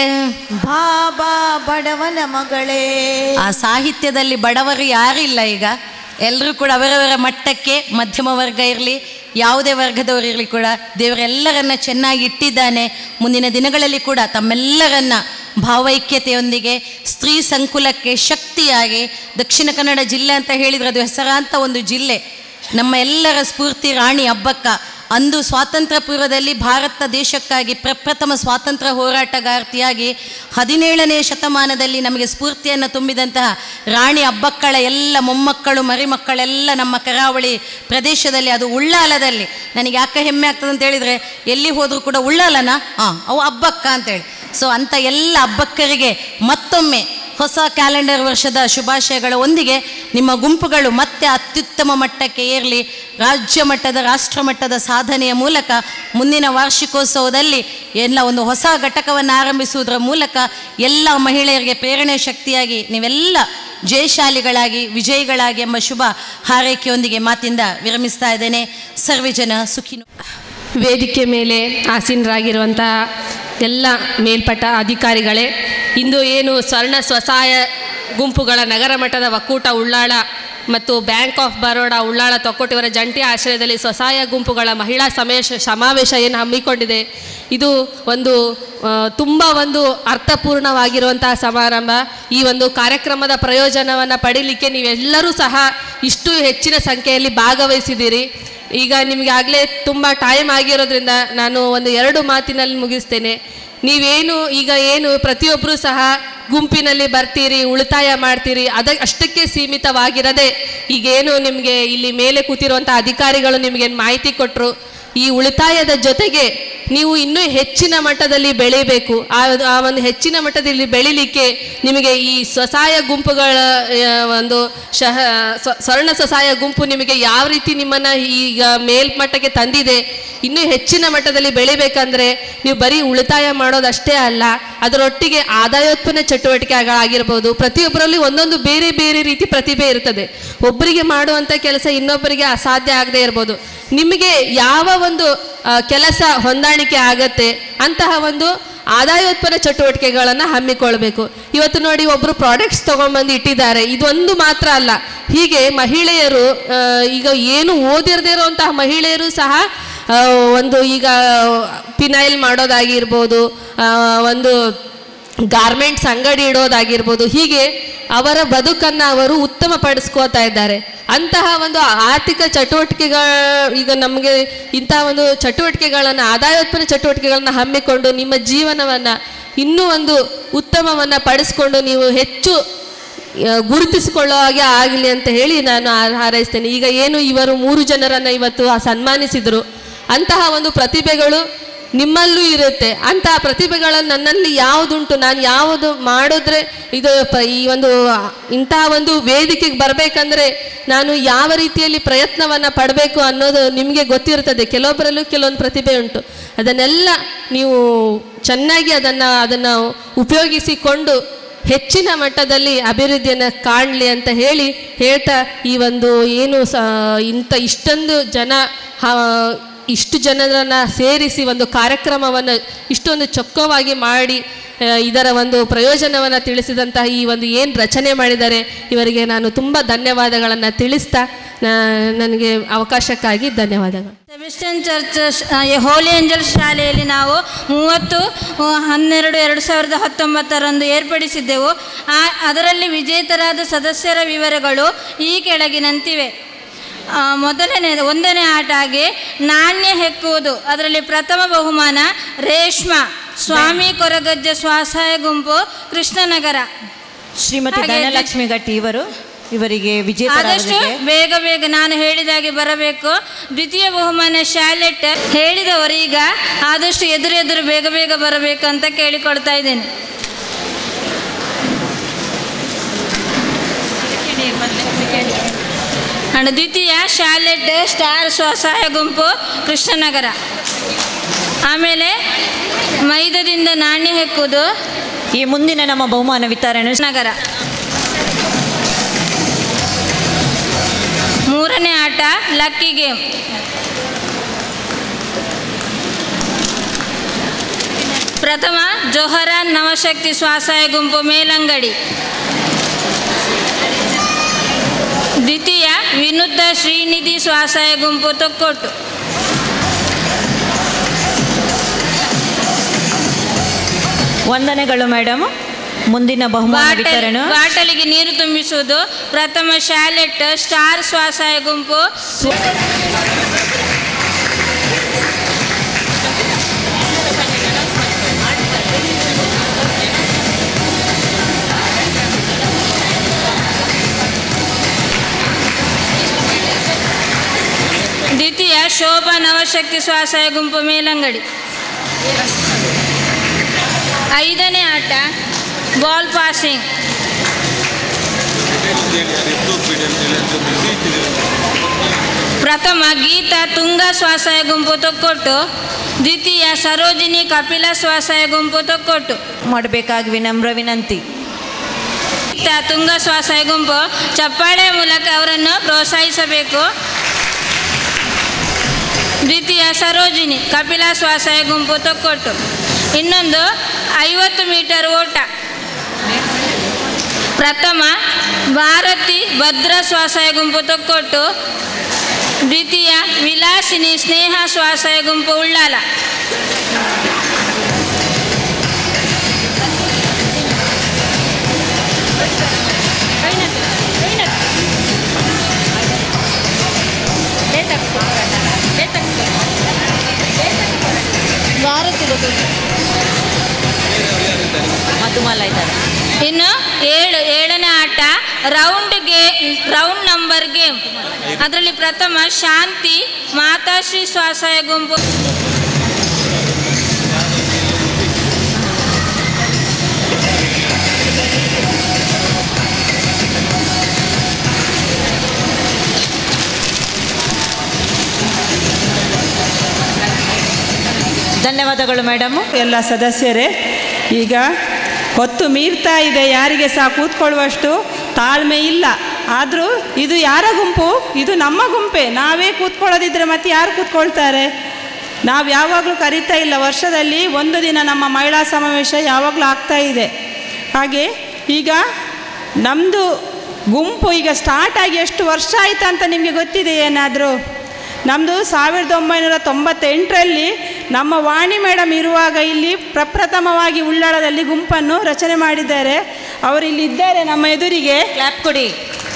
ಬಾಬಾ ಬಡವನ ಮಗಳೇ ಆ ಸಾಹಿತ್ಯದಲ್ಲಿ ಬಡವರು ಯಾರಿಲ್ಲ ಈಗ ಎಲ್ಲರೂ ಕೂಡ ಅವರವರ ಮಟ್ಟಕ್ಕೆ ಮಧ್ಯಮ ವರ್ಗ ಇರಲಿ ಯಾವುದೇ ವರ್ಗದವರು ಇರಲಿ ಕೂಡ ದೇವರೆಲ್ಲರನ್ನ ಚೆನ್ನಾಗಿ ಇಟ್ಟಿದ್ದಾನೆ ಮುಂದಿನ ದಿನಗಳಲ್ಲಿ ಕೂಡ ತಮ್ಮೆಲ್ಲರನ್ನ ಭಾವೈಕ್ಯತೆಯೊಂದಿಗೆ ಸ್ತ್ರೀ ಸಂಕುಲಕ್ಕೆ ಶಕ್ತಿಯಾಗಿ ದಕ್ಷಿಣ ಕನ್ನಡ ಜಿಲ್ಲೆ ಅಂತ ಹೇಳಿದರೆ ಅದು ಹೆಸರಾಂತ ಒಂದು ಜಿಲ್ಲೆ ನಮ್ಮ ಎಲ್ಲರ ಸ್ಫೂರ್ತಿ ರಾಣಿ ಹಬ್ಬಕ್ಕ ಅಂದು ಸ್ವಾತಂತ್ರ್ಯ ಪೂರ್ವದಲ್ಲಿ ಭಾರತ ದೇಶಕ್ಕಾಗಿ ಪ್ರಪ್ರಥಮ ಸ್ವಾತಂತ್ರ್ಯ ಹೋರಾಟಗಾರ್ತಿಯಾಗಿ ಹದಿನೇಳನೇ ಶತಮಾನದಲ್ಲಿ ನಮಗೆ ಸ್ಫೂರ್ತಿಯನ್ನು ತುಂಬಿದಂತಹ ರಾಣಿ ಹಬ್ಬಕ್ಕಳ ಎಲ್ಲ ಮೊಮ್ಮಕ್ಕಳು ಮರಿಮಕ್ಕಳೆಲ್ಲ ನಮ್ಮ ಕರಾವಳಿ ಪ್ರದೇಶದಲ್ಲಿ ಅದು ಉಳ್ಳಾಲದಲ್ಲಿ ನನಗೆ ಯಾಕೆ ಹೆಮ್ಮೆ ಆಗ್ತದೆ ಅಂತ ಹೇಳಿದರೆ ಎಲ್ಲಿ ಹೋದರೂ ಕೂಡ ಉಳ್ಳಾಲನ ಹಾಂ ಅವು ಹಬ್ಬಕ್ಕ ಅಂತೇಳಿ ಸೊ ಅಂಥ ಎಲ್ಲ ಹಬ್ಬಕ್ಕರಿಗೆ ಮತ್ತೊಮ್ಮೆ ಹೊಸ ಕ್ಯಾಲೆಂಡರ್ ವರ್ಷದ ಶುಭಾಶಯಗಳ ಒಂದಿಗೆ ನಿಮ್ಮ ಗುಂಪುಗಳು ಮತ್ತೆ ಅತ್ಯುತ್ತಮ ಮಟ್ಟಕ್ಕೆ ಏರಲಿ ರಾಜ್ಯ ಮಟ್ಟದ ರಾಷ್ಟ್ರ ಮಟ್ಟದ ಸಾಧನೆಯ ಮೂಲಕ ಮುಂದಿನ ವಾರ್ಷಿಕೋತ್ಸವದಲ್ಲಿ ಎಲ್ಲ ಒಂದು ಹೊಸ ಘಟಕವನ್ನು ಆರಂಭಿಸುವುದರ ಮೂಲಕ ಎಲ್ಲ ಮಹಿಳೆಯರಿಗೆ ಪ್ರೇರಣೆ ಶಕ್ತಿಯಾಗಿ ನೀವೆಲ್ಲ ಜಯಶಾಲಿಗಳಾಗಿ ವಿಜಯಿಗಳಾಗಿ ಎಂಬ ಶುಭ ಹಾರೈಕೆಯೊಂದಿಗೆ ಮಾತಿಂದ ವಿರಮಿಸ್ತಾ ಇದ್ದೇನೆ ಸರ್ವೇ ಜನ ಸುಖಿನೋ ವೇದಿಕೆ ಮೇಲೆ ಆಸೀನರಾಗಿರುವಂತಹ ಎಲ್ಲ ಮೇಲ್ಪಟ್ಟ ಅಧಿಕಾರಿಗಳೇ ಇಂದು ಏನು ಸ್ವರ್ಣ ಸ್ವಸಹಾಯ ಗುಂಪುಗಳ ನಗರ ಮಟ್ಟದ ಒಕ್ಕೂಟ ಉಳ್ಳಾಳ ಮತ್ತು ಬ್ಯಾಂಕ್ ಆಫ್ ಬರೋಡಾ ಉಳ್ಳಾಳ ತೊಕ್ಕೊಟ್ಟು ಇವರ ಜಂಟಿ ಆಶ್ರಯದಲ್ಲಿ ಸ್ವಸಹಾಯ ಗುಂಪುಗಳ ಮಹಿಳಾ ಸಮೇಶ ಸಮಾವೇಶ ಏನು ಹಮ್ಮಿಕೊಂಡಿದೆ ಇದು ಒಂದು ಆ, ತುಂಬ ಒಂದು ಅರ್ಥಪೂರ್ಣವಾಗಿರುವಂತಹ ಸಮಾರಂಭ ಈ ಒಂದು ಕಾರ್ಯಕ್ರಮದ ಪ್ರಯೋಜನವನ್ನು ಪಡೀಲಿಕ್ಕೆ ನೀವೆಲ್ಲರೂ ಸಹ ಇಷ್ಟು ಹೆಚ್ಚಿನ ಸಂಖ್ಯೆಯಲ್ಲಿ ಭಾಗವಹಿಸಿದ್ದೀರಿ ಈಗ ನಿಮಗೆ ಆಗಲೇ ತುಂಬ ಟೈಮ್ ಆಗಿರೋದ್ರಿಂದ ನಾನು ಒಂದು ಎರಡು ಮಾತಿನಲ್ಲಿ ಮುಗಿಸ್ತೇನೆ ನೀವೇನು ಈಗ ಏನು ಪ್ರತಿಯೊಬ್ಬರೂ ಸಹ ಗುಂಪಿನಲ್ಲಿ ಬರ್ತೀರಿ ಉಳಿತಾಯ ಮಾಡ್ತೀರಿ ಅದ ಅಷ್ಟಕ್ಕೆ ಸೀಮಿತವಾಗಿರದೆ ಈಗೇನು ನಿಮಗೆ ಇಲ್ಲಿ ಮೇಲೆ ಕೂತಿರುವಂಥ ಅಧಿಕಾರಿಗಳು ನಿಮಗೆ ಮಾಹಿತಿ ಕೊಟ್ಟರು ಈ ಉಳಿತಾಯದ ಜೊತೆಗೆ ನೀವು ಇನ್ನೂ ಹೆಚ್ಚಿನ ಮಟ್ಟದಲ್ಲಿ ಬೆಳಿಬೇಕು ಆ ಆ ಒಂದು ಹೆಚ್ಚಿನ ಮಟ್ಟದಲ್ಲಿ ಬೆಳಿಲಿಕ್ಕೆ ನಿಮಗೆ ಈ ಸ್ವಸಹಾಯ ಗುಂಪುಗಳ ಆ, ಒಂದು ಶಹ ಸ್ವ- ಸ್ವರ್ಣ ಸ್ವಸಹಾಯ ಗುಂಪು ನಿಮಗೆ ಯಾವ ರೀತಿ ನಿಮ್ಮನ್ನು ಈಗ ಮೇಲ್ಮಟ್ಟಕ್ಕೆ ತಂದಿದೆ ಇನ್ನೂ ಹೆಚ್ಚಿನ ಮಟ್ಟದಲ್ಲಿ ಬೆಳಿಬೇಕಂದ್ರೆ ನೀವು ಬರೀ ಉಳಿತಾಯ ಮಾಡೋದಷ್ಟೇ ಅಲ್ಲ ಅದರೊಟ್ಟಿಗೆ ಆದಾಯೋತ್ಪನ್ನ ಚಟುವಟಿಕೆಗಳಾಗಿರ್ಬೋದು ಪ್ರತಿಯೊಬ್ಬರಲ್ಲಿ ಒಂದೊಂದು ಬೇರೆ ಬೇರೆ ರೀತಿ ಪ್ರತಿಭೆ ಇರ್ತದೆ ಒಬ್ಬರಿಗೆ ಮಾಡುವಂಥ ಕೆಲಸ ಇನ್ನೊಬ್ಬರಿಗೆ ಅಸಾಧ್ಯ ಆಗದೆ ಇರ್ಬೋದು ನಿಮಗೆ ಯಾವ ಒಂದು ಆ, ಕೆಲಸ ಹೊಂದಾಣಿಕೆ ಆಗತ್ತೆ ಅಂತಹ ಒಂದು ಆದಾಯೋತ್ಪನ್ನ ಚಟುವಟಿಕೆಗಳನ್ನು ಹಮ್ಮಿಕೊಳ್ಬೇಕು ಇವತ್ತು ನೋಡಿ ಒಬ್ಬರು ಪ್ರಾಡಕ್ಟ್ಸ್ ತೊಗೊಂಬಂದು ಇಟ್ಟಿದ್ದಾರೆ ಇದೊಂದು ಮಾತ್ರ ಅಲ್ಲ ಹೀಗೆ ಮಹಿಳೆಯರು ಆ, ಈಗ ಏನು ಓದಿರದೇ ಇರುವಂತಹ ಮಹಿಳೆಯರು ಸಹ ಆ, ಒಂದು ಈಗ ಪಿನೈಲ್ ಮಾಡೋದಾಗಿರ್ಬೋದು ಆ, ಒಂದು ಗಾರ್ಮೆಂಟ್ಸ್ ಅಂಗಡಿ ಇಡೋದಾಗಿರ್ಬೋದು ಹೀಗೆ ಅವರ ಬದುಕನ್ನು ಅವರು ಉತ್ತಮಪಡಿಸ್ಕೋತಾ ಇದ್ದಾರೆ ಅಂತಹ ಒಂದು ಆರ್ಥಿಕ ಚಟುವಟಿಕೆಗಳ ಈಗ ನಮಗೆ ಇಂತಹ ಒಂದು ಚಟುವಟಿಕೆಗಳನ್ನು ಆದಾಯೋತ್ಪನ್ನ ಚಟುವಟಿಕೆಗಳನ್ನು ಹಮ್ಮಿಕೊಂಡು ನಿಮ್ಮ ಜೀವನವನ್ನು ಇನ್ನೂ ಒಂದು ಉತ್ತಮವನ್ನು ಪಡಿಸ್ಕೊಂಡು ನೀವು ಹೆಚ್ಚು ಆ, ಗುರುತಿಸಿಕೊಳ್ಳೋ ಹಾಗೆ ಆಗಲಿ ಅಂತ ಹೇಳಿ ನಾನು ಆ- ಹಾರೈಸ್ತೇನೆ ಈಗ ಏನು ಇವರು ಮೂರು ಜನರನ್ನು ಇವತ್ತು ಸನ್ಮಾನಿಸಿದರು ಅಂತಹ ಒಂದು ಪ್ರತಿಭೆಗಳು ನಿಮ್ಮಲ್ಲೂ ಇರುತ್ತೆ ಅಂತಹ ಪ್ರತಿಭೆಗಳನ್ನು ನನ್ನಲ್ಲಿ ಯಾವುದುಂಟು ನಾನು ಯಾವುದು ಮಾಡಿದ್ರೆ ಇದು ಪ ಈ ಒಂದು ಇಂತಹ ಒಂದು ವೇದಿಕೆಗೆ ಬರಬೇಕಂದ್ರೆ ನಾನು ಯಾವ ರೀತಿಯಲ್ಲಿ ಪ್ರಯತ್ನವನ್ನು ಪಡಬೇಕು ಅನ್ನೋದು ನಿಮಗೆ ಗೊತ್ತಿರ್ತದೆ ಕೆಲವೊಬ್ಬರಲ್ಲೂ ಕೆಲವೊಂದು ಪ್ರತಿಭೆ ಉಂಟು ಅದನ್ನೆಲ್ಲ ನೀವು ಚೆನ್ನಾಗಿ ಅದನ್ನು ಅದನ್ನು ಉಪಯೋಗಿಸಿಕೊಂಡು ಹೆಚ್ಚಿನ ಮಟ್ಟದಲ್ಲಿ ಅಭಿವೃದ್ಧಿಯನ್ನು ಕಾಣಲಿ ಅಂತ ಹೇಳಿ ಹೇಳ್ತಾ ಈ ಒಂದು ಏನು ಸ ಇಂಥ ಇಷ್ಟೊಂದು ಜನ ಹ- ಇಷ್ಟು ಜನರನ್ನು ಸೇರಿಸಿ ಒಂದು ಕಾರ್ಯಕ್ರಮವನ್ನು ಇಷ್ಟೊಂದು ಚೊಕ್ಕವಾಗಿ ಮಾಡಿ ಆ, ಇದರ ಒಂದು ಪ್ರಯೋಜನವನ್ನು ತಿಳಿಸಿದಂತಹ ಈ ಒಂದು ಏನು ರಚನೆ ಮಾಡಿದ್ದಾರೆ ಇವರಿಗೆ ನಾನು ತುಂಬ ಧನ್ಯವಾದಗಳನ್ನು ತಿಳಿಸ್ತಾ ನಾ- ನನಗೆ ಅವಕಾಶಕ್ಕಾಗಿ ಧನ್ಯವಾದಗಳು ಸೆಬೆಸ್ಟಿಯನ್ ಚರ್ಚ್ ಶ- ಆ, ಹೋಲಿ ಏಂಜಲ್ ಶಾಲೆಯಲ್ಲಿ ನಾವು ಮೂವತ್ತು ಆ, ಹನ್ನೆರಡು ಎರಡು ಸಾವಿರದ ಹತ್ತೊಂಬತ್ತರಂದು ಏರ್ಪಡಿಸಿದ್ದೆವು ಆ ಅದರಲ್ಲಿ ವಿಜೇತರಾದ ಸದಸ್ಯರ ವಿವರಗಳು ಈ ಕೆಳಗಿನಂತಿವೆ ಆ, ಮೊದಲನೇ ಒಂದನೇ ಆಟ ಆಗಿ ನಾಣ್ಯ ಹೆಕ್ಕುವುದು ಅದರಲ್ಲಿ ಪ್ರಥಮ ಬಹುಮಾನ ರೇಷ್ಮಾ ಸ್ವಾಮಿ ಕೊರಗಜ್ಜೆ ಸ್ವಸಹಾಯ ಗುಂಪು ಕೃಷ್ಣನಗರ ಶ್ರೀಮತಿ ಹಾಗೆ ಧನಲಕ್ಷ್ಮಿ ಗಟ್ಟಿ ಇವರು ಇವರಿಗೆ ಆದಷ್ಟು ವಿಜೇತರಾದವರಿಗೆ ಬೇಗ ಬೇಗ ನಾನು ಹೇಳಿದಾಗೆ ಬರಬೇಕು ದ್ವಿತೀಯ ಬಹುಮಾನ ಶಾಲೆಟ್ ಹೇಳಿದವರು ಈಗ ಆದಷ್ಟು ಎದುರು ಎದುರು ಬೇಗ ಬೇಗ ಬರಬೇಕು ಅಂತ ಕೇಳಿಕೊಳ್ತಾ ಇದ್ದೇನೆ ಅಣ್ಣ ದ್ವಿತೀಯ ಶಾಲೆಟ್ ಸ್ಟಾರ್ ಸ್ವಸಹಾಯ ಗುಂಪು ಕೃಷ್ಣನಗರ ಆಮೇಲೆ ಮೈದದಿಂದ ನಾಣ್ಯ ಹೆಕ್ಕುವುದು ಈ ಮುಂದಿನ ನಮ್ಮ ಬಹುಮಾನ ವಿತರಣೆ ನಗರ ಮೂರನೇ ಆಟ ಲಕ್ಕಿ ಗೇಮ್ ಪ್ರಥಮ ಜೊಹರಾನ್ ನವಶಕ್ತಿ ಸ್ವಸಹಾಯ ಗುಂಪು ಮೇಲಂಗಡಿ ದ್ವಿತೀಯ ವಿನುದ್ಧ ಶ್ರೀನಿಧಿ ಸ್ವಸಹಾಯ ಗುಂಪು ತೊಕ್ಕೊಟ್ಟು ವಂದನೆಗಳು ಮೇಡಮ್ ಮುಂದಿನ ಬಹುಮಾನ ಬಾಟಲ್ ವಿತರಣೆ ಬಾಟಲಿಗೆ ನೀರು ತುಂಬಿಸುವುದು ಪ್ರಥಮ ಶಾಲೆಟ್ ಸ್ಟಾರ್ ಸ್ವಸಹಾಯ ಗುಂಪು ದ್ವಿತೀಯ ಶೋಭಾ ನವಶಕ್ತಿ ಸ್ವಸಹಾಯ ಗುಂಪು ಮೇಲಂಗಡಿ ಐದನೇ ಆಟ ಬಾಲ್ ಪಾಸಿಂಗ್ ಪ್ರಥಮ ಗೀತಾ ತುಂಗ ಸ್ವಸಹಾಯ ಗುಂಪು ತೊಕ್ಕೊಟ್ಟು ದ್ವಿತೀಯ ಸರೋಜಿನಿ ಕಪಿಲ ಸ್ವಸಹಾಯ ಗುಂಪು ತೊಕ್ಕೊಟ್ಟು ಮಾಡಬೇಕಾಗಿ ವಿನಮ್ರ ವಿನಂತಿ ಗೀತಾ ತುಂಗ ಸ್ವಸಹಾಯ ಗುಂಪು ಚಪ್ಪಾಳೆ ಮೂಲಕ ಅವರನ್ನು ಪ್ರೋತ್ಸಾಹಿಸಬೇಕು ದ್ವಿತೀಯ ಸರೋಜಿನಿ ಕಪಿಲ ಸ್ವಸಹಾಯ ಗುಂಪು ತೊಕ್ಕೊಟ್ಟು ಇನ್ನೊಂದು ಐವತ್ತು ಮೀಟರ್ ಓಟ ಪ್ರಥಮ ಭಾರತಿ ಭದ್ರ ಸ್ವಸಹಾಯ ಗುಂಪು ತೊಕ್ಕೊಟ್ಟು ದ್ವಿತೀಯ ವಿಲಾಸಿನಿ ಸ್ನೇಹ ಸ್ವಸಹಾಯ ಗುಂಪು ಉಳ್ಳಾಲ ಮಧುಮಾಲ ಇದ್ದಾರೆ ಇನ್ನು ಏಳು ಏಳನೇ ಆಟ ರೌಂಡ್ ಗೇ ರೌಂಡ್ ನಂಬರ್ ಗೇಮ್ ಅದರಲ್ಲಿ ಪ್ರಥಮ ಶಾಂತಿ ಮಾತಾಶ್ರೀ ಸ್ವಸಹಾಯ ಗುಂಪು ಧನ್ಯವಾದಗಳು ಮೇಡಮ್ ಎಲ್ಲ ಸದಸ್ಯರೇ ಈಗ ಹೊತ್ತು ಮೀರ್ತಾ ಇದೆ ಯಾರಿಗೆ ಸಹ ಕೂತ್ಕೊಳ್ಳುವಷ್ಟು ತಾಳ್ಮೆ ಇಲ್ಲ ಆದರೂ ಇದು ಯಾರ ಗುಂಪು ಇದು ನಮ್ಮ ಗುಂಪೆ ನಾವೇ ಕೂತ್ಕೊಳ್ಳೋದಿದ್ರೆ ಮತ್ತೆ ಯಾರು ಕೂತ್ಕೊಳ್ತಾರೆ ನಾವು ಯಾವಾಗಲೂ ಕರೀತಾ ಇಲ್ಲ ವರ್ಷದಲ್ಲಿ ಒಂದು ದಿನ ನಮ್ಮ ಮಹಿಳಾ ಸಮಾವೇಶ ಯಾವಾಗಲೂ ಆಗ್ತಾ ಇದೆ ಹಾಗೆ ಈಗ ನಮ್ಮದು ಗುಂಪು ಈಗ ಸ್ಟಾರ್ಟ್ ಆಗಿ ಎಷ್ಟು ವರ್ಷ ಆಯಿತು ಅಂತ ನಿಮಗೆ ಗೊತ್ತಿದೆ ಏನಾದರೂ ನಮ್ಮದು ಸಾವಿರದ ಒಂಬೈನೂರ ತೊಂಬತ್ತೆಂಟರಲ್ಲಿ ನಮ್ಮ ವಾಣಿ ಮೇಡಮ್ ಇರುವಾಗ ಇಲ್ಲಿ ಪ್ರಪ್ರಥಮವಾಗಿ ಉಳ್ಳಾಳದಲ್ಲಿ ಗುಂಪನ್ನು ರಚನೆ ಮಾಡಿದ್ದಾರೆ ಅವರು ಇಲ್ಲಿ ಇದ್ದಾರೆ ನಮ್ಮ ಎದುರಿಗೆ ಕ್ಲಾಪ್ ಕೊಡಿ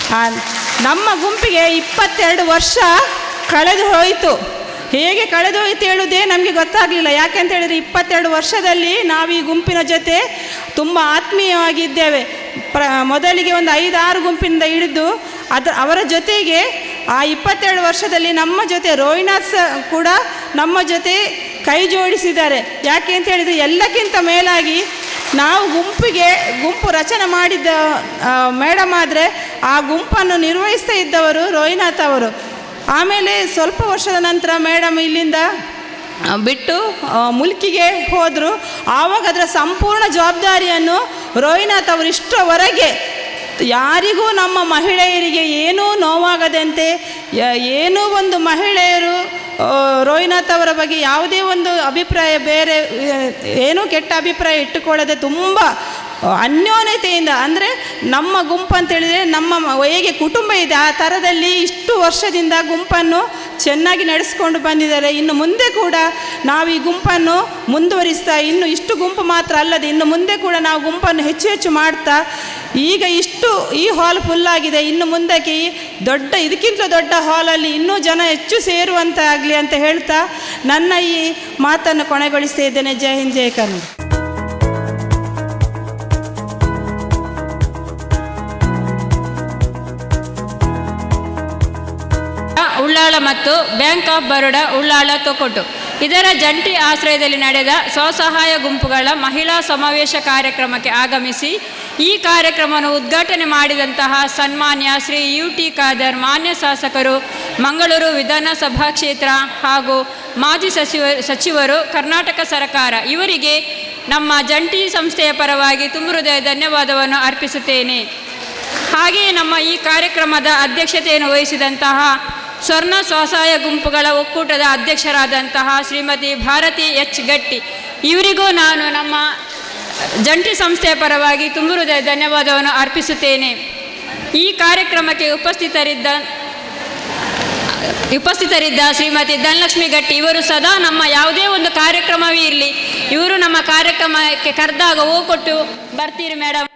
ನಮ್ಮ ಗುಂಪಿಗೆ ಇಪ್ಪತ್ತೆರಡು ವರ್ಷ ಕಳೆದು ಹೋಯಿತು ಹೇಗೆ ಕಳೆದು ಹೋಯ್ತು ಹೇಳುವುದೇ ನಮಗೆ ಗೊತ್ತಾಗಲಿಲ್ಲ ಯಾಕೆಂತ ಹೇಳಿದರೆ ಇಪ್ಪತ್ತೆರಡು ವರ್ಷದಲ್ಲಿ ನಾವು ಈ ಗುಂಪಿನ ಜೊತೆ ತುಂಬ ಆತ್ಮೀಯವಾಗಿದ್ದೇವೆ ಪ್ರ ಮೊದಲಿಗೆ ಒಂದು ಐದಾರು ಗುಂಪಿನಿಂದ ಹಿಡಿದು ಅದ ಅವರ ಜೊತೆಗೆ ಆ ಇಪ್ಪತ್ತೆರಡು ವರ್ಷದಲ್ಲಿ ನಮ್ಮ ಜೊತೆ ರೋಹಿನಾಥ್ ಸ ಕೂಡ ನಮ್ಮ ಜೊತೆ ಕೈ ಜೋಡಿಸಿದ್ದಾರೆ ಯಾಕೆ ಅಂತ ಹೇಳಿದರೆ ಎಲ್ಲಕ್ಕಿಂತ ಮೇಲಾಗಿ ನಾವು ಗುಂಪಿಗೆ ಗುಂಪು ರಚನೆ ಮಾಡಿದ್ದ ಮೇಡಮ್ ಆದರೆ ಆ ಗುಂಪನ್ನು ನಿರ್ವಹಿಸ್ತಾ ಇದ್ದವರು ರೋಹಿನಾಥ್ ಅವರು ಆಮೇಲೆ ಸ್ವಲ್ಪ ವರ್ಷದ ನಂತರ ಮೇಡಮ್ ಇಲ್ಲಿಂದ ಆ, ಬಿಟ್ಟು ಆ, ಮುಲ್ಕಿಗೆ ಹೋದರು ಆವಾಗ ಅದರ ಸಂಪೂರ್ಣ ಜವಾಬ್ದಾರಿಯನ್ನು ರೋಹಿನಾಥ್ ಅವರು ಇಷ್ಟರವರೆಗೆ ಯಾರಿಗೂ ನಮ್ಮ ಮಹಿಳೆಯರಿಗೆ ಏನೂ ನೋವಾಗದಂತೆ ಯ- ಏನೂ ಒಂದು ಮಹಿಳೆಯರು ಆ, ರೋಹಿನಾಥ್ ಅವರ ಬಗ್ಗೆ ಯಾವುದೇ ಒಂದು ಅಭಿಪ್ರಾಯ ಬೇರೆ ಆ, ಏನೂ ಕೆಟ್ಟ ಅಭಿಪ್ರಾಯ ಇಟ್ಟುಕೊಳ್ಳದೆ ತುಂಬ ಅನ್ಯೋನ್ಯತೆಯಿಂದ ಅಂದರೆ ನಮ್ಮ ಗುಂಪು ಅಂತೇಳಿದರೆ ನಮ್ಮ ಮ- ಹೇಗೆ ಕುಟುಂಬ ಇದೆ ಆ ಥರದಲ್ಲಿ ಇಷ್ಟು ವರ್ಷದಿಂದ ಗುಂಪನ್ನು ಚೆನ್ನಾಗಿ ನಡೆಸ್ಕೊಂಡು ಬಂದಿದ್ದಾರೆ ಇನ್ನು ಮುಂದೆ ಕೂಡ ನಾವು ಈ ಗುಂಪನ್ನು ಮುಂದುವರಿಸ್ತಾ ಇನ್ನು ಇಷ್ಟು ಗುಂಪು ಮಾತ್ರ ಅಲ್ಲದೆ ಇನ್ನು ಮುಂದೆ ಕೂಡ ನಾವು ಗುಂಪನ್ನು ಹೆಚ್ಚು ಹೆಚ್ಚು ಮಾಡ್ತಾ ಈಗ ಇಷ್ಟು ಈ ಹಾಲ್ ಫುಲ್ಲಾಗಿದೆ ಇನ್ನು ಮುಂದಕ್ಕೆ ಈ ದೊಡ್ಡ ಇದಕ್ಕಿಂತ ದೊಡ್ಡ ಹಾಲಲ್ಲಿ ಇನ್ನೂ ಜನ ಹೆಚ್ಚು ಸೇರುವಂತೆ ಆಗಲಿ ಅಂತ ಹೇಳ್ತಾ ನನ್ನ ಈ ಮಾತನ್ನು ಕೊನೆಗೊಳಿಸ್ತಾ ಇದ್ದೇನೆ ಜೈ ಹಿಂದ್ ಜೈ ಕರ್ನಾಟಕ ಉಳ್ಳಾಳ ಮತ್ತು ಬ್ಯಾಂಕ್ ಆಫ್ ಬರೋಡಾ ಉಳ್ಳಾಳ ತೊಕ್ಕೊಟ್ಟು ಇದರ ಜಂಟಿ ಆಶ್ರಯದಲ್ಲಿ ನಡೆದ ಸ್ವಸಹಾಯ ಗುಂಪುಗಳ ಮಹಿಳಾ ಸಮಾವೇಶ ಕಾರ್ಯಕ್ರಮಕ್ಕೆ ಆಗಮಿಸಿ ಈ ಕಾರ್ಯಕ್ರಮವನ್ನು ಉದ್ಘಾಟನೆ ಮಾಡಿದಂತಹ ಸನ್ಮಾನ್ಯ ಶ್ರೀ ಯು ಟಿ ಖಾದರ್ ಮಾನ್ಯ ಶಾಸಕರು ಮಂಗಳೂರು ವಿಧಾನಸಭಾ ಕ್ಷೇತ್ರ ಹಾಗೂ ಮಾಜಿ ಸಚಿವ ಸಚಿವರು ಕರ್ನಾಟಕ ಸರ್ಕಾರ ಇವರಿಗೆ ನಮ್ಮ ಜಂಟಿ ಸಂಸ್ಥೆಯ ಪರವಾಗಿ ತುಂಬು ಹೃದಯ ಧನ್ಯವಾದವನ್ನು ಅರ್ಪಿಸುತ್ತೇನೆ ಹಾಗೆಯೇ ನಮ್ಮ ಈ ಕಾರ್ಯಕ್ರಮದ ಅಧ್ಯಕ್ಷತೆಯನ್ನು ವಹಿಸಿದಂತಹ ಸ್ವರ್ಣ ಸ್ವಸಹಾಯ ಗುಂಪುಗಳ ಒಕ್ಕೂಟದ ಅಧ್ಯಕ್ಷರಾದಂತಹ ಶ್ರೀಮತಿ ಭಾರತಿ ಎಚ್ ಗಟ್ಟಿ ಇವರಿಗೂ ನಾನು ನಮ್ಮ ಜಂಟಿ ಸಂಸ್ಥೆಯ ಪರವಾಗಿ ತುಂಬು ಹೃದಯ ಧನ್ಯವಾದವನ್ನು ಅರ್ಪಿಸುತ್ತೇನೆ ಈ ಕಾರ್ಯಕ್ರಮಕ್ಕೆ ಉಪಸ್ಥಿತರಿದ್ದ ಉಪಸ್ಥಿತರಿದ್ದ ಶ್ರೀಮತಿ ಧನಲಕ್ಷ್ಮಿ ಗಟ್ಟಿ ಇವರು ಸದಾ ನಮ್ಮ ಯಾವುದೇ ಒಂದು ಕಾರ್ಯಕ್ರಮವೇ ಇರಲಿ ಇವರು ನಮ್ಮ ಕಾರ್ಯಕ್ರಮಕ್ಕೆ ಕರೆದಾಗ ಹೋಗೊಟ್ಟು ಬರ್ತೀರಿ ಮೇಡಮ್